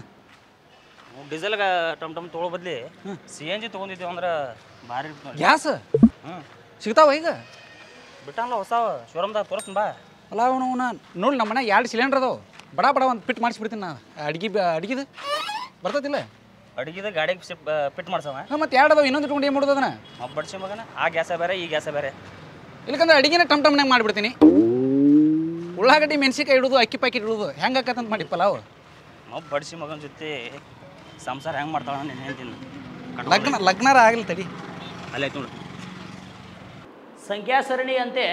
ಡೀಸೆಲ್ ಟಮ್ ಟಮ್ ತೊಗೊಳೋ ಬದ್ಲಿ ಸಿ ಎನ್ ಜಿ ತೊಗೊಂಡಿದ್ದೀವಿ ಅಂದ್ರೆ ಭಾರಿ ಇರ್ತ್ ನೋಡಿ. ಗ್ಯಾಸ್ ಹ್ಞೂ ಸಿಗ್ತಾವ ಈಗ ಬಿಟ್ಟಲ್ಲ ಹೊಸ ಶೋರೂಮ್ದಾಗ ತೋರಿಸ್ತೀನಿ ಬಾ ಅಲ್ಲ ಅವನು ಅವನ ನೋಡಿ ನಮ್ಮ ಮನೆ ಎರಡು ಸಿಲಿಂಡರ್ ಅದಾವ ಬಡ ಬಡ ಒಂದು ಫಿಟ್ ಮಾಡಿಸ್ಬಿಡ್ತೀನಿ ನಾ ಅಡ್ಗೆ ಅಡ್ಗಿದು ಬರ್ತದಿಲ್ಲ ಅಡಿಗೆದ ಗಾಡಿಗೆ ಸಿಪ್ ಫಿಟ್ ಮಾಡ್ಸವ ಹಾಂ ಮತ್ತೆ ಎರಡು ಅದಾವ ಇನ್ನೊಂದು ಇಟ್ಕೊಂಡು ಏನು ಮಾಡೋದು ಅದನ್ನ ಬಡ್ಸಿ ಮಗನ ಆ ಗ್ಯಾಸ ಬೇರೆ ಈ ಗ್ಯಾಸ ಬೇರೆ ಇಲ್ಲಕಂದ್ರೆ ಅಡಿಗೆನ ಟಮ್ ಟಮ್ನಾಗ ಮಾಡಿಬಿಡ್ತೀನಿ ಉಳ್ಳಾಗಡ್ಡಿ ಮೆಣಸಿಕಾಯಿ ಇಡೋದು ಅಕ್ಕಿ ಪ್ಯಾಕೆಟ್ ಇಡೋದು ಹೆಂಗೆ ಆಕತ್ತಂತ ಮಾಡಿ ಪಲಾವ್ ನಾವು ಬಡ್ಸಿ ಮಗನ ಜೊತೆ ಸಂಸಾರ ಹೆಂಗೆ ಮಾಡ್ತಾಳ ನೀನು ಹೇಳ್ತೀನಿ ಲಗ್ನ ಲಗ್ನಾರ ಆಗಲಿ ತಡಿ ಅಲ್ಲೇ ಆಯ್ತು ನೋಡು ಸಂಖ್ಯಾ ಸರಣಿ ಅಂತೆ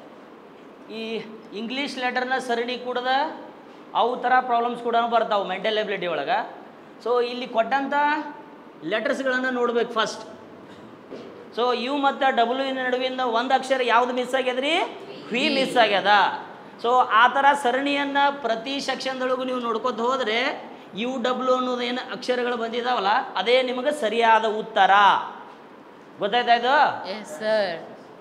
ಈ ಇಂಗ್ಲೀಷ್ ಲೆಟರ್ನ ಸರಣಿ ಕೂಡದ ಅವು ಥರ ಪ್ರಾಬ್ಲಮ್ಸ್ ಕೂಡ ಬರ್ತಾವೆ ಮೆಂಟಲ್ ಎಬಿಲಿಟಿ ಒಳಗೆ ಸೊ ಇಲ್ಲಿ ಕೊಟ್ಟಂಥ ಲೆಟರ್ಸ್ಗಳನ್ನು ನೋಡ್ಬೇಕು ಫಸ್ಟ್ ಸೊ ಯು ಮತ್ತು ಡಬ್ಲ್ಯೂ ನಡುವಿನ ಒಂದು ಅಕ್ಷರ ಯಾವ್ದು ಮಿಸ್ ಆಗ್ಯದ್ರಿ ಹ್ವಿ ಮಿಸ್ ಆಗ್ಯದ ಸೊ ಆ ಥರ ಸರಣಿಯನ್ನು ಪ್ರತಿ ಸೆಕ್ಷನ್ದೊಳಗೂ ನೀವು ನೋಡ್ಕೊತ ಹೋದರೆ ಯು ಡಬ್ಲ್ಯೂ ಅನ್ನೋದು ಏನು ಅಕ್ಷರಗಳು ಬಂದಿದಾವಲ್ಲ ಅದೇ ನಿಮಗೆ ಸರಿಯಾದ ಉತ್ತರ ಗೊತ್ತಾಯ್ತಾ ಇದು yes sir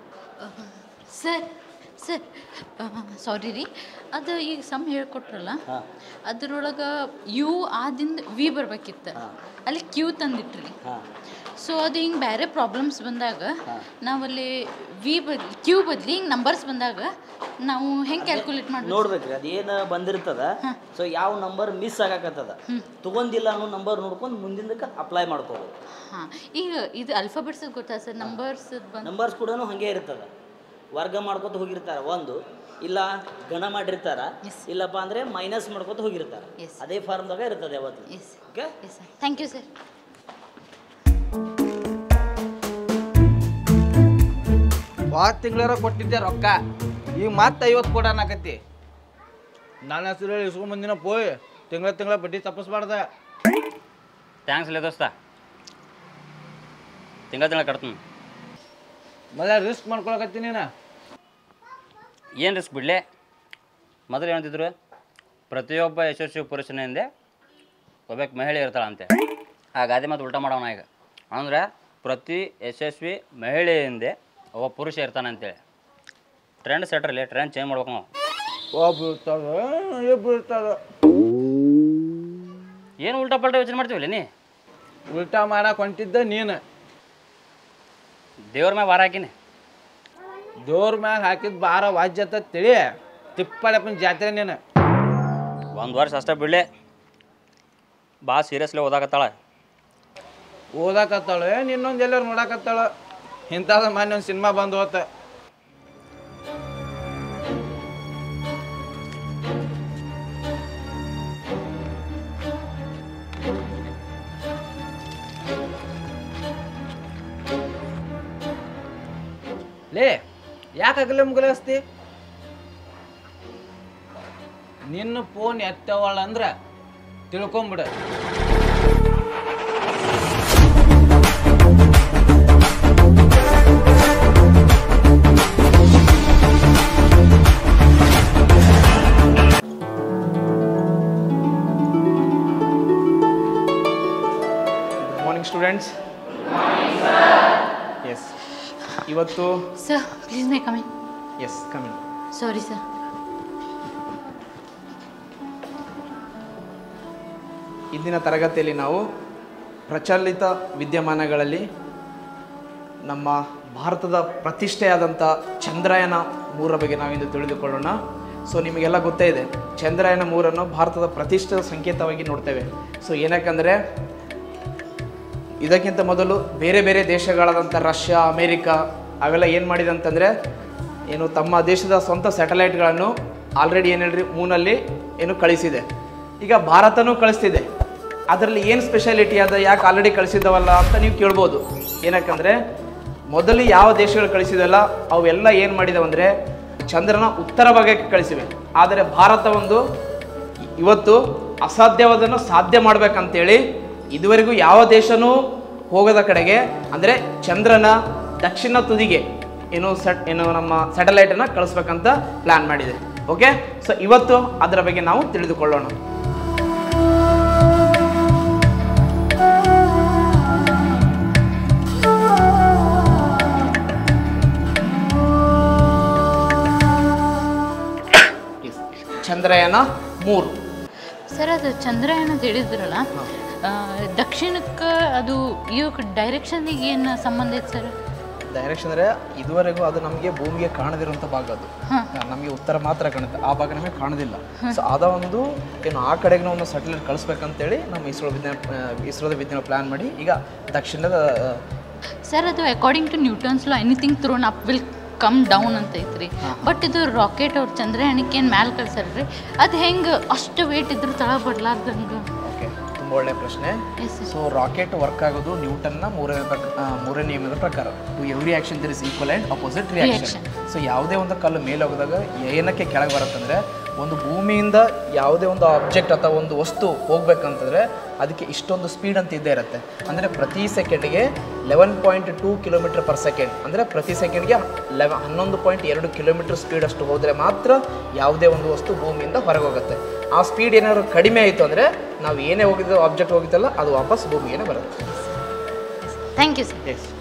sir sir sorry ರೀ ಅದು ಈಗ ಸಮ್ ಹೇಳ್ಕೊಟ್ರಲ್ಲ ಅದ್ರೊಳಗೆ ಯು ಆದಿಂದ ವಿ ಬರ್ಬೇಕಿತ್ತು ಅಲ್ಲಿ ಕ್ಯೂ ತಂದಿಟ್ರಿ ಸೊ ಅದು ಹಿಂಗೆ ಬೇರೆ ಪ್ರಾಬ್ಲಮ್ಸ್ ಬಂದಾಗ ನಾವಲ್ಲಿ ವಿ ಬದ್ಲಿ ಕ್ಯೂ ಬದ್ಲಿ ಹಿಂಗೆ ನಂಬರ್ಸ್ ಬಂದಾಗ ನಾವು ಹೆಂಗೆ ಕ್ಯಾಲ್ಕುಲೇಟ್ ಮಾಡ್ಬೇಕು ನೋಡ್ಬೇಕ್ರಿ ಅದೇನು ಬಂದಿರ್ತದ ಸೊ ಯಾವ ನಂಬರ್ ಮಿಸ್ ಆಗಾಕತ್ತದ ತಗೊಂಡಿಲ್ಲ ಅನ್ನೋ ನಂಬರ್ ನೋಡ್ಕೊಂಡು ಮುಂದಿನದಕ್ಕೆ ಅಪ್ಲೈ ಮಾಡ್ಕೋಬೇಕು ಹಾಂ ಈಗ ಇದು ಅಲ್ಫಾಬೆಟ್ಸ್ ಗೊತ್ತಾ ಸರ್ ನಂಬರ್ಸ್ ಬಂದು ನಂಬರ್ಸ್ ಕೂಡ ಹಾಗೆ ಇರ್ತದ ವರ್ಗ ಮಾಡ್ಕೊತ ಹೋಗಿರ್ತಾರ ಒಂದು ಇಲ್ಲ ಗಣ ಮಾಡಿರ್ತಾರ ಇಲ್ಲಪ್ಪ ಅಂದ್ರೆ ಮೈನಸ್ ಮಾಡ್ಕೊತ ಹೋಗಿರ್ತಾರ ಅದೇ ಫಾರ್ಮ್ದಾಗ ಇರ್ತದೆ ಯಾವತ್ತು okay yes sir thank you sir ವಾರ ತಿಂಗಳರ ಕೊಟ್ಟಿದ್ದೆ ರೊಕ್ಕ ಈಗ ಮತ್ತೆ ಐವತ್ತು ಕೊಡಾನಕತ್ತಿ ನನ್ನ ಹೆಸರು ಹೇಳಿ ಇಸ್ಕೊಂಬಂದಿನ ಪೋಯ್ ತಿಂಗಳ ತಿಂಗಳ ಬಡ್ಡಿ ತಪ್ಪಿಸ್ಬಾರ್ದ ಥ್ಯಾಂಕ್ಸ್ ಲೇ ದೋಸ್ತ ತಿಂಗಳ ತಿಂಗಳ ಕಟ್ತೀನಿ ಮೊದಲ ರಿಸ್ಕ್ ಮಾಡ್ಕೊಳಕತ್ತೀನಿ ನಾ ಏನು ರಿಸ್ಕ್ ಬಿಡಲೆ ಮೊದಲು ಏನಂತಿದ್ರು ಪ್ರತಿಯೊಬ್ಬ ಯಶಸ್ವಿ ಪುರುಷನ ಹಿಂದೆ ಒಬ್ಬಾಕ ಮಹಿಳೆ ಇರ್ತಾಳಂತೆ ಆ ಗಾದೆ ಮಾತು ಉಲ್ಟಾ ಮಾಡೋಣ ಈಗ ಅಂದ್ರೆ ಪ್ರತಿ ಯಶಸ್ವಿ ಮಹಿಳೆ ಹಿಂದೆ ಒಬ್ಬ ಪುರುಷ ಇರ್ತಾನೆ ಅಂತೇಳಿ ಟ್ರೆಂಡ್ ಸೆಟ್ರಲ್ಲಿ ಟ್ರೆಂಡ್ ಚೇಂಜ್ ಮಾಡ್ಬೇಕು ನಾವು ಒಬ್ಬ ಇರ್ತಾರ ಇಬ್ಬರು ಇರ್ತಾರ ಏನು ಉಲ್ಟಾ ಪಲ್ಟಾ ಯೋಚನೆ ಮಾಡ್ತೀವಿಲ್ಲ ನೀ ಉಲ್ಟಾ ಮಾಡಕ್ ಹೊಂಟಿದ್ದ ನೀನು ದೇವ್ರ ಮ್ಯಾಗ ವಾರ ಹಾಕಿನಿ ದೇವ್ರ ಮ್ಯಾಗ ಹಾಕಿದ ಬಾರ ವಾಜ್ಯತ ತಿಳಿ ತಿಪ್ಪಳಪ್ಪನ ಜಾತ್ರೆ ನೀನು ಒಂದು ವರ್ಷ ಅಷ್ಟೇ ಬಿಡಲೆ ಭಾಳ ಸೀರಿಯಸ್ಲಿ ಓದಾಕತ್ತಾಳ ಓದಾಕತ್ತಾಳ ಏನು ಇನ್ನೊಂದು ಎಲ್ಲರೂ ನೋಡಾಕತ್ತಾಳ ಇಂಥದ್ದು ಮೊನ್ನೆ ಒಂದು ಸಿನಿಮಾ ಬಂದು ಹೋತ ಲೇ ಯಾಕೆ ಅಗಲೆ ಮುಗಲೆ ಹಸ್ತಿ ನಿನ್ನ ಫೋನ್ ಎತ್ತವಳ ಅಂದ್ರ ತಿಳ್ಕೊಂಬಿಡ ಮಾರ್ನಿಂಗ್ ಸ್ಟೂಡೆಂಟ್ಸ್ ಎಸ್ ಇವತ್ತು sir please may coming yes coming sorry sir ಇಂದಿನ ತರಗತಿಯಲ್ಲಿ ನಾವು ಪ್ರಚಲಿತ ವಿದ್ಯಮಾನಗಳಲ್ಲಿ ನಮ್ಮ ಭಾರತದ ಪ್ರತಿಷ್ಠೆಯಾದಂಥ ಚಂದ್ರಯಾನ ಮೂರರ ಬಗ್ಗೆ ನಾವಿಂದು ತಿಳಿದುಕೊಳ್ಳೋಣ ಸೊ ನಿಮಗೆಲ್ಲ ಗೊತ್ತೇ ಇದೆ ಚಂದ್ರಯಾನ ಮೂರನ್ನು ಭಾರತದ ಪ್ರತಿಷ್ಠೆಯ ಸಂಕೇತವಾಗಿ ನೋಡ್ತೇವೆ ಸೊ ಏನಕ್ಕಂದರೆ ಇದಕ್ಕಿಂತ ಮೊದಲು ಬೇರೆ ಬೇರೆ ದೇಶಗಳಾದಂಥ ರಷ್ಯಾ ಅಮೇರಿಕಾ ಅವೆಲ್ಲ ಏನು ಮಾಡಿದೆ ಅಂತಂದರೆ ಏನು ತಮ್ಮ ದೇಶದ ಸ್ವಂತ ಸ್ಯಾಟಲೈಟ್ಗಳನ್ನು ಆಲ್ರೆಡಿ ಏನು ಹೇಳ್ರಿ ಮೂನಲ್ಲಿ ಏನು ಕಳಿಸಿದೆ ಈಗ ಭಾರತನೂ ಕಳಿಸ್ತಿದೆ ಅದರಲ್ಲಿ ಏನು ಸ್ಪೆಷಾಲಿಟಿ ಅದ ಯಾಕೆ ಆಲ್ರೆಡಿ ಕಳಿಸಿದವಲ್ಲ ಅಂತ ನೀವು ಕೇಳ್ಬೋದು ಏನಕ್ಕಂದರೆ ಮೊದಲು ಯಾವ ದೇಶಗಳು ಕಳಿಸಿದಲ್ಲ ಅವೆಲ್ಲ ಏನು ಮಾಡಿದವಂದರೆ ಚಂದ್ರನ ಉತ್ತರ ಭಾಗಕ್ಕೆ ಕಳಿಸಿವೆ ಆದರೆ ಭಾರತ ಒಂದು ಇವತ್ತು ಅಸಾಧ್ಯವಾದನ್ನು ಸಾಧ್ಯ ಮಾಡ್ಬೇಕಂತೇಳಿ ಇದುವರೆಗೂ ಯಾವ ದೇಶನೂ ಹೋಗದ ಕಡೆಗೆ ಅಂದರೆ ಚಂದ್ರನ ದಕ್ಷಿಣ ತುದಿಗೆ ಏನು ಸೆಟ್ ಏನು ನಮ್ಮ ಸ್ಯಾಟಲೈಟನ್ನು ಕಳಿಸ್ಬೇಕಂತ ಪ್ಲ್ಯಾನ್ ಮಾಡಿದೆ ಓಕೆ ಸೊ ಇವತ್ತು ಅದರ ಬಗ್ಗೆ ನಾವು ತಿಳಿದುಕೊಳ್ಳೋಣ ಚಂದ್ರಯಾನ ಮೂರು ಸರ್ ಅದು ಚಂದ್ರಯಾನ ಅಂತ ಹೇಳಿದ್ರಲ್ಲ ಆ, ದಕ್ಷಿಣಕ್ಕೆ ಅದು ಇವಕ್ಕೆ ಡೈರೆಕ್ಷನಿಗೆ ಏನು ಸಂಬಂಧ ಐತೆ ಸರ್ ಡೈರೆಕ್ಷನ್ ಅಂದರೆ ಇದುವರೆಗೂ ಅದು ನಮಗೆ ಭೂಮಿಗೆ ಕಾಣದಿರುವಂಥ ಭಾಗ ಅದು ನಮಗೆ ಉತ್ತರ ಮಾತ್ರ ಕಾಣುತ್ತೆ ಆ ಭಾಗ ನಮಗೆ ಕಾಣೋದಿಲ್ಲ ಸೊ ಅದ ಒಂದು ಏನು ಆ ಕಡೆಗೆ ನಾವು ಒಂದು ಸೆಟಲೈಟ್ ಕಳಿಸ್ಬೇಕಂತೇಳಿ ನಮ್ಮ ಇಸ್ರೋ ವಿಜ್ಞಾನ ಇಸ್ರೋದ ವಿಜ್ಞಾನ ಪ್ಲ್ಯಾನ್ ಮಾಡಿ ಈಗ ದಕ್ಷಿಣದ ಆ, ಸರ್ ಅದು according to Newton's law anything thrown up will come down ಅಂತ ಐತ್ರಿ ಬಟ್ ಇದು ರಾಕೆಟ್ ಅವ್ರು ಚಂದ್ರಯಾನಕ್ಕೆ ಏನು ಮ್ಯಾಲೆ ಕಳ್ಸಾರ್ರಿ ಅದು ಹೆಂಗೆ ಅಷ್ಟು ವೇಟ್ ಇದ್ರೂ ತಳ ಬಡ್ಲಾರ್ದಂಗೆ ಓಕೆ ತುಂಬ ಒಳ್ಳೆಯ ಪ್ರಶ್ನೆ Yes, sir. So rocket work ಆಗೋದು ನ್ಯೂಟನ್ನ ಮೂರನೇ ಪ್ರಕ ಆ, ಮೂರನೇ ನಿಯಮದ ಪ್ರಕಾರ to every action there is equal and opposite reaction so ಯಾವುದೇ ಒಂದು ಕಲ್ಲು ಮೇಲೆ ಹೋಗಿದಾಗ ಏನಕ್ಕೆ ಕೆಳಗೆ ಬರುತ್ತಂದ್ರೆ ಒಂದು ಭೂಮಿಯಿಂದ ಯಾವುದೇ ಒಂದು ಆಬ್ಜೆಕ್ಟ್ ಅಥವಾ ಒಂದು ವಸ್ತು ಹೋಗ್ಬೇಕಂತಂದ್ರೆ ಅದಕ್ಕೆ ಇಷ್ಟೊಂದು ಸ್ಪೀಡ್ ಅಂತ ಇದ್ದೇ ಇರುತ್ತೆ ಅಂದರೆ ಪ್ರತಿ ಸೆಕೆಂಡ್ಗೆ eleven point two kilometer per second ಅಂದರೆ ಪ್ರತಿ ಸೆಕೆಂಡ್ಗೆ ಲೆವ ಹನ್ನೊಂದು ಪಾಯಿಂಟ್ ಎರಡು ಕಿಲೋಮೀಟರ್ ಸ್ಪೀಡ್ ಅಷ್ಟು ಹೋದರೆ ಮಾತ್ರ ಯಾವುದೇ ಒಂದು ವಸ್ತು ಭೂಮಿಯಿಂದ ಹೊರಗೆ ಹೋಗುತ್ತೆ ಆ ಸ್ಪೀಡ್ ಏನಾದ್ರು ಕಡಿಮೆ ಆಯಿತು ಅಂದರೆ ನಾವು ಏನೇ ಹೋಗಿದ್ದೋ ಆಬ್ಜೆಕ್ಟ್ ಹೋಗಿದ್ದಲ್ಲ ಅದು ವಾಪಸ್ ಭೂಮಿಗೆ ಬರುತ್ತೆ thank you sir yes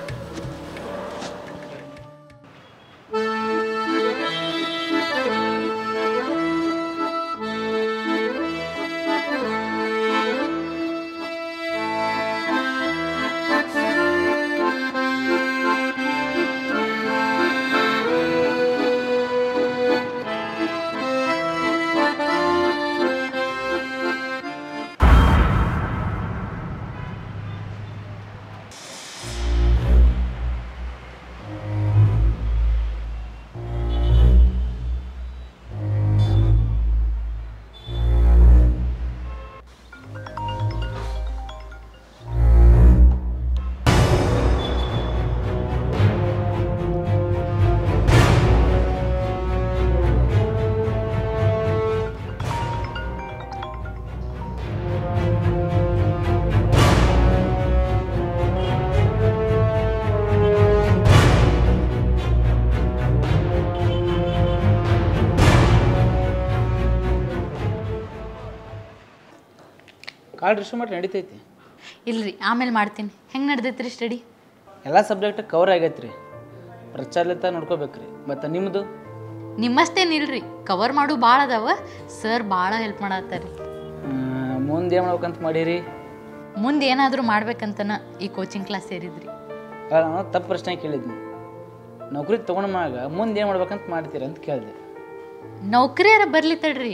call ರಿಶ್ಯೂ ಮಾಡಿ ನಡಿತೈತಿ ಇಲ್ರಿ ಆಮೇಲೆ ಮಾಡ್ತೀನಿ ಹೆಂಗೆ ನಡ್ದೈತ್ರಿ ಸ್ಟಡಿ ಎಲ್ಲ ಸಬ್ಜೆಕ್ಟ್ ಕವರ್ ಆಗೈತೆ ರೀ ಪ್ರಚಾಲಿತ ನೋಡ್ಕೋಬೇಕು ರೀ ಮತ್ತು ನಿಮ್ಮದು ನಿಮ್ಮಷ್ಟೇನಿಲ್ರಿ ಕವರ್ ಮಾಡು ಭಾಳ ಅದಾವ ಸರ್ ಭಾಳ ಹೆಲ್ಪ್ ಮಾಡತ್ತಾರ್ರಿ ಮುಂದೆ ಏನು ಮಾಡ್ಬೇಕಂತ ಮಾಡೀರಿ ಮುಂದೆ ಏನಾದರೂ ಮಾಡ್ಬೇಕಂತನ ಈ ಕೋಚಿಂಗ್ ಕ್ಲಾಸ್ ಸೇರಿದ್ರಿ ಅಲ್ಲ ನಾನು ತಪ್ಪು ಪ್ರಶ್ನೆ ಕೇಳಿದ್ನಿ ನೌಕರಿ ತೊಗೊಂಡ ಮ್ಯಾಗ ಮುಂದೆ ಏನು ಮಾಡ್ಬೇಕಂತ ಮಾಡ್ತೀರಿ ಅಂತ ಕೇಳಿದೆ ನೌಕರಿಯಾರ ಬರ್ಲಿ ತಡ್ರಿ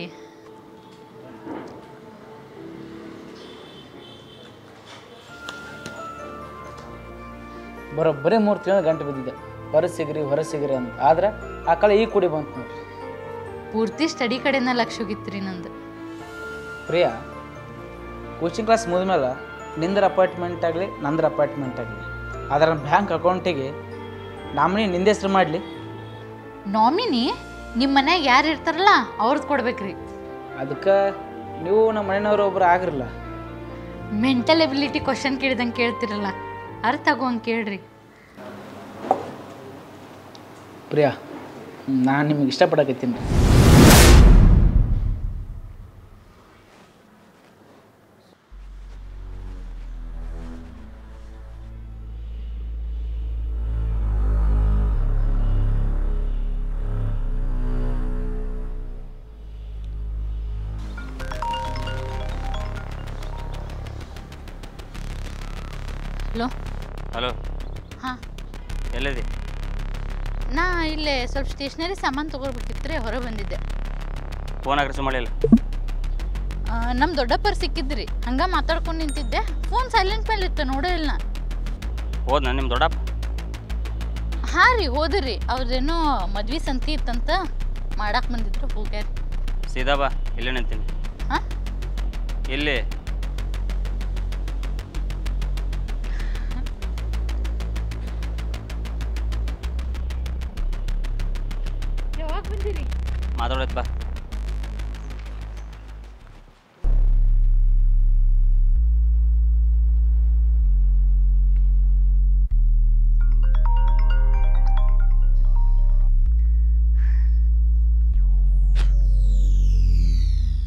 ಬರೋಬ್ಬರಿ ಮೂರು ತಿಂಗಳು ಗಂಟೆ ಬಿದ್ದಿದ್ದೆ ಹೊರ ಸಿಗ್ರಿ ಹೊರ ಸಿಗ್ರಿ ಅಂತ ಆದ್ರೆ ಆ ಕಾಲ ಈಗ ಕುಡಿ ಬಂತು ನೋಡ್ರಿ ಪೂರ್ತಿ ಸ್ಟಡಿ ಕಡೆನ ಲಕ್ಷ ಹೋಗಿತ್ರಿ ನಂದು ಪ್ರಿಯಾ ಕೋಚಿಂಗ್ ಕ್ಲಾಸ್ ಮುಗಿದ್ಮೇಲೆ ನಿಂದ್ರ ಅಪಾರ್ಟ್ಮೆಂಟ್ ಆಗಲಿ ನಂದ್ರ ಅಪಾರ್ಟ್ಮೆಂಟ್ ಆಗಲಿ ಅದರ ಬ್ಯಾಂಕ್ ಅಕೌಂಟಿಗೆ ನಾಮಿನಿ ನಿಂದ ಹೆಸ್ರು ಮಾಡಲಿ ನಾಮಿನಿ ನಿಮ್ಮ ಮನ್ಯಾಗ ಯಾರು ಇರ್ತಾರಲ್ಲ ಅವ್ರದ್ದು ಕೊಡ್ಬೇಕ್ರಿ ಅದಕ್ಕೆ ನೀವು ನಮ್ಮ ಮನೆಯವ್ರು ಒಬ್ರು ಆಗಿರಲ್ಲ ಮೆಂಟಲ್ ಎಬಿಲಿಟಿ ಕ್ವಶನ್ ಕೇಳಿದಂಗೆ ಕೇಳ್ತಿರಲ್ಲ ಅರ್ಥ ಆಗೋಂಗೆ ಕೇಳ್ರಿ ಪ್ರಿಯಾ ನಾನು ನಿಮಗೆ ಇಷ್ಟಪಡಕತ್ತೀನಿ ಹಲೋ ಹಲೋ ಹಾಂ ಎಲ್ಲಿದೆ ನಾ ಇಲ್ಲೇ ಸ್ವಲ್ಪ ಸ್ಟೇಷ್ನರಿ ಸಾಮಾನು ತೊಗೊಳ್ಬೇಕಿತ್ತು ರೀ ಹೊರಗೆ ಬಂದಿದ್ದೆ ಫೋನ್ ಹಾಕಿ ಮಾಡಿಲ್ಲ ನಮ್ಮ ದೊಡ್ಡಪ್ಪರು ಸಿಕ್ಕಿದ್ರಿ ಹಂಗೆ ಮಾತಾಡ್ಕೊಂಡು ನಿಂತಿದ್ದೆ ಫೋನ್ ಸೈಲೆಂಟ್ ಮೇಲೆ ಇತ್ತು ನೋಡೇ ಇಲ್ಲ ನಾ. ಹೋದ್ನ ನಿಮ್ಮ ದೊಡ್ಡಪ್ಪ ಹಾಂ ರೀ ಹೋದ್ರಿ ಅವ್ರದ್ದೇನೋ ಮದ್ವೆ ಸಂತಿ ಇತ್ತಂತ ಮಾಡಕ್ಕೆ ಬಂದಿದ್ರು ಹೋಗ್ಯಾರ ಸೀದಾ ಬಾ ಇಲ್ಲೇ ನಿಂತೀನಿ ಹಾಂ ಇಲ್ಲಿ ಯಾವಾಗ ಬಂದಿರಿ ಮಾತಾಡೋದು ಬಾ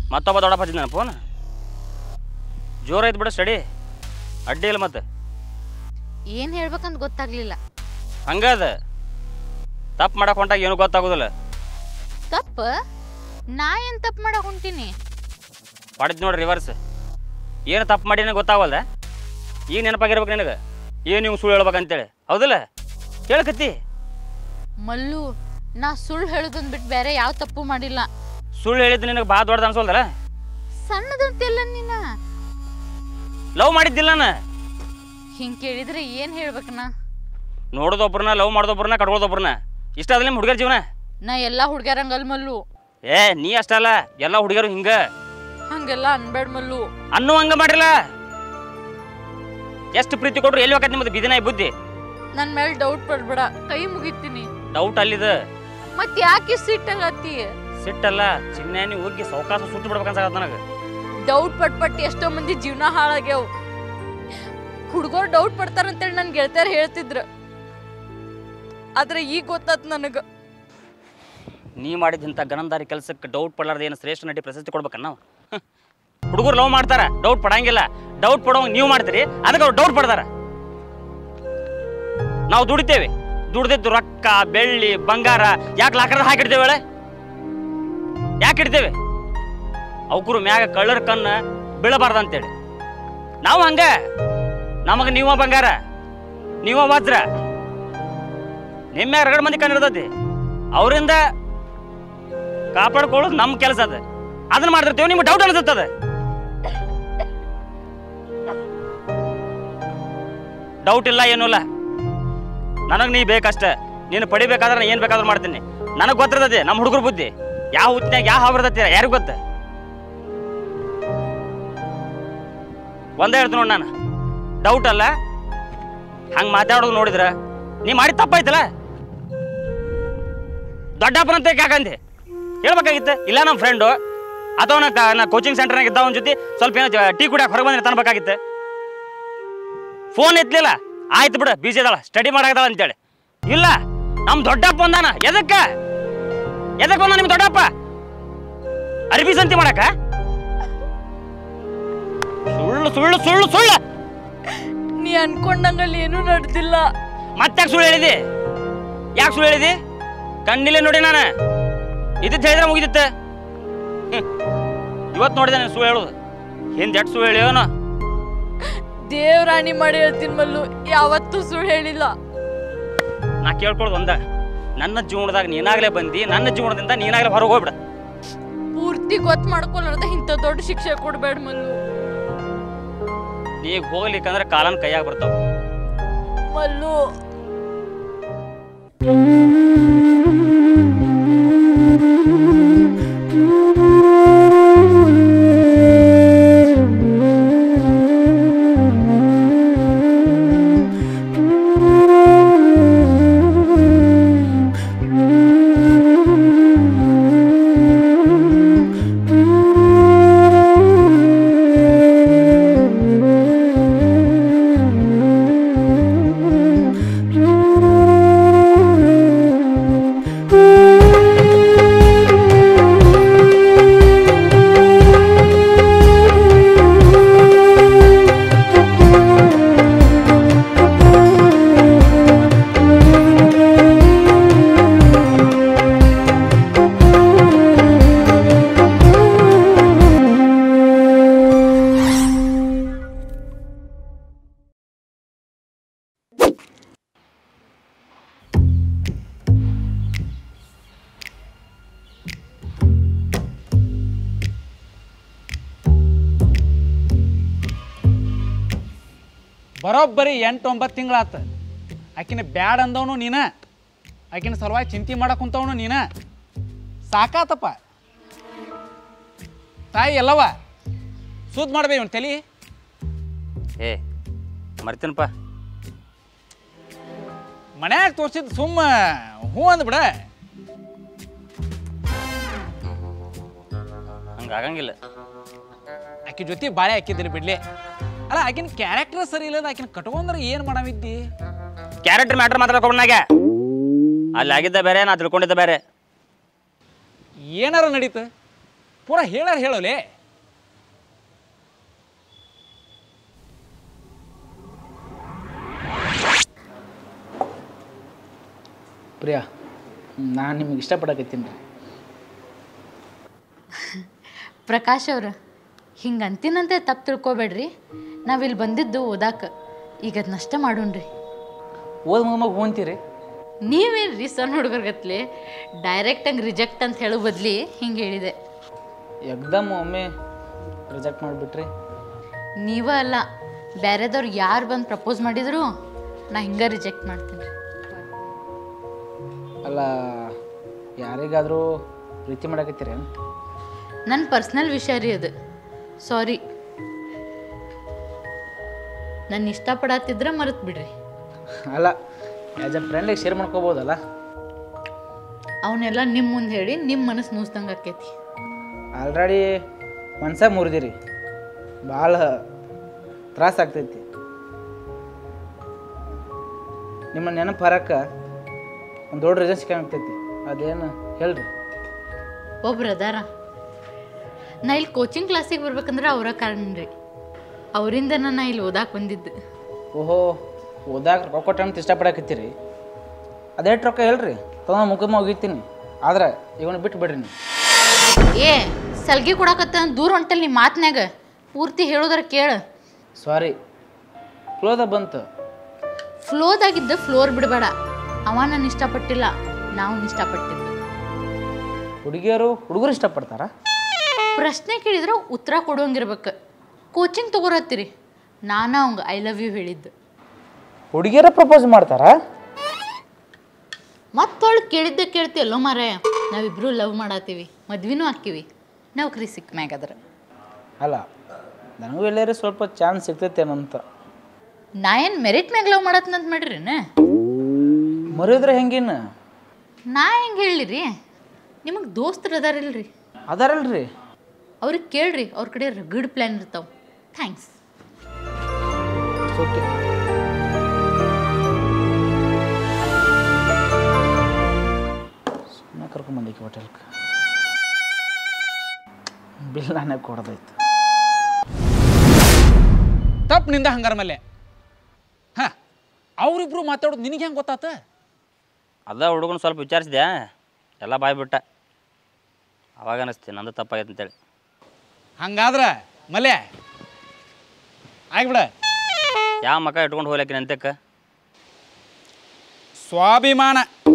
ಮತ್ತೊಬ್ಬ ದೊಡ್ಡಪ್ಪ ಹಚ್ಚಿದ್ದಾನ ಫೋನ್ ಜೋರೈತೆ ಬಿಡು ಸ್ಟಡಿ ಅಡ್ಡಿ ಇಲ್ಲ ಮತ್ತೆ ಏನು ಹೇಳ್ಬೇಕಂತ ಗೊತ್ತಾಗ್ಲಿಲ್ಲ ಹಂಗದ ತಪ್ಪು ಮಾಡಕ್ಕೆ ಹೊಂಟಾಗ ಏನೂ ಗೊತ್ತಾಗೋದಿಲ್ಲ ತಪ್ಪ ನಾ ಏನು ತಪ್ಪು ಮಾಡಕ್ ಹೊಂಟೀನಿ ಮಾಡಿದ್ ನೋಡಿ ರಿವರ್ಸ್ ಏನು ತಪ್ಪು ಮಾಡಿ ಗೊತ್ತಾಗವಲ್ದ ಈಗ ನೆನಪಾಗಿರ್ಬೇಕು ನಿನಗೆ ಏನು ನೀವು ಸುಳ್ಳು ಹೇಳ್ಬೇಕಂತೇಳಿ ಹೌದಿಲ್ಲ ಹೇಳ್ಕತ್ತಿ ಮಲ್ಲು ನಾ ಸುಳ್ಳು ಹೇಳೋದನ್ ಬಿಟ್ಟು ಬೇರೆ ಯಾವ ತಪ್ಪು ಮಾಡಿಲ್ಲ ಸುಳ್ಳು ಹೇಳಿದ್ದು ನಿನಗೆ ಭಾಳ ದೊಡ್ಡದು ಅನ್ಸೋಲ್ದಲ್ಲ ಸಣ್ಣದಂತೆಲ್ಲ ನೀನ ಲವ್ ಮಾಡಿದ್ದಿಲ್ಲ ನಾನು ಹಿಂಗ್ ಕೇಳಿದ್ರೆ ಏನ್ ಹೇಳ್ಬೇಕನ ನೋಡೋದೊಬ್ರನ್ನ ಲವ್ ಮಾಡೋದೊಬ್ರನ್ನ ಕಟ್ಕೊಳ್ಳೋದೊಬ್ರನ್ನ ಇಷ್ಟ ಅದ ನಿಮ್ಮ ಹುಡುಗರ ಜೀವನ ನಾ ಎಲ್ಲಾ ಹುಡ್ಗ್ಯಾರಂಗಲ್ ಮಲ್ಲು ಏ ನೀ ಅಷ್ಟಲ್ಲ ಎಲ್ಲ ಹುಡುಗರು ಹಿಂಗ ಹಂಗೆಲ್ಲ ಅನ್ಬೇಡ ಮಲ್ಲು ಅನ್ನೋ ಹಂಗ ಮಾಡಿಲ್ಲ ಎಷ್ಟು ಪ್ರೀತಿ ಕೊಟ್ರು ಎಲ್ಲಿ ಹೋಗತ್ತೆ ನಿಮ್ಮದು ಬಿದಿನ ಬುದ್ಧಿ ನನ್ ಮೇಲೆ ಡೌಟ್ ಪಡ್ಬೇಡ ಕೈ ಮುಗಿತೀನಿ ಡೌಟ್ ಅಲ್ಲಿದ ಮತ್ ಯಾಕೆ ಸಿಟ್ಟಾಗತ್ತಿ ಸಿಟ್ಟಲ್ಲ ಚಿನ್ನೆ ಹೋಗಿ ಸೌಕಾಸ ಸುಟ್ಟು ಬಿಡ್ಬೇಕನ್ಸಾಗತ್ತ ನನಗೆ ಡೌಟ್ ಪಟ್ ಪಟ್ ಎಷ್ಟೋ ಮಂದಿ ಜೀವನ ಹಾಳಾಗ್ಯಾವ ಹುಡುಗರು ಡೌಟ್ ಪಡ್ತಾರಂತೇಳಿ ನನ್ ಗೆಳತಿಯರ್ ಹೇಳ್ತಿದ್ರ ಆದ್ರೆ ಈಗ ಗೊತ್ತಾತ್ ನನಗ ನೀ ಮಾಡಿದಂಥ ಗನಂದಾರಿ ಕೆಲಸಕ್ಕೆ ಡೌಟ್ ಪಡಲಾರ್ದ ಏನು ಶ್ರೇಷ್ಠ ನಟಿ ಪ್ರಶಸ್ತಿ ಕೊಡ್ಬೇಕನ್ನ ನಾವು ಹುಡುಗರು ಲವ್ ಮಾಡ್ತಾರ ಡೌಟ್ ಪಡಂಗಿಲ್ಲ ಡೌಟ್ ಪಡೋಂಗ್ ನೀವು ಮಾಡ್ತೀರಿ ಅದಕ್ಕೆ ಅವ್ರು ಡೌಟ್ ಪಡ್ತಾರ ನಾವು ದುಡಿತೇವೆ ದುಡ್ದಿದ್ದು ರೊಕ್ಕ ಬೆಳ್ಳಿ ಬಂಗಾರ ಯಾಕೆ ಲಾಕರ್ ಹಾಕಿಡ್ತೇವೆ ಹೇಳೆ ಯಾಕೆ ಇಡ್ತೇವೆ ಅವಕರು ಮ್ಯಾಗ ಕಳ್ಳರ ಕಣ್ಣ ಬೀಳಬಾರ್ದು ಅಂತೇಳಿ ನಾವು ಹಂಗ ನಮಗೆ ನೀವ ಬಂಗಾರ ನೀವ ವಜ್ರ ನಿಮ್ಮ ಎರಡು ಮಂದಿ ಕಣ್ಣು ಇರ್ತೈತಿ ಅವರಿಂದ ಕಾಪಾಡ್ಕೊಳ್ಳೋದು ನಮ್ಮ ಕೆಲಸ ಅದ ಅದನ್ನ ಮಾಡ್ತಿರ್ತೀವಿ ನಿಮ್ಗೆ ಡೌಟ್ ಅನ್ಸುತ್ತದ ಡೌಟ್ ಇಲ್ಲ ಏನೂ ಇಲ್ಲ ನನಗೆ ನೀ ಬೇಕಷ್ಟ ನೀನು ಪಡಿಬೇಕಾದ್ರೆ ನಾನು ಏನು ಬೇಕಾದ್ರೂ ಮಾಡ್ತೀನಿ ನನಗೆ ಗೊತ್ತಿರ್ತದೆ ನಮ್ಮ ಹುಡುಗರ ಬುದ್ಧಿ ಯಾವ ಹುತ್ತಿನಾಗ ಯಾವ ಹಾವಿರ್ತೈತಿ ಯಾರಿಗೂ ಗೊತ್ತ ಒಂದೇ ಹೇಳ್ತೀನಿ ನೋಡಿ ನಾನು ಡೌಟ್ ಅಲ್ಲ ಹಂಗೆ ಮಾತಾಡೋದು ನೋಡಿದ್ರ ನೀ ಮಾಡಿ ತಪ್ಪಾಯ್ತಲ್ಲ ದೊಡ್ಡಪ್ಪನಂತ ಯಾಕಂದೆ ಹೇಳ್ಬೇಕಾಗಿತ್ತು ಇಲ್ಲ ನಮ್ಮ ಫ್ರೆಂಡು ಅಥವಾ ನಾ ಕ- ನಾ ಕೋಚಿಂಗ್ ಸೆಂಟರ್ನಾಗ ಇದ್ದ ಅವನ ಜೊತೆ ಸ್ವಲ್ಪ ಏನೋ ಜ- ಟೀ ಕುಡಿಯಕ್ಕೆ ಹೊರಗೆ ಬಂದ್ರೆ ತನ್ಬೇಕಾಗಿತ್ತು ಫೋನ್ ಎತ್ತಲಿಲ್ಲ ಆಯ್ತು ಬಿಡು ಬೀಜ ಇದಾಳ ಸ್ಟಡಿ ಮಾಡಾಕತ್ತಾಳ ಅಂತೇಳಿ ಇಲ್ಲ ನಮ್ಮ ದೊಡ್ಡಪ್ಪ ಬಂದಾನ ಎದಕ್ಕ ಎದಕ್ಕೆ ಬಂದ ನಿಮ್ಮ ದೊಡ್ಡಪ್ಪ ಅರ್ಬಿ ಸಂತಿ ಮಾಡಕ ಸುಳ್ಳು ಸುಳ್ಳು ಸುಳ್ಳು ಸುಳ್ಳು ನೀ ಅನ್ಕೊಂಡಂಗಲ್ಲಿ ಏನೂ ನಡೆದಿಲ್ಲ ಮತ್ತಾಕೆ ಸುಳ್ಳು ಹೇಳಿದಿ ಯಾಕೆ ಸುಳ್ಳು ಹೇಳಿದಿ ಕಣ್ಣಿಲೆ ನೋಡಿ ನಾನು ಇದ್ದಿದ್ದು ಹೇಳಿದ್ರೆ ಮುಗಿದಿತ್ತೆ ಇವತ್ತು ನೋಡಿದೆ ನಾನು ಸುಳ್ಳು ಹೇಳೋದು ಹಿಂದೆ ಎಷ್ಟು ಸುಳ್ಳು ಹೇಳಿಯೋನು ದೇವ್ರಾಣಿ ಮಾಡಿ ಹೇಳ್ತೀನಿ ಮಲ್ಲು ಯಾವತ್ತೂ ಸುಳ್ಳು ಹೇಳಿಲ್ಲ ನಾ ಕೇಳ್ಕೊಳ್ಳೋದು ಒಂದ ನನ್ನ ಜೀವನದಾಗ ನೀನಾಗಲೇ ಬಂದು ನನ್ನ ಜೀವನದಿಂದ ನೀನಾಗಲೇ ಹೊರಗೆ ಹೋಗ್ಬಿಡ ಪೂರ್ತಿ ಗೊತ್ತು ಮಾಡ್ಕೊಲಾರ್ದ ಇಂಥ ದೊಡ್ಡ ಶಿಕ್ಷೆ ಕೊಡ್ಬೇಡ ಮಲ್ಲು ನೀಗ ಹೋಗ್ಲಿಕ್ಕಂದ್ರೆ ಕಾಲನ್ ಕೈಯಾಗ ಬರ್ತಾವ ಮಲ್ಲು ಬರೋಬ್ಬರಿ ಎಂಟು ಒಂಬತ್ತು ತಿಂಗಳಾತ ಆಕಿನ ಬ್ಯಾಡ್ ಅಂದವನು ನೀನ ಆಕಿನ ಸಲುವಾಗಿ ಚಿಂತೆ ಮಾಡಕ್ ಕುಂತವನು ನೀನ ಸಾಕಾತಪ್ಪ ತಾಯಿ ಎಲ್ಲವ ಸುದ್ ಮಾಡ್ಬೇ ಇವ್ನು ತಲಿ ಏ ಮರ್ತೀನಪ್ಪ ಮನ್ಯಾಗ ತೋರ್ಸಿದ್ ಸುಮ್ಮ ಹ್ಞೂ ಅಂದ್ಬಿಡ ಹಂಗೆ ಆಗಂಗಿಲ್ಲ ಆಕಿ ಜೊತೆ ಬಾಳೆ ಹಾಕಿದ್ರಿ ಬಿಡ್ಲಿ ಅಲ್ಲ ಆಕಿನ ಕ್ಯಾರೆಕ್ಟರ್ ಸರಿ ಇಲ್ಲದ ಆಕಿನ ಕಟ್ಕೊಂಡ್ರೆ ಏನು ಮಾಡವಿದ್ದಿ ಕ್ಯಾರೆಕ್ಟರ್ ಮ್ಯಾಟ್ರ್ ಮಾತಾಡ್ಕೊಂಡಾಗ ಅಲ್ಲಿ ಆಗಿದ್ದ ಬೇರೆ ನಾ ತಿಳ್ಕೊಂಡಿದ್ದ ಬೇರೆ ಏನಾರ ನಡೀತು ಪೂರಾ ಹೇಳಾರ ಹೇಳೋಲೆ ಪ್ರಿಯಾ ನಾನು ನಿಮಗೆ ಇಷ್ಟಪಡಕತ್ತೀನಿ ರೀ ಪ್ರಕಾಶ್ ಅವ್ರ ಹಿಂಗೆ ಅಂತೀನಂತೆ ತಪ್ಪು ತಿಳ್ಕೊಬೇಡ್ರಿ ನಾವಿಲ್ಲಿ ಬಂದಿದ್ದು ಓದಾಕ ಈಗ ಅದ್ ನಷ್ಟ ಮಾಡೋಣ್ರಿ ಓದ್ ಮಗ ಹೋಗ್ತೀರಿ ನೀವೇನ್ರಿ ಸಣ್ಣ ಹುಡುಗರ್ಗತ್ಲೆ ಡೈರೆಕ್ಟ್ ಹಂಗೆ ರಿಜೆಕ್ಟ್ ಅಂತ ಹೇಳೋ ಬದ್ಲಿ ಹಿಂಗೆ ಹೇಳಿದೆ ಎಕ್ದಮ್ ಒಮ್ಮೆ ರಿಜೆಕ್ಟ್ ಮಾಡಿಬಿಟ್ರಿ ನೀವ ಅಲ್ಲ ಬೇರೆದವ್ರು ಯಾರು ಬಂದು ಪ್ರಪೋಸ್ ಮಾಡಿದ್ರು ನಾ ಹಿಂಗೆ ರಿಜೆಕ್ಟ್ ಮಾಡ್ತೀನಿ ಅಲ್ಲ ಯಾರಿಗಾದರೂ ಪ್ರೀತಿ ಮಾಡಕತ್ತೀರಿ ನನ್ನ ಪರ್ಸ್ನಲ್ ವಿಷಯ ರೀ ಅದು ಸಾರಿ ನನ್ನ ಇಷ್ಟಪಡತ್ತಿದ್ರೆ ಮರೆತು ಬಿಡ್ರಿ ಅಲ್ಲ ಆ್ಯಸ್ ಎ ಫ್ರೆಂಡ್ಲಿಗೆ ಶೇರ್ ಮಾಡ್ಕೋಬೋದಲ್ಲ ಅವನ್ನೆಲ್ಲ ನಿಮ್ಮ ಮುಂದೆ ಹೇಳಿ ನಿಮ್ಮ ಮನಸ್ಸು ನೂಸ್ದಂಗೆ ಆಕೈತಿ ಆಲ್ರೆಡಿ ಮನ್ಸ ಮುರಿದಿರಿ ಭಾಳ ತ್ರಾಸ ಆಗ್ತೈತಿ ನಿಮ್ಮ ನೆನಪು ಹರಕ್ಕೆ ಒಂದು ದೊಡ್ಡ ರೀಸನ್ ಸಿಕ್ಕಾಗ್ತೈತಿ ಅದೇನು ಹೇಳ್ರಿ ಒಬ್ರು ಅದಾರ ನಾ ಇಲ್ಲಿ ಕೋಚಿಂಗ್ ಕ್ಲಾಸಿಗೆ ಬರ್ಬೇಕಂದ್ರೆ ಅವರ ಕಾರಣ ರೀ ಅವರಿಂದ ನಾ ಇಲ್ಲಿ ಓದಾಕ್ ಬಂದಿದ್ದು ಓಹೋ ಓದಾಕ ರೊಕ್ಕ ಕೊಟ್ಟ ಅಂತ ಇಷ್ಟಪಡಕತ್ತೀರಿ ಅದೇಟ್ ರೊಕ್ಕ ಹೇಳ್ರಿ ತಗೊಂಡು ಮುಖಮ್ಮ ಹೋಗಿತ್ತೀನಿ ಆದ್ರೆ ಇವನು ಬಿಟ್ಟು ಬಿಡ್ರಿ ನೀವು ಏ ಸಲ್ಗಿ ಕೊಡಕತ್ತ ದೂರ ಹೊಂಟಲ್ ನೀ ಮಾತ್ನ್ಯಾಗ ಪೂರ್ತಿ ಹೇಳೋದ್ರ ಕೇಳ ಸಾರಿ ಕ್ಲೋದ ಬಂತು ಫ್ಲೋದಾಗಿದ್ದ ಫ್ಲೋರ್ ಬಿಡಬೇಡ ಅವ ನಾನು ಇಷ್ಟಪಟ್ಟಿಲ್ಲ ನಾವು ಇಷ್ಟಪಟ್ಟಿದ್ದು ಹುಡುಗಿಯರು ಹುಡುಗರು ಇಷ್ಟಪಡ್ತಾರ ಪ್ರಶ್ನೆ ಕೇಳಿದ್ರೆ ಉತ್ತರ ಕೊಡೋಂಗಿರ್ಬೇಕು ಕೋಚಿಂಗ್ ತಗೋರತ್ತೀರಿ ನಾನು ಅವಂಗ ಐ ಲವ್ ಯು ಹೇಳಿದ್ದು ಹುಡುಗಿಯರ ಪ್ರಪೋಸ್ ಮಾಡ್ತಾರಾ ಮತ್ತವಳು ಕೇಳಿದ್ದೆ ಕೇಳ್ತಿಯಲ್ಲೋ ಮಾರಾಯ ನಾವಿಬ್ರು ಲವ್ ಮಾಡತ್ತೀವಿ ಮದ್ವಿನೂ ಹಾಕಿವಿ ನೌಕರಿ ಸಿಕ್ಕ ಮ್ಯಾಗದ್ರ ಅಲ್ಲ ನನಗೂ ಎಲ್ಲರೂ ಸ್ವಲ್ಪ ಚಾನ್ಸ್ ಸಿಗ್ತೈತೇನಂತ ನಾ ಏನು ಮೆರಿಟ್ ಮ್ಯಾಗ ಲವ್ ಮಾಡತ್ನಂತ ಮಾಡ್ರಿನ ಮರಿದ್ರೆ ಹೆಂಗಿನ್ನ ನಾ ಹೆಂಗೆ ಹೇಳಿರಿ ನಿಮಗೆ ದೋಸ್ತರು ಅದಾರಿಲ್ರಿ ಅದಾರಲ್ರಿ ಅವ್ರಿಗೆ ಕೇಳ್ರಿ ಅವ್ರ ಕಡೆ ರಗಡ್ ಪ್ಲ್ಯಾನ್ ಇರ್ತಾವ ಥ್ಯಾಂಕ್ಸ್ ಓಕೆ ಸುಮ್ಮನೆ ಕರ್ಕೊಂಬಂದಿಕ್ಕೆ ಹೋಟೆಲ್ಗೆ ಬಿಲ್ ನಾನೇ ಕೊಡೋದೈತು ತಪ್ಪು ನಿಂದ ಹಂಗಾರ ಮೇಲೆ ಹಾಂ ಅವರಿಬ್ರು ಮಾತಾಡೋದು ನಿನಗೆ ಹೆಂಗೆ ಗೊತ್ತಾತ ಅದ ಹುಡುಗನ ಸ್ವಲ್ಪ ವಿಚಾರಿಸಿದೆ ಎಲ್ಲ ಬಾಯ್ ಬಿಟ್ಟ ಅವಾಗ ಅನಿಸ್ತಿ ನಂದು ತಪ್ಪಾಗೈತೆ ಅಂತೇಳಿ ಹಂಗಾದ್ರೆ ಮಲ್ಯ ಆಗ್ಬಿಡ ಯಾವ ಮಕ ಇಟ್ಕೊಂಡು ಹೋಗ್ಲಕ್ಕಿನ ಅಂತ್ಯಕ್ಕೆ ಸ್ವಾಭಿಮಾನ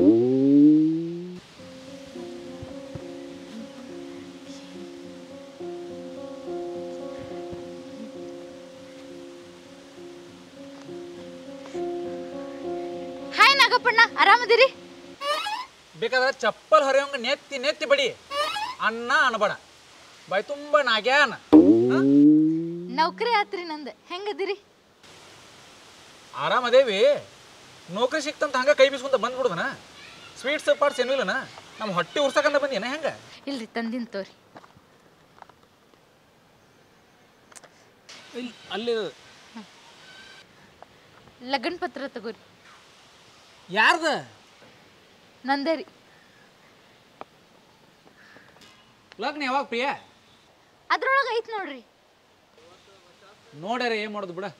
ಹಾಯ್ ನಾಗಪ್ಪಣ್ಣ ಆರಾಮದಿರಿ ಬೇಕಾದ್ರೆ ಚಪ್ಪಲ್ ಹರಿಯೋಂಗ ನೆತ್ತಿ ನೆತ್ತಿ ಬಡಿ ಅನ್ನ ಅನ್ಬೇಡ ಬಾಯ್ ತುಂಬ ನಾಗ್ಯಾನ ನೌಕರಿ ಆತ್ರಿ ನಂದು ಹೆಂಗದಿರಿ ಆರಾಮದೇವಿ ನೌಕರಿ ಸಿಕ್ತಂತ ಹಂಗ ಕೈ ಬೀಸ್ಕೊಂತ ಬಂದ್ಬಿಡುದನ ಸ್ವೀಟ್ಸ್ ಪಾರ್ಟ್ಸ್ ಏನೂ ಇಲ್ಲನ ನಮ್ಮ ಹೊಟ್ಟೆ ಉರ್ಸಕಂತ ಬಂದಿನ ಹೆಂಗ ಇಲ್ರಿ ತಂದಿನ್ ತೋರಿ ಇಲ್ಲಿ ಅಲ್ಲಿ ಲಗ್ನ ಪತ್ರ ತಗೋರಿ ಯಾರ್ದ ನಂದೇ ರೀ ಲಗ್ನ ಯಾವಾಗ ಪ್ರಿಯ ಅದ್ರೊಳಗೆ ಐತ್ ನೋಡ್ರಿ ನೋಡ್ಯಾರ ಏನ್ ಮಾಡೋದು ಬಿಡ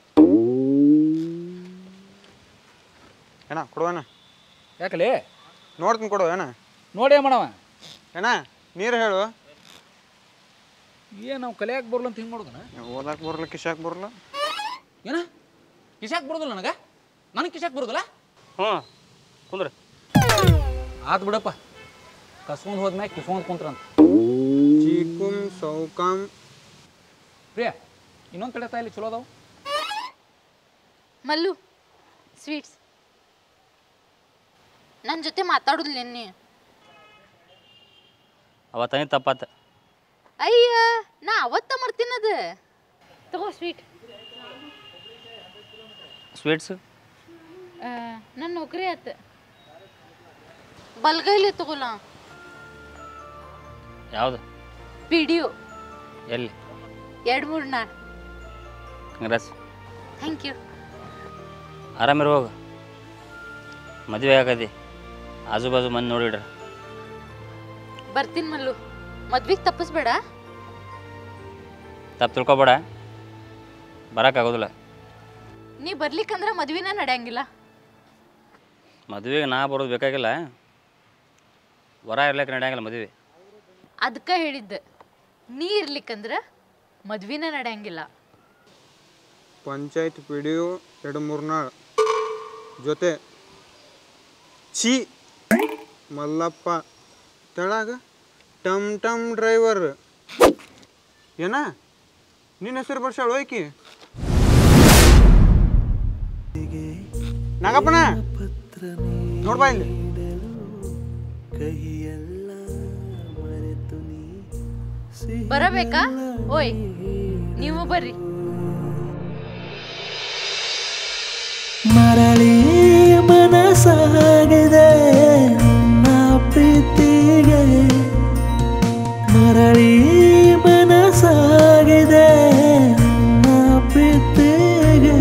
ಏನ ಕೊಡುವನ ಯಾಕಲೆ ನೋಡ್ತೀನಿ ಕೊಡು ಏನ ನೋಡಿ ಏನ್ ಮಾಡವ ಏನ ನೀರು ಹೇಳು ಏನ್ ನಾವು ಕಲಿಯಾಕ ಬರ್ಲ ಅಂತ ಹಿಂಗೆ ಮಾಡೋದನ ಓದಾಕ್ ಬರಲ್ಲ ಕಿಶಾಕ್ ಬರಲ್ಲ ಏನ ಕಿಶಾಕ್ ಬರೋದಿಲ್ಲ ನನಗ ನನಗೆ ಕಿಶಾಕ್ ಬರೋದಿಲ್ಲ ಹ್ಞೂ ಕುಂದ್ರ ಆತ್ ಬಿಡಪ್ಪ ಕಸ್ಕೊಂಡ್ ಹೋದ್ಮ್ಯಾಗ ಕಿಸ್ಕೊಂಡ್ ಕುಂತ್ರಂತ ಚೀಕುಂ ಸೌಕಂ ಪ್ರಿಯ ಇನ್ನೊಂದು ಕಡೆ ತಾಯಿಲಿ ಚಲೋ ಅದಾವ ಮಲ್ಲು ಸ್ವೀಟ್ಸ್ ನನ್ನ ಜೊತೆ ಮಾತಾಡುದಿಲ್ಲ ನೀ ಅವತ್ತನೇ ತಪ್ಪಾತ ಅಯ್ಯ ನಾ ಅವತ್ತ ಮರ್ತೀನದ ತಗೋ ಸ್ವೀಟ್ ಸ್ವೀಟ್ಸ್ ನನ್ನ ನೌಕರಿ ಆತ ಬಲ್ಗೈಲಿ ತಗೋಲ ಯಾವುದು ಪಿ ಡಿ ಯು ಎಲ್ಲಿ ಎರಡು ಮೂರು ನಾ ಕಂಗ್ರಾಸ್ ಥ್ಯಾಂಕ್ ಯು ಆರಾಮಿರು ಹೋಗು ಮದುವೆ ಆಗದಿ ಆಜು ಬಾಜು ಮಂದಿ ನೋಡಿಡ್ರ ಬರ್ತೀನಿ ಮಲ್ಲು ಮದ್ವಿಗೆ ತಪ್ಪಿಸ್ಬೇಡ ತಪ್ಪು ತಿಳ್ಕೊಬೇಡ ಬರೋಕ್ಕಾಗೋದಿಲ್ಲ ನೀ ಬರ್ಲಿಕ್ಕಂದ್ರ ಮದ್ವಿನ ನಡೆಯಂಗಿಲ್ಲ ಮದುವೆಗೆ ನಾ ಬರೋದು ಬೇಕಾಗಿಲ್ಲ ವರ ಇರ್ಲಿಕ್ಕೆ ನಡೆಯಂಗಿಲ್ಲ ಮದುವೆ ಅದಕ್ಕೆ ಹೇಳಿದ್ದೆ ನೀ ಇರ್ಲಿಕ್ಕಂದ್ರ ಮದ್ವಿನ ನಡೆಯಂಗಿಲ್ಲ ಪಂಚಾಯತ್ ಪಿ ಡಿ ಒ ಎರಡು ಮೂರ್ನಾಳ್ ಜೊತೆ ಛೀ ಮಲ್ಲಪ್ಪ ತೆಳಗ ಟಮ್ ಟಮ್ ಡ್ರೈವರ್ ಏನ ನಿನ್ನ ಹೆಸರು ಬರ್ಸಾಳ ಹೋಯ್ಕಿ ನಾಗಪ್ಪನ ನೋಡ್ಬಾ ಇಲ್ಲಿ ಬರಬೇಕಾ ಓಯ್ ನೀವು ಬರ್ರಿ ಮರಳಿ ಮನಸಾಗಿದೆ ನನ್ನ ಪ್ರೀತಿಗೆ ಮರಳಿ ಮನಸಾಗಿದೆ ನನ್ನ ಪ್ರೀತಿಗೆ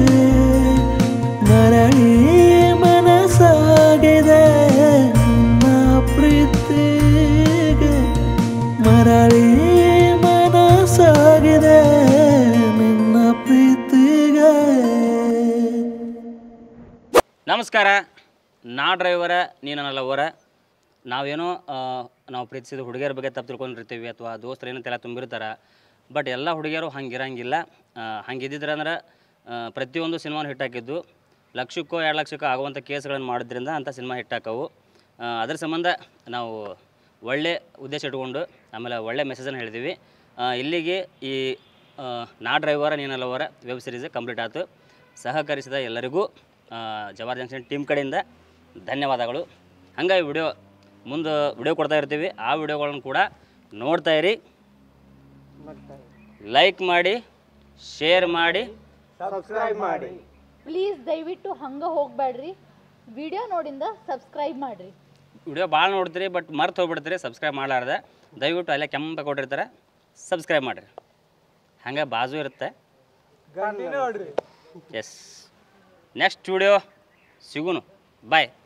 ಮರಳಿ ಮನಸಾಗಿದೆ ನನ್ನ ಪ್ರೀತಿಗೆ ಮರಳಿ ಮನಸಾಗಿದೆ ನಿನ್ನ ಪ್ರೀತಿಗೆ ನಮಸ್ಕಾರ ನಾ ಡ್ರೈವರ ನೀ ನನ್ನ ಲವರ ನಾವೇನೋ ಆ, ನಾವು ಪ್ರೀತಿಸಿದ ಹುಡುಗಿಯರ ಬಗ್ಗೆ ತಪ್ಪು ತಿಳ್ಕೊಂಡಿರ್ತೀವಿ ಅಥವಾ ದೋಸ್ತರು ಏನೋ ತಲೆ ತುಂಬಿರ್ತಾರೆ ಬಟ್ ಎಲ್ಲ ಹುಡುಗಿಯರು ಹಂಗಿರಂಗಿಲ್ಲ ಹಂಗಿದ್ದಿದ್ರೆ ಅಂದ್ರೆ ಆ, ಪ್ರತಿಯೊಂದು ಸಿನಿಮಾನು ಹಿಟ್ ಹಾಕಿದ್ದು ಲಕ್ಷಕ್ಕೋ ಎರಡು ಲಕ್ಷಕ್ಕೋ ಆಗುವಂಥ ಕೇಸ್ಗಳನ್ನು ಮಾಡೋದ್ರಿಂದ ಅಂಥ ಸಿನಿಮಾ ಹಿಟ್ ಹಾಕವು ಆ, ಅದ್ರ ಸಂಬಂಧ ನಾವು ಒಳ್ಳೆ ಉದ್ದೇಶ ಇಟ್ಕೊಂಡು ಆಮೇಲೆ ಒಳ್ಳೆ ಮೆಸೇಜನ್ನು ಹೇಳಿದ್ದೀವಿ ಆ, ಇಲ್ಲಿಗೆ ಈ ಆ, ನಾ ಡ್ರೈವರ ನೀನ ಲವರ ವೆಬ್ ಸೀರೀಸ್ ಕಂಪ್ಲೀಟ್ ಆಯಿತು ಸಹಕರಿಸಿದ ಎಲ್ಲರಿಗೂ ಆ, ಜವಾರ್ ಜಂಕ್ಷನ್ ಟೀಮ್ ಕಡೆಯಿಂದ ಧನ್ಯವಾದಗಳು ಹಂಗೆ ವಿಡಿಯೋ ಮುಂದೆ ವಿಡಿಯೋ ಕೊಡ್ತಾ ಇರ್ತೀವಿ ಆ ವಿಡಿಯೋಗಳನ್ನು ಕೂಡ ನೋಡ್ತಾ ಇರಿ ಲೈಕ್ ಮಾಡಿ ಶೇರ್ ಮಾಡಿ ಸಬ್ಸ್ಕ್ರೈಬ್ ಮಾಡಿ ಪ್ಲೀಸ್ ದಯವಿಟ್ಟು ಹಂಗೆ ಹೋಗ್ಬೇಡ್ರಿ ವಿಡಿಯೋ ನೋಡಿಂದ ಸಬ್ಸ್ಕ್ರೈಬ್ ಮಾಡ್ರಿ ವಿಡಿಯೋ ಭಾಳ ನೋಡ್ತೀರಿ ಬಟ್ ಮರ್ತು ಹೋಗ್ಬಿಡ್ತೀರಿ ಸಬ್ಸ್ಕ್ರೈಬ್ ಮಾಡಲಾರ್ದೆ ದಯವಿಟ್ಟು ಅಲ್ಲೇ ಕೆಂಪ ಕೊಟ್ಟಿರ್ತಾರೆ ಸಬ್ಸ್ಕ್ರೈಬ್ ಮಾಡಿರಿ ಹಂಗೆ ಬಾಜು ಇರುತ್ತೆ ಗಾಂಧಿ ನೋಡ್ರಿ ಎಸ್ ನೆಕ್ಸ್ಟ್ ವಿಡಿಯೋ ಸಿಗುನು ಬಾಯ್